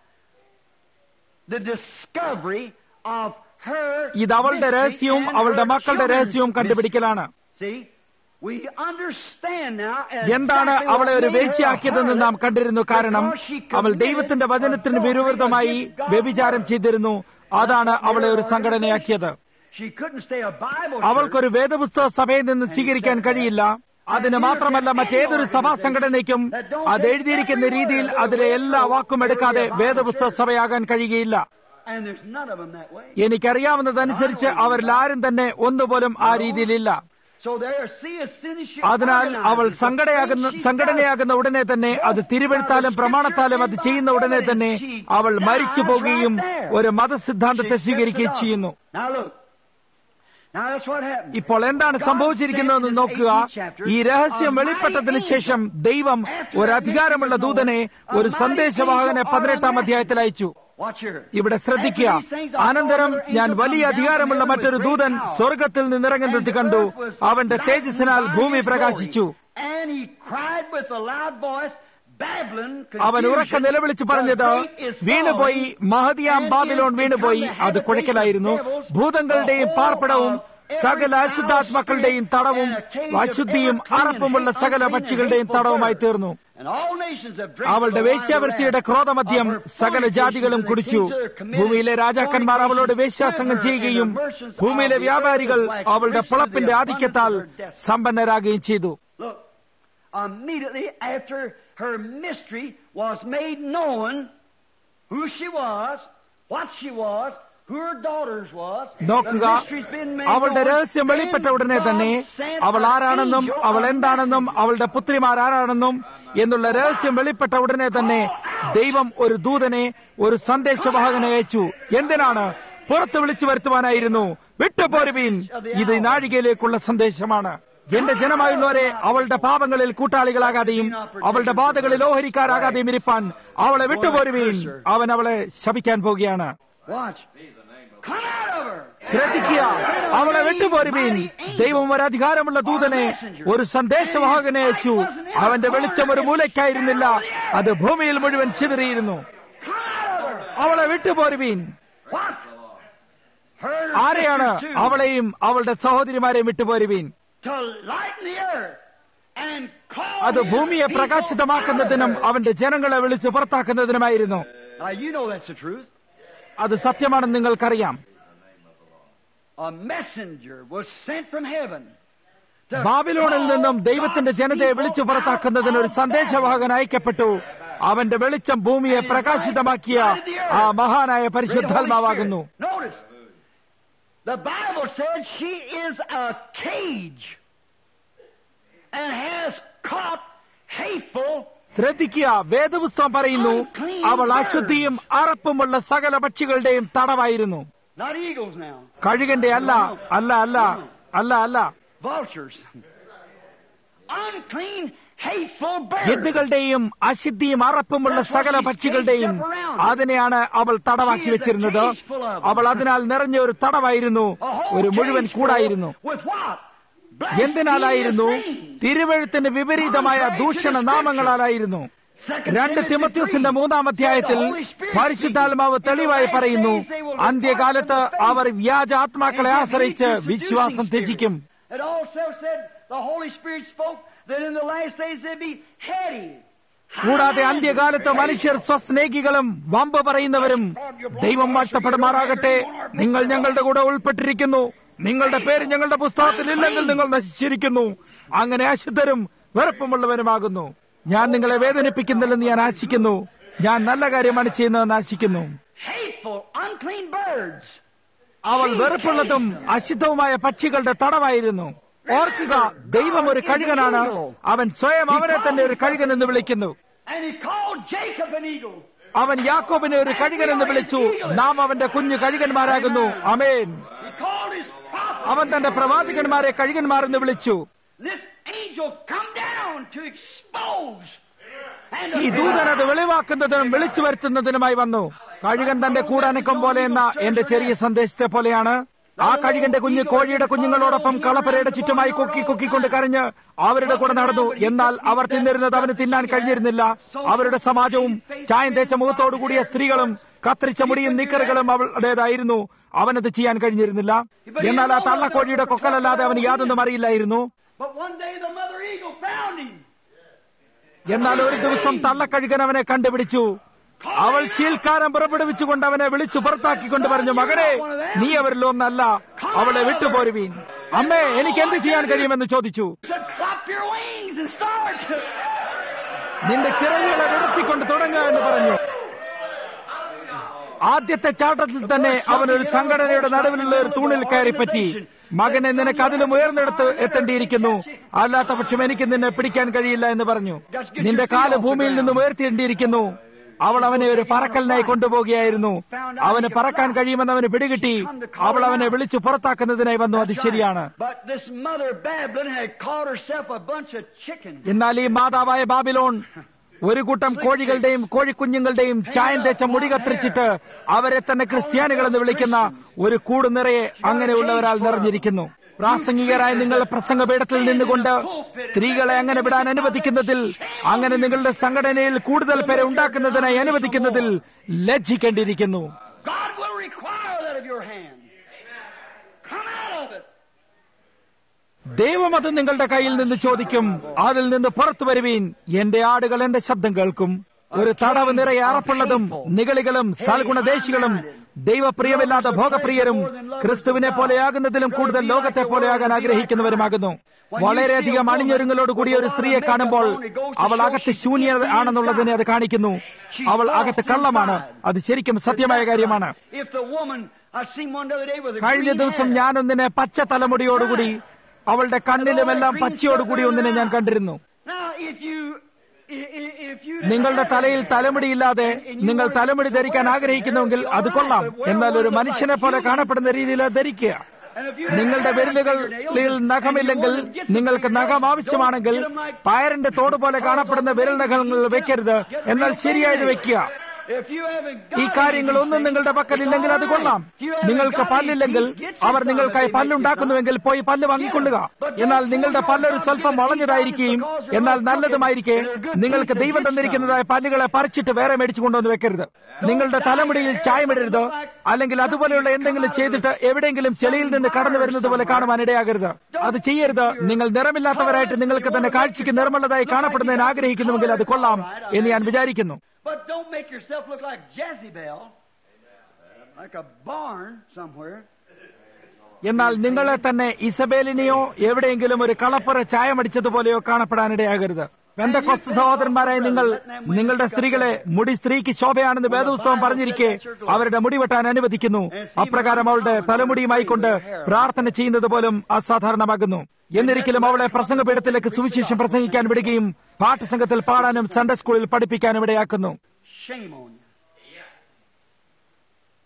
the discovery of her ഇത് അവളുടെ mystery രഹസ്യവും and അവളുടെ her മക്കളുടെ children's രഹസ്യവും mystery. കണ്ടുപിടിക്കലാണ് See, we understand now എന്താണ് exactly അവളെ what ഒരു made her a വേശ്യയാക്കിയതെന്ന് നാം harlot, കണ്ടിരുന്നു കാരണം because she അവൾ committed ദൈവത്തിന്റെ വചനത്തിന് adultery വിരോധമായി against God's വ്യഭിചാരം word. ചെയ്തിരുന്നു അതാണ് അവളെ ഒരു സംഘടനയാക്കിയത് She couldn't stay a Bible അവൾക്കൊരു church. വേദപുസ്തക സഭയിൽ നിന്ന് സ്വീകരിക്കാൻ കഴിയില്ല അതിന് മാത്രമല്ല മറ്റേതൊരു സഭാ സംഘടനയ്ക്കും അത് എഴുതിയിരിക്കുന്ന രീതിയിൽ അതിലെ എല്ലാ വാക്കും എടുക്കാതെ വേദപുസ്തക സഭയാകാൻ കഴിയുകയില്ല And there's none of them that way. എനിക്കറിയാവുന്നതനുസരിച്ച് അവരിൽ ആരും തന്നെ ഒന്നുപോലും ആ രീതിയിലില്ല So there, see, as soon as she അതിനാൽ organizes അവൾ the സംഘടനയാകുന്ന things she സംഘടനയാകുന്ന ഉടനെ തന്നെ അത് തിരുവെഴുത്താലും പ്രമാണത്താലും അത് ചെയ്യുന്ന ഉടനെ തന്നെ അവൾ മരിച്ചു പോകുകയും ഒരു മതസിദ്ധാന്തത്തെ സ്വീകരിക്കുകയും ചെയ്യുന്നു Now look. Now that's what happened. ഇപ്പോൾ എന്താണ് സംഭവിച്ചിരിക്കുന്നതെന്ന് നോക്കുക ഈ രഹസ്യം വെളിപ്പെട്ടതിന് ശേഷം ദൈവം ഒരു അധികാരമുള്ള ദൂതനെ ഒരു സന്ദേശവാഹകനെ പതിനെട്ടാം അധ്യായത്തിൽ അയച്ചു Watch here. ഇവിടെ ശ്രദ്ധിക്കുക അനന്തരം ഞാൻ വലിയ അധികാരമുള്ള മറ്റൊരു ദൂതൻ സ്വർഗത്തിൽ നിന്നിറങ്ങുന്നത് കണ്ടു അവന്റെ തേജസ്സിനാൽ ഭൂമി പ്രകാശിച്ചു And he cried with a loud voice, Babylon, അവൻ ഉറക്ക confusion, നിലവിളിച്ച് പറഞ്ഞത് the great is വീണുപോയി falling, മഹദിയാം and ബാബിലോൺ is വീണുപോയി become the അത് കുഴക്കലായിരുന്നു habitation of devils, ഭൂതങ്ങളുടെയും the whole പാർപ്പിടവും of every സകല foul അശുദ്ധാത്മക്കളുടെയും spirit തടവും and a cage of അശുദ്ധിയും every clean അറപ്പുമുള്ള and സകല unclean and പക്ഷികളുടെയും hateful തടവുമായി bird. തീർന്നു And all nations have drank അവളുടെ the wine of വേശ്യാവൃത്തിയുടെ wrath ക്രോധമദ്യം of her സകല fornication, ജാതികളും and the കുടിച്ചു kings are committed ഭൂമിയിലെ രാജാക്കന്മാർ അവളോട് fornication വേശ്യാസംഗം with her, ചെയ്യുകയും and the merchants ഭൂമിയിലെ of the വ്യാപാരികൾ earth waxed അവളുടെ rich through the പുളപ്പിന്റെ abundance ആധിക്യത്താൽ of her destiny. സമ്പന്നരാകുകയും ചെയ്തു Look, immediately after her mystery was made known, who she was, what she was, who her daughters was, നോക്കുക the mystery's been made അവളുടെ known, രഹസ്യം വെളിപ്പെട്ട ഉടനെ then തന്നെ God sent അവൾ an ആരാണെന്നും angel, അവൾ a എന്താണെന്നും messenger. അവളുടെ പുത്രിമാർ ആരാണെന്നും എന്നുള്ള രഹസ്യം വെളിപ്പെട്ട ഉടനെ തന്നെ ദൈവം ഒരു ദൂതനെ ഒരു സന്ദേശവാഹകനെ അയച്ചു എന്തിനാണ് പുറത്ത് വിളിച്ചു വരുത്തുവാനായിരുന്നു വിട്ടുപോരുവീൻ ഇത് ഈ നാഴികയിലേക്കുള്ള സന്ദേശമാണ് എന്റെ ജനമായുള്ളവരെ അവളുടെ പാപങ്ങളിൽ കൂട്ടാളികളാകാതെയും അവളുടെ ബാധകളിൽ ഓഹരിക്കാരാകാതെയും ഇരിപ്പാൻ അവളെ വിട്ടുപോരുവീൻ അവൻ അവളെ ശപിക്കാൻ പോകുകയാണ് Watch. Come out of her. ശ്രദ്ധിക്കുക അവളെ വിട്ടുപോരുവീൻ ദൈവം ഒരു അധികാരമുള്ള ദൂതനെ ഒരു സന്ദേശവാഹകനെ അയച്ചു അവന്റെ വെളിച്ചം ഒരു മൂലയ്ക്കായിരുന്നില്ല അത് ഭൂമിയിൽ മുഴുവൻ ചിതറിയിരുന്നു Come out of her. അവളെ വിട്ടുപോരുവീൻ What? Her and her ആരെയാണ് sisters too, അവളെയും അവളുടെ സഹോദരിമാരെയും വിട്ടുപോരുവീൻ to lighten the earth and call അത് his ഭൂമിയെ people പ്രകാശിതമാക്കുന്നതിനും out of her. അവന്റെ ജനങ്ങളെ വിളിച്ച് പുറത്താക്കുന്നതിനുമായിരുന്നു Now you know that's the truth. അത് സത്യമാണെന്ന് നിങ്ങൾക്കറിയാം A messenger was sent from heaven. to ബാബിലോണിൽ call നിന്നും ദൈവത്തിന്റെ God's ജനതയെ people വിളിച്ചു out പുറത്താക്കുന്നതിന് ഒരു of സന്ദേശവാഹകൻ അയക്കപ്പെട്ടു അവന്റെ വെളിച്ചം ഭൂമിയെ പ്രകാശിതമാക്കിയ ആ മഹാനായ പരിശുദ്ധാത്മാവാകുന്നു Notice, the Bible said she is a cage and has caught hateful ശ്രദ്ധിക്കുക വേദപുസ്തകം പറയുന്നു അവൾ അശുദ്ധിയും അറപ്പുമുള്ള സകല പക്ഷികളുടെയും തടവായിരുന്നു not eagles now, കഴുകന്റെ അല്ല അല്ല അല്ല അല്ല അല്ല vultures. unclean, hateful birds. എദ്ദുകളുടെയും അശുദ്ധിയും അറപ്പുമുള്ള സകല പക്ഷികളുടെയും അതിനെയാണ് അവൾ തടവാക്കി വെച്ചിരുന്നത് അവൾ അതിനാൽ നിറഞ്ഞ ഒരു തടവായിരുന്നു A whole ഒരു മുഴുവൻ cage കൂടായിരുന്നു full with what? എന്തിനാലായിരുന്നു Blasphemous names. തിരുവഴുത്തിന് വിപരീതമായ ദൂഷണ നാമങ്ങളാലായിരുന്നു രണ്ട് തിമത്യോസിന്റെ മൂന്നാം അധ്യായത്തിൽ പരിശുദ്ധാത്മാവ് തെളിവായി പറയുന്നു അന്ത്യകാലത്ത് അവർ വ്യാജ ആത്മാക്കളെ ആശ്രയിച്ച് വിശ്വാസം ത്യജിക്കും It also said the Holy Spirit spoke that in the last days they'd be heady. കൂടാതെ അന്ത്യകാലത്ത് മനുഷ്യർ സ്വസ്നേഹികളും വമ്പ് പറയുന്നവരും ദൈവം വാഴ്ത്തപ്പെടുമാറാകട്ടെ നിങ്ങൾ ഞങ്ങളുടെ കൂടെ ഉൾപ്പെട്ടിരിക്കുന്നു നിങ്ങളുടെ പേര് ഞങ്ങളുടെ പുസ്തകത്തിൽ ഇല്ലെങ്കിൽ നിങ്ങൾ നശിച്ചിരിക്കുന്നു അങ്ങനെ അശുദ്ധരും വെറുപ്പമുള്ളവരുമാകുന്നു ഞാൻ നിങ്ങളെ വേദനിപ്പിക്കുന്നില്ലെന്ന് ഞാൻ ആശിക്കുന്നു ഞാൻ നല്ല കാര്യമാണ് ചെയ്യുന്നതെന്ന് ആശിക്കുന്നു Hateful, unclean birds. അവൾ വെറുപ്പുള്ളതും അശുദ്ധവുമായ പക്ഷികളുടെ തടവായിരുന്നു ഓർക്കുക ദൈവം ഒരു കഴുകനാണ് അവൻ സ്വയം അവനെ തന്നെ ഒരു കഴുകൻ എന്ന് വിളിക്കുന്നു And he called Jacob an eagle. അവൻ യാക്കോബിനെ ഒരു കഴുകൻ എന്ന് വിളിച്ചു നാം അവന്റെ കുഞ്ഞു കഴുകന്മാരാകുന്നു അമേൻ He called his prophet. അവൻ തന്റെ പ്രവാചകന്മാരെ കഴുകന്മാർ എന്ന് വിളിച്ചു This angel come down to expose. And ഈ ദൂതൻ അത് വെളിവാക്കുന്നതിനും വിളിച്ചു വരുത്തുന്നതിനുമായി വന്നു കഴുകൻ തന്റെ കൂടനക്കം പോലെ എന്ന എന്റെ ചെറിയ സന്ദേശത്തെ പോലെയാണ് ആ കഴുകന്റെ കുഞ്ഞ് കോഴിയുടെ കുഞ്ഞുങ്ങളോടൊപ്പം കളപ്പരയുടെ ചുറ്റുമായി കൊക്കി കൊക്കിക്കൊണ്ട് കരഞ്ഞ് അവരുടെ കൂടെ നടന്നു എന്നാൽ അവർ തിന്നിരുന്നത് അവന് തിന്നാൻ കഴിഞ്ഞിരുന്നില്ല അവരുടെ സമാജവും ചായം തേച്ച മുഖത്തോടു കൂടിയ സ്ത്രീകളും കത്തിരിച്ച മുടിയും നിക്കറുകളും അവളുടേതായിരുന്നു അവനത് ചെയ്യാൻ കഴിഞ്ഞിരുന്നില്ല എന്നാൽ ആ തള്ളക്കോഴിയുടെ കൊക്കലല്ലാതെ അവന് യാതൊന്നും അറിയില്ലായിരുന്നു But one day the mother eagle found him. എന്നാൽ ഒരു ദിവസം തള്ളക്കഴുകൻ അവനെ കണ്ടുപിടിച്ചു അവൾ ശീൽക്കാരം പുറപ്പെടുവിച്ചുകൊണ്ട് അവനെ വിളിച്ചു പുറത്താക്കിക്കൊണ്ട് പറഞ്ഞു മകനെ നീ അവരിൽ ഒന്നല്ല അവളെ വിട്ടുപോരുവീൻ അമ്മേ എനിക്ക് എന്ത് ചെയ്യാൻ കഴിയുമെന്ന് ചോദിച്ചു He said, Flop your wings and start. നിന്റെ ചിറകുകളെ വിടർത്തിക്കൊണ്ട് തുടങ്ങുക എന്ന് പറഞ്ഞു ആദ്യത്തെ ചാട്ടത്തിൽ തന്നെ അവൻ ഒരു സംഘടനയുടെ നടുവിലുള്ള ഒരു തൂണിൽ കയറിപ്പറ്റി മകനെ നിനക്ക് അതിലും ഉയർന്നെടുത്ത് എത്തേണ്ടിയിരിക്കുന്നു അല്ലാത്ത പക്ഷം എനിക്ക് നിന്നെ പിടിക്കാൻ കഴിയില്ല എന്ന് പറഞ്ഞു നിന്റെ കാല് ഭൂമിയിൽ നിന്നും ഉയർത്തേണ്ടിയിരിക്കുന്നു അവൾ അവനെ ഒരു പറക്കലിനായി കൊണ്ടുപോകുകയായിരുന്നു അവന് പറക്കാൻ കഴിയുമെന്ന് അവന് പിടികിട്ടി അവൾ അവനെ വിളിച്ചു പുറത്താക്കുന്നതിനായി വന്നു അത് ശരിയാണ് But this mother Babylon had caught herself a bunch of chickens. എന്നാൽ ഈ മാതാവായ ബാബിലോൺ ഒരു കൂട്ടം കോഴികളുടെയും കോഴിക്കുഞ്ഞുങ്ങളുടെയും ചായം തേച്ച മുടി കത്തിരിച്ചിട്ട് അവരെ തന്നെ ക്രിസ്ത്യാനികളെന്ന് വിളിക്കുന്ന ഒരു കൂട് നിറയെ അങ്ങനെയുള്ളവരാൽ നിറഞ്ഞിരിക്കുന്നു പ്രാസംഗികരായ നിങ്ങൾ പ്രസംഗപീഠത്തിൽ നിന്നുകൊണ്ട് സ്ത്രീകളെ അങ്ങനെ വിടാൻ അനുവദിക്കുന്നതിൽ അങ്ങനെ നിങ്ങളുടെ സംഘടനയിൽ കൂടുതൽ പേരെ ഉണ്ടാക്കുന്നതിനായി അനുവദിക്കുന്നതിൽ ലജ്ജിക്കേണ്ടിയിരിക്കുന്നു God will require that of your hand. Come out of it. ദൈവം അത് നിങ്ങളുടെ കയ്യിൽ നിന്ന് ചോദിക്കും അതിൽ നിന്ന് പുറത്തു വരുവീൻ എന്റെ ആടുകൾ എന്റെ ശബ്ദം കേൾക്കും ഒരു തടവ് നിറയെ അറപ്പുള്ളതും നികളികളും സൽഗുണദേശികളും ദൈവപ്രിയമില്ലാത്ത ഭോഗപ്രിയരും ക്രിസ്തുവിനെ പോലെയാകുന്നതിലും കൂടുതൽ ലോകത്തെ പോലെയാകാൻ ആഗ്രഹിക്കുന്നവരുമാകുന്നു വളരെയധികം അണിഞ്ഞൊരുങ്ങലോട് കൂടിയ ഒരു സ്ത്രീയെ കാണുമ്പോൾ അവൾ അകത്ത് ശൂന്യ ആണെന്നുള്ളതിനെ അത് കാണിക്കുന്നു അവൾ അകത്ത് കള്ളമാണ് അത് ശരിക്കും സത്യമായ കാര്യമാണ് If the woman, I seen one the other day with a കഴിഞ്ഞ green ദിവസം hair. ഞാനൊന്നിനെ പച്ച തലമുടിയോടുകൂടി അവളുടെ കണ്ണിലുമെല്ലാം പച്ചയോടുകൂടി ഒന്നിനെ ഞാൻ കണ്ടിരുന്നു Now, if you, i- i- if you നിങ്ങളുടെ തലയിൽ തലമുടിയില്ലാതെ നിങ്ങൾ തലമുടി ധരിക്കാൻ ആഗ്രഹിക്കുന്നുവെങ്കിൽ അത് കൊള്ളാം എന്നാൽ ഒരു മനുഷ്യനെ പോലെ കാണപ്പെടുന്ന രീതിയിൽ അത് ധരിക്കുക and if you നിങ്ങളുടെ വിരലുകളിൽ നഖമില്ലെങ്കിൽ നിങ്ങൾക്ക് നഖം ആവശ്യമാണെങ്കിൽ പയറിന്റെ തോട് പോലെ കാണപ്പെടുന്ന വിരൽ നഖങ്ങൾ വെക്കരുത് എന്നാൽ ശരിയായത് വെക്കുക if you haven't got ഈ കാര്യങ്ങളൊന്നും നിങ്ങളുടെ പക്കലില്ലെങ്കിൽ അത് കൊള്ളാം നിങ്ങൾക്ക് പല്ലില്ലെങ്കിൽ അവർ നിങ്ങൾക്കായി പല്ലുണ്ടാക്കുന്നുവെങ്കിൽ പോയി പല്ല് വാങ്ങിക്കൊള്ളുക എന്നാൽ നിങ്ങളുടെ പല്ലൊരു സ്വല്പം വളഞ്ഞതായിരിക്കുകയും എന്നാൽ നല്ലതുമായിരിക്കെ നിങ്ങൾക്ക് ദൈവം തന്നിരിക്കുന്നതായ പല്ലുകളെ പറിച്ചിട്ട് വേറെ മേടിച്ചു കൊണ്ടുവന്ന് വെക്കരുത് നിങ്ങളുടെ തലമുടിയിൽ ചായമിടരുത് അല്ലെങ്കിൽ അതുപോലെയുള്ള എന്തെങ്കിലും ചെയ്തിട്ട് എവിടെയെങ്കിലും ചെളിയിൽ നിന്ന് കടന്നു വരുന്നത് പോലെ കാണുവാൻ ഇടയാകരുത് അത് ചെയ്യരുത് നിങ്ങൾ നിറമില്ലാത്തവരായിട്ട് നിങ്ങൾക്ക് തന്നെ കാഴ്ചയ്ക്ക് നിറമുള്ളതായി കാണപ്പെടുന്നതിന് ആഗ്രഹിക്കുന്നുവെങ്കിൽ അത് കൊള്ളാം എന്ന് ഞാൻ വിചാരിക്കുന്നു But don't make yourself look like Jezebel, like a barn somewhere. എന്നാൽ നിങ്ങളെ തന്നെ ഇസബേലിനെയോ എവിടെയെങ്കിലും ഒരു കളപ്പുറ ചായമടിച്ചതുപോലെയോ കാണപ്പെടാനിടയാകരുത് പെന്തക്കൊസ്ത് സഹോദരന്മാരായ നിങ്ങൾ നിങ്ങളുടെ സ്ത്രീകളെ മുടി സ്ത്രീക്ക് ശോഭയാണെന്ന് വേദപുസ്തകം പറഞ്ഞിരിക്കെ അവരുടെ മുടി വെട്ടാൻ അനുവദിക്കുന്നു അപ്രകാരം അവളുടെ തലമുടിയുമായി കൊണ്ട് പ്രാർത്ഥന ചെയ്യുന്നത് പോലും അസാധാരണമാകുന്നു എന്നിരിക്കലും അവളെ പ്രസംഗപീഠത്തിലേക്ക് സുവിശേഷം പ്രസംഗിക്കാൻ വിടുകയും പാഠസംഘത്തിൽ പാടാനും സൺഡേ സ്കൂളിൽ പഠിപ്പിക്കാനും ഇടയാക്കുന്നു Shame on you.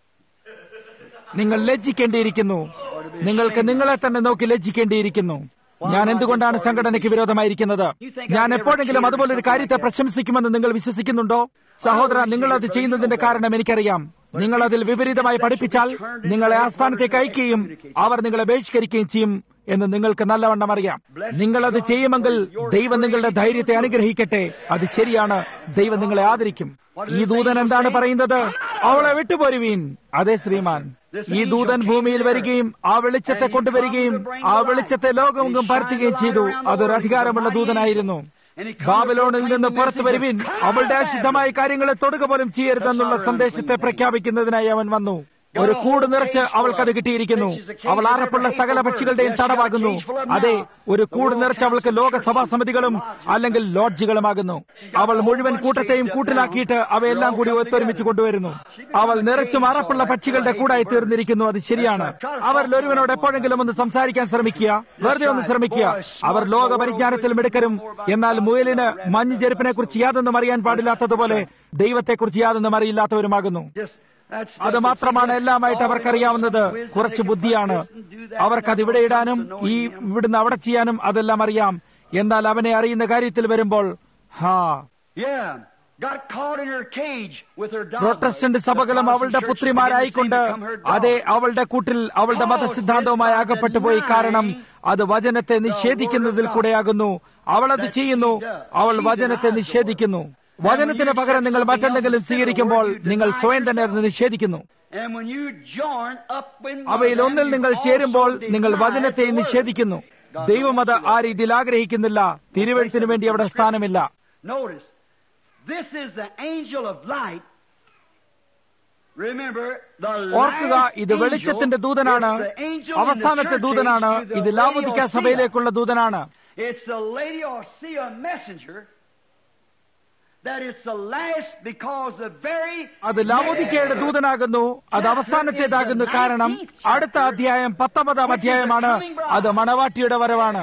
നിങ്ങൾ ലജ്ജിക്കേണ്ടിയിരിക്കുന്നു നിങ്ങൾക്ക് നിങ്ങളെ തന്നെ നോക്കി ലജ്ജിക്കേണ്ടിയിരിക്കുന്നു ഞാൻ എന്തുകൊണ്ടാണ് സംഘടനയ്ക്ക് വിരോധമായിരിക്കുന്നത് ഞാൻ എപ്പോഴെങ്കിലും അതുപോലെ ഒരു കാര്യത്തെ പ്രശംസിക്കുമെന്ന് നിങ്ങൾ വിശ്വസിക്കുന്നുണ്ടോ സഹോദര നിങ്ങൾ അത് ചെയ്യുന്നതിന്റെ കാരണം എനിക്കറിയാം നിങ്ങൾ അതിൽ വിപരീതമായി പഠിപ്പിച്ചാൽ നിങ്ങളെ ആ സ്ഥാനത്തേക്ക് അയക്കുകയും അവർ നിങ്ങളെ ബഹിഷ്കരിക്കുകയും ചെയ്യും എന്ന് നിങ്ങൾക്ക് നല്ലവണ്ണം അറിയാം നിങ്ങൾ അത് ചെയ്യുമെങ്കിൽ ദൈവം നിങ്ങളുടെ ധൈര്യത്തെ അനുഗ്രഹിക്കട്ടെ അത് ശരിയാണ് ദൈവം നിങ്ങളെ ആദരിക്കും ഈ ദൂതൻ എന്താണ് പറയുന്നത് അവളെ വിട്ടുപോരുവീൻ അതെ ശ്രീമാൻ ഈ ദൂതൻ ഭൂമിയിൽ വരികയും ആ വെളിച്ചത്തെ കൊണ്ടുവരികയും ആ വെളിച്ചത്തെ ലോകമെങ്കും പരത്തുകയും ചെയ്തു അതൊരു അധികാരമുള്ള ദൂതനായിരുന്നു ബാബലോണിൽ നിന്ന് പുറത്തു വരുവിൻ അവളുടെ അശുദ്ധമായ കാര്യങ്ങളെ തൊടുക പോലും ചെയ്യരുതെന്നുള്ള സന്ദേശത്തെ പ്രഖ്യാപിക്കുന്നതിനായി അവൻ വന്നു ഒരു കൂട് നിറച്ച് അവൾക്കത് കിട്ടിയിരിക്കുന്നു അവൾ ആറപ്പുള്ള സകല പക്ഷികളുടെയും തടവാകുന്നു അതെ ഒരു കൂട് നിറച്ച് അവൾക്ക് ലോകസഭാ സമിതികളും അല്ലെങ്കിൽ ലോഡ്ജുകളുമാകുന്നു അവൾ മുഴുവൻ കൂട്ടത്തെയും കൂട്ടിലാക്കിയിട്ട് അവയെല്ലാം കൂടി ഒത്തൊരുമിച്ച് കൊണ്ടുവരുന്നു അവൾ നിറച്ചും അറപ്പുള്ള പക്ഷികളുടെ കൂടായി തീർന്നിരിക്കുന്നു അത് ശരിയാണ് അവരിൽ ഒരുവനോട് എപ്പോഴെങ്കിലും ഒന്ന് സംസാരിക്കാൻ ശ്രമിക്കുക വെറുതെ ഒന്ന് ശ്രമിക്കുക അവർ ലോക പരിജ്ഞാനത്തിൽ മിടുക്കരും എന്നാൽ മുയലിന് മഞ്ഞ് ചെരുപ്പിനെ കുറിച്ച് യാതൊന്നും അറിയാൻ പാടില്ലാത്തതുപോലെ ദൈവത്തെക്കുറിച്ച് യാതൊന്നും അറിയില്ലാത്തവരുമാകുന്നു അത് മാത്രമാണ് എല്ലാമായിട്ട് അവർക്കറിയാവുന്നത് കുറച്ച് ബുദ്ധിയാണ് അവർക്കത് ഇവിടെ ഇടാനും ഈ ഇവിടുന്ന് അവിടെ ചെയ്യാനും അതെല്ലാം അറിയാം എന്നാൽ അവനെ അറിയുന്ന കാര്യത്തിൽ വരുമ്പോൾ ഹാ പ്രൊട്ടസ്റ്റന്റ് സഭകളും അവളുടെ പുത്രിമാരായിക്കൊണ്ട് അതെ അവളുടെ കൂട്ടിൽ അവളുടെ മതസിദ്ധാന്തവുമായി അകപ്പെട്ടു പോയി കാരണം അത് വചനത്തെ നിഷേധിക്കുന്നതിൽ കൂടെയാകുന്നു അവൾ അത് ചെയ്യുന്നു അവൾ വചനത്തെ നിഷേധിക്കുന്നു വചനത്തിന് പകരം നിങ്ങൾ മറ്റെന്തെങ്കിലും സ്വീകരിക്കുമ്പോൾ നിങ്ങൾ സ്വയം തന്നെ അത് നിഷേധിക്കുന്നു അവയിൽ ഒന്നിൽ നിങ്ങൾ ചേരുമ്പോൾ നിങ്ങൾ വചനത്തെ നിഷേധിക്കുന്നു ദൈവം അത് ആ രീതിയിൽ ആഗ്രഹിക്കുന്നില്ല തിരുവഴുത്തിനു വേണ്ടി അവിടെ സ്ഥാനമില്ല ഓർക്കുക ഇത് വെളിച്ചത്തിന്റെ ദൂതനാണ് അവസാനത്തെ ദൂതനാണ് ഇത് ലാമുദിക്ക സഭയിലേക്കുള്ള ദൂതനാണ് അത് ലാമോദിക്കയുടെ ദൂതനാകുന്നു അത് അവസാനത്തേതാകുന്നു കാരണം അടുത്ത അധ്യായം പത്തൊമ്പതാം അധ്യായമാണ് അത് മണവാട്ടിയുടെ വരവാണ്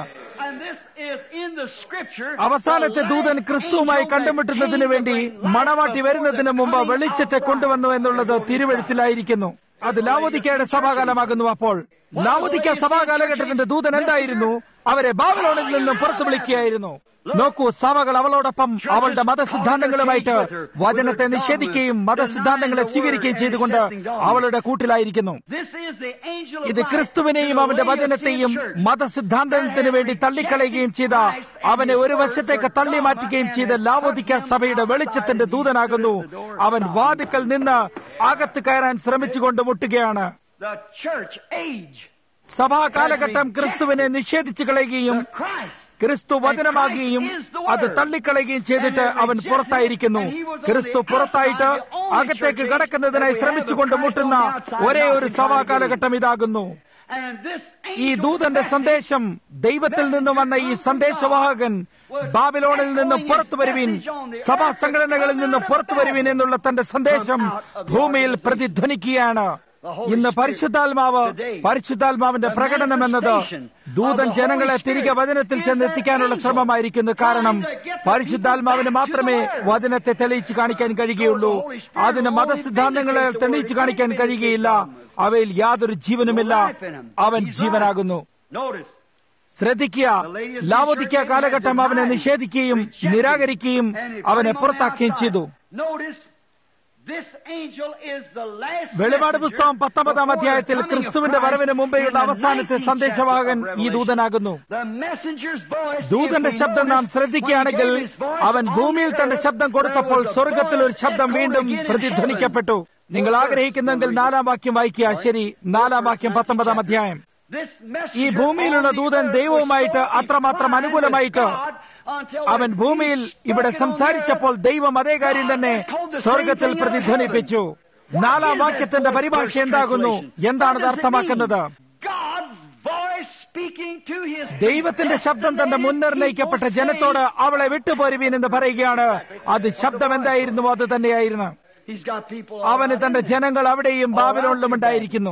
അവസാനത്തെ ദൂതൻ ക്രിസ്തുവുമായി കണ്ടുമുട്ടുന്നതിന് വേണ്ടി മണവാട്ടി വരുന്നതിന് മുമ്പ് വെളിച്ചത്തെ കൊണ്ടുവന്നു എന്നുള്ളത് തിരുവഴുത്തിലായിരിക്കുന്നു അത് ലാവോദിക്കയുടെ സഭാകാലമാകുന്നു അപ്പോൾ ലാവോദിക്ക സഭാകാലഘട്ടത്തിന്റെ ദൂതൻ എന്തായിരുന്നു അവരെ ബാബലോണിൽ നിന്നും പുറത്തു വിളിക്കുകയായിരുന്നു നോക്കൂ സഭകൾ അവളോടൊപ്പം അവളുടെ മതസിദ്ധാന്തങ്ങളുമായിട്ട് വചനത്തെ നിഷേധിക്കുകയും മതസിദ്ധാന്തങ്ങളെ സ്വീകരിക്കുകയും ചെയ്തുകൊണ്ട് അവളുടെ കൂട്ടിലായിരിക്കുന്നു ഇത് ക്രിസ്തുവിനെയും അവന്റെ വചനത്തെയും മതസിദ്ധാന്തത്തിന് വേണ്ടി തള്ളിക്കളയുകയും ചെയ്ത അവനെ ഒരു വശത്തേക്ക് തള്ളി മാറ്റുകയും ചെയ്ത ലാവോദിക്ക സഭയുടെ വെളിച്ചത്തിന്റെ ദൂതനാകുന്നു അവൻ വാതുക്കൽ നിന്ന് അകത്ത് കയറാൻ ശ്രമിച്ചുകൊണ്ട് മുട്ടുകയാണ് സഭാ കാലഘട്ടം ക്രിസ്തുവിനെ നിഷേധിച്ചു കളയുകയും ക്രിസ്തു വചനമാകുകയും അത് തള്ളിക്കളയുകയും ചെയ്തിട്ട് അവൻ പുറത്തായിരിക്കുന്നു ക്രിസ്തു പുറത്തായിട്ട് അകത്തേക്ക് കടക്കുന്നതിനായി ശ്രമിച്ചുകൊണ്ട് മുട്ടുന്ന ഒരേ ഒരു സഭാ കാലഘട്ടം ഇതാകുന്നു ഈ ദൂതന്റെ സന്ദേശം ദൈവത്തിൽ നിന്ന് വന്ന ഈ സന്ദേശവാഹകൻ ബാബിലോണിൽ നിന്ന് പുറത്തു വരുവിൻ സഭാ സംഘടനകളിൽ നിന്ന് പുറത്തു വരുവിൻ എന്നുള്ള തന്റെ സന്ദേശം ഭൂമിയിൽ പ്രതിധ്വനിക്കുകയാണ് ഇന്ന് പരിശുദ്ധാത്മാവ് പരിശുദ്ധാത്മാവിന്റെ പ്രകടനം എന്നത് ദൂതൻ ജനങ്ങളെ തിരികെ വചനത്തിൽ ചെന്നെത്തിക്കാനുള്ള ശ്രമമായിരിക്കുന്നു കാരണം പരിശുദ്ധാത്മാവിന് മാത്രമേ വചനത്തെ തെളിയിച്ചു കാണിക്കാൻ കഴിയുകയുള്ളൂ അതിന് മതസിദ്ധാന്തങ്ങളെ തെളിയിച്ചു കാണിക്കാൻ കഴിയുകയില്ല അവയിൽ യാതൊരു ജീവനുമില്ല അവൻ ജീവനാകുന്നു ശ്രദ്ധിക്കുക ലാവോദിക്ക കാലഘട്ടം അവനെ നിഷേധിക്കുകയും നിരാകരിക്കുകയും അവനെ പുറത്താക്കുകയും ചെയ്തു വെളിപാട് പുസ്തകം പത്തൊമ്പതാം അധ്യായത്തിൽ ക്രിസ്തുവിന്റെ വരവിന് മുമ്പെയുള്ള അവസാനത്തെ സന്ദേശവാഹകൻ ഈ ദൂതനാകുന്നു ദൂതന്റെ ശബ്ദം നാം ശ്രദ്ധിക്കുകയാണെങ്കിൽ അവൻ ഭൂമിയിൽ തന്റെ ശബ്ദം കൊടുത്തപ്പോൾ സ്വർഗത്തിൽ ഒരു ശബ്ദം വീണ്ടും പ്രതിധ്വനിക്കപ്പെട്ടു നിങ്ങൾ ആഗ്രഹിക്കുന്നെങ്കിൽ നാലാം വാക്യം വായിക്കുക ശരി നാലാം വാക്യം പത്തൊമ്പതാം അധ്യായം ഈ ഭൂമിയിലുള്ള ദൂതൻ ദൈവവുമായിട്ട് അത്രമാത്രം അനുകൂലമായിട്ട് അവൻ ഭൂമിയിൽ ഇവിടെ സംസാരിച്ചപ്പോൾ ദൈവം അതേ കാര്യം തന്നെ സ്വർഗത്തിൽ പ്രതിധ്വനിപ്പിച്ചു നാലാം വാക്യത്തിന്റെ പരിഭാഷ എന്താകുന്നു എന്താണത് അർത്ഥമാക്കുന്നത് ദൈവത്തിന്റെ ശബ്ദം തന്റെ മുൻനിർണയിക്കപ്പെട്ട ജനത്തോട് അവളെ വിട്ടുപോരുവീൻ എന്ന് പറയുകയാണ് അത് ശബ്ദം എന്തായിരുന്നു അത് തന്നെയായിരുന്നു അവന് തന്റെ ജനങ്ങൾ അവിടെയും ബാബിലോണിലും ഉണ്ടായിരിക്കുന്നു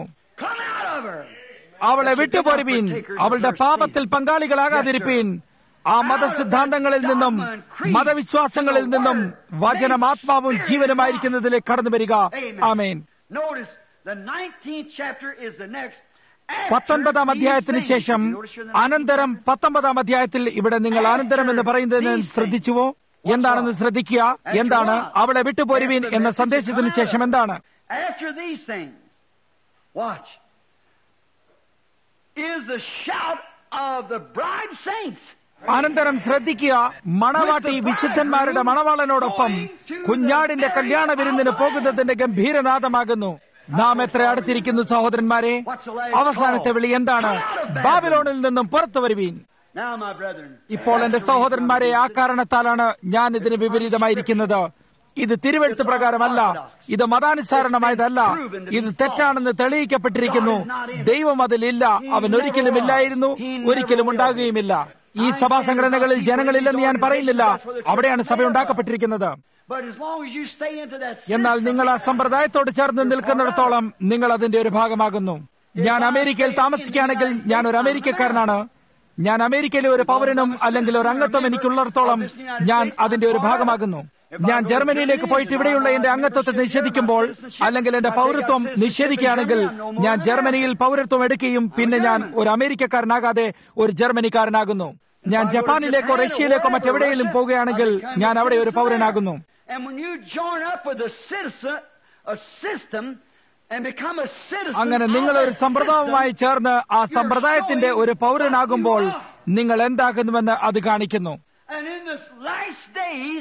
അവളെ വിട്ടുപോരുവീൻ അവളുടെ പാപത്തിൽ പങ്കാളികളാകാതിരിപ്പീൻ ആ മതസിദ്ധാന്തങ്ങളിൽ നിന്നും മതവിശ്വാസങ്ങളിൽ നിന്നും വചനം ആത്മാവും ജീവനുമായിരിക്കുന്നതിലേക്ക് കടന്നു വരിക ആമേൻ പത്തൊൻപതാം അധ്യായത്തിന് ശേഷം അനന്തരം പത്തൊമ്പതാം അധ്യായത്തിൽ ഇവിടെ നിങ്ങൾ അനന്തരം എന്ന് പറയുന്നതിന് ശ്രദ്ധിച്ചുവോ എന്താണെന്ന് ശ്രദ്ധിക്കുക എന്താണ് അവളെ വിട്ടുപോരുവീൻ എന്ന സന്ദേശത്തിന് ശേഷം എന്താണ് After these things, watch, is the shout of the bride saints. അനന്തരം ശ്രദ്ധിക്കുക മണവാട്ടി വിശുദ്ധന്മാരുടെ മണവാളനോടൊപ്പം കുഞ്ഞാടിന്റെ കല്യാണ വിരുന്നിന് പോകുന്നതിന്റെ ഗംഭീരനാദമാകുന്നു നാം എത്ര അടുത്തിരിക്കുന്നു സഹോദരന്മാരെ അവസാനത്തെ വിളി എന്താണ് ബാബിലോണിൽ നിന്നും പുറത്തു വരുവീൻ Now, my brethren, ഇപ്പോൾ എന്റെ സഹോദരന്മാരെ ആ കാരണത്താലാണ് ഞാൻ ഇതിന് വിപരീതമായിരിക്കുന്നത് ഇത് തിരുവെഴുത്ത് പ്രകാരമല്ല ഇത് മതാനുസാരണമായതല്ല ഇത് തെറ്റാണെന്ന് തെളിയിക്കപ്പെട്ടിരിക്കുന്നു ദൈവം അതിലില്ല അവൻ ഒരിക്കലും ഇല്ലായിരുന്നു ഒരിക്കലും ഉണ്ടാകുകയുമില്ല ഈ സഭാ സംഘടനകളിൽ ജനങ്ങളില്ലെന്ന് ഞാൻ പറയുന്നില്ല അവിടെയാണ് സഭ ഉണ്ടാക്കപ്പെട്ടിരിക്കുന്നത് but as long as you stay into that എന്നാൽ system, നിങ്ങൾ ആ സമ്പ്രദായത്തോട് ചേർന്ന് നിൽക്കുന്നിടത്തോളം നിങ്ങൾ അതിന്റെ ഒരു ഭാഗമാകുന്നു ഞാൻ അമേരിക്കയിൽ താമസിക്കുകയാണെങ്കിൽ ഞാൻ ഒരു അമേരിക്കക്കാരനാണ് ഞാൻ അമേരിക്കയിലെ ഒരു പൗരനും അല്ലെങ്കിൽ ഒരു അംഗത്വം എനിക്കുള്ളിടത്തോളം ഞാൻ അതിന്റെ ഒരു ഭാഗമാകുന്നു ഞാൻ ജർമ്മനിയിലേക്ക് പോയിട്ട് ഇവിടെയുള്ള എന്റെ അംഗത്വത്തെ നിഷേധിക്കുമ്പോൾ അല്ലെങ്കിൽ എന്റെ പൗരത്വം നിഷേധിക്കുകയാണെങ്കിൽ ഞാൻ ജർമ്മനിയിൽ പൗരത്വം എടുക്കുകയും പിന്നെ ഞാൻ ഒരു അമേരിക്കക്കാരനാകാതെ ഒരു ജർമ്മനിക്കാരനാകുന്നു ഞാൻ ജപ്പാനിലേക്കോ റഷ്യയിലേക്കോ മറ്റെവിടെയെങ്കിലും പോവുകയാണെങ്കിൽ ഞാൻ അവിടെ ഒരു പൗരനാകുന്നു and when you join up with a citizen, a system, and become a citizen, അങ്ങനെ നിങ്ങൾ of ഒരു that സമ്പ്രദായവുമായി system, ചേർന്ന് ആ സമ്പ്രദായത്തിന്റെ ഒരു പൗരനാകുമ്പോൾ നിങ്ങൾ എന്താകുന്നുവെന്ന് അത് കാണിക്കുന്നു And in this last days,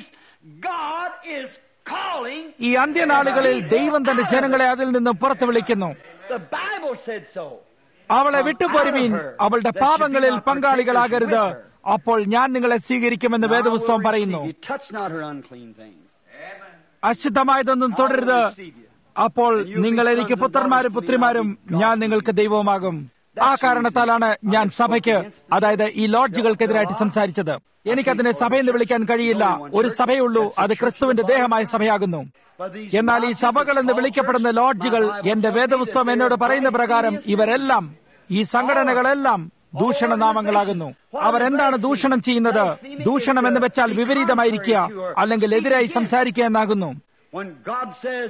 God is calling. ഈ അന്ത്യനാളുകളിൽ ദൈവം തന്റെ ജനങ്ങളെ അതിൽ നിന്ന് പുറത്തു വിളിക്കുന്നു The Bible said so. അവളെ വിട്ടുപോരുവീൻ അവളുടെ പാപങ്ങളിൽ പങ്കാളികളാകരുത് അപ്പോൾ ഞാൻ നിങ്ങളെ സ്വീകരിക്കുമെന്ന് വേദപുസ്തകം പറയുന്നു You touch not her unclean things. അശുദ്ധമായതൊന്നും തുടരുത് അപ്പോൾ നിങ്ങൾ എനിക്ക് പുത്രന്മാരും പുത്രിമാരും ഞാൻ നിങ്ങൾക്ക് ദൈവവുമാകും ആ കാരണത്താലാണ് ഞാൻ സഭയ്ക്ക് അതായത് ഈ ലോഡ്ജുകൾക്കെതിരായിട്ട് സംസാരിച്ചത് എനിക്കതിനെ സഭയെന്ന് വിളിക്കാൻ കഴിയില്ല ഒരു സഭയുള്ളൂ അത് ക്രിസ്തുവിന്റെ ദേഹമായ സഭയാകുന്നു എന്നാൽ ഈ സഭകൾ എന്ന് വിളിക്കപ്പെടുന്ന ലോഡ്ജുകൾ എന്റെ വേദപുസ്തകം എന്നോട് പറയുന്ന പ്രകാരം ഇവരെല്ലാം ഈ സംഘടനകളെല്ലാം ദൂഷണനാമങ്ങളാകുന്നു അവർ എന്താണ് ദൂഷണം ചെയ്യുന്നത് ദൂഷണം എന്ന് വെച്ചാൽ വിപരീതമായിരിക്കുക അല്ലെങ്കിൽ എതിരായി സംസാരിക്കുക എന്നാകുന്നു When God says,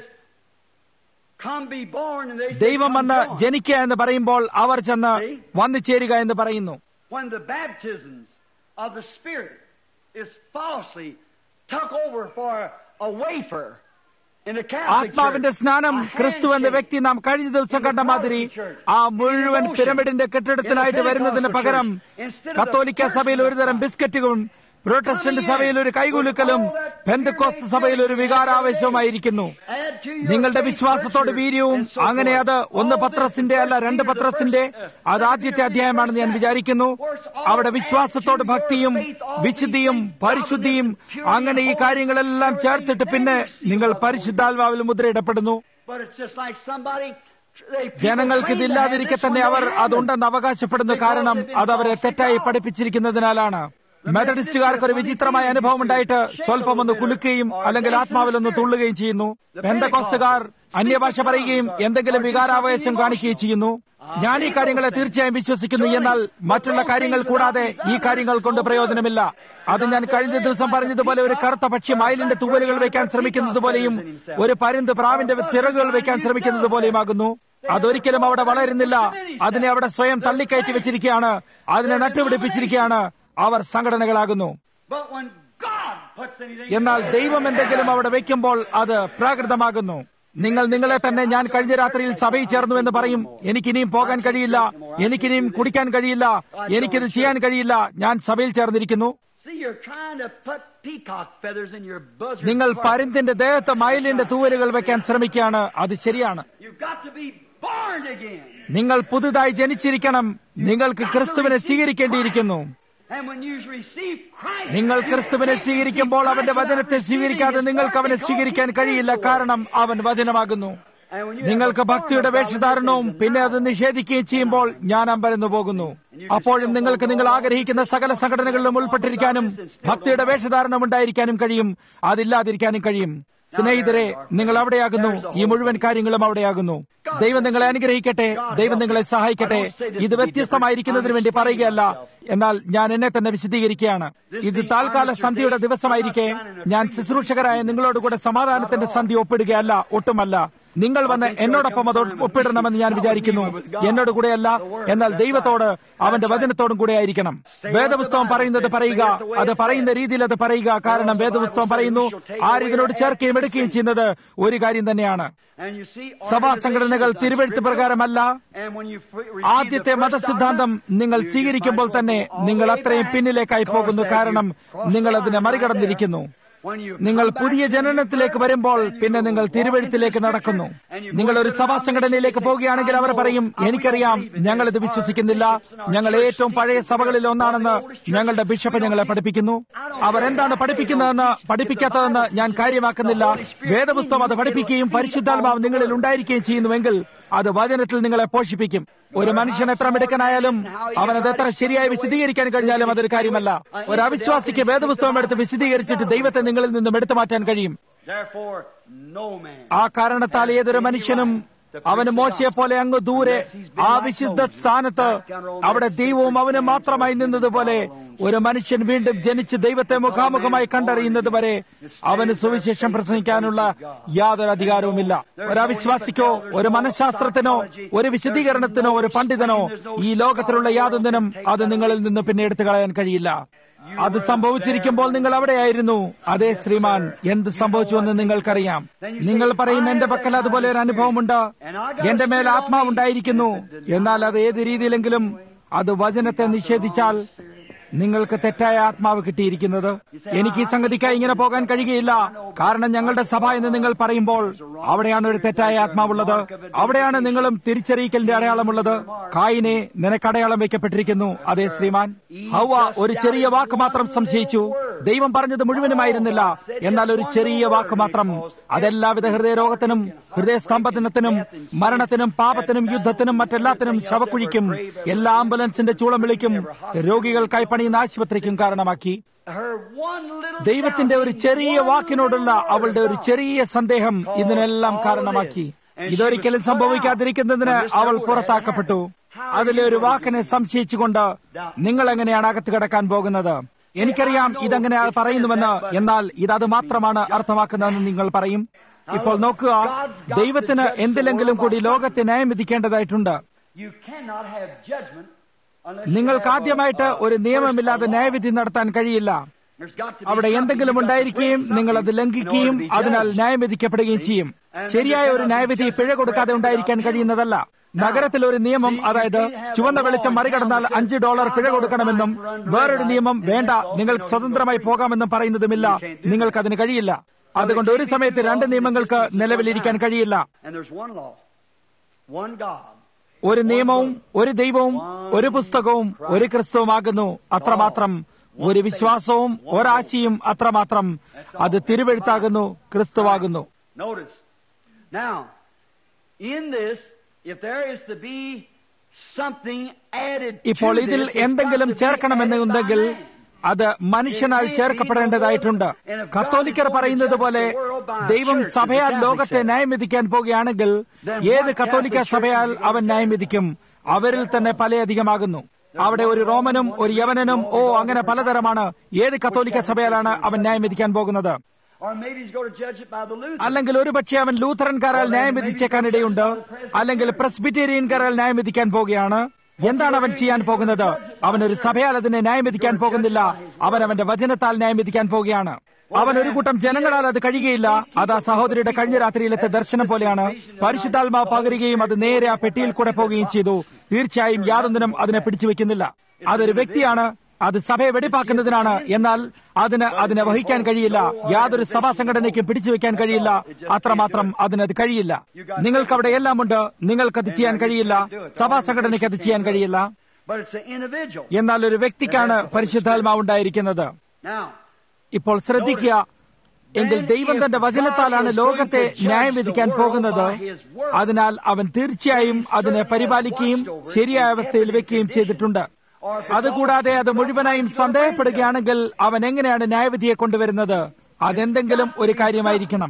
Come be born, and they say, ദൈവം "Come വന്ന് born." ജനിക്കുക എന്ന് പറയുമ്പോൾ അവർ ചെന്ന് വന്നു ചേരുക എന്ന് പറയുന്നു when the baptisms of the Spirit is falsely tuck over for a wafer in the Catholic ആത്മാവിന്റെ Church, സ്നാനം a ക്രിസ്തു എന്ന handshake. വ്യക്തി നാം കഴിഞ്ഞ ദിവസം കണ്ട മാതിരി ആ മുഴുവൻ പിരമിഡിന്റെ കെട്ടിടത്തിലായിട്ട് വരുന്നതിന് പകരം കത്തോലിക്ക സഭയിൽ ഒരുതരം ബിസ്ക്കറ്റുകളും പ്രൊട്ടസ്റ്റന്റ് സഭയിൽ ഒരു കൈകുലുക്കലും പെന്തക്കോസ്ത് സഭയിൽ ഒരു വികാരാവേശവുമായിരിക്കുന്നു Add to your നിങ്ങളുടെ faith വിശ്വാസത്തോട് virtue വീര്യവും and so അങ്ങനെ forth. അത് ഒന്ന് All പത്രസിന്റെ this അല്ല രണ്ട് is പത്രസിന്റെ the first, uh, അത് ആദ്യത്തെ അധ്യായമാണെന്ന് ഞാൻ വിചാരിക്കുന്നു അവിടെ വിശ്വാസത്തോട് ഭക്തിയും വിശുദ്ധിയും പരിശുദ്ധിയും അങ്ങനെ ഈ കാര്യങ്ങളെല്ലാം ചേർത്തിട്ട് പിന്നെ നിങ്ങൾ പരിശുദ്ധാത്മാവിൽ മുദ്രയിടപ്പെടുന്നു But it's just like somebody. They, people ജനങ്ങൾക്ക് claim to have ഇതില്ലാതിരിക്കെ this തന്നെ one, അവർ they haven't. അതുണ്ടെന്ന് അവകാശപ്പെടുന്നു കാരണം അത് അവരെ തെറ്റായി പഠിപ്പിച്ചിരിക്കുന്നതിനാലാണ് മെത്തഡിസ്റ്റുകാർക്ക് ഒരു വിചിത്രമായ അനുഭവം ഉണ്ടായിട്ട് സ്വല്പം ഒന്ന് കുലുക്കുകയും അല്ലെങ്കിൽ ആത്മാവിലൊന്ന് തുള്ളുകയും ചെയ്യുന്നു പെന്തക്കോസ്തുകാർ അന്യഭാഷ പറയുകയും എന്തെങ്കിലും വികാരാവേശം കാണിക്കുകയും ചെയ്യുന്നു ഞാൻ ഈ കാര്യങ്ങളെ തീർച്ചയായും വിശ്വസിക്കുന്നു എന്നാൽ മറ്റുള്ള കാര്യങ്ങൾ കൂടാതെ ഈ കാര്യങ്ങൾ കൊണ്ട് പ്രയോജനമില്ല അത് ഞാൻ കഴിഞ്ഞ ദിവസം പറഞ്ഞതുപോലെ ഒരു കറുത്ത പക്ഷി മയിലിന്റെ തൂവലുകൾ വെക്കാൻ ശ്രമിക്കുന്നത് പോലെയും ഒരു പരുന്ത് പ്രാവിന്റെ ചിറകുകൾ വെക്കാൻ ശ്രമിക്കുന്നത് പോലെയുമാകുന്നു അതൊരിക്കലും അവിടെ വളരുന്നില്ല അതിനെ അവിടെ സ്വയം തള്ളിക്കയറ്റി വെച്ചിരിക്കുകയാണ് അതിനെ നട്ടുപിടിപ്പിച്ചിരിക്കുകയാണ് അവർ സംഘടനകളാകുന്നു But when God puts anything എന്നാൽ ദൈവം എന്തെങ്കിലും അവിടെ വെക്കുമ്പോൾ അത് പ്രാകൃതമാകുന്നു നിങ്ങൾ നിങ്ങളെ തന്നെ ഞാൻ കഴിഞ്ഞ രാത്രിയിൽ സഭയിൽ ചേർന്നു എന്ന് പറയും എനിക്കിനിയും പോകാൻ കഴിയില്ല എനിക്കിനിയും കുടിക്കാൻ കഴിയില്ല എനിക്കിത് ചെയ്യാൻ കഴിയില്ല ഞാൻ സഭയിൽ ചേർന്നിരിക്കുന്നു See, you're trying to put peacock feathers in your bosom. നിങ്ങൾ പരുന്തിന്റെ ദേഹത്ത് മയിലിന്റെ തൂവലുകൾ വെക്കാൻ ശ്രമിക്കുകയാണ് അത് ശരിയാണ് You've got to be born again. നിങ്ങൾ പുതുതായി ജനിച്ചിരിക്കണം നിങ്ങൾക്ക് ക്രിസ്തുവിനെ സ്വീകരിക്കേണ്ടിയിരിക്കുന്നു And when you receive Christ, നിങ്ങൾ you ക്രിസ്തുവിനെ can't സ്വീകരിക്കുമ്പോൾ receive അവന്റെ Christ വചനത്തെ without സ്വീകരിക്കാതെ receiving നിങ്ങൾക്ക് His അവനെ word സ്വീകരിക്കാൻ because കഴിയില്ല He is the കാരണം അവൻ വചനമാകുന്നു Word. And when you നിങ്ങൾക്ക് have a ഭക്തിയുടെ form of വേഷധാരണവും godliness പിന്നെ and അത് നിഷേധിക്കുകയും ചെയ്യുമ്പോൾ ഞാൻ അമ്പരന്നു പോകുന്നു അപ്പോഴും നിങ്ങൾക്ക് നിങ്ങൾ ആഗ്രഹിക്കുന്ന സകല സംഘടനകളിലും ഉൾപ്പെട്ടിരിക്കാനും ഭക്തിയുടെ വേഷധാരണം ഉണ്ടായിരിക്കാനും കഴിയും അതില്ലാതിരിക്കാനും കഴിയും സ്നേഹിതരെ നിങ്ങൾ അവിടെയാകുന്നു ഈ മുഴുവൻ കാര്യങ്ങളും അവിടെയാകുന്നു ദൈവം നിങ്ങളെ അനുഗ്രഹിക്കട്ടെ ദൈവം നിങ്ങളെ സഹായിക്കട്ടെ ഇത് വ്യത്യസ്തമായിരിക്കുന്നതിന് വേണ്ടി പറയുകയല്ല എന്നാൽ ഞാൻ എന്നെ തന്നെ വിശദീകരിക്കുകയാണ് ഇത് താൽക്കാല സന്ധിയുടെ ദിവസമായിരിക്കെ ഞാൻ ശുശ്രൂഷകരായ നിങ്ങളോട് കൂടെ സമാധാനത്തിന്റെ സന്ധി ഒപ്പിടുകയല്ല ഒട്ടുമല്ല നിങ്ങൾ വന്ന് എന്നോടൊപ്പം അത് ഒപ്പിടണമെന്ന് ഞാൻ വിചാരിക്കുന്നു എന്നോട് കൂടെയല്ല എന്നാൽ ദൈവത്തോട് അവന്റെ വചനത്തോടും കൂടെ ആയിരിക്കണം വേദപുസ്തകം പറയുന്നത് പറയുക അത് പറയുന്ന രീതിയിൽ അത് പറയുക കാരണം വേദപുസ്തകം പറയുന്നു ആരിതിനോട് ചേർക്കുകയും എടുക്കുകയും ചെയ്യുന്നത് ഒരു കാര്യം തന്നെയാണ് സഭാ സംഘടനകൾ തിരുവെഴുത്ത് പ്രകാരമല്ല ആദ്യത്തെ മതസിദ്ധാന്തം നിങ്ങൾ സ്വീകരിക്കുമ്പോൾ തന്നെ നിങ്ങൾ അത്രയും പിന്നിലേക്കായി പോകുന്നു കാരണം നിങ്ങൾ അതിനെ മറികടന്നിരിക്കുന്നു നിങ്ങൾ പുതിയ ജനനത്തിലേക്ക് വരുമ്പോൾ പിന്നെ നിങ്ങൾ തിരുവഴുത്തിലേക്ക് നടക്കുന്നു നിങ്ങൾ ഒരു സഭാ സംഘടനയിലേക്ക് പോവുകയാണെങ്കിൽ അവർ പറയും എനിക്കറിയാം ഞങ്ങൾ ഇത് വിശ്വസിക്കുന്നില്ല ഞങ്ങൾ ഏറ്റവും പഴയ സഭകളിൽ ഒന്നാണെന്ന് ഞങ്ങളുടെ ബിഷപ്പ് ഞങ്ങളെ പഠിപ്പിക്കുന്നു അവർ എന്താണ് പഠിപ്പിക്കുന്നതെന്ന് പഠിപ്പിക്കാത്തതെന്ന് ഞാൻ കാര്യമാക്കുന്നില്ല വേദപുസ്തകം അത് പഠിപ്പിക്കുകയും പരിശുദ്ധാത്മാവ് നിങ്ങളിൽ ഉണ്ടായിരിക്കുകയും ചെയ്യുന്നുവെങ്കിൽ അത് വചനത്തിൽ നിങ്ങളെ പോഷിപ്പിക്കും ഒരു മനുഷ്യൻ എത്ര മിടുക്കനായാലും അവനത് എത്ര ശരിയായി വിശദീകരിക്കാൻ കഴിഞ്ഞാലും അതൊരു കാര്യമല്ല ഒരു അവിശ്വാസിക്ക് വേദപുസ്തകം എടുത്ത് വിശദീകരിച്ചിട്ട് ദൈവത്തെ നിങ്ങളിൽ നിന്നും എടുത്തു മാറ്റാൻ കഴിയും ആ കാരണത്താൽ ഏതൊരു മനുഷ്യനും അവന് മോശയെ പോലെ അങ്ങ് ദൂരെ ആ വിശുദ്ധ സ്ഥാനത്ത് അവിടെ ദൈവവും അവന് മാത്രമായി നിന്നതുപോലെ ഒരു മനുഷ്യൻ വീണ്ടും ജനിച്ച് ദൈവത്തെ മുഖാമുഖമായി കണ്ടറിയുന്നത് വരെ അവന് സുവിശേഷം പ്രസംഗിക്കാനുള്ള യാതൊരു അധികാരവുമില്ല ഒരു അവിശ്വാസിക്കോ ഒരു മനഃശാസ്ത്രത്തിനോ ഒരു വിശദീകരണത്തിനോ ഒരു പണ്ഡിതനോ ഈ ലോകത്തിലുള്ള യാതൊന്നിനും അത് നിങ്ങളിൽ നിന്ന് പിന്നെ എടുത്തു കളയാൻ കഴിയില്ല അത് സംഭവിച്ചിരിക്കുമ്പോൾ നിങ്ങൾ അവിടെയായിരുന്നു അതേ ശ്രീമാൻ എന്ത് സംഭവിച്ചുവെന്ന് നിങ്ങൾക്കറിയാം നിങ്ങൾ പറയും എന്റെ പക്കൽ അതുപോലെ ഒരു അനുഭവമുണ്ട് എന്റെ മേൽ ആത്മാവുണ്ടായിരിക്കുന്നു എന്നാൽ അത് ഏത് രീതിയിലെങ്കിലും അത് വചനത്തെ നിഷേധിച്ചാൽ നിങ്ങൾക്ക് തെറ്റായ ആത്മാവ് കിട്ടിയിരിക്കുന്നത് എനിക്ക് ഈ സംഗതിക്കായി ഇങ്ങനെ പോകാൻ കഴിയുകയില്ല കാരണം ഞങ്ങളുടെ സഭ എന്ന് നിങ്ങൾ പറയുമ്പോൾ അവിടെയാണ് ഒരു തെറ്റായ ആത്മാവുള്ളത് അവിടെയാണ് നിങ്ങളും തിരിച്ചറിയിക്കലിന്റെ അടയാളമുള്ളത് കായിനെ നിനക്ക് അടയാളം വയ്ക്കപ്പെട്ടിരിക്കുന്നു അതേ ശ്രീമാൻ ഹൗവ ഒരു ചെറിയ വാക്ക് മാത്രം സംശയിച്ചു ദൈവം പറഞ്ഞത് മുഴുവനുമായിരുന്നില്ല എന്നാൽ ഒരു ചെറിയ വാക്ക് മാത്രം അതെല്ലാവിധ ഹൃദയരോഗത്തിനും ഹൃദയസ്തംഭനത്തിനും മരണത്തിനും പാപത്തിനും യുദ്ധത്തിനും മറ്റെല്ലാത്തിനും ശവക്കുഴിക്കും എല്ലാ ആംബുലൻസിന്റെ ചൂളം വിളിക്കും രോഗികൾക്കായി പണിയുന്ന ആശുപത്രിക്കും കാരണമാക്കി ദൈവത്തിന്റെ ഒരു ചെറിയ വാക്കിനോടുള്ള അവളുടെ ഒരു ചെറിയ സന്ദേഹം ഇതിനെല്ലാം കാരണമാക്കി ഇതൊരിക്കലും സംഭവിക്കാതിരിക്കുന്നതിന് അവൾ പുറത്താക്കപ്പെട്ടു അതിലെ ഒരു വാക്കിനെ സംശയിച്ചുകൊണ്ട് നിങ്ങൾ എങ്ങനെയാണ് അകത്ത് കിടക്കാൻ പോകുന്നത് എനിക്കറിയാം ഇതെങ്ങനെ പറയുന്നുവെന്ന് എന്നാൽ ഇതത് മാത്രമാണ് അർത്ഥമാക്കുന്നതെന്ന് നിങ്ങൾ പറയും ഇപ്പോൾ നോക്കുക ദൈവത്തിന് എന്തിലെങ്കിലും കൂടി ലോകത്തെ ന്യായം വിധിക്കേണ്ടതായിട്ടുണ്ട് നിങ്ങൾക്ക് ആദ്യമായിട്ട് ഒരു നിയമമില്ലാതെ ന്യായവിധി നടത്താൻ കഴിയില്ല അവിടെ എന്തെങ്കിലും ഉണ്ടായിരിക്കുകയും നിങ്ങൾ അത് ലംഘിക്കുകയും അതിനാൽ ന്യായം വിധിക്കപ്പെടുകയും ചെയ്യും ശരിയായ ഒരു ന്യായവിധി പിഴ കൊടുക്കാതെ ഉണ്ടായിരിക്കാൻ കഴിയുന്നതല്ല നഗരത്തിൽ ഒരു നിയമം അതായത് ചുവന്ന വെളിച്ചം മറികടന്നാൽ അഞ്ച് ഡോളർ പിഴ കൊടുക്കണമെന്നും വേറൊരു നിയമം വേണ്ട നിങ്ങൾക്ക് സ്വതന്ത്രമായി പോകാമെന്നും പറയുന്നതുമില്ല നിങ്ങൾക്ക് അതിന് കഴിയില്ല അതുകൊണ്ട് ഒരു സമയത്ത് രണ്ട് നിയമങ്ങൾക്ക് നിലവിലിരിക്കാൻ കഴിയില്ല ഒരു നിയമവും ഒരു ദൈവവും ഒരു പുസ്തകവും ഒരു ക്രിസ്തുവുമാകുന്നു അത്രമാത്രം ഒരു വിശ്വാസവും ഒരാശയും അത്രമാത്രം അത് തിരുവെഴുത്താകുന്നു ക്രിസ്തുവാകുന്നു ഇപ്പോൾ ഇതിൽ എന്തെങ്കിലും ചേർക്കണമെന്നുണ്ടെങ്കിൽ അത് മനുഷ്യനാൽ ചേർക്കപ്പെടേണ്ടതായിട്ടുണ്ട് കത്തോലിക്കർ പറയുന്നത് പോലെ ദൈവം സഭയാൽ ലോകത്തെ ന്യായം വിധിക്കാൻ പോകുകയാണെങ്കിൽ ഏത് കത്തോലിക്ക സഭയാൽ അവൻ ന്യായം വിധിക്കും അവരിൽ തന്നെ പലയധികമാകുന്നു അവിടെ ഒരു റോമനും ഒരു യവനനും ഓ അങ്ങനെ പലതരമാണ് ഏത് കത്തോലിക്ക സഭയാലാണ് അവൻ ന്യായം വിധിക്കാൻ പോകുന്നത് അല്ലെങ്കിൽ ഒരുപക്ഷെ അവൻ ലൂഥറൻകാരാൽ ന്യായം വിധിച്ചേക്കാനിടയുണ്ട് അല്ലെങ്കിൽ പ്രസ്ബിറ്റേറിയൻകാരാൽ ന്യായം വിധിക്കാൻ പോകുകയാണ് എന്താണ് അവൻ ചെയ്യാൻ പോകുന്നത് അവൻ ഒരു സഭയാൽ അതിനെ ന്യായം വിധിക്കാൻ പോകുന്നില്ല അവൻ അവന്റെ വചനത്താൽ ന്യായം വിധിക്കാൻ പോവുകയാണ് അവൻ ഒരു കൂട്ടം ജനങ്ങളാൽ അത് കഴിയുകയില്ല അത് ആ സഹോദരിയുടെ കഴിഞ്ഞ രാത്രിയിലത്തെ ദർശനം പോലെയാണ് പരിശുദ്ധാത്മാവ് പകരുകയും അത് നേരെ ആ പെട്ടിയിൽ കൂടെ പോവുകയും ചെയ്തു തീർച്ചയായും യാതൊന്നിനും അതിനെ പിടിച്ചു വെക്കുന്നില്ല അതൊരു വ്യക്തിയാണ് അത് സഭയെ വെടിപ്പാക്കുന്നതിനാണ് എന്നാൽ അതിന് അതിനെ വഹിക്കാൻ കഴിയില്ല യാതൊരു സഭാ സംഘടനയ്ക്കും പിടിച്ചു വെക്കാൻ കഴിയില്ല അത്രമാത്രം അതിനത് കഴിയില്ല നിങ്ങൾക്ക് അവിടെ എല്ലാം ഉണ്ട് നിങ്ങൾക്കത് ചെയ്യാൻ കഴിയില്ല സഭാ സംഘടനയ്ക്ക് അത് ചെയ്യാൻ കഴിയില്ല എന്നാൽ ഒരു വ്യക്തിക്കാണ് പരിശുദ്ധാത്മാവ് ഉണ്ടായിരിക്കുന്നത് ഇപ്പോൾ ശ്രദ്ധിക്കുക എങ്കിൽ ദൈവം തന്റെ വചനത്താലാണ് ലോകത്തെ ന്യായം വിധിക്കാൻ പോകുന്നത് അതിനാൽ അവൻ തീർച്ചയായും അതിനെ പരിപാലിക്കുകയും ശരിയായ അവസ്ഥയിൽ വെക്കുകയും ചെയ്തിട്ടുണ്ട് അതുകൂടാതെ അത് മുഴുവനായും സന്ദേഹപ്പെടുകയാണെങ്കിൽ അവൻ എങ്ങനെയാണ് ന്യായവിധിയെ കൊണ്ടുവരുന്നത് അതെന്തെങ്കിലും ഒരു കാര്യമായിരിക്കണം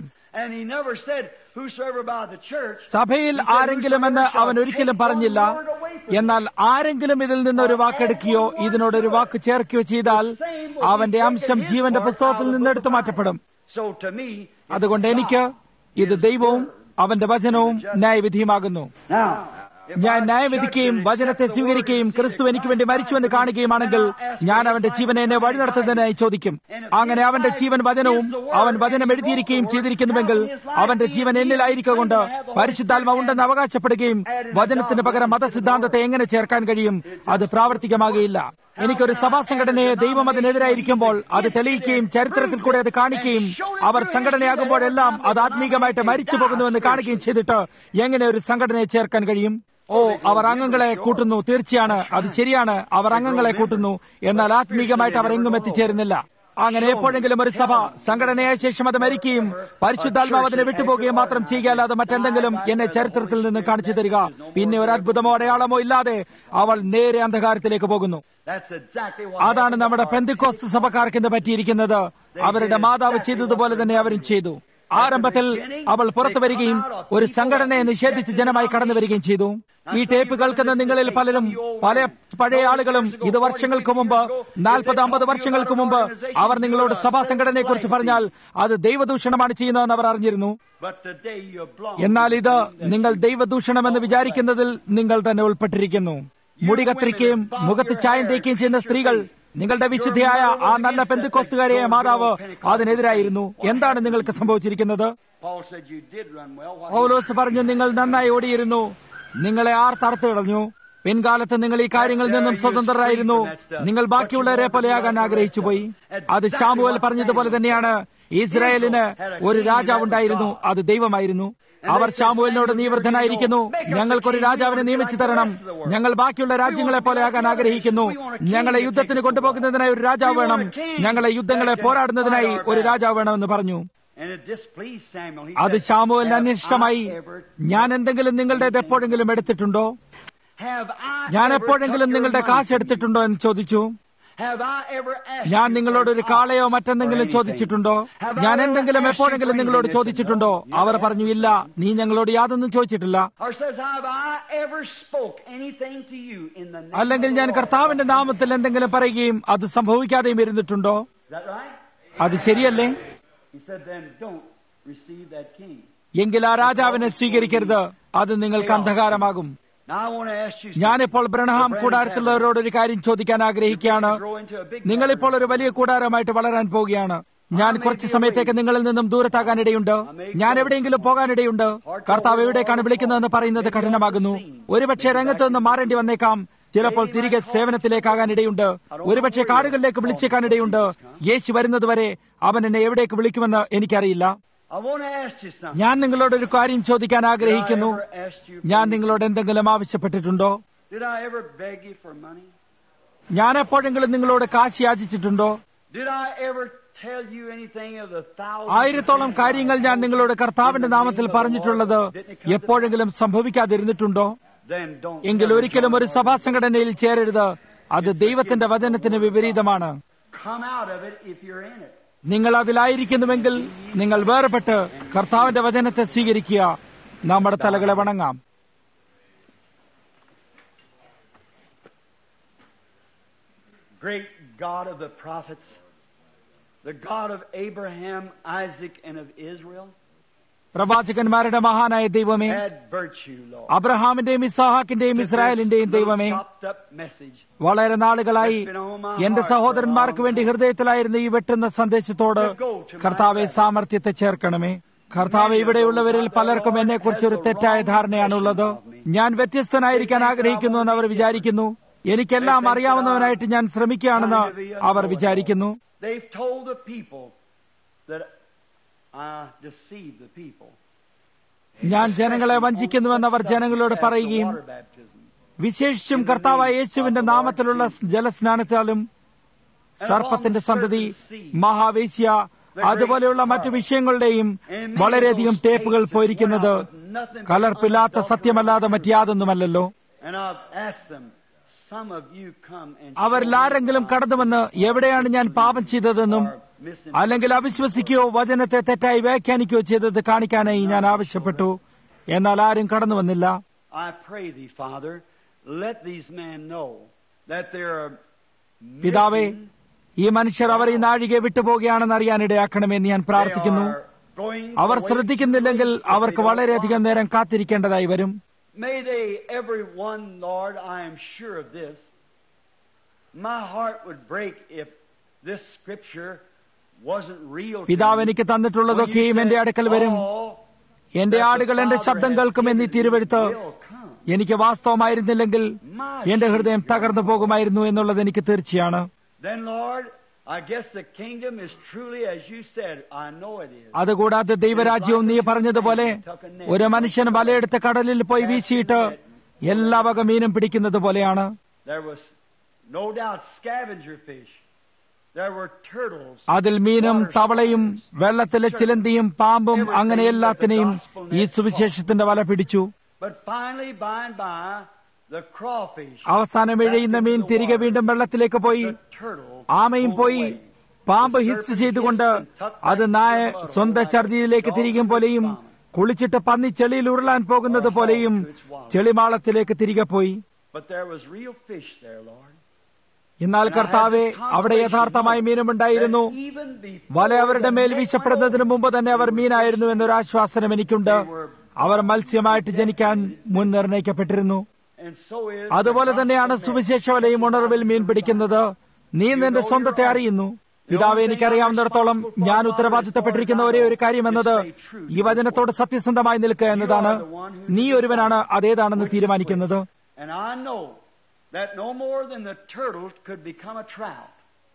സഭയിൽ ആരെങ്കിലുമെന്ന് അവൻ ഒരിക്കലും പറഞ്ഞില്ല എന്നാൽ ആരെങ്കിലും ഇതിൽ നിന്ന് ഒരു വാക്കെടുക്കുകയോ ഇതിനോടൊരു വാക്ക് ചേർക്കുകയോ ചെയ്താൽ അവന്റെ അംശം ജീവന്റെ പുസ്തകത്തിൽ നിന്ന് എടുത്തു മാറ്റപ്പെടും അതുകൊണ്ട് എനിക്ക് ഇത് ദൈവവും അവന്റെ വചനവും ന്യായവിധിയുമാകുന്നു Now, if ഞാൻ I ന്യായവിധിക്കുകയും judge and വചനത്തെ accept the സ്വീകരിക്കുകയും word of ക്രിസ്തു എനിക്ക് വേണ്ടി മരിച്ചുവെന്ന് കാണുകയുമാണെങ്കിൽ ഞാൻ അവന്റെ ജീവനെ എന്നെ വഴി നടത്തുന്നതിനായി ചോദിക്കും അങ്ങനെ അവന്റെ ജീവൻ വചനവും അവൻ വചനം എഴുതിയിരിക്കുകയും ചെയ്തിരിക്കുന്നുവെങ്കിൽ അവന്റെ ജീവൻ എന്നിലായിരിക്കൊണ്ട് പരിശുദ്ധാത്മ ഉണ്ടെന്ന് അവകാശപ്പെടുകയും വചനത്തിന് പകരം മതസിദ്ധാന്തത്തെ എങ്ങനെ ചേർക്കാൻ കഴിയും അത് പ്രാവർത്തികമാകുകയില്ല എനിക്കൊരു സഭാ സംഘടനയെ ദൈവം അതിനെതിരായിരിക്കുമ്പോൾ അത് തെളിയിക്കുകയും ചരിത്രത്തിൽ കൂടെ അത് കാണിക്കുകയും അവർ സംഘടനയാകുമ്പോഴെല്ലാം അത് ആത്മീകമായിട്ട് മരിച്ചു പോകുന്നുവെന്ന് കാണുകയും ചെയ്തിട്ട് എങ്ങനെ ഒരു സംഘടനയെ ചേർക്കാൻ കഴിയും ഓ അവർ അംഗങ്ങളെ കൂട്ടുന്നു തീർച്ചയാണ് അത് ശരിയാണ് അവർ അംഗങ്ങളെ കൂട്ടുന്നു എന്നാൽ ആത്മീകമായിട്ട് അവർ എങ്ങും എത്തിച്ചേരുന്നില്ല അങ്ങനെ എപ്പോഴെങ്കിലും ഒരു സഭ സംഘടനയായ ശേഷം അത് മരിക്കുകയും പരിശുദ്ധാത്മാവ് അതിനെ വിട്ടുപോകുകയും മാത്രം ചെയ്യുക അല്ലാതെ മറ്റെന്തെങ്കിലും എന്നെ ചരിത്രത്തിൽ നിന്ന് കാണിച്ചു തരിക പിന്നെ ഒരു അത്ഭുതമോ അടയാളമോ ഇല്ലാതെ അവൾ നേരെ അന്ധകാരത്തിലേക്ക് പോകുന്നു That's exactly what അതാണ് നമ്മുടെ പെന്തിക്കോസ് സഭക്കാർക്ക് ഇന്ന് പറ്റിയിരിക്കുന്നത് അവരുടെ മാതാവ് ചെയ്തതുപോലെ തന്നെ അവരും ചെയ്തു ആരംഭത്തിൽ അവൾ പുറത്തു വരികയും ഒരു സംഘടനയെ നിഷേധിച്ച് ജനമായി കടന്നു വരികയും ചെയ്തു ഈ ടേപ്പ് കേൾക്കുന്ന നിങ്ങളിൽ പലരും പല പഴയ ആളുകളും ഇത് വർഷങ്ങൾക്ക് മുമ്പ് നാൽപ്പത് അമ്പത് വർഷങ്ങൾക്ക് മുമ്പ് അവർ നിങ്ങളോട് സഭാ സംഘടനയെ കുറിച്ച് പറഞ്ഞാൽ അത് ദൈവദൂഷണമാണ് ചെയ്യുന്നതെന്ന് അവർ അറിഞ്ഞിരുന്നു But today you belong. എന്നാൽ ഇത് നിങ്ങൾ ദൈവദൂഷണമെന്ന് വിചാരിക്കുന്നതിൽ നിങ്ങൾ തന്നെ ഉൾപ്പെട്ടിരിക്കുന്നു മുടി കത്തിരിക്കുകയും മുഖത്ത് ചായം തേക്കുകയും ചെയ്യുന്ന സ്ത്രീകൾ നിങ്ങളുടെ വിശുദ്ധിയായ ആ നല്ല പെന്തുക്കോസ്തുകാരിയായ മാതാവ് അതിനെതിരായിരുന്നു എന്താണ് നിങ്ങൾക്ക് സംഭവിച്ചിരിക്കുന്നത് Paul said you did run well. What പൗലോസ് പറഞ്ഞു നിങ്ങൾ നന്നായി ഓടിയിരുന്നു നിങ്ങളെ ആർ തറുത്തു കളഞ്ഞു പിൻകാലത്ത് നിങ്ങൾ ഈ കാര്യങ്ങളിൽ നിന്നും സ്വതന്ത്രരായിരുന്നു നിങ്ങൾ ബാക്കിയുള്ളവരെ പോലെയാകാൻ ആഗ്രഹിച്ചു പോയി അത് ഷാമുവൽ പറഞ്ഞതുപോലെ തന്നെയാണ് ഇസ്രായേലിന് ഒരു രാജാവുണ്ടായിരുന്നു അത് ദൈവമായിരുന്നു അവർ ഷാമുവലിനോട് നീ വൃദ്ധനായിരിക്കുന്നു ഞങ്ങൾക്കൊരു രാജാവിനെ നിയമിച്ചു തരണം ഞങ്ങൾ ബാക്കിയുള്ള രാജ്യങ്ങളെ പോലെയാകാൻ ആഗ്രഹിക്കുന്നു ഞങ്ങളെ യുദ്ധത്തിന് കൊണ്ടുപോകുന്നതിനായി ഒരു രാജാവ് വേണം ഞങ്ങളെ യുദ്ധങ്ങളെ പോരാടുന്നതിനായി ഒരു രാജാവ് വേണമെന്ന് പറഞ്ഞു And it displeased Samuel. He അത് said, ഷാമുവലിന് "Have അനിഷ്ടമായി I ever- ഞാൻ എന്തെങ്കിലും നിങ്ങളുടേത് എപ്പോഴെങ്കിലും എടുത്തിട്ടുണ്ടോ Have I ഞാൻ ever എപ്പോഴെങ്കിലും took your നിങ്ങളുടെ money കാശ് from you? എടുത്തിട്ടുണ്ടോ എന്ന് ചോദിച്ചു Have I ever asked ഞാൻ you നിങ്ങളോട് for ഒരു an കാളയോ offering മറ്റെന്തെങ്കിലും or anything? ചോദിച്ചിട്ടുണ്ടോ Have I ഞാൻ ever എന്തെങ്കിലും asked you എപ്പോഴെങ്കിലും for നിങ്ങളോട് anything? ചോദിച്ചിട്ടുണ്ടോ They said, "No, our you പറഞ്ഞു haven't." ഇല്ല നീ ഞങ്ങളോട് യാതൊന്നും ചോദിച്ചിട്ടില്ല Or says, have I ever spoke anything to you in the name അല്ലെങ്കിൽ of the ഞാൻ Lord? കർത്താവിന്റെ നാമത്തിൽ എന്തെങ്കിലും പറയുകയും അത് സംഭവിക്കാതെയും ഇരുന്നിട്ടുണ്ടോ Is that right? അത് ശരിയല്ലേ He said, then don't receive that king. എങ്കിൽ ആ രാജാവിനെ സ്വീകരിക്കരുത് അത് നിങ്ങൾക്ക് അന്ധകാരമാകും Now I want to ask you ഞാനിപ്പോൾ ബ്രണഹാം കൂടാരത്തിലുള്ളവരോട് ഒരു കാര്യം ചോദിക്കാൻ ആഗ്രഹിക്കുകയാണ് നിങ്ങളിപ്പോൾ ഒരു വലിയ കൂടാരമായിട്ട് വളരാൻ പോവുകയാണ് ഞാൻ കുറച്ച് സമയത്തേക്ക് നിങ്ങളിൽ നിന്നും ദൂരത്താകാനിടയുണ്ട് ഞാൻ എവിടെയെങ്കിലും പോകാനിടയുണ്ട് കർത്താവ് എവിടേക്കാണ് വിളിക്കുന്നതെന്ന് പറയുന്നത് കഠിനമാകുന്നു ഒരുപക്ഷെ രംഗത്ത് നിന്ന് മാറേണ്ടി വന്നേക്കാം ചിലപ്പോൾ തിരികെ സേവനത്തിലേക്കാകാൻ ഇടയുണ്ട് ഒരുപക്ഷെ കാടുകളിലേക്ക് വിളിച്ചേക്കാനിടയുണ്ട് യേശു വരുന്നതുവരെ അവൻ എന്നെ എവിടേക്ക് വിളിക്കുമെന്ന് എനിക്കറിയില്ല I want to ask you something. ഞാൻ നിങ്ങളോട് ഒരു കാര്യം ചോദിക്കാൻ Did I ആഗ്രഹിക്കുന്നു ever ask you for ഞാൻ money? നിങ്ങളോട് എന്തെങ്കിലും ആവശ്യപ്പെട്ടിട്ടുണ്ടോ Did I ever beg you for money? ഞാൻ എപ്പോഴെങ്കിലും നിങ്ങളോട് കാശ് യാചിച്ചിട്ടുണ്ടോ Did I ever tell you anything of the thousands? ആയിരത്തോളം കാര്യങ്ങൾ ഞാൻ നിങ്ങളോട് കർത്താവിന്റെ നാമത്തിൽ പറഞ്ഞിട്ടുള്ളത് എപ്പോഴെങ്കിലും സംഭവിക്കാതിരുന്നിട്ടുണ്ടോ Then don't. എങ്കിൽ never ഒരിക്കലും join ഒരു the സഭാ സംഘടനയിൽ ചേരരുത് അത് ദൈവത്തിന്റെ വചനത്തിന് വിപരീതമാണ് Come out of it if you're in it. നിങ്ങൾ അതിലായിരിക്കുന്നുവെങ്കിൽ നിങ്ങൾ വേർപെട്ട് കർത്താവിന്റെ വചനത്തെ സ്വീകരിക്കുക നമ്മുടെ തലകളെ വണങ്ങാം Great God of the prophets, the God of Abraham, Isaac, and of Israel, പ്രവാചകന്മാരുടെ മഹാനായ ദൈവമേ had virtue, Lord. അബ്രഹാമിന്റെയും ഇസാഹാക്കിന്റെയും ഇസ്രായേലിന്റെയും ദൈവമേ chopped up message. വളരെ നാളുകളായി എന്റെ സഹോദരന്മാർക്ക് വേണ്ടി ഹൃദയത്തിലായിരുന്ന ഈ വെട്ടുന്ന സന്ദേശത്തോട് കർത്താവെ സാമർത്ഥ്യത്തെ ചേർക്കണമേ കർത്താവ് ഇവിടെയുള്ളവരിൽ പലർക്കും എന്നെ കുറിച്ച് ഒരു തെറ്റായ ധാരണയാണുള്ളത് ഞാൻ വ്യത്യസ്തനായിരിക്കാൻ ആഗ്രഹിക്കുന്നു എന്ന് അവർ വിചാരിക്കുന്നു എനിക്കെല്ലാം അറിയാവുന്നവനായിട്ട് ഞാൻ ശ്രമിക്കുകയാണെന്ന് അവർ വിചാരിക്കുന്നു They've told the people that I deceive the people. ഞാൻ ജനങ്ങളെ വഞ്ചിക്കുന്നുവെന്ന് അവർ ജനങ്ങളോട് പറയുകയും Water baptism. വിശേഷിച്ചും കർത്താവായ യേശുവിന്റെ നാമത്തിലുള്ള ജലസ്നാനത്താലും സർപ്പത്തിന്റെ സന്തതി മഹാവേശ്യ അതുപോലെയുള്ള മറ്റു വിഷയങ്ങളുടെയും വളരെയധികം ടേപ്പുകൾ പോയിരിക്കുന്നത് കലർപ്പില്ലാത്ത സത്യമല്ലാതെ മറ്റാതൊന്നുമല്ലല്ലോ And I've asked them, some of you come and അവരിൽ ആരെങ്കിലും കടന്നുവന്ന് എവിടെയാണ് ഞാൻ പാപം ചെയ്തതെന്നും അല്ലെങ്കിൽ അവിശ്വസിക്കുകയോ വചനത്തെ തെറ്റായി വ്യാഖ്യാനിക്കുകയോ ചെയ്തത് കാണിക്കാനായി ഞാൻ ആവശ്യപ്പെട്ടു എന്നാൽ ആരും കടന്നു വന്നില്ല I pray thee, Father, let these men know that they're പിതാവേ missing ഈ മനുഷ്യർ അവർ ഈ നാഴികയെ വിട്ടുപോകുകയാണെന്ന് അറിയാനിടയാക്കണമെന്ന് ഞാൻ പ്രാർത്ഥിക്കുന്നു going our away ശ്രദ്ധിക്കുന്നില്ലെങ്കിൽ if they അവർക്ക് don't വളരെയധികം follow. നേരം കാത്തിരിക്കേണ്ടതായി വരും May they, every one, Lord, I am sure of this. My heart would break if this scripture wasn't real. to പിതാവ് me. എനിക്ക് When you തന്നിട്ടുള്ളതൊക്കെയും എന്റെ said, അടുക്കൽ വരും "All എന്റെ that the ആടുകൾ എന്റെ Father ശബ്ദം has കേൾക്കും എന്നീ given തിരുവെടുത്ത് will come." എനിക്ക് വാസ്തവമായിരുന്നില്ലെങ്കിൽ എന്റെ ഹൃദയം തകർന്നു പോകുമായിരുന്നു എന്നുള്ളത് എനിക്ക് തീർച്ചയാണ് Then, Lord, I guess the kingdom is truly as you said. I know it is. അതുകൂടാതെ ദൈവരാജ്യവും നീ പറഞ്ഞതുപോലെ ഒരു മനുഷ്യൻ വലയെടുത്ത് കടലിൽ പോയി വീശിയിട്ട് എല്ലാ വക മീനും പിടിക്കുന്നത് പോലെയാണ് There was no doubt scavenger fish. There were turtles. അതിൽ മീനും തവളയും വെള്ളത്തിലെ ചിലന്തിയും പാമ്പും അങ്ങനെ എല്ലാത്തിനെയും ഈ സുവിശേഷത്തിന്റെ വല പിടിച്ചു But finally, by and by, the crawfish, അവസാനം എഴയുന്ന മീൻ തിരികെ വീണ്ടും വെള്ളത്തിലേക്ക് പോയി the turtle, ആമയും pulled പോയി away. പാമ്പ് ഹിസ് ചെയ്തുകൊണ്ട് അത് നായ സ്വന്തം ഛർദിയിലേക്ക് തിരികും പോലെയും കുളിച്ചിട്ട് പന്നി ചെളിയിൽ ഉരുളാൻ പോകുന്നത് പോലെയും ചെളിമാളത്തിലേക്ക് തിരികെ പോയി But there was real fish there, Lord. എന്നാൽ കർത്താവെ അവിടെ യഥാർത്ഥമായ മീനുമുണ്ടായിരുന്നു That even before വല അവരുടെ the മേൽ net വീശപ്പെടുന്നതിന് മുമ്പ് തന്നെ അവർ മീനായിരുന്നു എന്നൊരാശ്വാസനം എനിക്കുണ്ട് അവർ മത്സ്യമായിട്ട് ജനിക്കാൻ മുൻ നിർണയിക്കപ്പെട്ടിരുന്നു And so is അതുപോലെ the തന്നെയാണ് gospel net. സുവിശേഷ വലയും ഉണർവിൽ മീൻ പിടിക്കുന്നത് നീ നിന്റെ സ്വന്തത്തെ അറിയുന്നു പിതാവെ എനിക്കറിയാവുന്നിടത്തോളം ഞാൻ ഉത്തരവാദിത്തപ്പെട്ടിരിക്കുന്ന ഒരേ ഒരു കാര്യം എന്നത് ഈ വചനത്തോട് സത്യസന്ധമായി നിൽക്കുക എന്നതാണ് നീ ഒരുവനാണ് അതേതാണെന്ന് തീരുമാനിക്കുന്നത് And I know that no more than the turtle could become a trout.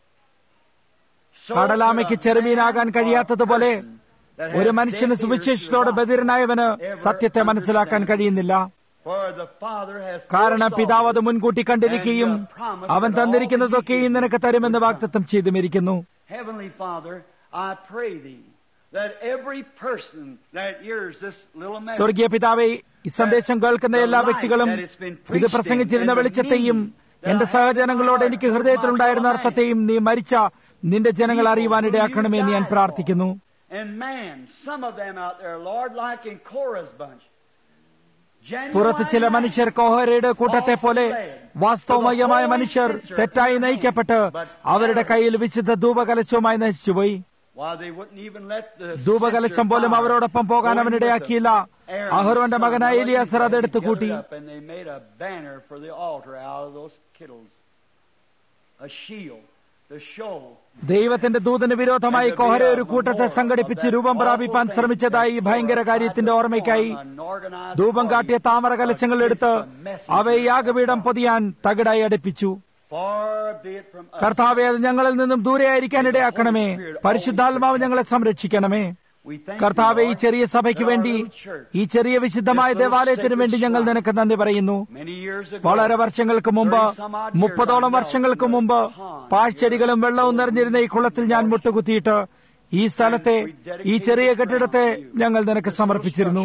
So കടലാമയ്ക്ക് could a ചെറുമീനാകാൻ man or a കഴിയാത്തതുപോലെ person that ഒരു has മനുഷ്യന് deaf ears സുവിശേഷത്തോട് to the ബദിരനായവന് ever സത്യത്തെ മനസ്സിലാക്കാൻ understand. കഴിയുന്നില്ല For the Father has കാരണം foresaw പിതാവ് അത് it, മുൻകൂട്ടി കണ്ടിരിക്കുകയും and you have promised അവൻ that all തന്നിരിക്കുന്നതൊക്കെയും things നിനക്ക് തരുമെന്ന് വാഗ്ദത്തം ചെയ്തുമിരിക്കുന്നു Heavenly Father, I pray thee that every person that hears this little message സ്വർഗീയ പിതാവെ ഈ സന്ദേശം കേൾക്കുന്ന എല്ലാ വ്യക്തികളും ഇത് പ്രസംഗിച്ചിരുന്ന വെളിച്ചത്തെയും എന്റെ സഹജനങ്ങളോട് എനിക്ക് ഹൃദയത്തിലുണ്ടായിരുന്ന അർത്ഥത്തെയും നീ മരിച്ച നിന്റെ ജനങ്ങൾ അറിയുവാനിടയാക്കണമേ എന്ന് ഞാൻ പ്രാർത്ഥിക്കുന്നു And man, some of them out there, Lord, like in Korah's bunch. പുറത്ത് ചില മനുഷ്യർ കോഹരയുടെ കൂട്ടത്തെ പോലെ വാസ്തവമയമായ മനുഷ്യർ തെറ്റായി നയിക്കപ്പെട്ട് അവരുടെ കയ്യിൽ വിശുദ്ധ ധൂപകലശവുമായി നശിച്ചുപോയി Why they wouldn't even let the ധൂപകലശം പോലും അവരോടൊപ്പം പോകാൻ അവൻ ഇടയാക്കിയില്ല അഹരോന്റെ മകനായ എലിയാസർ അതെടുത്ത് കൂട്ടി And they made a banner for the altar out of those kittles. A shield to show ദൈവത്തിന്റെ ദൂതന് വിരോധമായി കോഹര ഒരു കൂട്ടത്തെ സംഘടിപ്പിച്ച് രൂപം പ്രാപിപ്പാൻ ശ്രമിച്ചതായി ഈ ഭയങ്കര കാര്യത്തിന്റെ ഓർമ്മയ്ക്കായി ധൂപം കാട്ടിയ താമര കലശങ്ങൾ എടുത്ത് അവയെ യാഗപീഠം പൊതിയാൻ തകിടായി അടുപ്പിച്ചു കർത്താവെ അത് ഞങ്ങളിൽ നിന്നും ദൂരെയായിരിക്കാൻ ഇടയാക്കണമേ പരിശുദ്ധാത്മാവ് ഞങ്ങളെ സംരക്ഷിക്കണമേ കർത്താവെ ഈ ചെറിയ സഭയ്ക്ക് വേണ്ടി ഈ ചെറിയ വിശുദ്ധമായ ദേവാലയത്തിന് വേണ്ടി ഞങ്ങൾ നിനക്ക് നന്ദി പറയുന്നു വളരെ വർഷങ്ങൾക്ക് മുമ്പ് മുപ്പതോളം വർഷങ്ങൾക്ക് മുമ്പ് പാഴ്ചെടികളും വെള്ളവും നിറഞ്ഞിരുന്ന ഈ കുളത്തിൽ ഞാൻ മുട്ടുകുത്തിയിട്ട് ഈ സ്ഥലത്തെ ഈ ചെറിയ കെട്ടിടത്തെ ഞങ്ങൾ നിനക്ക് സമർപ്പിച്ചിരുന്നു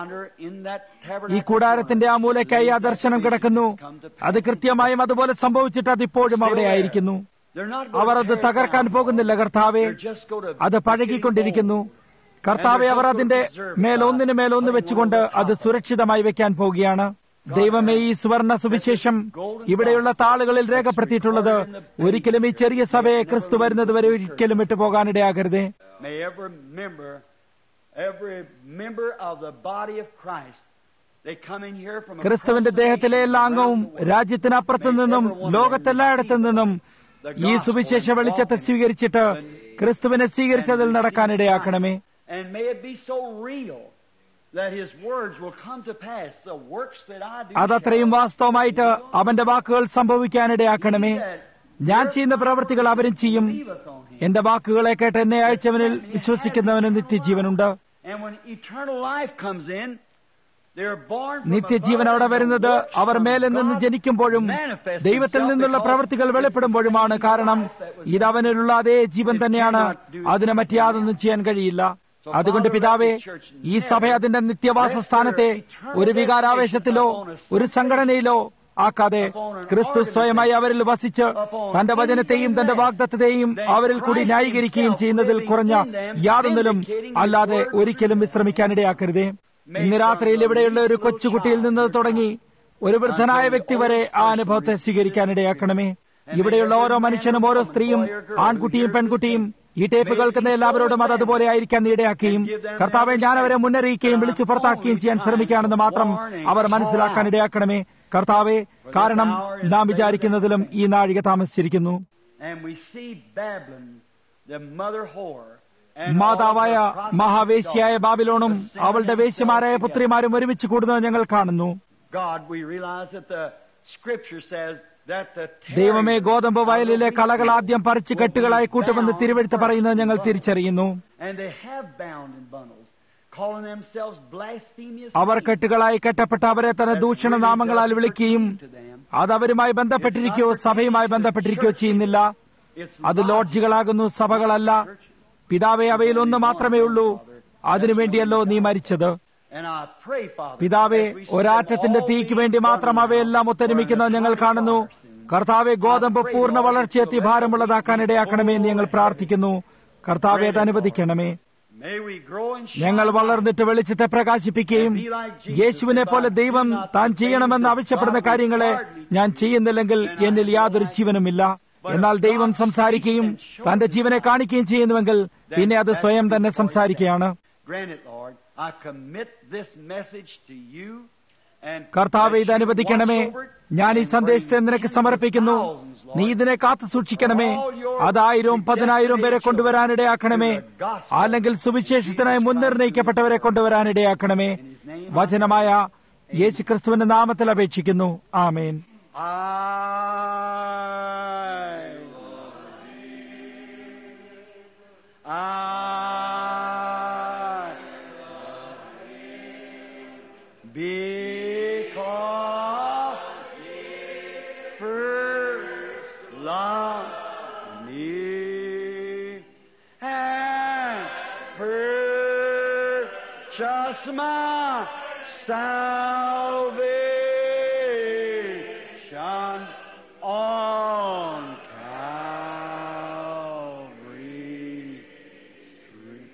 ഈ കൂടാരത്തിന്റെ ആ മൂലയ്ക്കായി ആ ദർശനം കിടക്കുന്നു അത് കൃത്യമായും അതുപോലെ സംഭവിച്ചിട്ട് അതിപ്പോഴും അവിടെ ആയിരിക്കുന്നു അവർ അത് തകർക്കാൻ പോകുന്നില്ല കർത്താവെ അത് പഴകിക്കൊണ്ടിരിക്കുന്നു കർത്താവെ അവർ അതിന്റെ മേലൊന്നിന് മേലൊന്ന് വെച്ചുകൊണ്ട് അത് സുരക്ഷിതമായി വെക്കാൻ പോവുകയാണ് ദൈവമേ ഈ സുവർണ സുവിശേഷം ഇവിടെയുള്ള താളുകളിൽ രേഖപ്പെടുത്തിയിട്ടുള്ളത് ഒരിക്കലും ഈ ചെറിയ സഭയെ ക്രിസ്തു വരുന്നത് വരെ ഒരിക്കലും വിട്ടുപോകാനിടയാകരുതേ May every member, every member of the body of Christ, they come in here from across ക്രിസ്തുവിന്റെ the ദേഹത്തിലെ nation, എല്ലാ അംഗവും around the world. രാജ്യത്തിനപ്പുറത്തു നിന്നും ലോകത്തെല്ലായിടത്തു നിന്നും ഈ സുവിശേഷ വെളിച്ചത്തെ സ്വീകരിച്ചിട്ട് ക്രിസ്തുവിനെ സ്വീകരിച്ചതിൽ നടക്കാനിടയാക്കണമേ And may it be so real that His words will come to pass. The works that I do. അതത്രയും വാസ്തവമായിട്ട് അവന്റെ വാക്കുകൾ സംഭവിക്കാനിടയാക്കണമേ ഞാൻ ചെയ്യുന്ന പ്രവൃത്തികൾ അവരും ചെയ്യും എന്റെ വാക്കുകളെ കേട്ട് എന്നെ അയച്ചവനിൽ വിശ്വസിക്കുന്നവന് നിത്യജീവനുണ്ട് And when eternal life comes in, they're born from നിത്യജീവൻ above അവിടെ and the വരുന്നത് works അവർ from മേലിൽ നിന്ന് God ജനിക്കുമ്പോഴും manifest ദൈവത്തിൽ himself നിന്നുള്ള because പ്രവൃത്തികൾ it's the വെളിപ്പെടുമ്പോഴുമാണ് same കാരണം life that was ഇത് അവനിലുള്ള അതേ ജീവൻ തന്നെയാണ് അതിന് മറ്റ് യാതൊന്നും ചെയ്യാൻ കഴിയില്ല അതുകൊണ്ട് പിതാവേ ഈ സഭ അതിന്റെ നിത്യവാസ സ്ഥാനത്തെ ഒരു വികാരാവേശത്തിലോ ഒരു സംഘടനയിലോ ആക്കാതെ ക്രിസ്തു സ്വയമായി അവരിൽ വസിച്ച് തന്റെ വചനത്തെയും തന്റെ വാഗ്ദത്തെയും അവരിൽ കൂടി ന്യായീകരിക്കുകയും ചെയ്യുന്നതിൽ കുറഞ്ഞ യാതൊന്നിലും അല്ലാതെ ഒരിക്കലും വിശ്രമിക്കാനിടയാക്കരുതേ ഇന്ന് രാത്രിയിൽ ഇവിടെയുള്ള ഒരു കൊച്ചുകുട്ടിയിൽ നിന്ന് തുടങ്ങി ഒരു വൃദ്ധനായ വ്യക്തി വരെ ആ അനുഭവത്തെ സ്വീകരിക്കാനിടയാക്കണമേ ഇവിടെയുള്ള ഓരോ മനുഷ്യനും ഓരോ സ്ത്രീയും ആൺകുട്ടിയും പെൺകുട്ടിയും ഈ ടേപ്പ് കേൾക്കുന്ന എല്ലാവരോടും അത് അതുപോലെ ആയിരിക്കാൻ ഇടയാക്കുകയും കർത്താവെ ഞാൻ അവരെ മുന്നറിയിക്കുകയും വിളിച്ചു പുറത്താക്കുകയും ചെയ്യാൻ ശ്രമിക്കുകയാണെന്ന് മാത്രം അവർ മനസ്സിലാക്കാൻ ഇടയാക്കണമേ കർത്താവെ കാരണം നാം വിചാരിക്കുന്നതിലും ഈ നാഴിക താമസിച്ചിരിക്കുന്നു And we see Babylon, the mother whore, and മാതാവായ all the prostitute മഹാവേശ്യായ daughters, ബാബിലോണും the sin അവളുടെ and വേശ്യമാരായ self പുത്രിമാരും ഒരുമിച്ച് കൂടുന്നത് ഞങ്ങൾ കാണുന്നു God, we realize that the scripture says that the ദൈവമേ terriers ഗോതമ്പ് of the വയലിലെ wheat കളകൾ ആദ്യം പറിച്ച് will be കെട്ടുകളായി കൂട്ടുമെന്ന് bound തിരുവെടുത്ത് പറയുന്നത് ഞങ്ങൾ first in തിരിച്ചറിയുന്നു bundles. And they have bound in bundles, calling themselves blasphemous our names. കെട്ടുകളായി കെട്ടപ്പെട്ട അവരെ തന്നെ ദൂഷണ നാമങ്ങളാൽ വിളിക്കുകയും അത് അവരുമായി ബന്ധപ്പെട്ടിരിക്കുകയോ സഭയുമായി ബന്ധപ്പെട്ടിരിക്കുകയോ ചെയ്യുന്നില്ല It's അത് ലോഡ്ജുകളാകുന്നു സഭകളല്ല പിതാവെ അവയിൽ ഒന്ന് മാത്രമേ ഉള്ളൂ അതിനുവേണ്ടിയല്ലോ നീ മരിച്ചത് And I pray, Father, പിതാവെ as we see ഒരാറ്റത്തിന്റെ all തീക്ക് these വേണ്ടി മാത്രം burn അവയെല്ലാം now, ഒത്തൊരുമിക്കുന്ന burn ഞങ്ങൾ the കാണുന്നു fire of our sins. കർത്താവെ ഗോതമ്പ് പൂർണ്ണ വളർച്ചയെത്തി ഭാരമുള്ളതാക്കാൻ ഇടയാക്കണമേ എന്ന് ഞങ്ങൾ പ്രാർത്ഥിക്കുന്നു കർത്താവെ അത് അനുവദിക്കണമേ May we grow and shine ഞങ്ങൾ വളർന്നിട്ട് വെളിച്ചത്തെ പ്രകാശിപ്പിക്കുകയും യേശുവിനെ പോലെ ദൈവം താൻ ചെയ്യണമെന്ന് ആവശ്യപ്പെടുന്ന കാര്യങ്ങളെ ഞാൻ ചെയ്യുന്നില്ലെങ്കിൽ എന്നിൽ യാതൊരു ജീവനുമില്ല എന്നാൽ ദൈവം സംസാരിക്കുകയും തന്റെ ജീവനെ കാണിക്കുകയും ചെയ്യുന്നുവെങ്കിൽ പിന്നെ അത് സ്വയം തന്നെ സംസാരിക്കുകയാണ് Grant it, Lord. I commit this message to you. And കർത്താവെ that ഇത് you അനുവദിക്കണമേ watch over it ഞാൻ ഈ and സന്ദേശത്തെ bring നിനക്ക് tens of സമർപ്പിക്കുന്നു thousands, Lord. നീ ഇതിനെ കാത്തു സൂക്ഷിക്കണമേ അത് ആയിരവും പതിനായിരവും പേരെ കൊണ്ടുവരാനിടയാക്കണമേ അല്ലെങ്കിൽ സുവിശേഷത്തിനായി മുൻനിർണയിക്കപ്പെട്ടവരെ കൊണ്ടുവരാനിടയാക്കണമേ വചനമായ യേശുക്രിസ്തുവിന്റെ നാമത്തിൽ അപേക്ഷിക്കുന്നു ആമേൻ I, because first loved me and purchased my salvation on Calvary Street.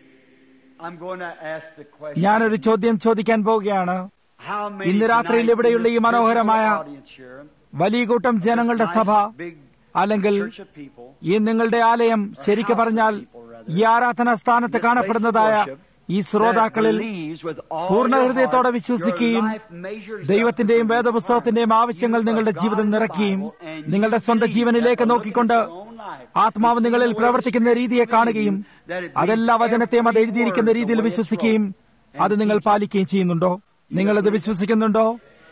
I'm going to ask the question. ഞാനൊരു ചോദ്യം ചോദിക്കാൻ പോവുകയാണ് How many ഇന്ന് രാത്രിയിൽ tonight ഇവിടെയുള്ള in ഈ this മനോഹരമായ physical audience here, വലിയ കൂട്ടം ജനങ്ങളുടെ this സഭ nice big അല്ലെങ്കിൽ church of people, ഈ നിങ്ങളുടെ ആലയം ശരിക്കു പറഞ്ഞാൽ ഈ ആരാധനാ സ്ഥാനത്ത് this place of കാണപ്പെടുന്നതായ worship, ഈ ശ്രോതാക്കളിൽ that believes with all പൂർണ്ണ your ഹൃദയത്തോടെ heart, വിശ്വസിക്കുകയും your life measures up ദൈവത്തിന്റെയും to the വേദപുസ്തകത്തിന്റെയും ആവശ്യങ്ങൾ നിങ്ങളുടെ ജീവിതം നിറയ്ക്കുകയും നിങ്ങളുടെ സ്വന്തം ജീവനിലേക്ക് നോക്കിക്കൊണ്ട് ആത്മാവ് നിങ്ങളിൽ പ്രവർത്തിക്കുന്ന രീതിയെ കാണുകയും അതെല്ലാ വചനത്തെയും അത് എഴുതിയിരിക്കുന്ന രീതിയിൽ വിശ്വസിക്കുകയും അത് നിങ്ങൾ പാലിക്കുകയും ചെയ്യുന്നുണ്ടോ നിങ്ങളത് വിശ്വസിക്കുന്നുണ്ടോ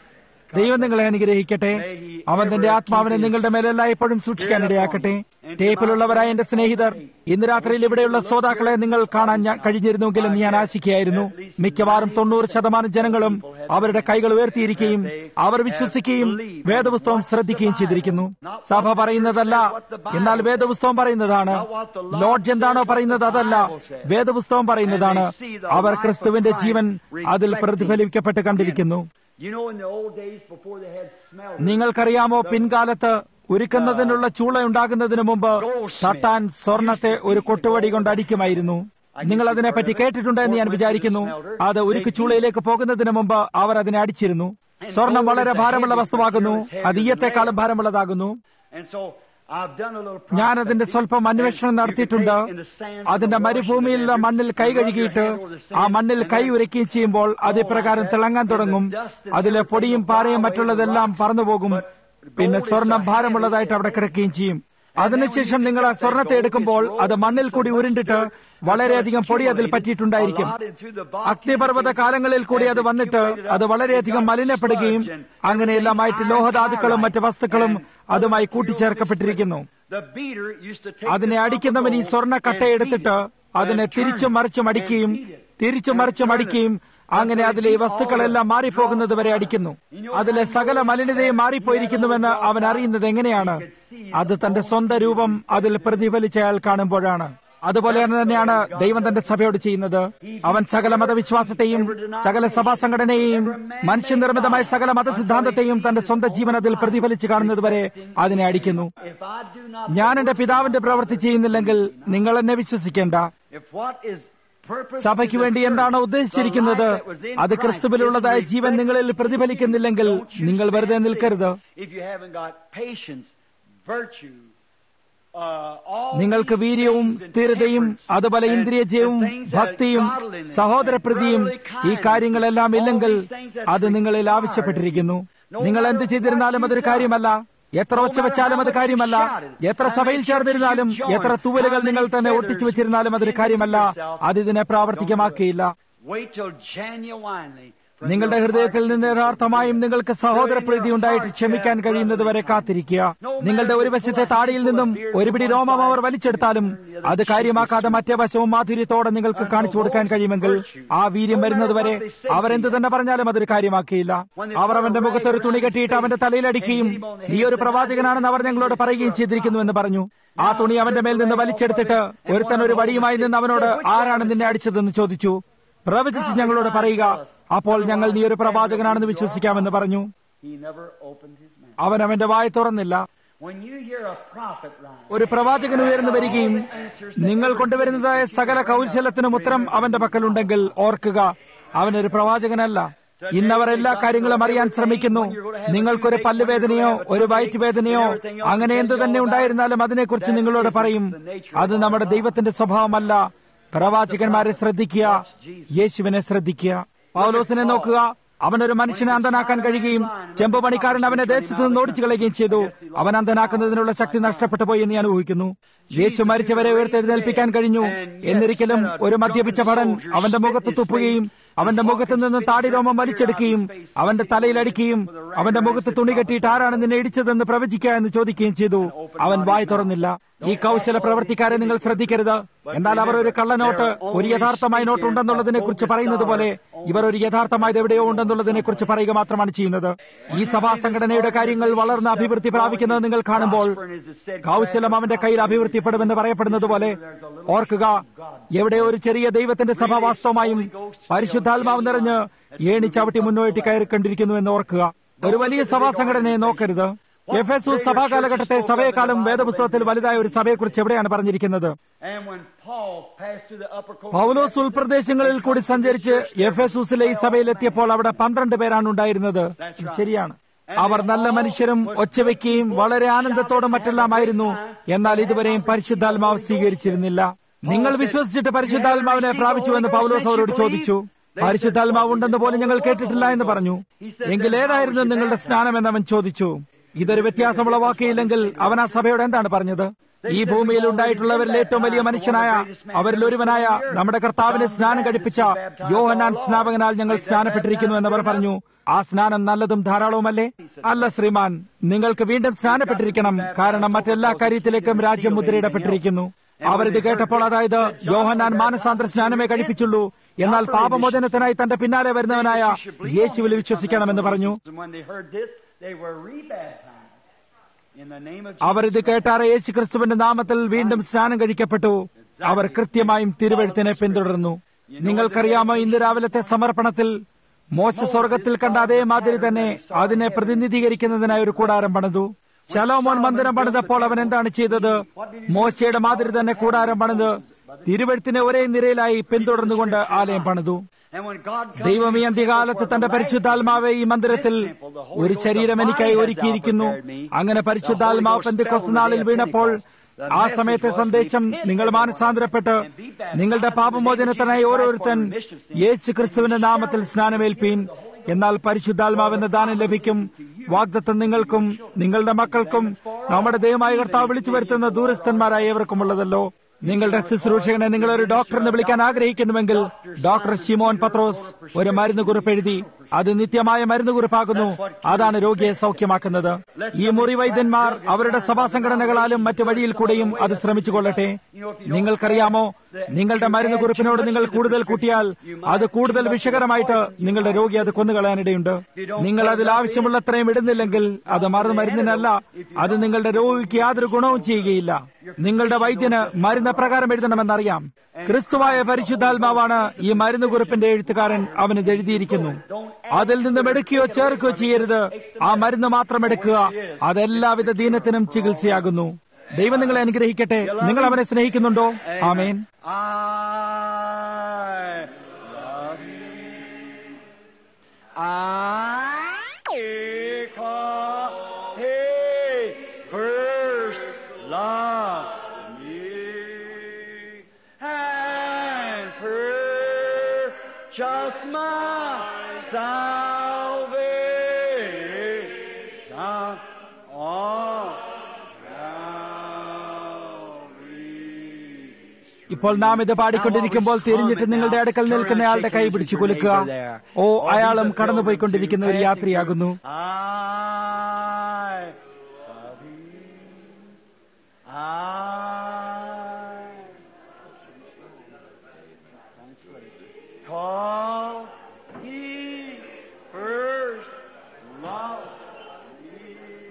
ദൈവം നിങ്ങളെ അനുഗ്രഹിക്കട്ടെ അവൻ തന്റെ ആത്മാവിനെ നിങ്ങളുടെ മേലെല്ലായ്പ്പോഴും സൂക്ഷിക്കാൻ ഇടയാക്കട്ടെ ടേപ്പിലുള്ളവരായ എന്റെ സ്നേഹിതർ ഇന്ന് രാത്രിയിൽ ഇവിടെയുള്ള ശ്രോതാക്കളെ നിങ്ങൾ കാണാൻ ഞാൻ കഴിഞ്ഞിരുന്നുവെങ്കിലും ഞാൻ ആശിക്കുകയായിരുന്നു മിക്കവാറും തൊണ്ണൂറ് ശതമാനം ജനങ്ങളും അവരുടെ കൈകൾ ഉയർത്തിയിരിക്കുകയും അവർ വിശ്വസിക്കുകയും വേദപുസ്തകം ശ്രദ്ധിക്കുകയും ചെയ്തിരിക്കുന്നു സഭ പറയുന്നതല്ല എന്നാൽ വേദപുസ്തകം പറയുന്നതാണ് ലോഡ്ജ് എന്താണോ പറയുന്നത് അതല്ല വേദപുസ്തകം പറയുന്നതാണ് അവർ ക്രിസ്തുവിന്റെ ജീവൻ അതിൽ പ്രതിഫലിക്കപ്പെട്ട് കണ്ടിരിക്കുന്നു You know, in the old days before they had smell, നിങ്ങൾക്കറിയാമോ പിൻകാലത്ത് ഒരുക്കുന്നതിനുള്ള ചൂള ഉണ്ടാകുന്നതിന് മുമ്പ് തട്ടാൻ സ്വർണത്തെ ഒരു കൊട്ടുവടി കൊണ്ട് അടിക്കുമായിരുന്നു നിങ്ങൾ അതിനെപ്പറ്റി കേട്ടിട്ടുണ്ടെന്ന് ഞാൻ വിചാരിക്കുന്നു അത് ഉരുക്ക് ചൂളയിലേക്ക് പോകുന്നതിന് മുമ്പ് അവർ അതിനെ അടിച്ചിരുന്നു സ്വർണം വളരെ ഭാരമുള്ള വസ്തുവാകുന്നു അത് ഈയത്തെക്കാളും ഭാരമുള്ളതാകുന്നു and so I've done a little ഞാൻ അതിന്റെ സ്വല്പം അന്വേഷണം നടത്തിയിട്ടുണ്ട് അതിന്റെ മരുഭൂമിയിലുള്ള മണ്ണിൽ കൈ കഴുകിയിട്ട് ആ മണ്ണിൽ കൈ ഉരയ്ക്കുകയും ചെയ്യുമ്പോൾ അത് ഇപ്രകാരം തിളങ്ങാൻ തുടങ്ങും അതിലെ പൊടിയും പാറയും മറ്റുള്ളതെല്ലാം പറന്നുപോകും പിന്നെ സ്വർണം ഭാരമുള്ളതായിട്ട് അവിടെ കിടക്കുകയും ചെയ്യും അതിനുശേഷം നിങ്ങൾ ആ സ്വർണത്തെ എടുക്കുമ്പോൾ അത് മണ്ണിൽ കൂടി ഉരുണ്ടിട്ട് വളരെയധികം പൊടി അതിൽ പറ്റിയിട്ടുണ്ടായിരിക്കും അഗ്നിപർവ്വത കാലങ്ങളിൽ കൂടി അത് വന്നിട്ട് അത് വളരെയധികം മലിനപ്പെടുകയും അങ്ങനെയെല്ലാമായിട്ട് ലോഹധാതുക്കളും മറ്റ് വസ്തുക്കളും അതുമായി കൂട്ടിച്ചേർക്കപ്പെട്ടിരിക്കുന്നു The beater used to take അതിനെ this അടിക്കുന്നവൻ ഈ lump of സ്വർണ്ണ gold കട്ടയെടുത്തിട്ട് and beat it അതിനെ and turn തിരിച്ചും it മറിച്ചും and അടിക്കുകയും beat it തിരിച്ചും and മറിച്ചും turn it അടിക്കുകയും അങ്ങനെ until അതിലെ ഈ it beat വസ്തുക്കളെല്ലാം all the മാറിപ്പോകുന്നത് വരെ അടിക്കുന്നു അതിലെ സകല മലിനതയും മാറിപ്പോയിരിക്കുന്നുവെന്ന് അവൻ അറിയുന്നത് എങ്ങനെയാണ് അത് തന്റെ സ്വന്തം രൂപം അതിൽ പ്രതിഫലിച്ച അയാൾ കാണുമ്പോഴാണ് അതുപോലെ തന്നെയാണ് ദൈവം തന്റെ സഭയോട് ചെയ്യുന്നത് അവൻ സകല മതവിശ്വാസത്തെയും സകല സഭാ സംഘടനയെയും മനുഷ്യനിർമ്മിതമായ സകല മതസിദ്ധാന്തത്തെയും തന്റെ സ്വന്തം ജീവൻ അതിൽ പ്രതിഫലിച്ച് കാണുന്നത് വരെ അതിനെ അടിക്കുന്നു If I do not ഞാൻ എന്റെ പിതാവിന്റെ പ്രവൃത്തി ചെയ്യുന്നില്ലെങ്കിൽ നിങ്ങൾ എന്നെ വിശ്വസിക്കേണ്ട if what is purpose സഭയ്ക്ക് is വേണ്ടി the എന്താണോ church, ഉദ്ദേശിച്ചിരിക്കുന്നത് the life that was in അത് Christ ക്രിസ്തുവിലുള്ളതായ isn't ജീവൻ നിങ്ങളിൽ reflected പ്രതിഫലിക്കുന്നില്ലെങ്കിൽ in you. Don't you നിങ്ങൾ വെറുതെ stand നിൽക്കരുത് still. If you haven't got patience, virtue, നിങ്ങൾക്ക് വീര്യവും സ്ഥിരതയും അതുപോലെ ഇന്ദ്രിയജയവും ഭക്തിയും സഹോദരപ്രതിയും ഈ കാര്യങ്ങളെല്ലാം ഇല്ലെങ്കിൽ അത് നിങ്ങളിൽ ആവശ്യപ്പെട്ടിരിക്കുന്നു നിങ്ങൾ എന്ത് ചെയ്തിരുന്നാലും അതൊരു കാര്യമല്ല എത്ര ഒച്ച വെച്ചാലും അത് കാര്യമല്ല എത്ര സഭയിൽ ചേർന്നിരുന്നാലും എത്ര തൂവലുകൾ നിങ്ങൾ തന്നെ ഒട്ടിച്ചു വെച്ചിരുന്നാലും അതൊരു കാര്യമല്ല അത് ഇതിനെ പ്രാവർത്തികമാക്കിയില്ല നിങ്ങളുടെ ഹൃദയത്തിൽ നിന്ന് യഥാർത്ഥമായും നിങ്ങൾക്ക് സഹോദരപ്രീതി ഉണ്ടായിട്ട് ക്ഷമിക്കാൻ കഴിയുന്നത് വരെ കാത്തിരിക്കുക നിങ്ങളുടെ ഒരു വശത്തെ താടിയിൽ നിന്നും ഒരു പിടി രോമം അവർ വലിച്ചെടുത്താലും അത് കാര്യമാക്കാതെ മറ്റേ വശവും മാധുര്യത്തോടെ നിങ്ങൾക്ക് കാണിച്ചു കൊടുക്കാൻ കഴിയുമെങ്കിൽ ആ വീര്യം വരുന്നതുവരെ അവരെന്ത് തന്നെ പറഞ്ഞാലും അതൊരു കാര്യമാക്കിയില്ല അവർ അവന്റെ മുഖത്ത് ഒരു തുണി കെട്ടിയിട്ട് അവന്റെ തലയിലടിക്കുകയും നീ ഒരു പ്രവാചകനാണെന്ന് അവർ ഞങ്ങളോട് പറയുകയും ചെയ്തിരിക്കുന്നു എന്ന് പറഞ്ഞു ആ തുണി അവന്റെ മേൽ നിന്ന് വലിച്ചെടുത്തിട്ട് ഒരുത്തൻ ഒരു വടിയുമായി നിന്ന് അവനോട് ആരാണ് നിന്നെ അടിച്ചതെന്ന് ചോദിച്ചു പ്രവചിച്ച് ഞങ്ങളോട് പറയുക അപ്പോൾ ഞങ്ങൾ നീ ഒരു പ്രവാചകനാണെന്ന് വിശ്വസിക്കാമെന്ന് പറഞ്ഞു അവൻ അവന്റെ വായ തുറന്നില്ല ഒരു പ്രവാചകൻ ഉയർന്നു വരികയും നിങ്ങൾ കൊണ്ടുവരുന്നതായ സകല കൗശലത്തിനും ഉത്തരം അവന്റെ പക്കലുണ്ടെങ്കിൽ ഓർക്കുക അവനൊരു പ്രവാചകനല്ല ഇന്നവർ എല്ലാ കാര്യങ്ങളും അറിയാൻ ശ്രമിക്കുന്നു നിങ്ങൾക്കൊരു പല്ലുവേദനയോ ഒരു വയറ്റുവേദനയോ അങ്ങനെ എന്ത് തന്നെ ഉണ്ടായിരുന്നാലും അതിനെക്കുറിച്ച് നിങ്ങളോട് പറയും അത് നമ്മുടെ ദൈവത്തിന്റെ സ്വഭാവമല്ല പ്രവാചകന്മാരെ ശ്രദ്ധിക്കുക യേശുവിനെ ശ്രദ്ധിക്കുക പൗലോസിനെ നോക്കുക അവനൊരു മനുഷ്യനെ അന്ധനാക്കാൻ കഴിയുകയും ചെമ്പ് പണിക്കാരൻ അവനെ ദേശത്ത് നിന്ന് ഓടിച്ചു കളയുകയും ചെയ്തു അവൻ അന്ധനാക്കുന്നതിനുള്ള ശക്തി നഷ്ടപ്പെട്ടു പോയി എന്ന് ഞാൻ ഊഹിക്കുന്നു യേശു മരിച്ചവരെ ഉയർത്തെഴുന്നേൽപ്പിക്കാൻ കഴിഞ്ഞു എന്നിരിക്കലും ഒരു മദ്യപിച്ച ഭടൻ അവന്റെ മുഖത്ത് തുപ്പുകയും അവന്റെ മുഖത്ത് നിന്ന് താടിരോമം വലിച്ചെടുക്കുകയും അവന്റെ തലയിലടിക്കുകയും അവന്റെ മുഖത്ത് തുണി കെട്ടിയിട്ട് ആരാണ് നിന്നെ ഇടിച്ചതെന്ന് പ്രവചിക്കുക എന്ന് ചോദിക്കുകയും ചെയ്തു അവൻ വായി തുറന്നില്ല ഈ കൗശല പ്രവർത്തിക്കാരെ നിങ്ങൾ ശ്രദ്ധിക്കരുത് എന്നാൽ അവർ ഒരു കള്ളനോട്ട് ഒരു യഥാർത്ഥമായ നോട്ട് ഉണ്ടെന്നുള്ളതിനെ കുറിച്ച് പറയുന്നത് പോലെ ഇവർ ഒരു യഥാർത്ഥമായത് എവിടെയോ ഉണ്ടെന്നുള്ളതിനെ കുറിച്ച് പറയുക മാത്രമാണ് ചെയ്യുന്നത് ഈ സഭാ സംഘടനയുടെ കാര്യങ്ങൾ വളർന്ന് അഭിവൃദ്ധി പ്രാപിക്കുന്നത് നിങ്ങൾ കാണുമ്പോൾ കൗശലം അവന്റെ കയ്യിൽ അഭിവൃദ്ധിപ്പെടുമെന്ന് പറയപ്പെടുന്നത് പോലെ ഓർക്കുക എവിടെ ഒരു ചെറിയ ദൈവത്തിന്റെ സഭ വാസ്തവമായും പരിശുദ്ധാത്മാവ് നിറഞ്ഞ് ഏണി ചവിട്ടി മുന്നോട്ട് കയറിക്കൊണ്ടിരിക്കുന്നു എന്ന് ഓർക്കുക ഒരു വലിയ സഭാ സംഘടനയെ നോക്കരുത് എഫ് എസ് സഭാ കാലഘട്ടത്തെ സഭയെക്കാളും വേദപുസ്തകത്തിൽ വലുതായ ഒരു സഭയെക്കുറിച്ച് എവിടെയാണ് പറഞ്ഞിരിക്കുന്നത് പൗലോസ് ഉൾപ്രദേശങ്ങളിൽ കൂടി സഞ്ചരിച്ച് എഫ് എസ് ഉസിലെ ഈ സഭയിലെത്തിയപ്പോൾ അവിടെ പന്ത്രണ്ട് പേരാണ് ഉണ്ടായിരുന്നത് ഇത് ശരിയാണ് അവർ നല്ല മനുഷ്യരും ഒച്ചവെക്കുകയും വളരെ ആനന്ദത്തോടും മറ്റെല്ലാമായിരുന്നു എന്നാൽ ഇതുവരെയും പരിശുദ്ധാത്മാവ് സ്വീകരിച്ചിരുന്നില്ല നിങ്ങൾ വിശ്വസിച്ചിട്ട് പരിശുദ്ധാത്മാവിനെ പ്രാപിച്ചുവെന്ന് പൗലോസ് അവരോട് ചോദിച്ചു പരിശുദ്ധാത്മാവ് ഉണ്ടെന്ന് പോലും ഞങ്ങൾ കേട്ടിട്ടില്ല എന്ന് പറഞ്ഞു എങ്കിൽ ഏതായിരുന്നു നിങ്ങളുടെ സ്നാനം എന്ന് അവൻ ചോദിച്ചു ഇതൊരു വ്യത്യാസമുളവാക്കിയില്ലെങ്കിൽ അവൻ ആ സഭയോട് എന്താണ് പറഞ്ഞത് ഈ ഭൂമിയിൽ ഉണ്ടായിട്ടുള്ളവരിൽ ഏറ്റവും വലിയ മനുഷ്യനായ അവരിൽ ഒരുവനായ നമ്മുടെ കർത്താവിനെ സ്നാനം കഴിപ്പിച്ച യോഹനാൻ സ്നാപകനാൽ ഞങ്ങൾ സ്നാനപ്പെട്ടിരിക്കുന്നു എന്നവർ പറഞ്ഞു ആ സ്നാനം നല്ലതും ധാരാളവുമല്ലേ അല്ല ശ്രീമാൻ നിങ്ങൾക്ക് വീണ്ടും സ്നാനപ്പെട്ടിരിക്കണം കാരണം മറ്റെല്ലാ കാര്യത്തിലേക്കും രാജ്യം മുദ്രയിടപ്പെട്ടിരിക്കുന്നു അവരിത് കേട്ടപ്പോൾ അതായത് യോഹന്നാൻ മാനസാന്തര സ്നാനമേ കഴിപ്പിച്ചുള്ളൂ എന്നാൽ പാപമോചനത്തിനായി തന്റെ പിന്നാലെ വരുന്നവനായ യേശുവിൽ വിശ്വസിക്കണമെന്ന് പറഞ്ഞു അവർ ഇത് കേട്ടാറെ യേശു ക്രിസ്തുവിന്റെ നാമത്തിൽ വീണ്ടും സ്നാനം കഴിക്കപ്പെട്ടു അവർ കൃത്യമായും തിരുവഴുത്തിനെ പിന്തുടർന്നു നിങ്ങൾക്കറിയാമോ ഇന്ന് രാവിലത്തെ സമർപ്പണത്തിൽ മോശ സ്വർഗത്തിൽ കണ്ട അതേ മാതിരി തന്നെ അതിനെ പ്രതിനിധീകരിക്കുന്നതിനായി ഒരു കൂടാരം പണിതു ശലോമോൻ മന്ദിരം പണിതപ്പോൾ അവൻ എന്താണ് ചെയ്തത് മോശയുടെ മാതിരി തന്നെ കൂടാരം പണിത് തിരുവഴുത്തിനെ ഒരേ നിരയിലായി പിന്തുടർന്നുകൊണ്ട് ആലയം പണിതു ദൈവം ഈ അന്ത്യകാലത്ത് തന്റെ പരിശുദ്ധാത്മാവെ ഈ മന്ദിരത്തിൽ ഒരു ശരീരം എനിക്കായി ഒരുക്കിയിരിക്കുന്നു അങ്ങനെ പരിശുദ്ധാത്മാവ് പെന്തിക്കൊസ് നാളിൽ വീണപ്പോൾ ആ സമയത്തെ സന്ദേശം നിങ്ങൾ മാനസാന്തരപ്പെട്ട് നിങ്ങളുടെ പാപമോചനത്തിനായി ഓരോരുത്തൻ യേശു ക്രിസ്തുവിന്റെ നാമത്തിൽ സ്നാനമേൽപ്പീൻ എന്നാൽ പരിശുദ്ധാത്മാവെന്ന ദാനം ലഭിക്കും വാഗ്ദത്തം നിങ്ങൾക്കും നിങ്ങളുടെ മക്കൾക്കും നമ്മുടെ ദൈവമായ കർത്താവ് വിളിച്ചു വരുത്തുന്ന ദൂരസ്ഥന്മാരായ ഏവർക്കുമുള്ളതല്ലോ നിങ്ങളുടെ ശുശ്രൂഷകനെ നിങ്ങൾ ഒരു ഡോക്ടറിനെ വിളിക്കാൻ ആഗ്രഹിക്കുന്നുവെങ്കിൽ ഡോക്ടർ ഷിമോൻ പത്രോസ് ഒരു മരുന്ന് കുറിപ്പ് എഴുതി അത് നിത്യമായ മരുന്ന് കുറിപ്പാകുന്നു അതാണ് രോഗിയെ സൗഖ്യമാക്കുന്നത് ഈ മുറി വൈദ്യന്മാർ അവരുടെ സഭാ സംഘടനകളാലും മറ്റു വഴിയിൽ കൂടെയും അത് ശ്രമിച്ചു കൊള്ളട്ടെ നിങ്ങൾക്കറിയാമോ നിങ്ങളുടെ മരുന്ന് കുറിപ്പിനോട് നിങ്ങൾ കൂടുതൽ കൂട്ടിയാൽ അത് കൂടുതൽ വിഷകരമായിട്ട് നിങ്ങളുടെ രോഗി അത് കൊന്നുകളയാനിടയുണ്ട് നിങ്ങൾ അതിൽ ആവശ്യമുള്ളത്രയും ഇടുന്നില്ലെങ്കിൽ അത് മറു മരുന്നിനല്ല അത് നിങ്ങളുടെ രോഗിക്ക് യാതൊരു ഗുണവും ചെയ്യുകയില്ല നിങ്ങളുടെ വൈദ്യന് മരുന്ന് പ്രകാരം എഴുതണമെന്നറിയാം ക്രിസ്തുവായ പരിശുദ്ധാത്മാവാണ് ഈ മരുന്ന് കുറിപ്പിന്റെ എഴുത്തുകാരൻ അവന് എഴുതിയിരിക്കുന്നു അതിൽ നിന്നും എടുക്കുകയോ ചേർക്കുകയോ ചെയ്യരുത് ആ മരുന്ന് മാത്രം എടുക്കുക അതെല്ലാവിധ ദീനത്തിനും ചികിത്സയാകുന്നു ദൈവം നിങ്ങളെ അനുഗ്രഹിക്കട്ടെ നിങ്ങൾ അവനെ സ്നേഹിക്കുന്നുണ്ടോ ആമേൻ I first love Just my salvation on Calvary. ഇപ്പോൾ നാം ഇത് പാടിക്കൊണ്ടിരിക്കുമ്പോൾ തിരിഞ്ഞിട്ട് നിങ്ങളുടെ അടുക്കൽ നിൽക്കുന്നയാളുടെ കൈ പിടിച്ചു കുലുക്കുക ഓ അയാളും കടന്നുപോയിക്കൊണ്ടിരിക്കുന്ന ഒരു യാത്രയാകുന്നു I love you. I call ye first love me.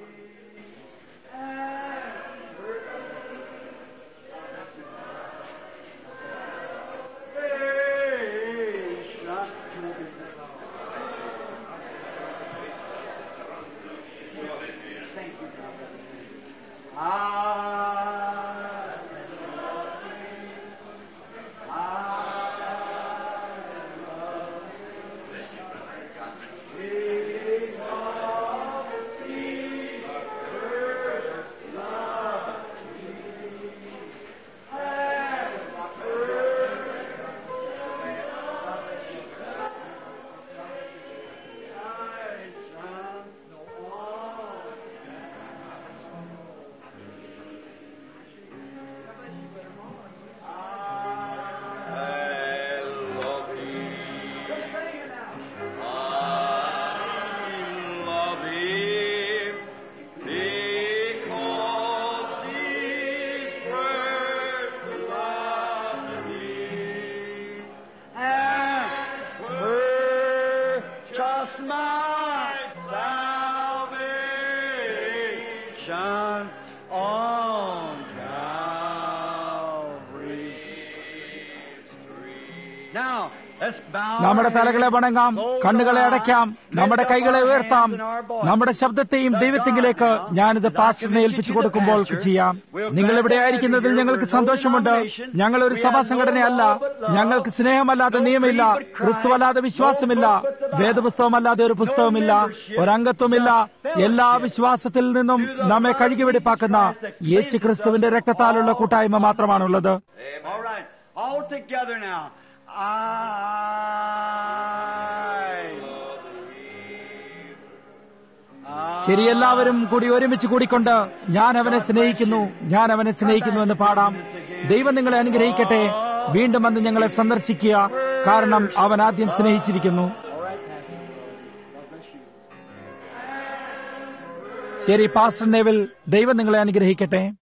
Just my salvation on Calvary. Now, let's bow നമ്മുടെ our തലകളെ heads, വണങ്ങാം close our കണ്ണുകളെ eyes, അടയ്ക്കാം lift നമ്മുടെ up കൈകളെ our ഉയർത്താം hands and our voice. നമ്മുടെ ശബ്ദത്തെയും ദൈവത്തിങ്കിലേക്ക് ഞാനിത് പാസ്റ്ററിനെ ഏൽപ്പിച്ചു കൊടുക്കുമ്പോൾ ചെയ്യാം നിങ്ങൾ ഇവിടെ ആയിരിക്കുന്നതിൽ ഞങ്ങൾക്ക് സന്തോഷമുണ്ട് ഞങ്ങൾ ഒരു സഭാ സംഘടനയല്ല ഞങ്ങൾക്ക് സ്നേഹമല്ലാതെ നിയമമില്ല ക്രിസ്തുവല്ലാതെ വിശ്വാസമില്ല വേദപുസ്തകമല്ലാതെ ഒരു പുസ്തകമില്ല ഒരംഗത്വമില്ല എല്ലാ വിശ്വാസത്തിൽ നിന്നും നമ്മെ കഴുകിവെടിപ്പാക്കുന്ന യേശു ക്രിസ്തുവിന്റെ രക്തത്താലുള്ള കൂട്ടായ്മ മാത്രമാണുള്ളത് All right, all together now. I ശരി എല്ലാവരും കൂടി ഒരുമിച്ച് കൂടിക്കൊണ്ട് ഞാൻ അവനെ സ്നേഹിക്കുന്നു ഞാൻ അവനെ സ്നേഹിക്കുന്നു എന്ന് പാടാം ദൈവം നിങ്ങളെ അനുഗ്രഹിക്കട്ടെ വീണ്ടും വന്ന് ഞങ്ങളെ സന്ദർശിക്കുക കാരണം അവൻ ആദ്യം സ്നേഹിച്ചിരിക്കുന്നു ശരി പാസ്റ്റർ നെവിൽ ദൈവം നിങ്ങളെ അനുഗ്രഹിക്കട്ടെ